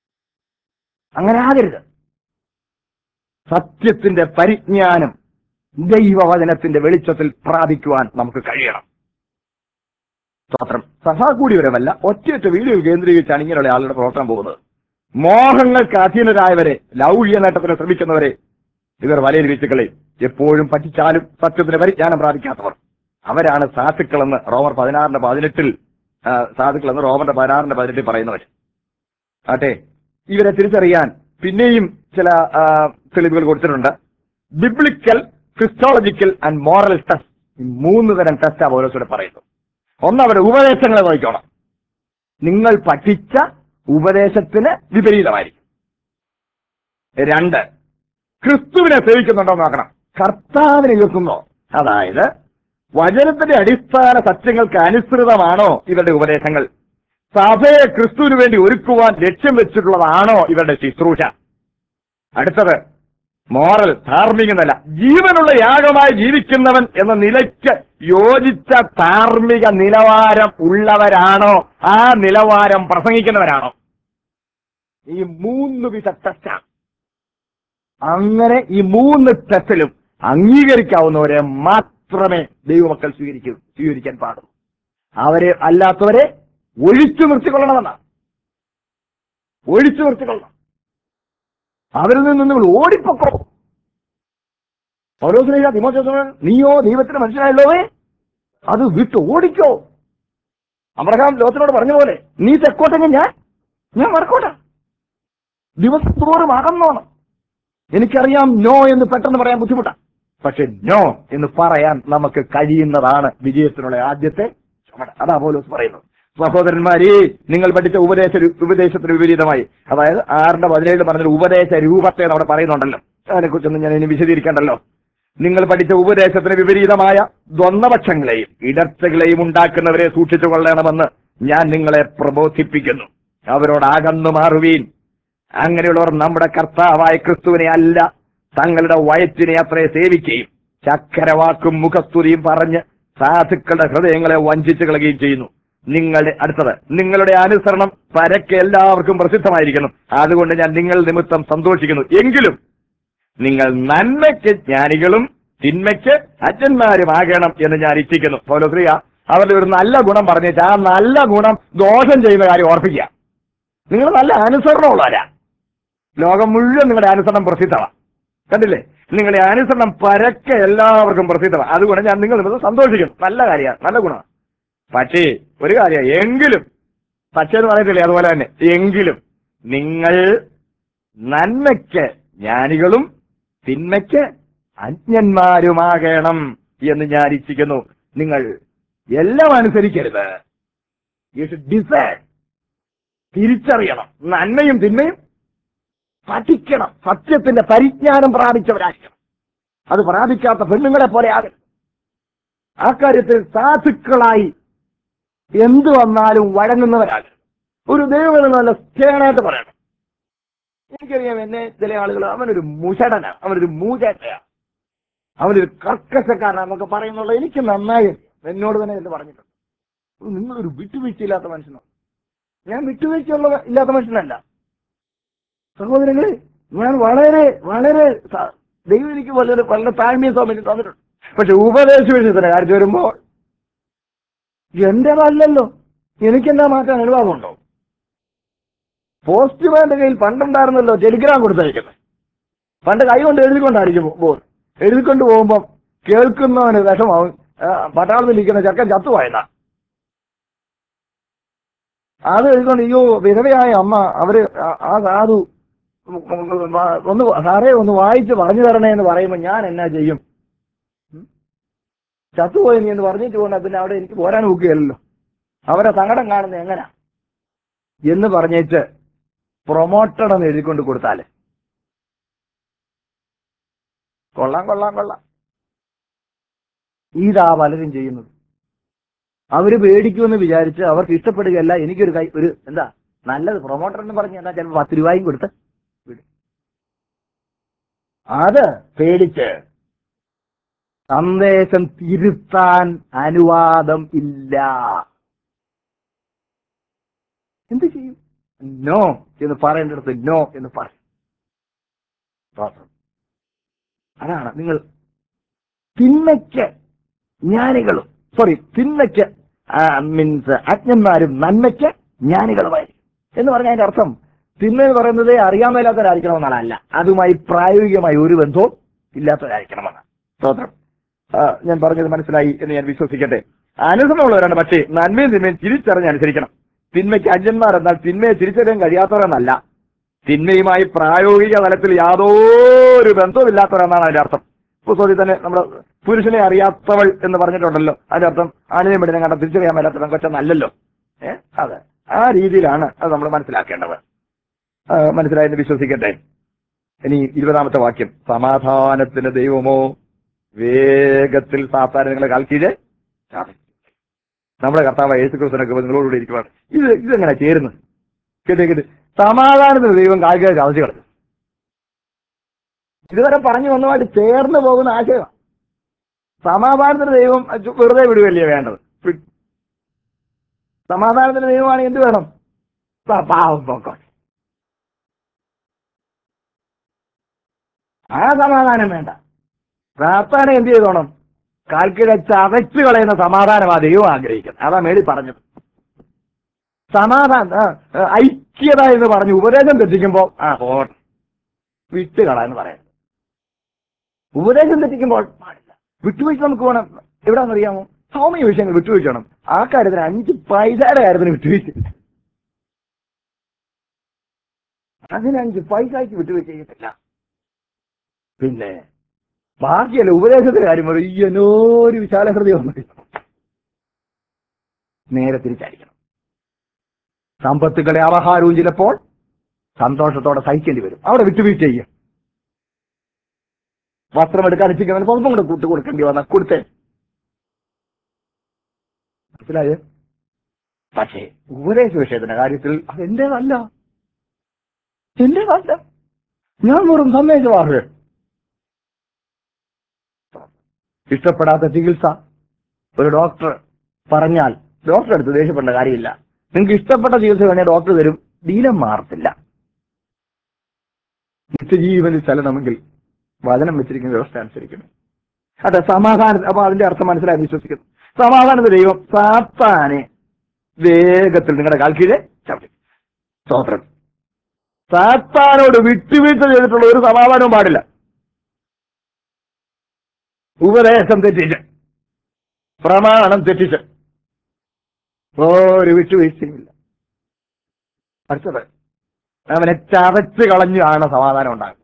അങ്ങനെ ആകരുത് സത്യത്തിന്റെ പരിജ്ഞാനം ദൈവവചനത്തിന്റെ വെളിച്ചത്തിൽ പ്രാപിക്കുവാൻ നമുക്ക് കഴിയണം സ്തോത്രം സഭാകൂടിവരമല്ല ഒറ്റയൊറ്റ വീഡിയോ കേന്ദ്രീകരിച്ചാണ് ഇങ്ങനെയുള്ള ആളുകളുടെ പ്രവർത്തനം പോകുന്നത് മോഹങ്ങൾക്ക് അധീനരായവരെ ലൗകിക നേട്ടത്തിന് ശ്രമിക്കുന്നവരെ ഇവർ വലയിൽ വീഴ്ചകളെ എപ്പോഴും പഠിച്ചാലും സത്യത്തിന് പരിജ്ഞാനം പ്രാപിക്കാത്തവർ അവരാണ് സാധുക്കളെന്ന് റോമർ പതിനാറിന്റെ പതിനെട്ടിൽ ആ, സാധുക്കളെന്ന് റോമറിന്റെ പതിനാറിന്റെ പതിനെട്ടിൽ പറയുന്നവർ ആട്ടെ ഇവരെ തിരിച്ചറിയാൻ പിന്നെയും ചില ആ, തെളിവുകൾ കൊടുത്തിട്ടുണ്ട് biblical christological and moral test ഈ മൂന്ന് തരം ടെസ്റ്റാ പൗലോസിവിടെ പറയുന്നത് ഒന്ന് അവരുടെ ഉപദേശങ്ങളെ നോക്കണം നിങ്ങൾ പഠിച്ച ഉപദേശത്തിന് വിപരീതമായിരിക്കും രണ്ട് ക്രിസ്തുവിനെ സേവിക്കുന്നുണ്ടോ എന്ന് നോക്കണം കർത്താവിനെ എതിർക്കുന്നോ അതായത് വചനത്തിന്റെ അടിസ്ഥാന സത്യങ്ങൾക്ക് അനുസൃതമാണോ ഇവരുടെ ഉപദേശങ്ങൾ സഭയെ ക്രിസ്തുവിന് വേണ്ടി ഒരുക്കുവാൻ ലക്ഷ്യം വെച്ചിട്ടുള്ളതാണോ ഇവരുടെ ശുശ്രൂഷ അടുത്തത് മോറൽ ധാർമ്മികനല്ല ജീവനുള്ള യാഗമായി ജീവിക്കുന്നവൻ എന്ന നിലയ്ക്ക് യോജിച്ച ധാർമ്മിക നിലവാരം ഉള്ളവരാണോ ആ നിലവാരം പ്രസംഗിക്കുന്നവരാണോ ഈ മൂന്ന് വിധ ടെസ്റ്റാണ് അങ്ങനെ ഈ മൂന്ന് ടെസ്റ്റിലും അംഗീകരിക്കാവുന്നവരെ മാത്രമേ ദൈവമക്കൾ സ്വീകരിക്കൂ സ്വീകരിക്കാൻ പാടുള്ളൂ അവരെ അല്ലാത്തവരെ ഒഴിച്ചു നിർത്തിക്കൊള്ളണമെന്നാണ് ഒഴിച്ചു നിർത്തിക്കൊള്ളണം അവരിൽ നിന്ന് നിങ്ങൾ ഓടിപ്പൊക്കോ ഓരോ സ്നേഹ തിമോശോസനൻ നീയോ ദൈവത്തിന് മനുഷ്യനായുള്ളവേ അത് വിട്ട് ഓടിക്കോ അബ്രഹാം ലോകത്തിനോട് പറഞ്ഞ പോലെ നീ തെക്കോട്ടെങ്കിൽ ഞാൻ ഞാൻ വടക്കോട്ടെ ദിവസം തോറും അകന്നോണം എനിക്കറിയാം നോ എന്ന് പെട്ടെന്ന് പറയാൻ ബുദ്ധിമുട്ടാണ് പക്ഷെ നോ എന്ന് പറയാൻ നമുക്ക് കഴിയുന്നതാണ് വിജയത്തിനുള്ള ആദ്യത്തെ ചുമട് അതാ പോലോസ് പറയുന്നത് സഹോദരന്മാരെ നിങ്ങൾ പഠിച്ച ഉപദേശ ഉപദേശത്തിന് വിപരീതമായി അതായത് ആറിന്റെ പതിനേഴ് പറഞ്ഞ ഉപദേശ രൂപത്തെ അവിടെ പറയുന്നുണ്ടല്ലോ അതിനെക്കുറിച്ചൊന്നും ഞാൻ ഇനി വിശദീകരിക്കണ്ടല്ലോ നിങ്ങൾ പഠിച്ച ഉപദേശത്തിന് വിപരീതമായ ദ്വന്ദ്വപക്ഷങ്ങളെയും ഇടർച്ചകളെയും ഉണ്ടാക്കുന്നവരെ സൂക്ഷിച്ചു കൊള്ളണമെന്ന് ഞാൻ നിങ്ങളെ പ്രബോധിപ്പിക്കുന്നു അവരോട് അകന്നു മാറുവീൻ അങ്ങനെയുള്ളവർ നമ്മുടെ കർത്താവായ ക്രിസ്തുവിനെ അല്ല തങ്ങളുടെ വയറ്റിനെ അത്രേ സേവിക്കുകയും ചക്കരവാക്കും മുഖസ്തുതിയും പറഞ്ഞ് സാധുക്കളുടെ ഹൃദയങ്ങളെ വഞ്ചിച്ചു കളയുകയും ചെയ്യുന്നു നിങ്ങളുടെ അടുത്തത് നിങ്ങളുടെ അനുസരണം പരക്കെ എല്ലാവർക്കും പ്രസിദ്ധമായിരിക്കുന്നു അതുകൊണ്ട് ഞാൻ നിങ്ങൾ നിമിത്തം സന്തോഷിക്കുന്നു എങ്കിലും നിങ്ങൾ നന്മയ്ക്ക് ജ്ഞാനികളും തിന്മയ്ക്ക് അച്ഛന്മാരുമാകണം എന്ന് ഞാൻ ഇച്ഛിക്കുന്നു പൗലോസ്ലിയ അവരുടെ ഒരു നല്ല ഗുണം പറഞ്ഞേച്ച് ആ നല്ല ഗുണം ദോഷം ചെയ്യുന്ന കാര്യം ഓർപ്പിക്കുക നിങ്ങൾ നല്ല അനുസരണമുള്ളവരാ ലോകം മുഴുവൻ നിങ്ങളുടെ അനുസരണം പ്രസിദ്ധമാണ് കണ്ടില്ലേ നിങ്ങളുടെ അനുസരണം പരക്കെ എല്ലാവർക്കും പ്രസിദ്ധമാണ് അതുകൊണ്ട് ഞാൻ നിങ്ങൾ നിമിത്തം സന്തോഷിക്കുന്നു നല്ല കാര്യമാണ് നല്ല ഗുണമാണ് പക്ഷേ ഒരു കാര്യം എങ്കിലും പക്ഷേ എന്ന് പറയത്തില്ലേ അതുപോലെ തന്നെ എങ്കിലും നിങ്ങൾ നന്മയ്ക്ക് ജ്ഞാനികളും തിന്മയ്ക്ക് അജ്ഞന്മാരുമാകണം എന്ന് ഞാൻ ഇച്ഛിക്കുന്നു നിങ്ങൾ എല്ലാം അനുസരിക്കരുത് യു ഷുഡ് ഡിസൈഡ് തിരിച്ചറിയണം നന്മയും തിന്മയും പഠിക്കണം സത്യത്തിന്റെ പരിജ്ഞാനം പ്രാപിച്ചവരായിരിക്കണം അത് പ്രാപിക്കാത്ത പെണ്ണുങ്ങളെ പോലെ ആകരുത് ആ കാര്യത്തിൽ സാധുക്കളായി എന്തു വന്നാലും വഴങ്ങുന്നവരാകരുത് ഒരു ദൈവം നല്ല സ്റ്റേണായിട്ട് പറയണം എനിക്കറിയാം എന്നെ ചില ആളുകൾ അവനൊരു മുഷടനാണ് അവനൊരു മൂചേട്ടയാണ് അവനൊരു കർക്കശക്കാരനാന്നൊക്കെ പറയുന്നുള്ള എനിക്ക് നന്നായി അറിയാം. എന്നോട് തന്നെ എന്ന് പറഞ്ഞിട്ടുണ്ട് "ഓ, നിങ്ങളൊരു വിട്ടുവീഴ്ചയില്ലാത്ത മനുഷ്യനാണ് ഞാൻ വിട്ടുവീഴ്ചയുള്ള ഇല്ലാത്ത മനുഷ്യനല്ല സഹോദരങ്ങളെ ഞാൻ വളരെ വളരെ സ- ദൈവം എനിക്ക് വളരെ വളരെ താഴ്മയും സൗമ്യം തന്നിട്ടുണ്ട് പക്ഷെ ഉപദേശ വിഷയത്തിന്റെ കാര്യത്തിൽ വരുമ്പോൾ എന്റേതല്ലല്ലോ എനിക്കെന്താ മാറ്റാൻ അനുവാദമുണ്ടോ പോസ്റ്റ്മാന്റെ കയ്യിൽ പണ്ടുണ്ടായിരുന്നല്ലോ ടെലിഗ്രാം കൊടുത്തയക്കുന്നത് പണ്ട് കൈ കൊണ്ട് എഴുതിക്കൊണ്ടായിരിക്കും പോകും എഴുതിക്കൊണ്ട് പോകുമ്പം കേൾക്കുന്നവന് വിഷമാവും ആ, പട്ടാളത്തിൽ ഇരിക്കുന്ന ചെക്കൻ ചത്തുപോയതാ അത് എഴുതിക്കൊണ്ട് അയ്യോ വിധവയായ അമ്മ അവര് ആ- ആ സാധു ഉം, ഉം, ഉം, വാ- ഒന്ന് സാറേ ഒന്ന് വായിച്ച് പറഞ്ഞു തരണേ എന്ന് പറയുമ്പോൾ ഞാൻ എന്നാ ചെയ്യും ഉം? ചത്തുപോയി നീ എന്ന് പറഞ്ഞിട്ട് പോകണ്ട പിന്നെ അവിടെ എനിക്ക് പോരാൻ നോക്കുകയല്ലോ അവരെ സങ്കടം കാണുന്നത് എങ്ങനാ എന്ന് പറഞ്ഞേച്ച് പ്രൊമോട്ടഡ് എന്ന് എഴുതിക്കൊണ്ട് കൊടുത്താല് കൊള്ളാം കൊള്ളാം കൊള്ളാം ഇതാ പലരും ചെയ്യുന്നത് അവര് പേടിക്കുമെന്ന് വിചാരിച്ച് അവർക്ക് ഇഷ്ടപ്പെടുകയല്ല എനിക്കൊരു കൈ ഒരു എന്താ നല്ലത് പ്രൊമോട്ടർ എന്ന് പറഞ്ഞ് എന്നാ ചിലപ്പോൾ പത്ത് രൂപയും കൊടുത്ത് വിടും അത് പേടിച്ച് സന്ദേശം തിരുത്താൻ അനുവാദം ഇല്ല എന്ത് ചെയ്യും നോ എന്ന് പറയേണ്ടടുത്ത് നോ എന്ന് പറയും സ്തോത്രം. അതാണ് നിങ്ങൾ തിന്മയ്ക്ക് ജ്ഞാനികളും സോറി തിന്മയ്ക്ക് മീൻസ് അജ്ഞന്മാരും നന്മയ്ക്ക് ജ്ഞാനികളുമായിരിക്കും എന്ന് പറഞ്ഞാൽ അതിന്റെ അർത്ഥം തിന്മ എന്ന് പറയുന്നത് അറിയാൻ മേലാത്തവരായിരിക്കണമെന്നാണ് അല്ല അതുമായി പ്രായോഗികമായി ഒരു ബന്ധവും ഇല്ലാത്തവരായിരിക്കണമെന്ന് സ്തോത്രം ആ, ഞാൻ പറഞ്ഞത് മനസ്സിലായി എന്ന് ഞാൻ വിശ്വസിക്കട്ടെ അനുസരണമുള്ളവരാണ് പക്ഷേ നന്മയും തിന്മയും തിരിച്ചറിഞ്ഞ് അനുസരിക്കണം തിന്മയ്ക്ക് അജ്ഞന്മാർ എന്നാൽ തിന്മയെ തിരിച്ചറിയാൻ കഴിയാത്തവരെന്നല്ല തിന്മയുമായി പ്രായോഗിക തലത്തിൽ യാതൊരു ബന്ധവുമില്ലാത്തവരെന്നാണ് അതിന്റെ അർത്ഥം പുസ്തകത്തിൽ തന്നെ നമ്മുടെ പുരുഷനെ അറിയാത്തവൾ എന്ന് പറഞ്ഞിട്ടുണ്ടല്ലോ അതിന്റെ അർത്ഥം ആണിനെയും പെണ്ണിനെ കണ്ട തിരിച്ചറിയാൻ മേലാത്ത കൊച്ചെന്നല്ലല്ലോ ഏഹ് അതെ ആ രീതിയിലാണ് അത് നമ്മൾ മനസ്സിലാക്കേണ്ടത് ആ, മനസ്സിലായെന്ന് വിശ്വസിക്കട്ടെ ഇനി ഇരുപതാമത്തെ വാക്യം സമാധാനത്തിന്റെ ദൈവമോ വേഗത്തിൽ സാത്താൻ നിങ്ങളെ കാൽക്കീഴ് നമ്മുടെ കർത്താവ് യേശു ക്രിസ്തുനൊക്കെ നിങ്ങളോടുകൂടി ഇരിക്കുവാണ് ഇത് ഇതെങ്ങനെ ചേരുന്നു കേട്ടേ കേട്ട് സമാധാനത്തിന് ദൈവം കാൽക്കീഴ് ചതച്ചു കളഞ്ഞു ഇതുവരെ പറഞ്ഞു വന്നതുമായിട്ട് ചേർന്ന് പോകുന്ന ആശയമാണ് സമാധാനത്തിന് ദൈവം അത് വെറുതെ വിടുകയല്ലേ വേണ്ടത് വി- സമാധാനത്തിന് ദൈവമാണ് എന്ത് വേണം പ- പാവം പോക്കോട്ടെ ആ സമാധാനം വേണ്ട പ്രാർത്ഥന എന്ത് ചെയ്തോണം കാൽക്കിട ചതച്ചു കളയുന്ന സമാധാനമാ ദൈവം ആഗ്രഹിക്കുന്നത് അതാ മേടി പറഞ്ഞത് സമാധാനം ആ, ആ, ഐക്യത എന്ന് പറഞ്ഞ് ഉപദേശം തെറ്റിക്കുമ്പോ ആ പോട്ടെ വിട്ടുകള എന്ന് പറയാം ഉപദേശം തെറ്റിക്കുമ്പോൾ പാടില്ല വിട്ടുവീഴ്ച നമുക്ക് വേണം എവിടാന്നറിയാമോ സൗമ്യ വിഷയങ്ങൾ വിട്ടുവീഴ്ച വേണം ആ കാര്യത്തിന് അഞ്ച് പൈസയുടെ കാര്യത്തിന് വിട്ടുവീഴ്ചയില്ല അതിന് അഞ്ച് പൈസയ്ക്ക് വിട്ടുവീഴ്ച ചെയ്യത്തില്ല പിന്നെ ബാക്കിയല്ല ഉപദേശത്തിന്റെ കാര്യം പറയും ഈ എന്നോരു വിശാല ഹൃദയം നേരെ തിരിച്ചായിരിക്കണം സമ്പത്തുക്കളെ ആഹാരവും ചിലപ്പോൾ സന്തോഷത്തോടെ സഹിക്കേണ്ടി വരും അവിടെ വിട്ടുവീഴ്ച ചെയ്യും വസ്ത്രം എടുക്കാൻ ഇച്ചിരിക്കുന്നതിന് സ്വന്തം കൂടെ കൂട്ട് കൊടുക്കേണ്ടി വന്ന കൊടുത്തേ മനസ്സിലായേ പക്ഷേ ഉപദേശ വിഷയത്തിന്റെ കാര്യത്തിൽ അത് എന്റേതല്ല എന്റേതല്ല ഞാൻ വെറും സന്ദേശമാകുക ഇഷ്ടപ്പെടാത്ത ചികിത്സ ഒരു ഡോക്ടർ പറഞ്ഞാൽ ഡോക്ടറെ അടുത്ത് ദേഷ്യപ്പെടേണ്ട കാര്യമില്ല നിങ്ങൾക്ക് ഇഷ്ടപ്പെട്ട ചികിത്സ വേണേൽ ഡോക്ടർ തരും ദീനം മാറത്തില്ല നിത്യജീവനിൽ ചെല്ലണമെങ്കിൽ വചനം വെച്ചിരിക്കുന്ന വ്യവസ്ഥ അനുസരിക്കണം അതെ സമാധാനം അപ്പൊ അതിന്റെ അർത്ഥം മനസ്സിലായി വിശ്വസിക്കുന്നു സമാധാനത്തിന്റെ ദൈവം സാത്താനെ വേഗത്തിൽ നിങ്ങളുടെ കാൽ കീഴെ ചവിട്ടി സ്തോത്രം സാത്താനോട് വിട്ടുവീഴ്ച ചെയ്തിട്ടുള്ള ഒരു സമാധാനവും പാടില്ല ഉപദേശം തെറ്റിച്ച് പ്രമാണം തെറ്റിച്ച് ഒരു വിട്ടുവീഴ്ചയുമില്ല അടുത്തത് അവനെ ചതച്ച് കളഞ്ഞാണ് സമാധാനം ഉണ്ടാകുന്നത്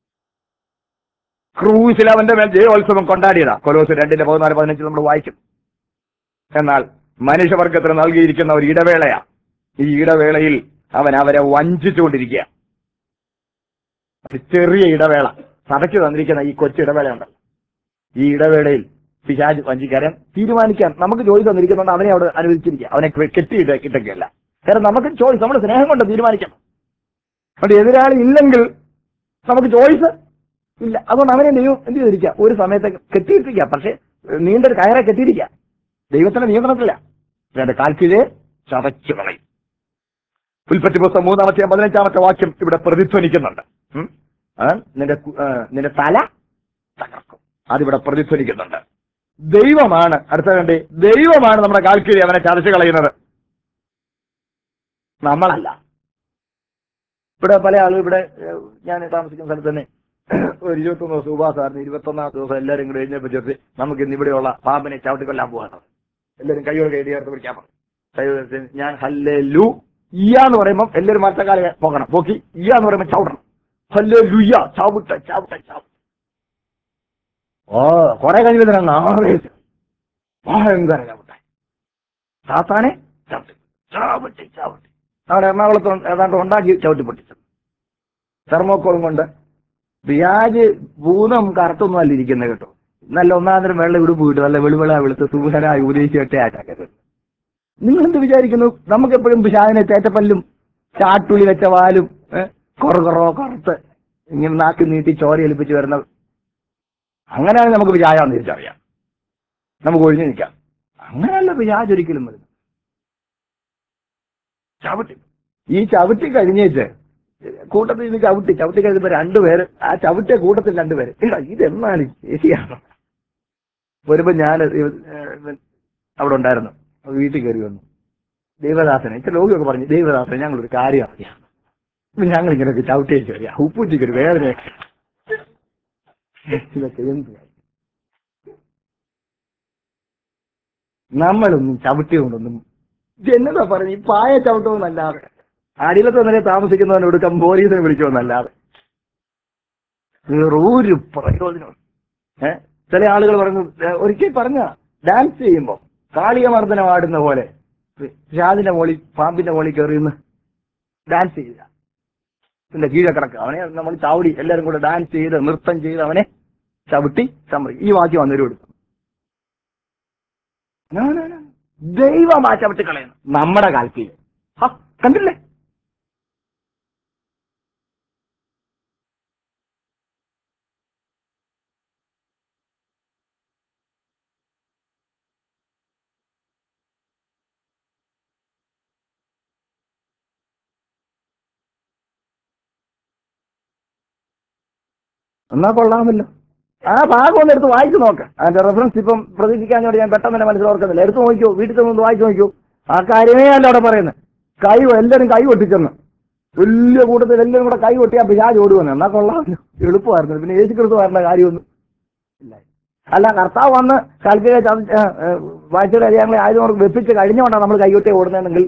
ക്രൂസിൽ അവന്റെ മേൽ ജയോത്സവം കൊണ്ടാടിയതാ കൊലോസ് രണ്ടിന്റെ പതിനാല് പതിനഞ്ച് നമ്മൾ വായിക്കും എന്നാൽ മനുഷ്യവർഗത്തിന് നൽകിയിരിക്കുന്ന ഒരു ഇടവേളയാ ഈ ഇടവേളയിൽ അവൻ അവരെ വഞ്ചിച്ചുകൊണ്ടിരിക്കുക ഒരു ചെറിയ ഇടവേള സഭയ്ക്ക് തന്നിരിക്കുന്ന ഈ കൊച്ചു ഇടവേളയുണ്ടല്ലോ ഈ ഇടവേളയിൽ പിശാജ് വഞ്ചിക്കാരൻ തീരുമാനിക്കാൻ നമുക്ക് ചോയ്സ് തന്നിരിക്കുന്നുണ്ട് അവനെ അവിടെ അനുവദിച്ചിരിക്കുക അവനെ കെട്ടിയിട്ട് കിട്ടൊക്കെയല്ല കാരണം നമുക്ക് ചോയ്സ് നമ്മുടെ സ്നേഹം കൊണ്ട് തീരുമാനിക്കണം അവിടെ എതിരാളി ഇല്ലെങ്കിൽ നമുക്ക് ചോയ്സ് ഇല്ല അതുകൊണ്ട് അവനെ ദൈവം എന്ത് ചെയ്തിരിക്കുക ഒരു സമയത്ത് കെട്ടിയിട്ടിരിക്കുക പക്ഷെ നീണ്ടൊരു കയറെ കെട്ടിയിരിക്കുക ദൈവത്തിന്റെ നിയന്ത്രണത്തില്ല എന്റെ കാൽക്കീഴെ ചതച്ചു കളയും ഉൽപ്പത്തി പുസ്തകം മൂന്നാമത്തെ പതിനഞ്ചാമത്തെ വാക്യം ഇവിടെ പ്രതിധ്വനിക്കുന്നുണ്ട് ഉം? ആ, നിന്റെ കു- ആ, നിന്റെ തല തകർക്കും അതിവിടെ പ്രതിധ്വനിക്കുന്നുണ്ട് ദൈവമാണ് അടുത്ത കണ്ടേ ദൈവമാണ് നമ്മുടെ കാൽക്കീഴെ അവനെ ചതച്ചു കളയുന്നത് നമ്മളല്ല ഇവിടെ പല ആളും ഇവിടെ ഏഹ്, ഞാൻ താമസിക്കുന്ന സ്ഥലത്ത് തന്നെ ഒരു ഇരുപത്തൊന്ന് ദിവസം ഉപവാസമായിരുന്നു ഇരുപത്തൊന്നാം ദിവസം എല്ലാവരും കൂടെ എഴുന്നേപ്പ് ചേർത്ത് നമുക്ക് ഇന്ന് ഇവിടെയുള്ള പാമ്പിനെ ചവിട്ടിക്കൊല്ലാൻ പോകാണ് എല്ലാവരും കൈയോട് കൈ ചേർത്ത് പിടിക്കാൻ പറഞ്ഞു കൈ ഉയർത്തി ഞാൻ ഹല്ലേ ലു ഇയ എന്ന് പറയുമ്പോൾ എല്ലാവരും മരത്തക്കാലെ പോകണം പോക്കി ഇയ എന്ന് പറയുമ്പോൾ ചവിടണം ഹല്ലേ ലുയ്യ ചവിട്ട ചവിട്ട ചവിട്ട ഓ കുറെ കഴിഞ്ഞ ആവേശം ഭയങ്കര ചവിട്ട സാത്താനെ ചവിട്ടി ചവിട്ടി ചവിട്ടി അവിടെ എറണാകുളത്ത് ഏതാണ്ട് ഉണ്ടാക്കി ചവിട്ടി പൊട്ടിച്ചു തെർമോക്കോളും കൊണ്ട് വ്യാജ് ഭൂതം കറുത്തൊന്നും അല്ല ഇരിക്കുന്നത് കേട്ടോ നല്ല ഒന്നാന്തരം വെള്ളം ഇടുമ്പ് കിട്ടും നല്ല വെളുവിള വെളുത്ത് സുഖനായി ഉപദേശിച്ചിട്ടേ ആറ്റാക്കരുത് നിങ്ങൾ എന്ത് വിചാരിക്കുന്നു നമുക്ക് എപ്പോഴും പിശാവിനെ തേറ്റപ്പല്ലും ചാട്ടുളി വെച്ച വാലും ഏഹ്, കുറു കുറോ കറുത്ത് ഇങ്ങനെ നാക്കി നീട്ടി ചോര ഏൽപ്പിച്ച് വരുന്നത് അങ്ങനെയാണ് നമുക്ക് പിശാചാന്ന് തിരിച്ചറിയാം നമുക്ക് ഒഴിഞ്ഞു നിൽക്കാം അങ്ങനെയല്ല പിശാജ് ഒരിക്കലും വരുന്നത് ചവിട്ടി ഈ ചവിട്ടി കഴിഞ്ഞേച്ച് കൂട്ടത്തിൽ നിന്ന് ചവിട്ടി ചവിട്ടി കഴിഞ്ഞപ്പോ രണ്ടുപേര് ആ ചവിട്ടിയ കൂട്ടത്തിൽ രണ്ടുപേര് എടാ ഇതെന്നാണ് ശരിയാണ് വരുമ്പോ ഞാൻ അവിടെ ഉണ്ടായിരുന്നു അപ്പൊ വീട്ടിൽ കയറി വന്നു ദൈവദാസനെ ഇത്ര ലോകിയൊക്കെ പറഞ്ഞു ദൈവദാസനെ ഞങ്ങളൊരു കാര്യം അറിയാം ഇപ്പൊ ഞങ്ങൾ ഇങ്ങനെയൊക്കെ ചവിട്ടിയേക്ക് അറിയാം ഉപ്പുറ്റിക്ക് ഒരു വേദന ഇതൊക്കെ എന്ത് നമ്മളൊന്നും ചവിട്ടിയൊണ്ടൊന്നും എന്നതാ പറഞ്ഞു ഈ പായ ചവിട്ടുമെന്നല്ലാതെ അടിയിലത്തെ നിലയെ താമസിക്കുന്നവനോട് പോലീസിനെ വിളിക്കുമെന്നല്ലാതെ വേറെ ഒരു പ്രയോജനം ഏ ചില ആളുകൾ പറഞ്ഞു ഏ, ഒരിക്കൽ പറഞ്ഞ ഡാൻസ് ചെയ്യുമ്പോ കാളികമർദ്ദനം ആടുന്ന പോലെ ഷാദിന്റെ മോളി പാമ്പിന്റെ മോളി കയറിയുന്ന ഡാൻസ് ചെയ്യുക പിന്നെ കീഴെ കിടക്കുക അവനെ നമ്മൾ ചാവടി എല്ലാവരും കൂടെ ഡാൻസ് ചെയ്ത് നൃത്തം ചെയ്ത് അവനെ ചവിട്ടി ചമ്മറി ഈ വാക്യം അന്നേരം എടുത്തു No, no, no. ദൈവം ആ ചവിട്ടി കളയുന്നു നമ്മുടെ കാൽക്കീഴ് ഹ, കണ്ടില്ലേ എന്നാ കൊള്ളാമല്ലോ ആ ഭാഗം ഒന്ന് എടുത്ത് വായിച്ചു നോക്ക് അതിന്റെ റെഫറൻസ് ഇപ്പം പ്രതീക്ഷിക്കാഞ്ഞോട് ഞാൻ പെട്ടെന്ന് തന്നെ മനസ്സിൽ ഓർക്കുന്നില്ല എടുത്ത് നോക്കിയോ വീട്ടിൽ ചെന്ന് ഒന്ന് വായിച്ചു നോക്കിയോ ആ കാര്യമേ അല്ല അവിടെ പറയുന്നത് കൈ എല്ലാവരും കൈ കൊട്ടിച്ചെന്ന് വലിയ കൂട്ടത്തിൽ എല്ലാവരും കൂടെ കൈ കൊട്ടിയാ പിശാജ് ഓടുവന്ന് എന്നാ കൊള്ളാമല്ലോ എളുപ്പമായിരുന്നു പിന്നെ യേശു ക്രിസ്തു വരേണ്ട കാര്യമൊന്നും ഇല്ല അല്ല കർത്താവ് വന്ന് കൽപ്പിക വായിച്ച കാര്യങ്ങളെ ആയതുകൊണ്ട് വെപ്പിച്ച് കഴിഞ്ഞുകൊണ്ടാണ് നമ്മൾ കൈകൊട്ടി ഓടുന്നതെങ്കിൽ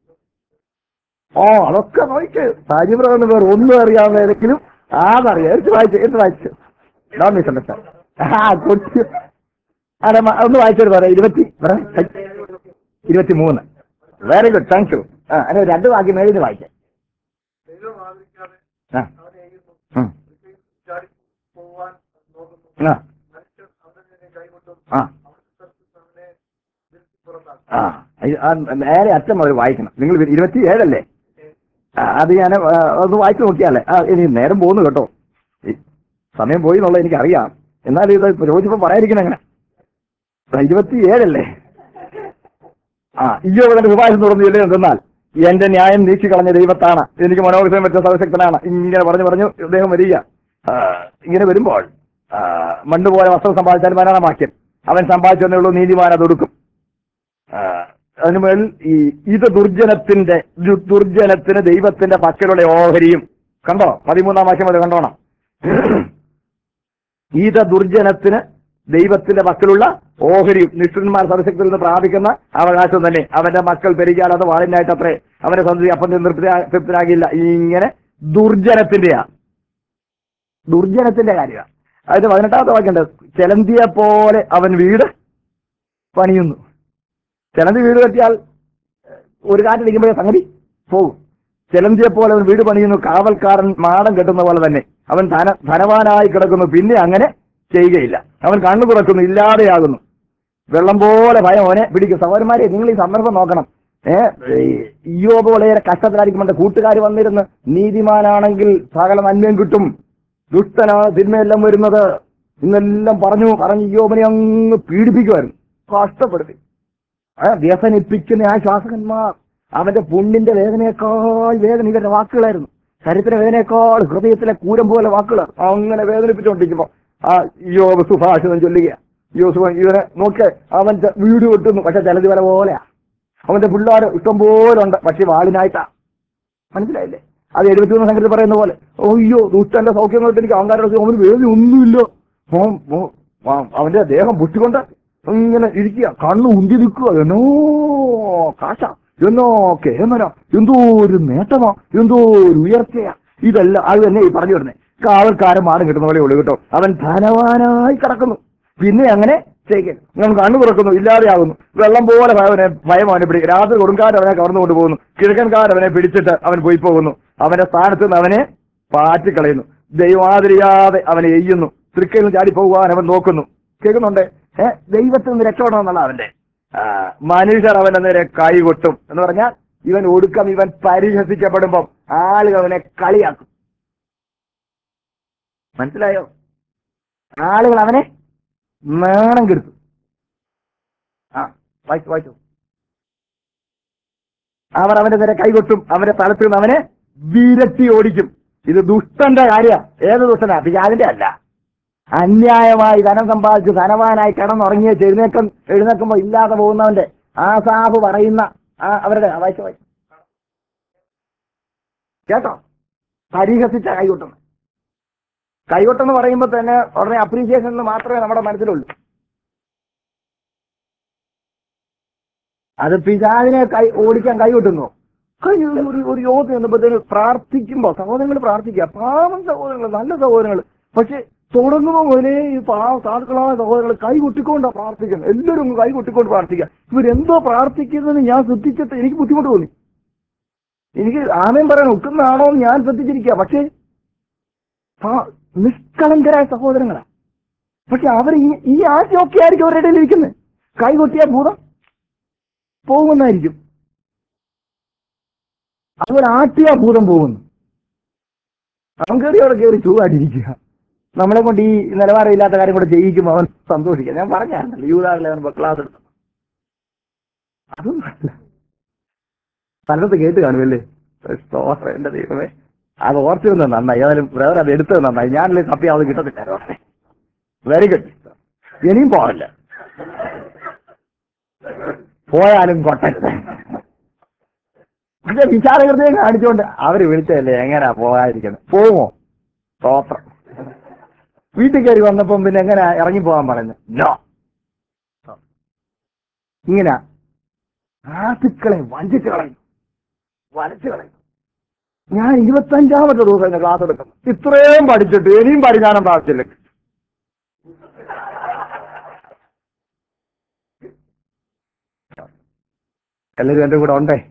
ഓ അതൊക്കെ നോക്ക് സാജിബ്രഹ്മ വേറെ ഒന്നും അറിയാവുന്നതെങ്കിലും അതറിയാം എടുത്ത് വായിച്ചു എടുത്ത് വായിച്ചു ഡോൺ മിസ്അണ്ടർസ്റ്റാൻഡ് ആ കൊച്ചു അതെ മ- ഒന്ന് വായിച്ചോട് പറയാം ഇരുപത്തി പറ ഇരുപത്തി മൂന്ന് വെരി ഗുഡ് താങ്ക് യു ആ അതിന് രണ്ട് വാക്യം മേളിൽ നിന്ന് വായിക്കാം ദൈവം ആദരിക്കാതെ ആ അവനെ എഴുതുന്നു ഉം. ചാടി പോവാൻ നോക്കുന്നു ആ മനുഷ്യൻ അവനെ കൈകൊണ്ടും ആ അവന്റെ സ്ഥലത്ത് അവനെ വിരിച്ച് പുറത്താക്കും ആ ഇത് ആ നേരെ അറ്റം മുതൽ വായിക്കണം നിങ്ങൾ ഇരുപത്തി ഏഴല്ലേ ആ, അത് ഞാൻ ആ, ഒന്ന് വായിച്ചു നോക്കിയാലേ ആ ഇനി നേരം പോകുന്നു കേട്ടോ ഈ സമയം പോയി എന്നുള്ളത് എനിക്കറിയാം എന്നാലും ഇത് ചോദിച്ചപ്പോൾ പറയാതിരിക്കണം എങ്ങനെ ഇരുപത്തി ഏഴല്ലേ ആ ഇയ്യോ തന്റെ വിവാഹം തുടർന്നില്ലേ എന്തെന്നാൽ എന്റെ ന്യായം നീക്കി കളഞ്ഞ ദൈവത്താണ് എനിക്ക് മനോഹരം വെച്ച സർവശക്തനാണ് ഇങ്ങനെ പറഞ്ഞു പറഞ്ഞു അദ്ദേഹം വരിക ആ, ഇങ്ങനെ വരുമ്പോൾ ആ, മണ്ണ് പോലെ വസ്ത്രം സമ്പാദിച്ചാൽ മരണമാക്കിയം അവൻ സമ്പാദിച്ചതേ ഉള്ളൂ നീതിമാൻ അതൊടുക്കും ആ, അതിനുമേൽ ഈ ഇത് ദുർജനത്തിന്റെ ദു- ദുർജനത്തിന് ദൈവത്തിന്റെ പക്കലുള്ള ഓഹരിയും കണ്ടോ പതിമൂന്നാം വാക്യം അത് കണ്ടോണം ഈത ദുർജനത്തിന് ദൈവത്തിന്റെ മക്കളുള്ള ഓഹരിയും നിഷ്ഠന്മാർ സർശക്തിയിൽ നിന്ന് പ്രാപിക്കുന്ന അവകാശം തന്നെ അവന്റെ മക്കൾ പെരുകിയാൽ അത് വാളിനായിട്ട് അത്രേ അവന്റെ സന്ധി അപ്പം തൃപ്തി- തൃപ്തരാകില്ല ഇങ്ങനെ ദുർജനത്തിന്റെയാ ദുർജനത്തിന്റെ കാര്യമാണ് അതിന് പതിനെട്ടാമത്തെ വാക്യമുണ്ട് ചെലന്തിയെ പോലെ അവൻ വീട് പണിയുന്നു ചിലന്തി വീട് കെട്ടിയാൽ ഏഹ്, ഒരു കാറ്റ് നിൽക്കുമ്പോഴേ സംഗതി പോകും ചിലന്തിയെ പോലെ അവൻ വീട് പണിയുന്നു കാവൽക്കാരൻ മാടം കെട്ടുന്ന പോലെ തന്നെ അവൻ ധന ധനവാനായി കിടക്കുന്നു പിന്നെ അങ്ങനെ ചെയ്യുകയില്ല അവൻ കണ്ണു തുറക്കുന്നു ഇല്ലാതെയാകുന്നു വെള്ളം പോലെ ഭയം അവനെ പിടിക്കും സഹോദരന്മാരെ നിങ്ങൾ ഈ സന്ദർഭം നോക്കണം ഏഹ് ഇയോബ് വളരെ കഷ്ടത്തിലായിരിക്കുമ്പോൾ കൂട്ടുകാർ വന്നിരുന്ന് നീതിമാനാണെങ്കിൽ സകല നന്മയും കിട്ടും ദുഷ്ടനാണ് തിന്മയെല്ലാം വരുന്നത് ഇന്നെല്ലാം പറഞ്ഞു പറഞ്ഞ് ഇയോബിനെ അങ്ങ് പീഡിപ്പിക്കുമായിരുന്നു കഷ്ടപ്പെടുത്തി ആ, വ്യസനിപ്പിക്കുന്ന ആ ശ്വാസകന്മാർ അവന്റെ പുണ്ണിന്റെ വേദനയേക്കാൾ വേദന ഇവരുടെ വാക്കുകളായിരുന്നു ശരീരത്തിന്റെ വേദനയേക്കാൾ ഹൃദയത്തിലെ കൂരം പോലെ വാക്കുകൾ അങ്ങനെ വേദനിപ്പിച്ചുകൊണ്ടിരിക്കുമ്പോ ആ യോഗ സുഭാഷിതം ചൊല്ലുക യോസുഫ ഇവനെ നോക്ക് അവന്റെ വീട് വെട്ടുന്നു പക്ഷെ ചിലത് വരെ പോലെയാ അവന്റെ പിള്ളേർ ഇഷ്ടം പോലെ ഉണ്ട് പക്ഷെ വാളിനായിട്ടാ മനസ്സിലായില്ലേ അത് എഴുപത്തിമൂന്ന് സംഘത്തിൽ പറയുന്ന പോലെ അയ്യോ ദുഷ്ടന്റെ സൗഖ്യം കൊണ്ട് എനിക്ക് അഹങ്കാരം അവന് വേദന ഒന്നുമില്ല ഓൻ- ഓ- ആ- അവന്റെ ദേഹം പൊട്ടിക്കൊണ്ട് ഇങ്ങനെ ഇരിക്കുക കണ്ണു ഉന്തി നിൽക്കുക എന്നോ കാശ എന്നോ കേമന എന്തോ ഒരു നേട്ടമാ എന്തോ ഒരു ഉയർച്ചയാ ഇതല്ല അത് തന്നെ ഈ പറഞ്ഞു വരുന്നത് കാവൽക്കാരൻ മാറും കിട്ടുന്ന പോലെ ഉള്ളു കേട്ടോ അവൻ ധനവാനായി കിടക്കുന്നു പിന്നെ അങ്ങനെ ചെയ്യൽ ഞാൻ കണ്ണു തുറക്കുന്നു ഇല്ലാതെയാകുന്നു വെള്ളം പോലെ ഭയവനെ ഭയം അവനെ പിടിക്കും രാത്രി കൊടുങ്കാറ്റ് അവനെ കവർന്നു കൊണ്ടുപോകുന്നു കിഴക്കൻകാർ അവനെ പിടിച്ചിട്ട് അവൻ പോയി പോകുന്നു അവന്റെ സ്ഥാനത്ത് നിന്ന് അവനെ പാറ്റിക്കളയുന്നു ദൈവാതിരിയാതെ അവനെ എയ്യുന്നു തൃക്കയിൽ നിന്ന് ചാടി പോകുവാൻ അവൻ നോക്കുന്നു കേൾക്കുന്നുണ്ട് ഏ ദൈവത്തിൽ നിന്ന് രക്ഷപ്പെടണം എന്നുള്ള അവന്റെ ആ, മനുഷ്യർ അവന്റെ നേരെ കൈകൊട്ടും എന്ന് പറഞ്ഞാൽ ഇവൻ ഒടുക്കം ഇവൻ പരിഹസിക്കപ്പെടുമ്പം ആളുകൾ അവനെ കളിയാക്കും മനസ്സിലായോ ആളുകൾ അവനെ നാണം കെടുത്തും ആ വായിച്ചു വായിച്ചു അവർ അവന്റെ നേരെ കൈകൊട്ടും അവന്റെ തലത്തിൽ നിന്ന് അവനെ വിരട്ടി ഓടിക്കും ഇത് ദുഷ്ടന്റെ കാര്യ ഏത് ദുഷ്ടനാ പിശാദിന്റെ അല്ല അന്യായമായി ധനം സമ്പാദിച്ച് ധനവാനായി കിടന്നുറങ്ങിയ എഴുന്നേക്കം എഴുന്നേക്കുമ്പോ ഇല്ലാതെ പോകുന്നവന്റെ ആസാബ് പറയുന്ന ആ അവരുടെ ആ വായിച്ച വായിച്ച കേട്ടോ പരിഹസിച്ച കൈകൊട്ടുന്നു കൈകൊട്ടെന്ന് പറയുമ്പോൾ തന്നെ ഉടനെ അപ്രീസിയേഷൻ എന്ന് മാത്രമേ നമ്മുടെ മനസ്സിലുള്ളൂ അത് പിതാവിനെ കൈ ഓടിക്കാൻ കൈകൊട്ടുന്നു കഴിഞ്ഞ ഒരു- ഒരു ഒരു യോഗ എന്നപ്പോഴത്തേന് പ്രാർത്ഥിക്കുമ്പോ സഹോദരങ്ങൾ പ്രാർത്ഥിക്കുക പാവം സഹോദരങ്ങൾ നല്ല സഹോദരങ്ങൾ പക്ഷെ തുടങ്ങുമ്പോൾ മുതലേ ഈ പാവ സാധുക്കളായ സഹോദരങ്ങൾ കൈ കൊട്ടിക്കൊണ്ടാ പ്രാർത്ഥിക്കുന്നത് എല്ലാവരും കൈ കൊട്ടിക്കൊണ്ട് പ്രാർത്ഥിക്കുക ഇവരെന്തോ പ്രാർത്ഥിക്കുന്നതെന്ന് ഞാൻ ശ്രദ്ധിച്ചിട്ട് എനിക്ക് ബുദ്ധിമുട്ട് തോന്നി എനിക്ക് ആമയും പറയാൻ ഒക്കുന്നതാണോ എന്ന് ഞാൻ ശ്രദ്ധിച്ചിരിക്കുക പക്ഷേ പാ- നിഷ്കളങ്കരായ സഹോദരങ്ങളാ പക്ഷെ അവർ ഈ ഈ ആശയമൊക്കെ ആയിരിക്കും അവരുടെ ഇടയിൽ ഇരിക്കുന്നത് കൈ കൊട്ടിയ ഭൂതം പോകുമെന്നായിരിക്കും അതുപോലെ ആട്ടിയ ഭൂതം പോകുന്നു അവൻ കയറി അവിടെ കയറി ചൂടായിട്ടിരിക്കുക നമ്മളെ കൊണ്ട് ഈ നിലവാരമില്ലാത്ത കാര്യം കൂടെ ചെയ്യിക്കുമ്പോൾ അവൻ സന്തോഷിക്കുക ഞാൻ പറഞ്ഞായിരുന്നല്ലോ യൂതാറിലെ അവൻ ക്ലാസ് എടുത്തു അതൊന്നും അല്ല പലയിടത്ത് കേട്ട് കാണുമല്ലേ സ്തോത്രം എന്റെ ദൈവമേ അത് ഓർത്തിരുന്നത് നന്നായി ഏതായാലും ബ്രദർ അത് എടുത്തത് നന്നായി ഞാനല്ലേ തപ്പി അത് കിട്ടത്തില്ല വെരി ഗുഡ് ഇനിയും പോകല്ല പോയാലും കൊട്ടരുത് പക്ഷെ വിചാരകൃതയും കാണിച്ചുകൊണ്ട് അവര് വിളിച്ചതല്ലേ എങ്ങനെയാ പോകാതിരിക്കുന്നത് പോവുമോ സ്തോത്രം വീട്ടിൽ കയറി വന്നപ്പം പിന്നെ എങ്ങനെയാ ഇറങ്ങി പോകാൻ പറയുന്നത് നോ ഇങ്ങനെ ആസുക്കളെ വഞ്ചിച്ച് കളയും വരച്ചു കളയും ഞാൻ ഇരുപത്തഞ്ചാമത്തെ ദിവസം എന്നെ ക്ലാസ് എടുക്കുന്നു ഇത്രയും പഠിച്ചിട്ട് ഇനിയും പരിജ്ഞാനം പ്രാപിച്ചില്ല എല്ലാവരും എന്റെ കൂടെ ഉണ്ടേ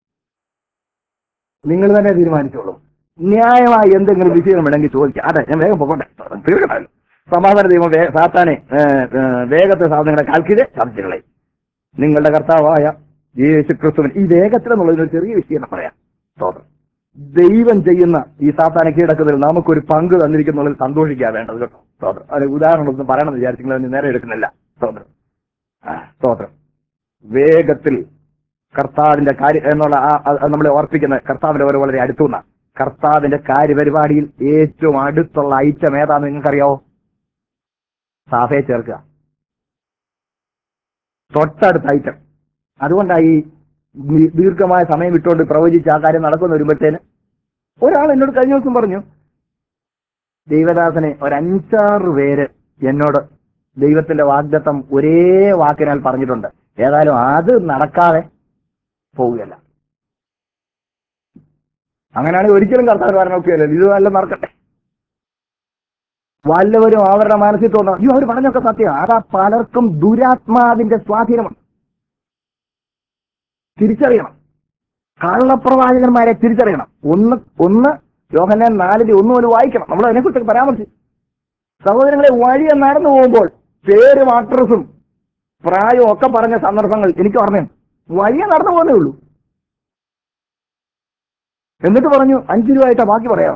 നിങ്ങൾ തന്നെ തീരുമാനിച്ചോളൂ ന്യായമായി എന്തെങ്കിലും വിഷയം വേണമെങ്കിൽ ചോദിക്കാം അതെ ഞാൻ വേഗം പോകട്ടെ തീർക്കണമല്ലോ സമാധാന ദൈവം വേ- സാത്താനെ ഏ, ഏ, വേഗത്തെ സാധനങ്ങളെ കാൽക്കിത് ചർച്ചകളെ നിങ്ങളുടെ കർത്താവായ യേശു ക്രിസ്തുവിൻ ഈ വേഗത്തിൽ എന്നുള്ളതിനൊരു ചെറിയ വിഷയം പറയാം സ്തോത്രം ദൈവം ചെയ്യുന്ന ഈ സാത്താനെ കീഴടക്കുന്നതിൽ നമുക്കൊരു പങ്ക് തന്നിരിക്കുന്നുള്ളതിൽ സന്തോഷിക്കുക വേണ്ടത് കേട്ടോ സ്തോത്രം അത് ഉദാഹരണമൊന്നും പറയണമെന്ന് വിചാരിച്ചെങ്കിൽ അതിന് നേരെ എടുക്കുന്നില്ല സ്തോത്രം ആ, സ്തോത്രം വേഗത്തിൽ കർത്താവിന്റെ കാര്യം എന്നുള്ള ആ ആ- അത് നമ്മളെ ഓർപ്പിക്കുന്ന കർത്താവിന്റെ ഓരോ വളരെ അടുത്തുന്ന കർത്താവിന്റെ കാര്യപരിപാടിയിൽ ഏറ്റവും അടുത്തുള്ള ഐറ്റം ഏതാന്ന് നിങ്ങൾക്കറിയാവോ സാഫയെ ചേർക്കുക തൊട്ടടുത്ത ഐറ്റം അതുകൊണ്ടാണ് ഈ ദീ- ദീർഘമായ സമയം വിട്ടുകൊണ്ട് പ്രവചിച്ച് ആ കാര്യം നടക്കുന്ന വരുമ്പോഴത്തേന് ഒരാൾ എന്നോട് കഴിഞ്ഞ ദിവസം പറഞ്ഞു ദൈവദാസനെ ഒരു അഞ്ചാറ് പേര് എന്നോട് ദൈവത്തിന്റെ വാഗ്ദത്തം ഒരേ വാക്കിനാൽ പറഞ്ഞിട്ടുണ്ട് ഏതായാലും അത് നടക്കാതെ പോവുകയല്ല അങ്ങനെയാണെങ്കിൽ ഒരിക്കലും കർത്താവ് പറയാൻ നോക്കുകയല്ലോ ഇത് നല്ല നടക്കട്ടെ വല്ലവരും അവരുടെ മനസ്സിൽ തോന്നുന്നു അയ്യോ അവർ പറഞ്ഞൊക്കെ സത്യം അതാ പലർക്കും ദുരാത്മാവിന്റെ സ്വാധീനമുണ്ട് തിരിച്ചറിയണം കള്ളപ്രവാചകന്മാരെ തിരിച്ചറിയണം ഒന്ന് ഒന്ന് യോഹന്നാൻ നാലിന്റെ ഒന്ന് പോലും വായിക്കണം നമ്മൾ അതിനെക്കുറിച്ച് പരാമർശിച്ചു സഹോദരങ്ങളെ വഴിയെ നടന്നു പോകുമ്പോൾ പേരും അഡ്രസ്സും പ്രായവും ഒക്കെ പറഞ്ഞ സന്ദർഭങ്ങൾ എനിക്ക് ഓർമ്മയുണ്ട് വഴിയെ നടന്നു പോകുന്നേ ഉള്ളൂ എന്നിട്ട് പറഞ്ഞു അഞ്ചു രൂപ ബാക്കി പറയാം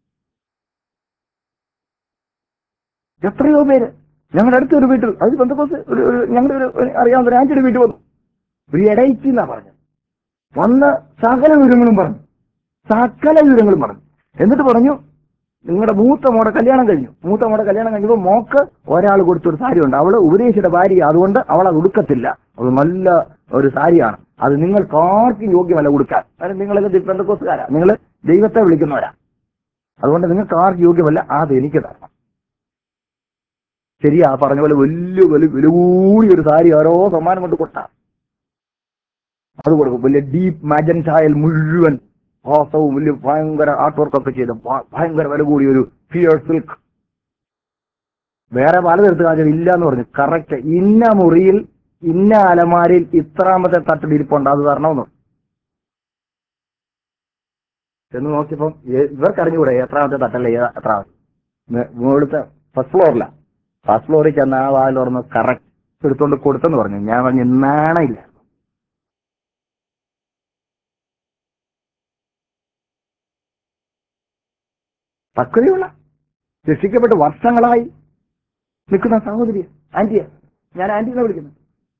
എത്രയോ പേര് ഞങ്ങളുടെ അടുത്തൊരു വീട്ടിൽ അത് ബന്ധുക്കോസ് ഒരു ഒരു ഞങ്ങളുടെ ഒരു ഒരു അറിയാവുന്ന ഒരു ആന്റിയുടെ വീട്ടിൽ വന്നു ഒരു ഇടയിച്ച് എന്നാ പറഞ്ഞു വന്ന് സകല വിവരങ്ങളും പറഞ്ഞു സകല വിവരങ്ങളും പറഞ്ഞു എന്നിട്ട് പറഞ്ഞു നിങ്ങളുടെ മൂത്ത മോടെ കല്യാണം കഴിഞ്ഞു മൂത്ത മോടെ കല്യാണം കഴിഞ്ഞപ്പോൾ മോക്ക് ഒരാൾ കൊടുത്തൊരു സാരിയുണ്ട് അവള് ഉപദേശിയുടെ ഭാര്യ അതുകൊണ്ട് അവൾ അത് ഉടുക്കത്തില്ല അത് നല്ല ഒരു സാരിയാണ് അത് നിങ്ങൾക്ക് ആർക്കും യോഗ്യമല്ല ഉടുക്കാൻ കാരണം നിങ്ങളൊക്കെ ബന്ധക്കോസുകാരാ നിങ്ങൾ ദൈവത്തെ വിളിക്കുന്നവരാ അതുകൊണ്ട് നിങ്ങൾക്ക് ആർക്കും യോഗ്യമല്ല അത് എനിക്ക് തരണം ശരിയാ പറഞ്ഞ പോലെ വലിയ വലിയ വില കൂടിയ ഒരു സാരി ഓരോ സമ്മാനം കൊണ്ട് കൊടുത്താ അത് കൊടുക്കും വലിയ ഡീപ്പ് മാജൻസായൽ മുഴുവൻ ഭാസവും വലിയ ഭയങ്കര ആർട്ട് വർക്ക് ഒക്കെ ചെയ്ത് ഭ- ഭയങ്കര വില കൂടിയ ഒരു ഫിയർ സിൽക്ക് വേറെ പലതരത്തിൽ കാര്യം ഇല്ല എന്ന് പറഞ്ഞു കറക്റ്റ് ഇന്ന മുറിയിൽ ഇന്ന അലമാരിയിൽ ഇത്രാമത്തെ തട്ടിൽ ഇരിപ്പുണ്ട് അത് തരണമെന്ന് പറഞ്ഞു. എന്ന് നോക്കിയപ്പം ഏ- ഇവർക്കറിഞ്ഞുകൂടെ എത്രാമത്തെ തട്ടല്ലേ ഏതാ- എത്രാമത്തെ മേ- മുകളിലത്തെ ഫസ്റ്റ് ഫ്ലോറില ഫസ്റ്റ് ഫ്ലോറിൽ ചെന്ന് ആ വാതിൽ തുറന്ന് കറക്റ്റ് എടുത്തോണ്ട് കൊടുത്തെന്ന് പറഞ്ഞു ഞാൻ പറഞ്ഞു നാണയില്ല പക്വതയുള്ള രക്ഷിക്കപ്പെട്ട് വർഷങ്ങളായി നിൽക്കുന്ന സഹോദരിയ ആന്റിയ ഞാൻ ആന്റിനെ വിളിക്കുന്നു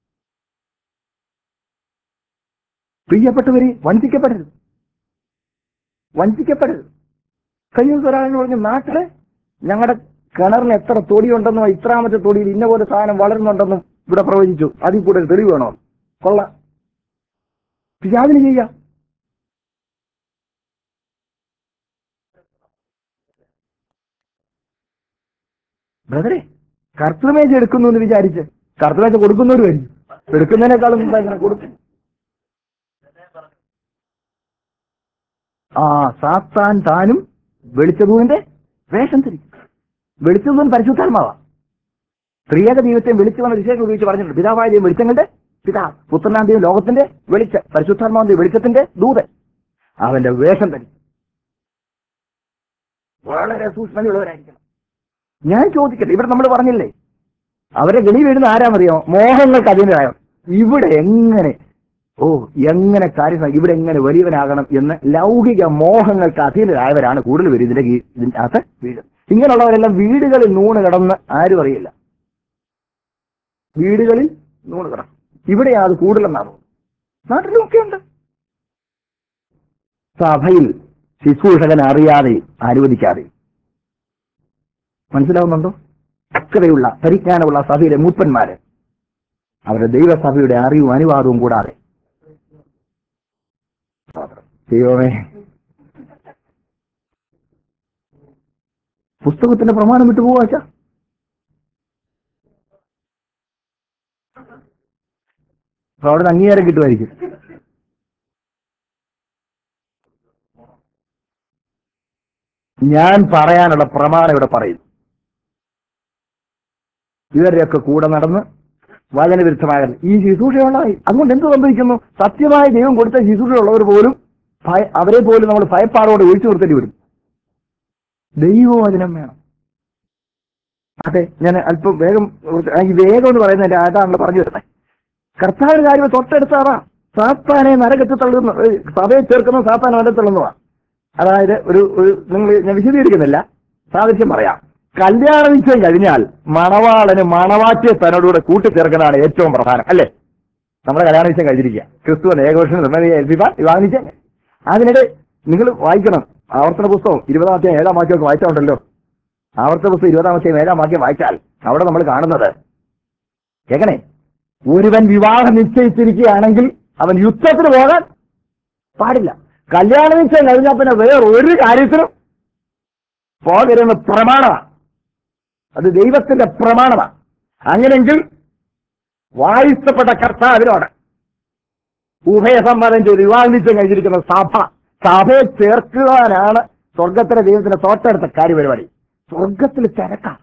പ്രിയപ്പെട്ടവരെ വഞ്ചിക്കപ്പെടരുത് വഞ്ചിക്കപ്പെടരുത് കഴിഞ്ഞ ദിവസം ഒരാളെന്ന് പറഞ്ഞു നാട്ടില് ഞങ്ങളുടെ കിണറിന് എത്ര തൊടിയുണ്ടെന്നോ ഇത്രാമത്തെ തൊടിയിൽ ഇന്ന പോലെ സാധനം വളരുന്നുണ്ടെന്നും ഇവിടെ പ്രവചിച്ചു അതിൽ കൂടുതൽ തെളിവ് വേണോ കൊള്ളാം പിശാചിന് ചെയ്യാം ബ്രദറെ കർത്തൃമേജ എടുക്കുന്നു എന്ന് വിചാരിച്ച് കർത്തൃമേജ കൊടുക്കുന്നവരും ആയിരിക്കും എടുക്കുന്നതിനേക്കാളും മുമ്പ് എങ്ങനെ കൊടുക്കും ആ സാത്താൻ താനും വെളിച്ചതൂവിന്റെ വേഷം ധരിക്കും വെളിച്ചതൂൻ പരിശുദ്ധാത്മാവാ സ്ത്രീയക ദൈവത്തെ വിളിച്ചു വന്ന വിശേഷം ഉപയോഗിച്ച് പറഞ്ഞിട്ടുണ്ട് പിതാവായ ദൈവം വെളിച്ചങ്ങളുടെ പിതാ പുത്രനാം ദൈവം ലോകത്തിന്റെ വെളിച്ച പരിശുദ്ധാത്മാവിന്റെ വെളിച്ചത്തിന്റെ ദൂതൻ അവന്റെ വേഷം ധരിക്കും വളരെ സൂക്ഷ്മതയുള്ളവരായിരിക്കണം ഞാൻ ചോദിക്കട്ടെ ഇവിടെ നമ്മൾ പറഞ്ഞില്ലേ അവരെ ഗണി വീഴുന്ന ആരാമറിയോ മോഹങ്ങൾക്ക് അതിൻ്റെതായോ ഇവിടെ എങ്ങനെ ഓ എങ്ങനെ കാര്യം സാ- ഇവിടെ എങ്ങനെ വലിയവനാകണം എന്ന് ലൗകിക മോഹങ്ങൾക്ക് അധീനരായവരാണ് കൂടുതൽ പേര് ഇതിന്റെ കീ- ഇതിന്റെ അകത്ത് വീട് ഇങ്ങനെയുള്ളവരെല്ലാം വീടുകളിൽ നൂണ് കിടന്ന് ആരും അറിയില്ല വീടുകളിൽ നൂണ് കിടക്കും ഇവിടെയാ അത് കൂടുതലെന്നാണ് നാട്ടിലുമൊക്കെ ഉണ്ട് സഭയിൽ ശുശ്രൂഷകൻ അറിയാതെ അനുവദിക്കാതെ മനസ്സിലാവുന്നുണ്ടോ പക്വതയുള്ള പരിജ്ഞാനമുള്ള സഭയിലെ മൂപ്പന്മാര് അവരുടെ ദൈവസഭയുടെ അറിവും അനുവാദവും കൂടാതെ ദൈവമേ പുസ്തകത്തിന്റെ പ്രമാണം വിട്ടു പോവാച്ച അപ്പൊ അവിടെ നിന്ന് അംഗീകാരം കിട്ടുമായിരിക്കും ഞാൻ പറയാനുള്ള പ്രമാണം ഇവിടെ പറയുന്നു ഇവരുടെയൊക്കെ കൂടെ നടന്ന് വചനവിരുദ്ധമാകരുത് ഈ ശുശ്രൂഷയുള്ളതായി അതുകൊണ്ട് എന്ത് സംഭവിക്കുന്നു സത്യമായ ദൈവം കൊടുത്ത ശുശ്രൂഷയുള്ളവർ പോലും ഭയ അവരെ പോലും നമ്മൾ ഭയപ്പാടോടെ ഒഴിച്ചു നിർത്തേണ്ടി വരും ദൈവവചനം വേണം അതെ ഞാൻ അല്പം വേഗം കുറച്ച് ആ ഈ വേഗം എന്ന് പറയുന്നതിന്റെ അതാണല്ലോ പറഞ്ഞു വരുന്നത് കർത്താവിന്റെ കാര്യം തൊട്ടടുത്താറാ സാത്താനെ നരകത്തിൽ തള്ളുന്ന ഏ, സഭയെ ചേർക്കുന്ന സാത്താൻ നരകത്തിൽ തള്ളുന്നതാണ് അതായത് ഒരു ഒരു നിങ്ങൾ ഞാൻ വിശദീകരിക്കുന്നില്ല സാദൃശ്യം പറയാം കല്യാണ നിശ്ചയം കഴിഞ്ഞാൽ മണവാളന് മണവാറ്റിയെ തന്നോടുകൂടെ കൂട്ടിച്ചേർക്കുന്നതാണ് ഏറ്റവും പ്രധാനം അല്ലേ നമ്മുടെ കല്യാണ നിശ്ചയം കഴിഞ്ഞിരിക്കുക ക്രിസ്തു ഏകവർഷം നിർമ്മതിയെ ഏൽപ്പിപ്പാൻ വിവാഹം നിശ്ചയം അതിനിടെ നിങ്ങൾ വായിക്കണം ആവർത്തന പുസ്തകം ഇരുപതാം അധ്യായം ഏഴാം വാക്യമൊക്കെ വായിച്ചിട്ടുണ്ടല്ലോ ആവർത്തന പുസ്തകം ഇരുപതാം അധ്യായം ഏഴാം വാക്യം വായിച്ചാൽ അവിടെ നമ്മൾ കാണുന്നത് എങ്ങനെ ഒരുവൻ വിവാഹം നിശ്ചയിച്ചിരിക്കുകയാണെങ്കിൽ അവൻ യുദ്ധത്തിന് പോകാൻ പാടില്ല കല്യാണ നിശ്ചയം കഴിഞ്ഞാൽ പിന്നെ വേറെ ഒരു കാര്യത്തിനും പോകരുന്ന പ്രമാണമാണ് അത് ദൈവത്തിന്റെ പ്രമാണമാണ് അങ്ങനെങ്കിൽ വായിച്ചപ്പെട്ട കർത്താവിനോട് ഉഭയസമ്മതം ചെയ്ത് വിവാഹം നിശ്ചയം കഴിഞ്ഞിരിക്കുന്ന സഭ സഭയെ ചേർക്കുവാനാണ് സ്വർഗത്തിലെ ദൈവത്തിന്റെ തൊട്ടടുത്ത കാര്യപരിപാടി സ്വർഗത്തിൽ തിരക്കാം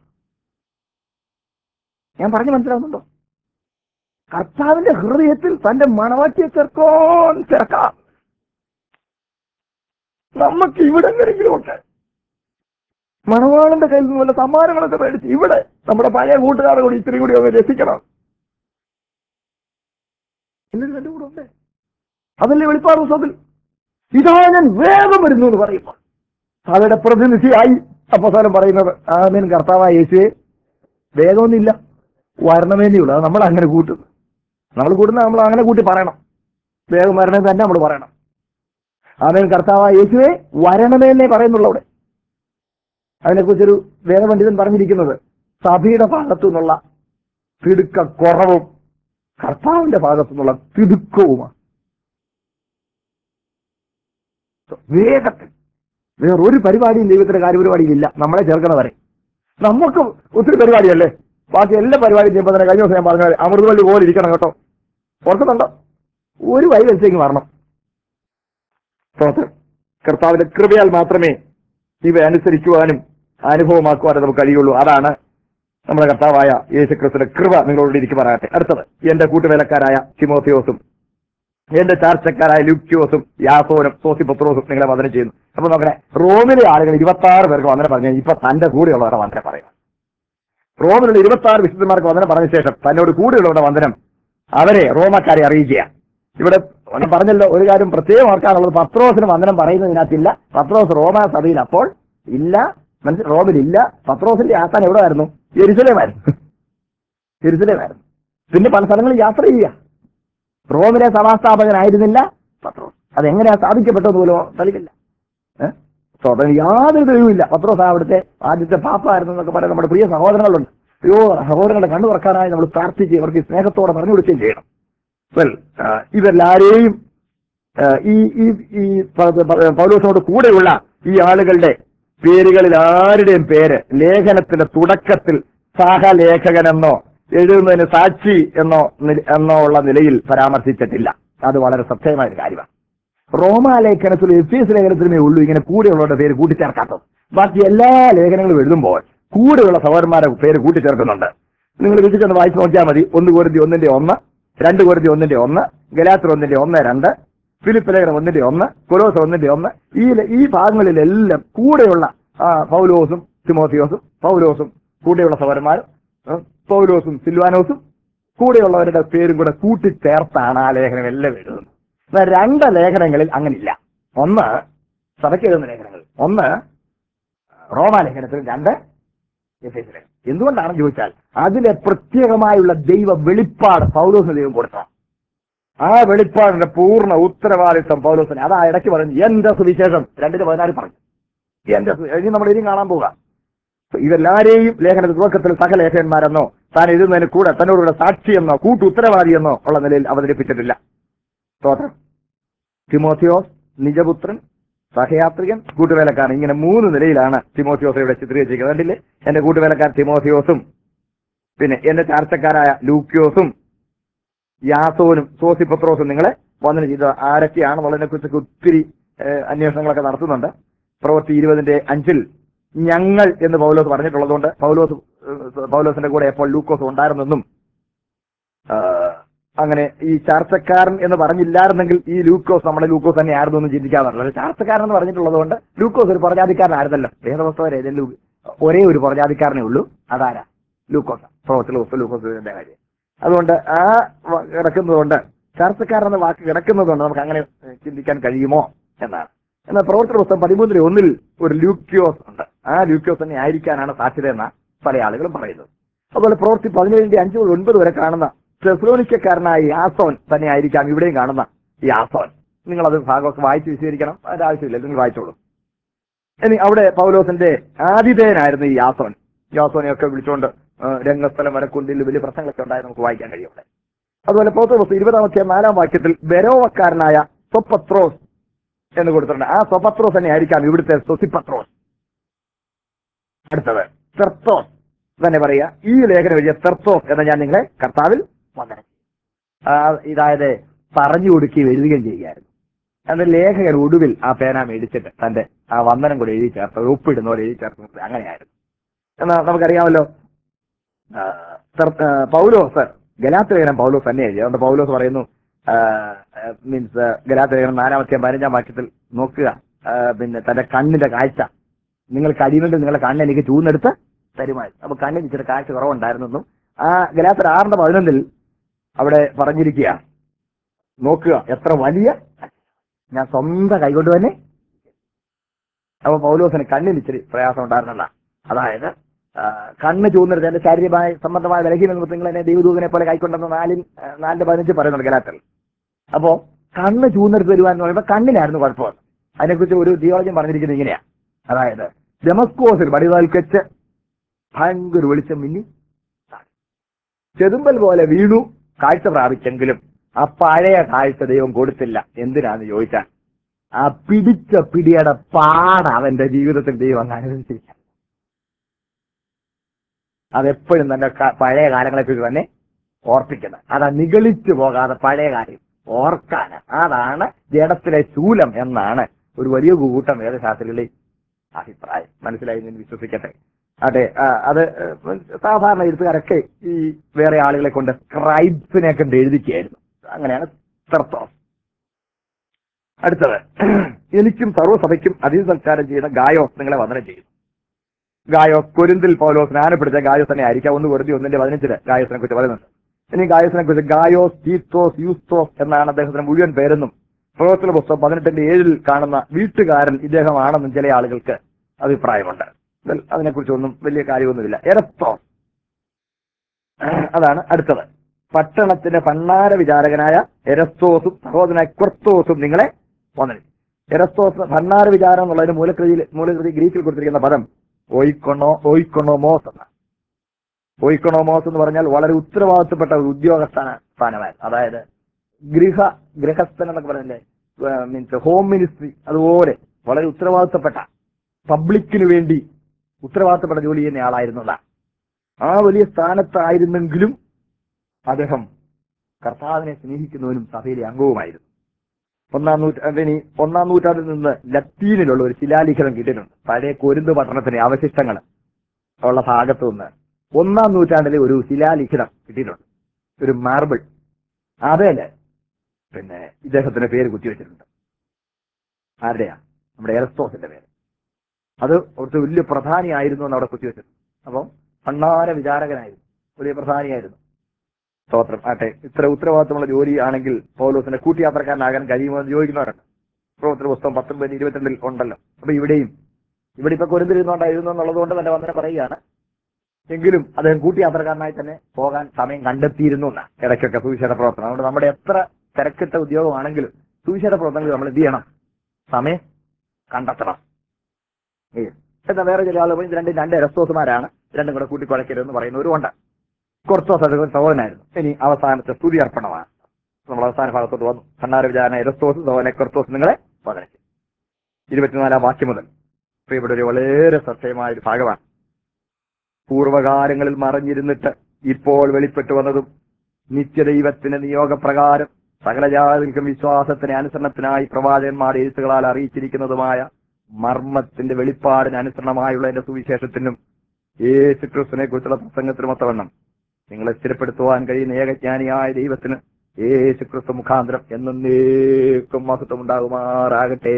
ഞാൻ പറഞ്ഞു മനസ്സിലാവുന്നുണ്ടോ കർത്താവിന്റെ ഹൃദയത്തിൽ തന്റെ മണവാട്ടിയെ ചേർക്കോൻ ചേർക്കാം നമുക്ക് ഇവിടെ എങ്ങനെയെങ്കിലും ഉണ്ട് മണവാളന്റെ കയ്യിൽ നിന്ന് വല്ല സമ്മാനങ്ങളൊക്കെ മേടിച്ച് ഇവിടെ നമ്മുടെ പഴയ കൂട്ടുകാരെ കൂടി ഇത്തിരി കൂടി ഒന്ന് രസിക്കണം എന്നിട്ട് എന്റെ കൂടെ ഉണ്ട് അതല്ലേ വെളിപ്പാട് പുസ്തകത്തിൽ ഇതാ ഞാൻ വേഗം വരുന്നു എന്ന് പറയുമ്പോൾ അവരുടെ പ്രതിനിധിയായി അപ്പസാരം പറയുന്നത് ആമീൻ കർത്താവായ യേശുവെ വേഗമൊന്നുമില്ല വരണമേനേ ഉള്ളൂ അത് നമ്മൾ അങ്ങനെ കൂട്ടുന്നു നമ്മൾ കൂട്ടുന്ന നമ്മൾ അങ്ങനെ കൂട്ടി പറയണം വേഗം വരണമെന്ന് തന്നെ നമ്മൾ പറയണം ആമേൻ കർത്താവായ യേശുവെ വരണമെന്നേ പറയുന്നുള്ളൂ അവിടെ അതിനെക്കുറിച്ചൊരു വേദപണ്ഡിതൻ പറഞ്ഞിരിക്കുന്നത് സഭയുടെ ഭാഗത്തു നിന്നുള്ള തിടുക്ക കുറവും കർത്താവിന്റെ ഭാഗത്തു നിന്നുള്ള തിടുക്കവുമാണ് വേഗത്തിൽ വേറൊരു പരിപാടിയും ദൈവത്തിന്റെ കാര്യപരിപാടിയും ഇല്ല നമ്മളെ ചേർക്കണവരെ നമുക്ക് ഒത്തിരി പരിപാടിയല്ലേ ബാക്കി എല്ലാ പരിപാടിയും ചെയ്യുമ്പോൾ തന്നെ കഴിഞ്ഞ ദിവസം ഞാൻ പറഞ്ഞ പോലെ അമൃതവള്ളി പോലെ ഇരിക്കണം കേട്ടോ ഓർക്കുന്നുണ്ടോ ഒരു വഴി വെച്ചേക്ക് വരണം സ്തോത്രം കർത്താവിന്റെ കൃപയാൽ മാത്രമേ ഇവ അനുസരിക്കുവാനും അനുഭവമാക്കുവാനും നമുക്ക് കഴിയുള്ളൂ അതാണ് നമ്മുടെ കർത്താവായ യേശുക്രിസ്തുവിന്റെ കൃപ നിങ്ങളോട് ഇരിക്കും പറയട്ടെ അടുത്തത് എന്റെ കൂട്ടുവേലക്കാരായ തിമോത്തിയോസും എന്റെ ചാർച്ചക്കാരായ ലുക്യോസും യാസോനും സോസിപത്രോസും നിങ്ങളെ വന്ദനം ചെയ്യുന്നു അപ്പൊ നോക്കണേ റോമിലെ ആളുകൾ ഇരുപത്തി ആറ് പേർക്ക് വന്ദനം പറഞ്ഞു ഇപ്പൊ തന്റെ കൂടെയുള്ളവരുടെ വന്ദനം പറയാം റോമിലുള്ള ഇരുപത്തി ആറ് വിശുദ്ധന്മാർക്ക് വന്ദനം പറഞ്ഞ ശേഷം തന്നോട് കൂടെയുള്ളവരുടെ വന്ദനം അവരെ റോമക്കാരെ അറിയിക്കുക ഇവിടെ ഞാൻ പറഞ്ഞല്ലോ ഒരു കാര്യം പ്രത്യേകം ഓർക്കാനുള്ളത് പത്രോസിന് വന്ദനം പറയുന്നതിനകത്തില്ല പത്രോസ് റോമ സഭയിൽ അപ്പോൾ ഇല്ല മനസ്സിൽ റോമിലില്ല പത്രോസിന്റെ ആസ്ഥാനം എവിടെ ആയിരുന്നു എരുസലേമായിരുന്നു എരുസലേമായിരുന്നു പിന്നെ പല സ്ഥലങ്ങളിൽ യാത്ര ചെയ്യുക റോമിലെ സഭാസ്ഥാപകനായിരുന്നില്ല പത്രോസ് അതെങ്ങനെയാ സാധിക്കപ്പെട്ടത് പോലും തെളിവില്ല ഏ? സ്വതം യാതൊരു തെളിവുമില്ല പത്രോസ് അവിടുത്തെ ആദ്യത്തെ പാപ്പായിരുന്നു എന്നൊക്കെ പറയാൻ നമ്മുടെ പ്രിയ സഹോദരങ്ങളുണ്ട് അയ്യോ സഹോദരങ്ങളുടെ കണ്ണു തുറക്കാനായി നമ്മൾ പ്രാർത്ഥിച്ച് ഇവർക്ക് സ്നേഹത്തോടെ പറഞ്ഞു കൊടുക്കുകയും ചെയ്യണം വെൽ ഇവരെല്ലാരെയും ആ, ഈ ഈ ഈ പ- പ- പൗലോസിനോട് കൂടെയുള്ള ഈ ആളുകളുടെ പേരുകളിൽ ആരുടെയും പേര് ലേഖനത്തിന്റെ തുടക്കത്തിൽ സഹലേഖകനെന്നോ എഴുതുന്നതിന് സാക്ഷി എന്നോ നി- എന്നോ ഉള്ള നിലയിൽ പരാമർശിച്ചിട്ടില്ല അത് വളരെ ശ്രദ്ധേയമായ ഒരു കാര്യമാണ് റോമാലേഖനത്തിലും എഫ് എസ് ലേഖനത്തിലുമേ ഉള്ളൂ ഇങ്ങനെ കൂടെയുള്ളവരുടെ പേര് കൂട്ടിച്ചേർക്കാത്തത് ബാക്കി എല്ലാ ലേഖനങ്ങളും എഴുതുമ്പോൾ കൂടെയുള്ള സഹോദരന്മാരുടെ പേര് കൂട്ടിച്ചേർക്കുന്നുണ്ട് നിങ്ങൾ വീട്ടിൽ ചെന്ന് വായിച്ചു നോക്കിയാൽ മതി ഒന്ന് കോരുതി ഒന്നിന്റെ ഒന്ന് രണ്ട് കോരുതി ഒന്നിന്റെ ഒന്ന് ഗലാത്തർ ഒന്നിന്റെ ഒന്ന് രണ്ട് ഫിലിപ്പ് ലേഖനം ഒന്നിന്റെ ഒന്ന് കൊലോസ് ഒന്നിന്റെ ഒന്ന് ഈ ല- ഈ ഭാഗങ്ങളിലെല്ലാം കൂടെയുള്ള ആ, പൗലോസും തിമോത്തിയോസും പൗലോസും കൂടെയുള്ള സഹോദരന്മാരും ആ, പൗലോസും സിൽവാനോസും കൂടെയുള്ളവരുടെ പേരും കൂടെ കൂട്ടിച്ചേർത്താണ് ആ ലേഖനം എല്ലാം എഴുതുന്നത് എന്നാൽ രണ്ട് ലേഖനങ്ങളിൽ അങ്ങനില്ല ഒന്ന് സഭയ്ക്ക് എഴുതുന്ന ലേഖനങ്ങൾ ഒന്ന് റോമാലേഖനത്തിൽ രണ്ട് എഫേസ് ലേഖനം എന്തുകൊണ്ടാണെന്ന് ചോദിച്ചാൽ അതിലെ പ്രത്യേകമായുള്ള ദൈവ വെളിപ്പാട് പൗലോസിന് ദൈവം കൊടുത്ത ആ വെളിപ്പാടിന്റെ പൂർണ്ണ ഉത്തരവാദിത്വം പൗലോസിന് അതാ ഇടയ്ക്ക് പറഞ്ഞു എന്റെ സുവിശേഷം രണ്ടിന് പതിനാറ് പറഞ്ഞു എന്റെ സു- ഇനി നമ്മൾ ഇനിയും കാണാൻ പോവുക ഇതെല്ലാരെയും ലേഖനത്തിൽ തുടക്കത്തിൽ സഹലേഖകന്മാരെന്നോ താൻ എഴുതുന്നതിന് കൂടെ തന്നോടുള്ള സാക്ഷിയെന്നോ കൂട്ടു ഉത്തരവാദിയെന്നോ ഉള്ള നിലയിൽ അവതരിപ്പിച്ചിട്ടില്ല സ്തോത്രം തിമോത്തിയോസ് നിജപുത്രൻ സഹയാത്രികൻ കൂട്ടുവേലക്കാരൻ ഇങ്ങനെ മൂന്ന് നിലയിലാണ് തിമോത്തിയോസ് ഇവിടെ ചിത്രീകരിച്ചിരിക്കുന്നത് കണ്ടില്ലേ എന്റെ കൂട്ടുവേലക്കാരൻ തിമോത്തിയോസും പിന്നെ എന്റെ ചാർച്ചക്കാരായ ലൂക്യോസും യാസോനും സോസിപത്രോസും നിങ്ങളെ വന്നിന് ചെയ്ത ആരൊക്കെയാണെന്നുള്ളതിനെ കുറിച്ചൊക്കെ ഒത്തിരി ഏഹ്, അന്വേഷണങ്ങളൊക്കെ നടത്തുന്നുണ്ട് പ്രവൃത്തി ഇരുപതിന്റെ അഞ്ചിൽ ഞങ്ങൾ എന്ന് പൗലോസ് പറഞ്ഞിട്ടുള്ളതുകൊണ്ട് പൗലോസ് ഏഹ്, പൗലോസിന്റെ കൂടെ എപ്പോൾ ലൂക്കോസ് ഉണ്ടായിരുന്നെന്നും ആഹ്, അങ്ങനെ ഈ ചാർച്ചക്കാരൻ എന്ന് പറഞ്ഞില്ലായിരുന്നെങ്കിൽ ഈ ലൂക്കോസ് നമ്മുടെ ലൂക്കോസ് തന്നെ ആയിരുന്നു എന്ന് ചിന്തിക്കാറുള്ളത് ചാർച്ചക്കാരൻ എന്ന് പറഞ്ഞിട്ടുള്ളത് കൊണ്ട് ലൂക്കോസ് ഒരു പുറജാതിക്കാരനായിരുന്നല്ലോ വേദപുസ്തകം ഏതെങ്കിലും ഒരേ ഒരു പുറജാതിക്കാരനേ ഉള്ളൂ അതാരാ ലൂക്കോസ് പ്രവൃത്തി ലൂക്കോസ് ലൂക്കോസിന്റെ കാര്യം അതുകൊണ്ട് ആ വ- കിടക്കുന്നതുകൊണ്ട് ചാർച്ചക്കാരൻ എന്ന വാക്ക് കിടക്കുന്നതുകൊണ്ട് നമുക്ക് അങ്ങനെ ഏഹ്, ചിന്തിക്കാൻ കഴിയുമോ എന്നാണ് എന്നാൽ പ്രവർത്തന പുസ്തകം പതിമൂന്നിലെ ഒന്നിൽ ഒരു ലൂക്യോസ് ഉണ്ട് ആ ലൂക്യോസ് തന്നെ ആയിരിക്കാനാണ് സാധ്യത എന്ന പല ആളുകളും പറയുന്നത് അതുപോലെ പ്രവൃത്തി പതിനേഴിന്റെ അഞ്ച് മുതൽ ഒൻപത് വരെ കാണുന്ന തെസ്ലോനിക്കക്കാരനായ യാസോൻ തന്നെ ആയിരിക്കാം ഇവിടെയും കാണുന്ന യാസോൻ നിങ്ങൾ അത് ഭാഗമൊക്കെ വായിച്ച് വിശദീകരിക്കണം അതിന്റെ ആവശ്യമില്ല നിങ്ങൾ വായിച്ചോളൂ ഇനി അവിടെ പൗലോസിന്റെ ആതിഥേയനായിരുന്നു ഈ യാസോൻ യാസോനെയൊക്കെ വിളിച്ചുകൊണ്ട് ആ, രംഗസ്ഥലം വരക്കുണ്ടിൽ വലിയ പ്രശ്നങ്ങളൊക്കെ ഉണ്ടായി നമുക്ക് വായിക്കാൻ കഴിയും അവിടെ അതുപോലെ പൗത്തോസ് ഇരുപതാമത്തെ നാലാം വാക്യത്തിൽ ബെരോവക്കാരനായ സൊപ്പത്രോസ് എന്ന് കൊടുത്തിട്ടുണ്ട് ആ സൊപ്പത്രോസ് തന്നെ ആയിരിക്കാം ഇവിടുത്തെ സൊസിപ്പത്രോസ് അടുത്തത് തെർത്തോസ് തന്നെ പറയുക ഈ ലേഖനം എഴുതിയ തെർത്തോസ് എന്ന ഞാൻ നിങ്ങളെ കർത്താവിൽ വന്ദനം ചെയ്യും. ആ, ഇതായത് പറഞ്ഞു കൊടുക്കുകയും എഴുതുകയും ചെയ്യുകയായിരുന്നു അന്ന് ലേഖകൻ ഒടുവിൽ ആ പേന മേടിച്ചിട്ട് തന്റെ ആ വന്ദനം കൂടെ എഴുതി ചേർത്ത് ഒരു ഒപ്പിടുന്ന പോലെ എഴുതി ചേർത്ത് അങ്ങനെയായിരുന്നു എന്നാൽ നമുക്കറിയാമല്ലോ ആ, തെർ- ആ, പൗലോസ് ഗലാത്ത് ലേഖനം പൗലോസ് തന്നെ എഴുതി അതുകൊണ്ട് പൗലോസ് പറയുന്നു മീൻസ് ഗലാത്ത് ലേഖനം നാലാമത്തെ പതിനഞ്ചാം വാക്യത്തിൽ നോക്കുക ആ, പിന്നെ തന്റെ കണ്ണിന്റെ കാഴ്ച നിങ്ങൾ കഴിയുമെങ്കിൽ നിങ്ങളുടെ കണ്ണ് എനിക്ക് ചൂന്നെടുത്ത് തരുമായിരുന്നു അപ്പൊ കണ്ണിന് ഇച്ചിരി കാഴ്ച കുറവുണ്ടായിരുന്നെന്നും ആ ഗലാത്തർ ആറിന്റെ പതിനൊന്നിൽ അവിടെ പറഞ്ഞിരിക്കുക നോക്കുക എത്ര വലിയ ഞാൻ സ്വന്തം കൈകൊണ്ട് തന്നെ അപ്പൊ പൗലോസിന് കണ്ണിന് ഇച്ചിരി പ്രയാസം ഉണ്ടായിരുന്നില്ല അതായത് ആ, കണ്ണ് ചൂന്നെടുത്ത് എന്റെ ശാരീരികമായ സംബന്ധമായ ബലഹീന നിങ്ങൾ എന്നെ ദൈവദൂതനെ പോലെ കൈക്കൊണ്ടെന്ന് നാലിൽ ആ, നാലിന്റെ പതിനഞ്ച് പറയുന്നുണ്ട് ഗലാത്തൽ അപ്പോ കണ്ണ് ചൂന്നെടുത്ത് തരുവാൻ എന്ന് പറയുമ്പോൾ കണ്ണിനായിരുന്നു കുഴപ്പം അതിനെക്കുറിച്ച് ഒരു തിയോളജൻ പറഞ്ഞിരിക്കുന്നത് ഇങ്ങനെയാ അതായത് ഡെമസ്കോസിൽ വടിവാൽക്കച്ച് ഭയങ്കര വെളിച്ചം മിന്നി ചെതുമ്പൽ പോലെ വീണു കാഴ്ച പ്രാപിച്ചെങ്കിലും ആ പഴയ കാഴ്ച ദൈവം കൊടുത്തില്ല എന്തിനാന്ന് ചോദിച്ചാൽ ആ പിടിച്ച പിടിയുടെ പാട അവന്റെ ജീവിതത്തിൽ ദൈവം അങ്ങ് അനുവദിച്ചിരിക്കുക അതെപ്പോഴും തന്നെ ക- പഴയ കാലങ്ങളെക്കുറിച്ച് തന്നെ ഓർപ്പിക്കുന്നത് അതാ നിഗളിച്ചു പോകാതെ പഴയ കാര്യം ഓർക്കാൻ അതാണ് ജഡത്തിലെ ശൂലം എന്നാണ് ഒരു വലിയ കൂട്ടം വേദശാസ്ത്രികളുടെ അഭിപ്രായം മനസ്സിലായി എന്ന് വിശ്വസിക്കട്ടെ അതെ ആ, അത് ഏഹ്, സാധാരണ എഴുത്തുകാരൊക്കെ ഈ വേറെ ആളുകളെ കൊണ്ട് ക്രൈബ്സിനെ കൊണ്ട് എഴുതിക്കുകയായിരുന്നു അങ്ങനെയാണ് തെർത്തോസ് അടുത്തത് എനിക്കും സർവ്വസഭയ്ക്കും അതിഥി സൽക്കാരം ചെയ്യുന്ന ഗായോസ് നിങ്ങളെ വന്ദനം ചെയ്യുന്നു ഗായോസ് കൊരിന്തിൽ പൗലോ സ്നാനപ്പെടുത്തിയ ഗായോസ് തന്നെ ആയിരിക്കാം ഒന്ന് വെറുതെ ഒന്നിന്റെ പതിനഞ്ചില് ഗായോസിനെ കുറിച്ച് പറയുന്നുണ്ട് ഇനി ഗായോസിനെ കുറിച്ച് ഗായോസ് തീത്തോസ് യൂസ്തോസ് എന്നാണ് അദ്ദേഹത്തിന് മുഴുവൻ പേരെന്നും പ്രവർത്തന പുസ്തകം പതിനെട്ടിന്റെ ഏഴിൽ കാണുന്ന വീട്ടുകാരൻ ഇദ്ദേഹമാണെന്നും ചില ആളുകൾക്ക് അഭിപ്രായമുണ്ട് ഇതിൽ അതിനെക്കുറിച്ചൊന്നും വലിയ കാര്യമൊന്നുമില്ല എരത്തോസ് അതാണ് അടുത്തത് പട്ടണത്തിന്റെ പണ്ണാര വിചാരകനായ എരസ്തോസും സഹോദരനായ ക്വർത്തോസും നിങ്ങളെ വന്നു എറസ്തോസ് ഭണ്ണാര വിചാരം എന്നുള്ളതിന് മൂലകൃതിയിൽ മൂലകൃതി ഗ്രീക്കിൽ കൊടുത്തിരിക്കുന്ന പദം ഓയിക്കൊണോ ഓയിക്കൊണോമോസ് എന്ന ഓയിക്കൊണോമോസ് എന്ന് പറഞ്ഞാൽ വളരെ ഉത്തരവാദിത്തപ്പെട്ട ഒരു ഉദ്യോഗസ്ഥന സ്ഥാനമായിരുന്നു അതായത് ഗൃഹ ഗൃഹസ്ഥൻ എന്നൊക്കെ പറഞ്ഞില്ലേ മീൻസ് ഹോം മിനിസ്ട്രി അതുപോലെ വളരെ ഉത്തരവാദിത്തപ്പെട്ട പബ്ലിക്കിന് വേണ്ടി ഉത്തരവാദിത്തപ്പെട്ട ജോലി ചെയ്യുന്ന ആളായിരുന്നുള്ള ആ വലിയ സ്ഥാനത്തായിരുന്നെങ്കിലും അദ്ദേഹം കർത്താവിനെ സ്നേഹിക്കുന്നവനും സഭയിലെ അംഗവുമായിരുന്നു ഒന്നാം നൂറ്റാണ്ടിനി ഒന്നാം നൂറ്റാണ്ടിൽ നിന്ന് ലത്തീനിലുള്ള ഒരു ശിലാലിഖിതം കിട്ടിയിട്ടുണ്ട് പഴയ കൊരുന്ത് പട്ടണത്തിന്റെ അവശിഷ്ടങ്ങൾ ഉള്ള ഭാഗത്തു നിന്ന് ഒന്നാം നൂറ്റാണ്ടിലെ ഒരു ശിലാലിഖിതം കിട്ടിയിട്ടുണ്ട് ഒരു മാർബിൾ അതേല് പിന്നെ ഇദ്ദേഹത്തിന്റെ പേര് കുത്തിവെച്ചിട്ടുണ്ട് ആരുടെയാ നമ്മുടെ എറസ്തോസിന്റെ പേര് അത് അവിടുത്തെ വലിയ പ്രധാനിയായിരുന്നു എന്ന് അവിടെ കുത്തിവെച്ചിട്ടുണ്ട് അപ്പം ഭണ്ണാര വിചാരകനായിരുന്നു വലിയ പ്രധാനിയായിരുന്നു സ്തോത്രം ആട്ടെ ഇത്ര ഉത്തരവാദിത്തമുള്ള ജോലി ആണെങ്കിൽ പൗലോസിന്റെ കൂട്ടിയാത്രക്കാരനാകാൻ കഴിയുമോ എന്ന് ചോദിക്കുന്നവരുണ്ട് പ്രവർത്തന പുസ്തകം പത്തൊമ്പത് ഇരുപത്തിരണ്ടിൽ ഉണ്ടല്ലോ അപ്പൊ ഇവിടെയും ഇവിടെ ഇപ്പൊ കൊരുന്തിരുന്നോണ്ടായിരുന്നു എന്നുള്ളത് കൊണ്ട് തന്നെ വന്നിട്ട് പറയുകയാണ് എങ്കിലും അദ്ദേഹം കൂട്ടിയാത്രക്കാരനായി തന്നെ പോകാൻ സമയം കണ്ടെത്തിയിരുന്നു എന്നാ ഇടയ്ക്കൊക്കെ സുവിശേഷ പ്രവർത്തനം അതുകൊണ്ട് നമ്മുടെ എത്ര തിരക്കിട്ട ഉദ്യോഗമാണെങ്കിലും സുവിശേഷ പ്രവർത്തനങ്ങൾ നമ്മൾ എന്ത് ചെയ്യണം സമയം കണ്ടെത്തണം ഏ. എന്നാ വേറെ ചില ആളുകൾ ഇത് രണ്ടും രണ്ട് രസോസുമാരാണ് രണ്ടും കൂടെ കൂട്ടിക്കുഴക്കരുതെന്ന് പറയുന്നവരും ഉണ്ട് കുറച്ചോസ് അത് സഹോദരനായിരുന്നു ഇനി അവസാനത്തെ സ്തുതി അർപ്പണമാണ് നമ്മൾ അവസാന ഭാഗത്തോട്ട് വന്നു ഭണ്ണാര വിചാരണ എരസ്തോസ് സഹോദരനെ കുറച്ചോസ് നിങ്ങളെ വദനിച്ചു ഇരുപത്തിനാലാം വാക്യം മുതൽ ഇപ്പൊ ഇവിടെ ഒരു വളരെ ശ്രദ്ധേയമായ ഒരു ഭാഗമാണ് പൂർവകാലങ്ങളിൽ മറഞ്ഞിരുന്നിട്ട് ഇപ്പോൾ വെളിപ്പെട്ടു വന്നതും നിത്യദൈവത്തിന്റെ നിയോഗപ്രകാരം സകല ജാതികൾക്കും വിശ്വാസത്തിന് അനുസരണത്തിനായി പ്രവാചകന്മാരുടെ എഴുത്തുകളാൽ അറിയിച്ചിരിക്കുന്നതുമായ മർമ്മത്തിന്റെ വെളിപ്പാടിന് അനുസരണമായുള്ള എന്റെ സുവിശേഷത്തിനും യേശു ക്രിസ്തുവിനെ കുറിച്ചുള്ള പ്രസംഗത്തിനും ഒത്തവണ്ണം നിങ്ങളെ സ്ഥിരപ്പെടുത്തുവാൻ കഴിയുന്ന ഏകജ്ഞാനിയായ ദൈവത്തിന് യേശു ക്രിസ്തു മുഖാന്തരം എന്നേക്കും മഹത്വം ഉണ്ടാകുമാറാകട്ടെ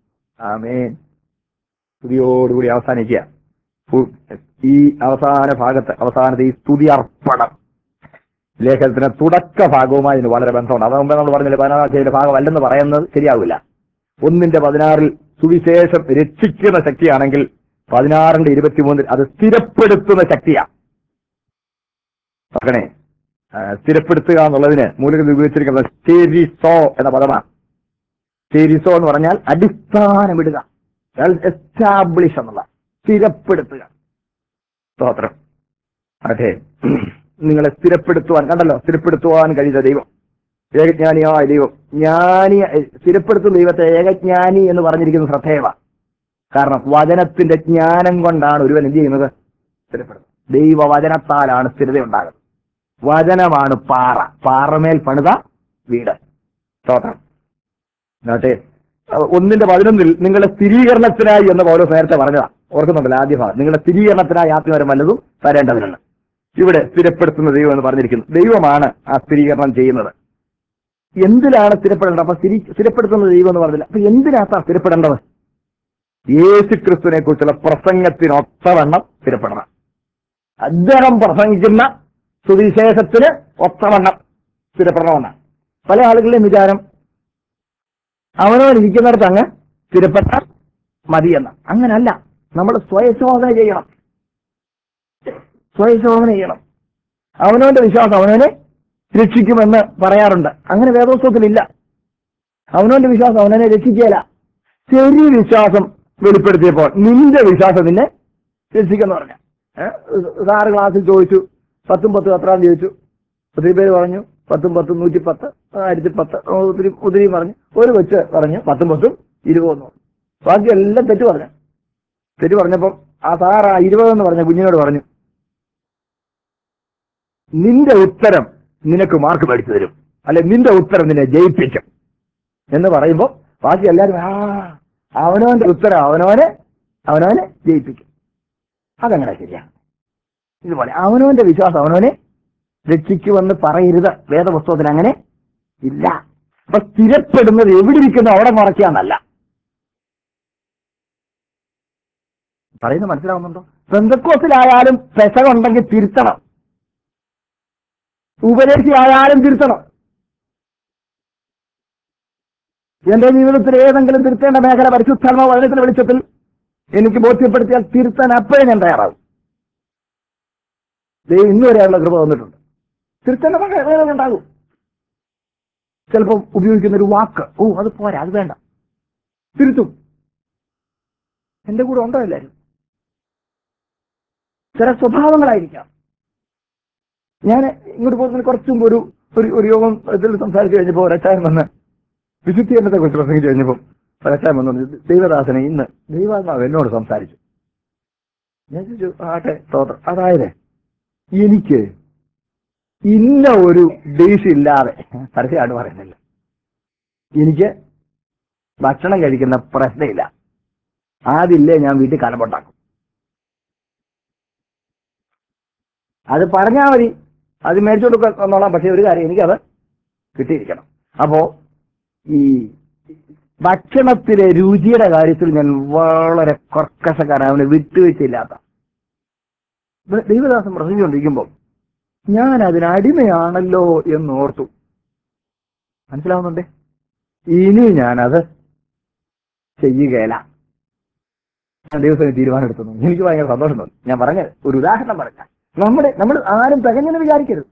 ആമേൻ സ്തുതിയോടുകൂടി അവസാനിക്കുക പു- ഈ അവസാന ഭാഗത്ത് അവസാനത്തെ ഈ സ്തുതി അർപ്പണം ലേഖനത്തിന് തുടക്ക ഭാഗവുമായി ഇതിന് വളരെ ബന്ധമുണ്ട് അത് മുമ്പേ നമ്മൾ പറഞ്ഞില്ല പതിനാറാം ഭാഗമല്ലെന്ന് പറയുന്നത് ശരിയാവില്ല ഒന്നിന്റെ പതിനാറിൽ സുവിശേഷം രക്ഷിക്കുന്ന ശക്തിയാണെങ്കിൽ പതിനാറിന്റെ ഇരുപത്തിമൂന്നിൽ അത് സ്ഥിരപ്പെടുത്തുന്ന ശക്തിയാണ് നോക്കണേ ആ, സ്ഥിരപ്പെടുത്തുക എന്നുള്ളതിന് മൂലകം ഉപയോഗിച്ചിരിക്കുന്നത് സ്റ്റേരിസോ എന്ന പദമാണ് സ്റ്റേരിസോ എന്ന് പറഞ്ഞാൽ അടിസ്ഥാനമിടുക എസ്റ്റാബ്ലിഷ് എന്നുള്ള സ്ഥിരപ്പെടുത്തുക സ്തോത്രം അതെ നിങ്ങളെ സ്ഥിരപ്പെടുത്തുവാൻ കണ്ടല്ലോ സ്ഥിരപ്പെടുത്തുവാൻ കഴിയുന്ന ദൈവം ഏകജ്ഞാനിയായ ദൈവം ജ്ഞാനി സ്ഥിരപ്പെടുത്തുന്ന ദൈവത്തെ ഏകജ്ഞാനി എന്ന് പറഞ്ഞിരിക്കുന്നത് ശ്രദ്ധേയമാണ് കാരണം വചനത്തിന്റെ ജ്ഞാനം കൊണ്ടാണ് ഒരുവൻ എന്ത് ചെയ്യുന്നത് സ്ഥിരപ്പെടുന്നത് ദൈവവചനത്താലാണ് സ്ഥിരത ഉണ്ടാകുന്നത് വചനമാണ് പാറ പാറമേൽ പണിത വീട് സ്തോത്രം എന്നിട്ട് ഒന്നിന്റെ പതിനൊന്നിൽ നിങ്ങളുടെ സ്ഥിരീകരണത്തിനായി എന്ന് പൗലോസ് നേരത്തെ പറഞ്ഞതാണ് ഓർക്കുന്നുണ്ടല്ലോ ആദ്യ ഭാഗം നിങ്ങളുടെ സ്ഥിരീകരണത്തിനായി ആത്മവരം വല്ലതും തരേണ്ടതിനുണ്ട് ഇവിടെ സ്ഥിരപ്പെടുത്തുന്ന ദൈവം എന്ന് പറഞ്ഞിരിക്കുന്നു ദൈവമാണ് ആ സ്ഥിരീകരണം ചെയ്യുന്നത് എന്തിലാണ് സ്ഥിരപ്പെടേണ്ടത് അപ്പൊ സ്ഥിരി സ്ഥിരപ്പെടുത്തുന്ന ദൈവം എന്ന് പറഞ്ഞില്ല അപ്പൊ എന്തിനകത്താണ് സ്ഥിരപ്പെടേണ്ടത് യേശു ക്രിസ്തുവിനെ കുറിച്ചുള്ള പ്രസംഗത്തിനൊത്തവണ്ണം സ്ഥിരപ്പെടണം അദ്ദേഹം പ്രസംഗിക്കുന്ന സുവിശേഷത്തിന് ഒത്തവണ്ണം സ്ഥിരപ്പെടണമെന്നാണ് പല ആളുകളുടെയും വിചാരം അവനവൻ ഇരിക്കുന്നിടത്ത് അങ്ങ് സ്ഥിരപ്പെട്ടാൽ മതിയെന്ന അങ്ങനല്ല നമ്മൾ സ്വയശോധന ചെയ്യണം സ്വയശോധന ചെയ്യണം അവനവന്റെ വിശ്വാസം അവനവനെ രക്ഷിക്കുമെന്ന് പറയാറുണ്ട് അങ്ങനെ വേദോത്സവത്തിലില്ല അവനവന്റെ വിശ്വാസം അവനവനെ രക്ഷിക്കുകയില്ല ശരി വിശ്വാസം വെളിപ്പെടുത്തിയപ്പോൾ നിന്റെ വിശ്വാസം നിന്നെ രക്ഷിക്കെന്ന് പറഞ്ഞ സാറ് ക്ലാസ്സിൽ ചോദിച്ചു പത്തും പത്തും എത്രാം ചോദിച്ചു ഒത്തിരി പേര് പറഞ്ഞു പത്തും പത്തും നൂറ്റി പത്ത് ആയിരത്തി പത്ത് ഓ, ഒത്തിരി ഒത്തിരി പറഞ്ഞു ഒരു വെച്ച് പറഞ്ഞു പത്തും പത്തും ഇരുപതെന്ന് പറഞ്ഞു ബാക്കി എല്ലാം തെറ്റ് പറഞ്ഞു തെറ്റ് പറഞ്ഞപ്പം ആ സാർ ആ ഇരുപതെന്ന് പറഞ്ഞ കുഞ്ഞിനോട് പറഞ്ഞു നിന്റെ ഉത്തരം നിനക്ക് മാർക്ക് മേടിച്ചു തരും അല്ലെ നിന്റെ ഉത്തരം നിന്നെ ജയിപ്പിക്കും എന്ന് പറയുമ്പോൾ ബാക്കി എല്ലാവരും ആ അവനവന്റെ ഉത്തരം അവനവനെ അവനവനെ ജയിപ്പിക്കും അതങ്ങനെ ശരിയാണ് ഇതുപോലെ അവനവന്റെ വിശ്വാസം അവനവനെ രക്ഷിക്കുമെന്ന് പറയരുത് വേദപുസ്തകത്തിൽ അങ്ങനെ ഇല്ല അപ്പൊ സ്ഥിരപ്പെടുന്നത് എവിടെ ഇരിക്കുന്നു അവിടെ മറയ്ക്കാന്നല്ല പറയുന്നത് മനസ്സിലാവുന്നുണ്ടോ ബന്ധക്കോസിലായാലും പെശകുണ്ടെങ്കിൽ തിരുത്തണം ഉപദേശിയായാലും തിരുത്തണം എന്റെ ജീവിതത്തിൽ ഏതെങ്കിലും തിരുത്തേണ്ട മേഖല പരിശുദ്ധാത്മ വചനത്തിന്റെ വെളിച്ചത്തിൽ എനിക്ക് ബോധ്യപ്പെടുത്തിയാൽ തിരുത്താൻ അപ്പോഴേ ഞാൻ തയ്യാറാവും ദൈവം ഇന്ന് വരെയുള്ള കൃപ വന്നിട്ടുണ്ട് തിരുത്തേണ്ട മേഖല ഉണ്ടാകും ചിലപ്പം ഉപയോഗിക്കുന്ന ഒരു വാക്ക് ഓ അത് പോരാ അത് വേണ്ട തിരുത്തും എന്റെ കൂടെ ഉണ്ടോ എല്ലാരും ചില സ്വഭാവങ്ങളായിരിക്കാം ഞാൻ ഇങ്ങോട്ട് പോകുന്നതിന് കുറച്ച് മുമ്പ് ഒരു ഒരു ഒരു യോഗം ഇതിൽ സംസാരിച്ചു കഴിഞ്ഞപ്പോൾ ഒരച്ചായം വന്ന് വിശുദ്ധീകരണത്തെ കുറിച്ച് പ്രസംഗിച്ചു കഴിഞ്ഞപ്പോൾ ഒരച്ചായം വന്നു പറഞ്ഞു, ദൈവദാസനെ ഇന്ന് ദൈവാത്മാവ് എന്നോട് സംസാരിച്ചു ഞാൻ ചോദിച്ചു ആട്ടെ സ്തോത്രം അതായത് എനിക്ക് ഇന്ന ഒരു ഡിഷ് ഇല്ലാതെ പരസ്യമായിട്ട് പറയുന്നില്ല എനിക്ക് ഭക്ഷണം കഴിക്കുന്ന പ്രശ്നമില്ല അതില്ലേ ഞാൻ വീട്ടിൽ കലമ്പുണ്ടാക്കും അത് പറഞ്ഞാൽ മതി അത് മേടിച്ചോണ്ട് വന്നോളാം പക്ഷെ ഒരു കാര്യം എനിക്കത് കിട്ടിയിരിക്കണം അപ്പോ ഈ ഭക്ഷണത്തിലെ രുചിയുടെ കാര്യത്തിൽ ഞാൻ വളരെ കർക്കശക്കാരൻ അവന് വിട്ടുവീഴ്ചയില്ലാത്ത ദ- ദൈവദാസൻ പ്രസംഗിച്ചുകൊണ്ടിരിക്കുമ്പോൾ ഞാൻ അതിന് അടിമയാണല്ലോ എന്ന് ഓർത്തു മനസ്സിലാവുന്നുണ്ടേ ഇനി ഞാനത് ചെയ്യുകയില്ല ഞാൻ ദൈവത്തിന് തീരുമാനം എടുത്തു എനിക്ക് ഭയങ്കര സന്തോഷം തോന്നി ഞാൻ പറഞ്ഞ ഒരു ഉദാഹരണം പറഞ്ഞ നമ്മുടെ നമ്മൾ ആരും തികഞ്ഞെന്ന് വിചാരിക്കരുത്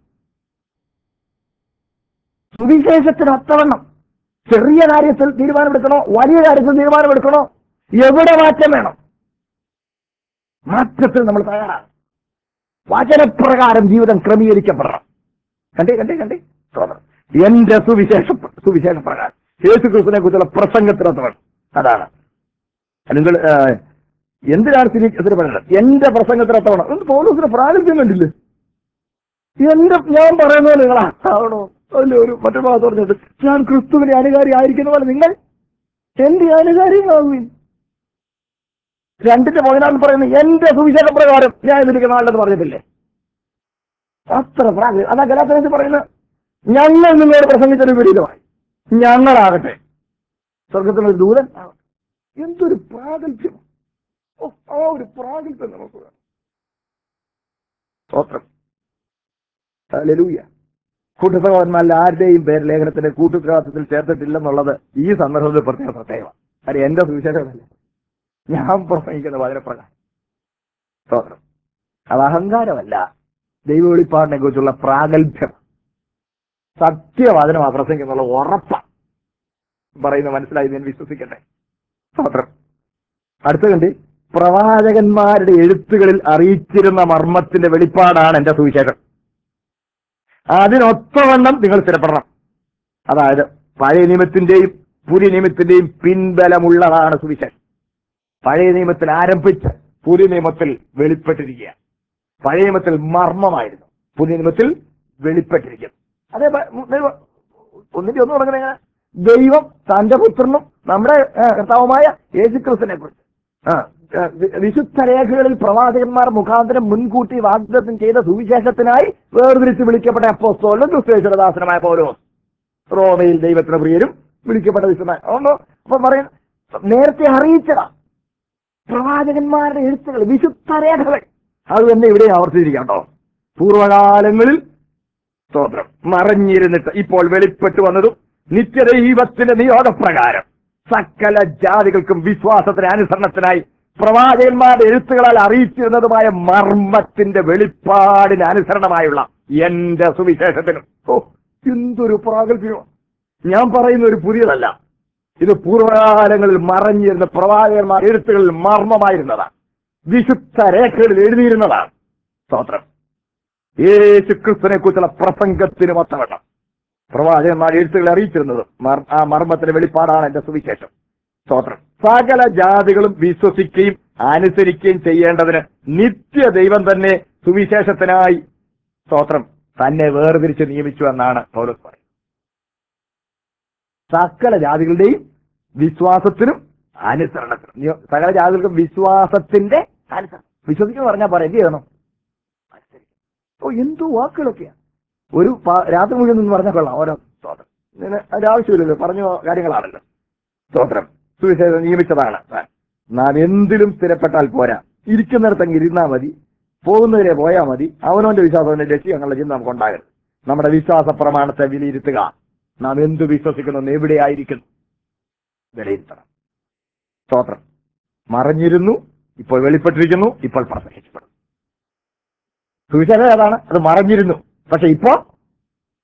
സുവിശേഷത്തിന് ഒത്തവണ്ണം ചെറിയ കാര്യത്തിൽ തീരുമാനമെടുക്കണോ വലിയ കാര്യത്തിൽ തീരുമാനമെടുക്കണോ എവിടെ മാറ്റം വേണം മാറ്റത്തിൽ നമ്മൾ തയ്യാറാണ് വചനപ്രകാരം ജീവിതം ക്രമീകരിക്കപ്പെടണം കണ്ടേ കണ്ടേ കണ്ടേ തോന്നണം എന്റെ സുവിശേഷ സുവിശേഷ പ്രകാരം യേശു ക്രിസ്തുവിനെ കുറിച്ചുള്ള പ്രസംഗത്തിനൊത്തവണ്ണം അതാണ് നിങ്ങൾ ആ, എന്തിനാണ് സ്ഥിരീ സ്ഥിരപ്പെടുന്നത് എന്റെ പ്രസംഗത്തിനൊത്തവണ്ണം എന്ത് പൗലോസിന്റെ പ്രാഗൽഭ്യം കണ്ടില്ലേ എന്റെ ഞാൻ പറയുന്ന പോലെ നിങ്ങൾ ആവണോ അല്ല ഒരു മറ്റൊരു ഭാഗത്ത് പറഞ്ഞിട്ട് ഞാൻ ക്രിസ്തുവിന്റെ അനുകാരി ആയിരിക്കുന്ന പോലെ നിങ്ങൾ എന്റെ അനുകാരികളാകുവിൻ രണ്ടിന്റെ പതിനാറിൽ പറയുന്നത് എന്റെ സുവിശേഷ പ്രകാരം ഞാൻ ഇതിരിക്കുന്ന ആളെന്ന് പറഞ്ഞിട്ടില്ലേ അത്ര പ്രാഗൽഭ്യം അതാ ഗലാത്തനത്തിൽ പറയുന്നത് ഞങ്ങൾ നിങ്ങളോട് പ്രസംഗിച്ചൊരു വിപരീതമായി ഞങ്ങളാകട്ടെ സ്വർഗത്തിനൊരു ദൂതൻ ആവട്ടെ. എന്തൊരു പ്രാഗൽഭ്യം ഓ ആ ഒരു പ്രാഗൽഭ്യം നമുക്ക് വേണം സ്തോത്രം ഹല്ലേലൂയ കൂട്ടുസഹോദരന്മാരിൽ ആരുടെയും പേര് ലേഖനത്തിന്റെ കൂട്ടുത്തരവാദിത്തത്തിൽ ചേർത്തിട്ടില്ലെന്നുള്ളത് ഈ സന്ദർഭത്തിൽ പ്രത്യേക പ്രത്യേകമാണ് കാര്യം എന്റെ സുവിശേഷമല്ല ഞാൻ പ്രസംഗിക്കുന്ന വചനപ്രകാരം സ്തോത്രം അത് അഹങ്കാരമല്ല ദൈവ വെളിപ്പാടിനെ കുറിച്ചുള്ള പ്രാഗൽഭ്യം സത്യവചനമാ പ്രസംഗിക്കുന്നുള്ള ഉറപ്പാ പറയുന്നത് മനസ്സിലായി ഞാൻ വിശ്വസിക്കട്ടെ സ്തോത്രം അടുത്ത കണ്ടി പ്രവാചകന്മാരുടെ എഴുത്തുകളിൽ അറിയിച്ചിരുന്ന മർമ്മത്തിന്റെ വെളിപ്പാടാണ് എന്റെ സുവിശേഷം അതിനൊത്തവണ്ണം നിങ്ങൾ സ്ഥിരപ്പെടണം അതായത് പഴയ നിയമത്തിന്റെയും പുതിയ നിയമത്തിന്റെയും പിൻബലമുള്ളതാണ് സുവിശേഷം പഴയ നിയമത്തിൽ ആരംഭിച്ച് പുതിയ നിയമത്തിൽ വെളിപ്പെട്ടിരിക്കുക പഴയ നിയമത്തിൽ മർമ്മമായിരുന്നു പുതിയ നിയമത്തിൽ വെളിപ്പെട്ടിരിക്കുന്നു അതേ പ- ദൈവം ഒന്നിന്റെ ഒന്ന് തുടങ്ങുന്നത് എങ്ങനെ? ദൈവം തന്റെ പുത്രനും നമ്മുടെ ആ, കർത്താവുമായ യേശുക്രിസ്തുവിനെ കുറിച്ച് ആ, ആ, വി- വിശുദ്ധ രേഖകളിൽ പ്രവാചകന്മാർ മുഖാന്തരം മുൻകൂട്ടി വാഗ്ദത്തം ചെയ്ത സുവിശേഷത്തിനായി വേർതിരിച്ച് വിളിക്കപ്പെട്ട അപ്പോസ്തോലും ക്രിസ്തുവേശ്വര ദാസനമായ പൗരോ റോമയിൽ ദൈവത്തിന് പ്രിയരും വിളിക്കപ്പെട്ട വിശുദ്ധ അതുകൊണ്ട് അപ്പൊ പറയാൻ നേരത്തെ അറിയിച്ചതാ പ്രവാചകന്മാരുടെ എഴുത്തുകൾ വിശുദ്ധ രേഖകൾ അത് തന്നെ ഇവിടെ ആവർത്തിച്ചിരിക്കാം കേട്ടോ പൂർവകാലങ്ങളിൽ സ്തോത്രം മറഞ്ഞിരുന്നിട്ട് ഇപ്പോൾ വെളിപ്പെട്ടു വന്നതും നിത്യദൈവത്തിന്റെ നിയോഗപ്രകാരം സകല ജാതികൾക്കും വിശ്വാസത്തിന് അനുസരണത്തിനായി പ്രവാചകന്മാരുടെ എഴുത്തുകളാൽ അറിയിച്ചിരുന്നതുമായ മർമ്മത്തിന്റെ വെളിപ്പാടിന് അനുസരണമായുള്ള എന്റെ സുവിശേഷത്തിനും ഓ എന്തൊരു പ്രാഗൽഭ്യം ഞാൻ പറയുന്ന ഒരു പുതിയതല്ല ഇത് പൂർവകാലങ്ങളിൽ മറഞ്ഞിരുന്ന പ്രവാചകന്മാർ എഴുത്തുകളിൽ മർമ്മമായിരുന്നതാണ് വിശുദ്ധ രേഖകളിൽ എഴുതിയിരുന്നതാണ് സ്തോത്രം യേശു ക്രിസ്തുവിനെ കുറിച്ചുള്ള പ്രസംഗത്തിന് മൊത്തവണ്ണം പ്രവാചകന്മാർ എഴുത്തുകളെ അറിയിച്ചിരുന്നത് മർ- ആ മർമ്മത്തിന്റെ വെളിപ്പാടാണ് എന്റെ സുവിശേഷം സ്തോത്രം സകല ജാതികളും വിശ്വസിക്കുകയും അനുസരിക്കുകയും ചെയ്യേണ്ടതിന് നിത്യ ദൈവം തന്നെ സുവിശേഷത്തിനായി സ്തോത്രം തന്നെ വേർതിരിച്ച് നിയമിച്ചു എന്നാണ് പൗലോസ് പറയുന്നത് സകല ജാതികളുടെയും വിശ്വാസത്തിനും അനുസരണത്തിനും നിയ- സകല ജാതികൾക്കും വിശ്വാസത്തിന്റെ അനുസരണം വിശ്വസിക്കുന്നു പറഞ്ഞാൽ പറയാം എന്ത് ചെയ്യണം അനുസരിക്കണം ഓ എന്തോ വാക്കുകളൊക്കെയാ ഒരു പ- രാത്രി മുഴുവൻ നിന്ന് പറഞ്ഞാൽ കൊള്ളാം ഓരോ സ്തോത്രം ഇതിന് അതിന്റെ ആവശ്യമില്ലല്ലോ പറഞ്ഞ കാര്യങ്ങളാണല്ലോ സ്തോത്രം സുവിശേഷം നിയമിച്ചതാണ് താൻ. നാം എന്തിലും സ്ഥിരപ്പെട്ടാൽ പോരാ ഇരിക്കുന്നിടത്തെങ്കിൽ ഇരുന്നാ മതി പോകുന്നവരെ പോയാൽ മതി അവനവന്റെ വിശ്വാസത്തിന്റെ ലക്ഷ്യം ഞങ്ങളുടെ ചിന്ത നമുക്ക് ഉണ്ടാകരുത് നമ്മുടെ വിശ്വാസ പ്രമാണത്തെ വിലയിരുത്തുക നാം എന്ത് വിശ്വസിക്കുന്നു എവിടെയായിരിക്കുന്നു വിലയിരുത്തണം സ്തോത്രം മറഞ്ഞിരുന്നു ഇപ്പോൾ വെളിപ്പെട്ടിരിക്കുന്നു ഇപ്പോൾ പ്രസംഗിക്കപ്പെടും സുവിശേഷം ഏതാണ് അത് മറഞ്ഞിരുന്നു പക്ഷെ ഇപ്പോ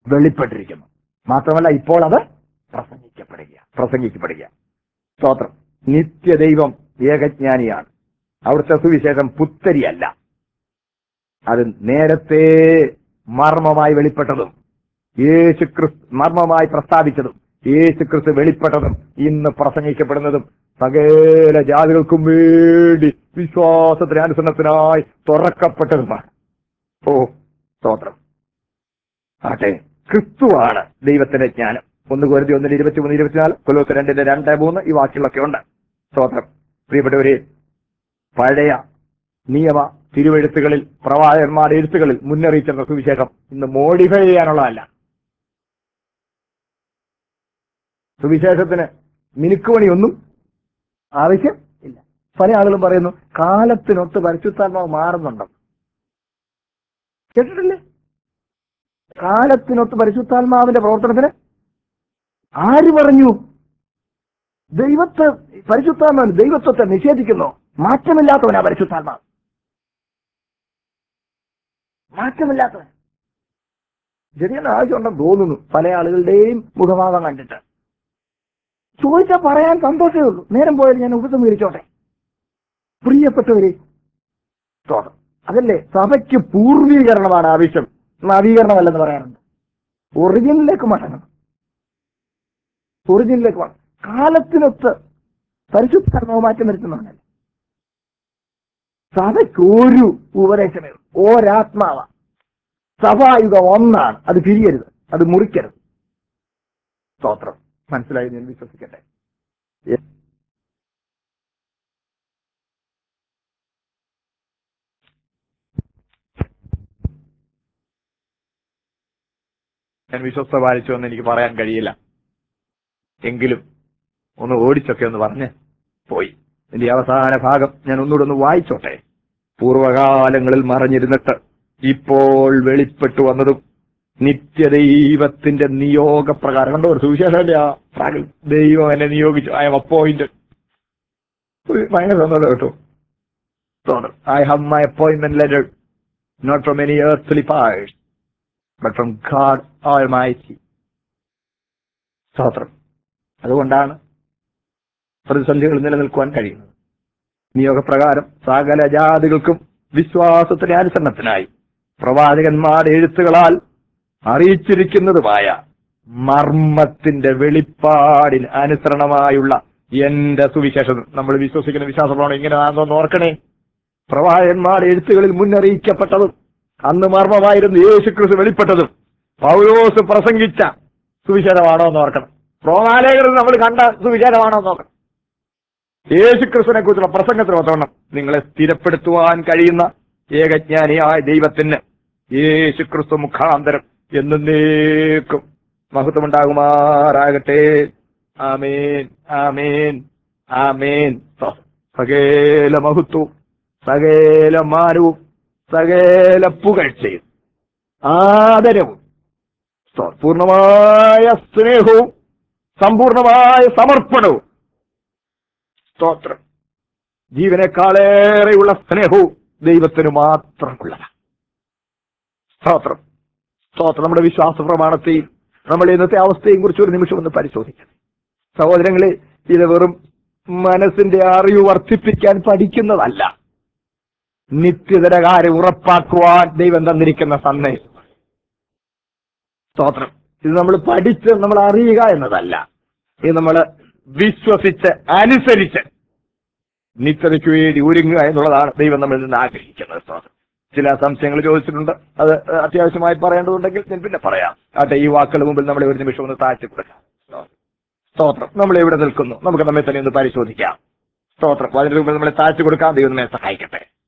വെളിപ്പെട്ടിരിക്കുന്നു മാത്രമല്ല ഇപ്പോൾ അത് പ്രസംഗിക്കപ്പെടുക പ്രസംഗിക്കപ്പെടുക സ്തോത്രം നിത്യദൈവം ഏകജ്ഞാനിയാണ് അവിടുത്തെ സുവിശേഷം പുത്തരിയല്ല അത് നേരത്തെ മർമ്മമായി വെളിപ്പെട്ടതും യേശു ക്രിസ്തു മർമ്മമായി പ്രസ്താവിച്ചതും യേശു ക്രിസ്തു വെളിപ്പെട്ടതും ഇന്ന് പ്രസംഗിക്കപ്പെടുന്നതും സകല ജാതികൾക്കും വേണ്ടി വിശ്വാസത്തിന് അനുസരണത്തിനായി തുറക്കപ്പെട്ടതുമാണ് ഓ സ്തോത്രം ആട്ടെ ക്രിസ്തുവാണ് ദൈവത്തിന്റെ ജ്ഞാനം ഒന്ന് കോരുതി ഒന്നിന് ഇരുപത്തിമൂന്ന് ഇരുപത്തിനാല് കൊലോസ് രണ്ടിന്റെ രണ്ട് മൂന്ന് ഈ വാക്കുകളൊക്കെ ഉണ്ട് സ്തോത്രം പ്രിയപ്പെട്ടവരെ പഴയ നിയമ തിരുവെഴുത്തുകളിൽ പ്രവാചകന്മാരുടെ എഴുത്തുകളിൽ മുന്നറിയിച്ചിരുന്ന സുവിശേഷം ഇന്ന് മോഡിഫൈ ചെയ്യാനുള്ളതല്ല സുവിശേഷത്തിന് മിനുക്കുപണിയൊന്നും ആവശ്യം ഇല്ല പല ആളുകളും പറയുന്നു കാലത്തിനൊത്ത് പരിശുദ്ധാത്മാവ് മാറുന്നുണ്ട് കേട്ടിട്ടില്ലേ കാലത്തിനൊത്ത് പരിശുദ്ധാത്മാവിന്റെ പ്രവർത്തനത്തിന് ആര് പറഞ്ഞു ദൈവത്തെ പരിശുദ്ധാത്മാവൻ ദൈവത്വത്തെ നിഷേധിക്കുന്നു മാറ്റമില്ലാത്തവനാ പരിശുദ്ധാത്മാവ് മാറ്റമില്ലാത്തവൻ ശരിയെന്ന് ആവശ്യമുണ്ടെന്ന് തോന്നുന്നു പല ആളുകളുടെയും മുഖഭാവം കണ്ടിട്ട് ചോദിച്ചാൽ പറയാൻ സന്തോഷമേ ഉള്ളൂ നേരം പോയാൽ ഞാൻ ഉപസംഹരിച്ചോട്ടെ പ്രിയപ്പെട്ടവരെ സ്തോത്രം അതല്ലേ സഭയ്ക്ക് പൂർവീകരണമാണ് ആവശ്യം നവീകരണമല്ലെന്ന് പറയാറുണ്ട് ഒറിജിനിലേക്ക് മടങ്ങണം ഒറിജിനിലേക്ക് വേണം കാലത്തിനൊത്ത് പരിശുദ്ധാത്മാവ് മാറ്റം വരുത്തുന്നവനല്ല സഭയ്ക്ക് ഒരു ഉപദേശമേ ഉള്ളൂ. ഒരാത്മാവ സഭായുഗം ഒന്നാണ് അത് പിരിയരുത് അത് മുറിക്കരുത് സ്തോത്രം മനസ്സിലായി ഞാൻ വിശ്വസിക്കട്ടെ എ- ഞാൻ വിശ്വസ്ത പാലിച്ചു എന്ന് എനിക്ക് പറയാൻ കഴിയില്ല എങ്കിലും ഒന്ന് ഓടിച്ചൊക്കെ ഒന്ന് പറഞ്ഞ് പോയി ഇതിന്റെ അവസാന ഭാഗം ഞാൻ ഒന്നുകൂടെ ഒന്ന് വായിച്ചോട്ടെ പൂർവകാലങ്ങളിൽ മറഞ്ഞിരുന്നിട്ട് ഇപ്പോൾ വെളിപ്പെട്ടു വന്നതും നിത്യദൈവത്തിന്റെ നിയോഗപ്രകാരം കണ്ടോ ഒരു സുവിശേഷന്റെ ആ ഭാഗം ദൈവം എന്നെ നിയോഗിച്ചു ഐ എം അപ്പോയിന്റഡ് ഭയങ്കര സന്തോഷം കേട്ടോ I have my appointment letter not from any earthly powers but from God Almighty. സ്തോത്രം അതുകൊണ്ടാണ് പ്രതിസന്ധികൾ നിലനിൽക്കുവാൻ കഴിയുന്നത് നിയോഗപ്രകാരം സകല ജാതികൾക്കും വിശ്വാസത്തിന്റെ അനുസരണത്തിനായി പ്രവാചകന്മാരുടെ എഴുത്തുകളാൽ അറിയിച്ചിരിക്കുന്നതുമായ മർമ്മത്തിന്റെ വെളിപ്പാടിന് അനുസരണമായുള്ള എന്റെ സുവിശേഷം നമ്മൾ വിശ്വസിക്കുന്ന വിശ്വാസമാണ് ഇങ്ങനെ ആണെന്ന് ഓർക്കണേ പ്രവാചകന്മാരുടെ എഴുത്തുകളിൽ മുന്നറിയിക്കപ്പെട്ടതും അന്ന് മർമ്മമായിരുന്നു യേശു ക്രിസ്തു വെളിപ്പെട്ടതും പൗലോസ് പ്രസംഗിച്ച സുവിശേഷമാണോ എന്ന് ഓർക്കണം റോമാലേഖനം നമ്മൾ കണ്ട സുവിശേഷമാണോ എന്ന് നോക്കണം യേശു ക്രിസ്തുവിനെ കുറിച്ചുള്ള പ്രസംഗത്തിന് ഒത്തവണ്ണം നിങ്ങളെ സ്ഥിരപ്പെടുത്തുവാൻ കഴിയുന്ന ഏകജ്ഞാനിയായ ദൈവത്തിന് യേശു ക്രിസ്തു മുഖാന്തരം എന്നേക്കും മഹത്വമുണ്ടാകുമാറാകട്ടെ ആമേൻ ആമേൻ ആമേൻ സകേല മഹത്വവും സകേല മാനവും സകേല പുകഴ്ചയും ആദരവും സ്തോ- പൂർണ്ണമായ സ്നേഹവും സമ്പൂർണമായ സമർപ്പണവും സ്തോത്രം ജീവനേക്കാളേറെയുള്ള സ്നേഹവും ദൈവത്തിന് മാത്രമുള്ളതാണ് സ്തോത്രം സ്തോത്രം നമ്മുടെ വിശ്വാസ പ്രമാണത്തെയും നമ്മുടെ ഇന്നത്തെ അവസ്ഥയെയും കുറിച്ച് ഒരു നിമിഷം ഒന്ന് പരിശോധിക്കണം സഹോദരങ്ങളെ ഇത് വെറും മനസ്സിന്റെ അറിവ് വർദ്ധിപ്പിക്കാൻ പഠിക്കുന്നതല്ല നിത്യതര കാര്യം ഉറപ്പാക്കുവാൻ ദൈവം തന്നിരിക്കുന്ന സന്ദേശം സ്തോത്രം ഇത് നമ്മൾ പഠിച്ച് നമ്മൾ അറിയുക എന്നതല്ല ഇത് നമ്മൾ വിശ്വസിച്ച് അനുസരിച്ച് നിത്യതയ്ക്ക് വേണ്ടി ഒരുങ്ങുക എന്നുള്ളതാണ് ദൈവം നമ്മളിൽ നിന്ന് ആഗ്രഹിക്കുന്നത് സ്തോത്രം ചില സംശയങ്ങൾ ചോദിച്ചിട്ടുണ്ട് അത് അത്യാവശ്യമായി പറയേണ്ടതുണ്ടെങ്കിൽ ഞാൻ പിന്നെ പറയാം ആട്ടെ ഈ വാക്കുകൾ മുമ്പിൽ നമ്മളെ ഒരു നിമിഷം ഒന്ന് താഴ്ത്തി കൊടുക്കാം സ്തോത്രം നമ്മൾ എവിടെ നിൽക്കുന്നു നമുക്ക് നമ്മെ തന്നെ ഒന്ന് പരിശോധിക്കാം സ്തോത്രം അതിന് മുമ്പിൽ നമ്മളെ താഴ്ത്തി കൊടുക്കാൻ ദൈവം നമ്മെ സഹായിക്കട്ടെ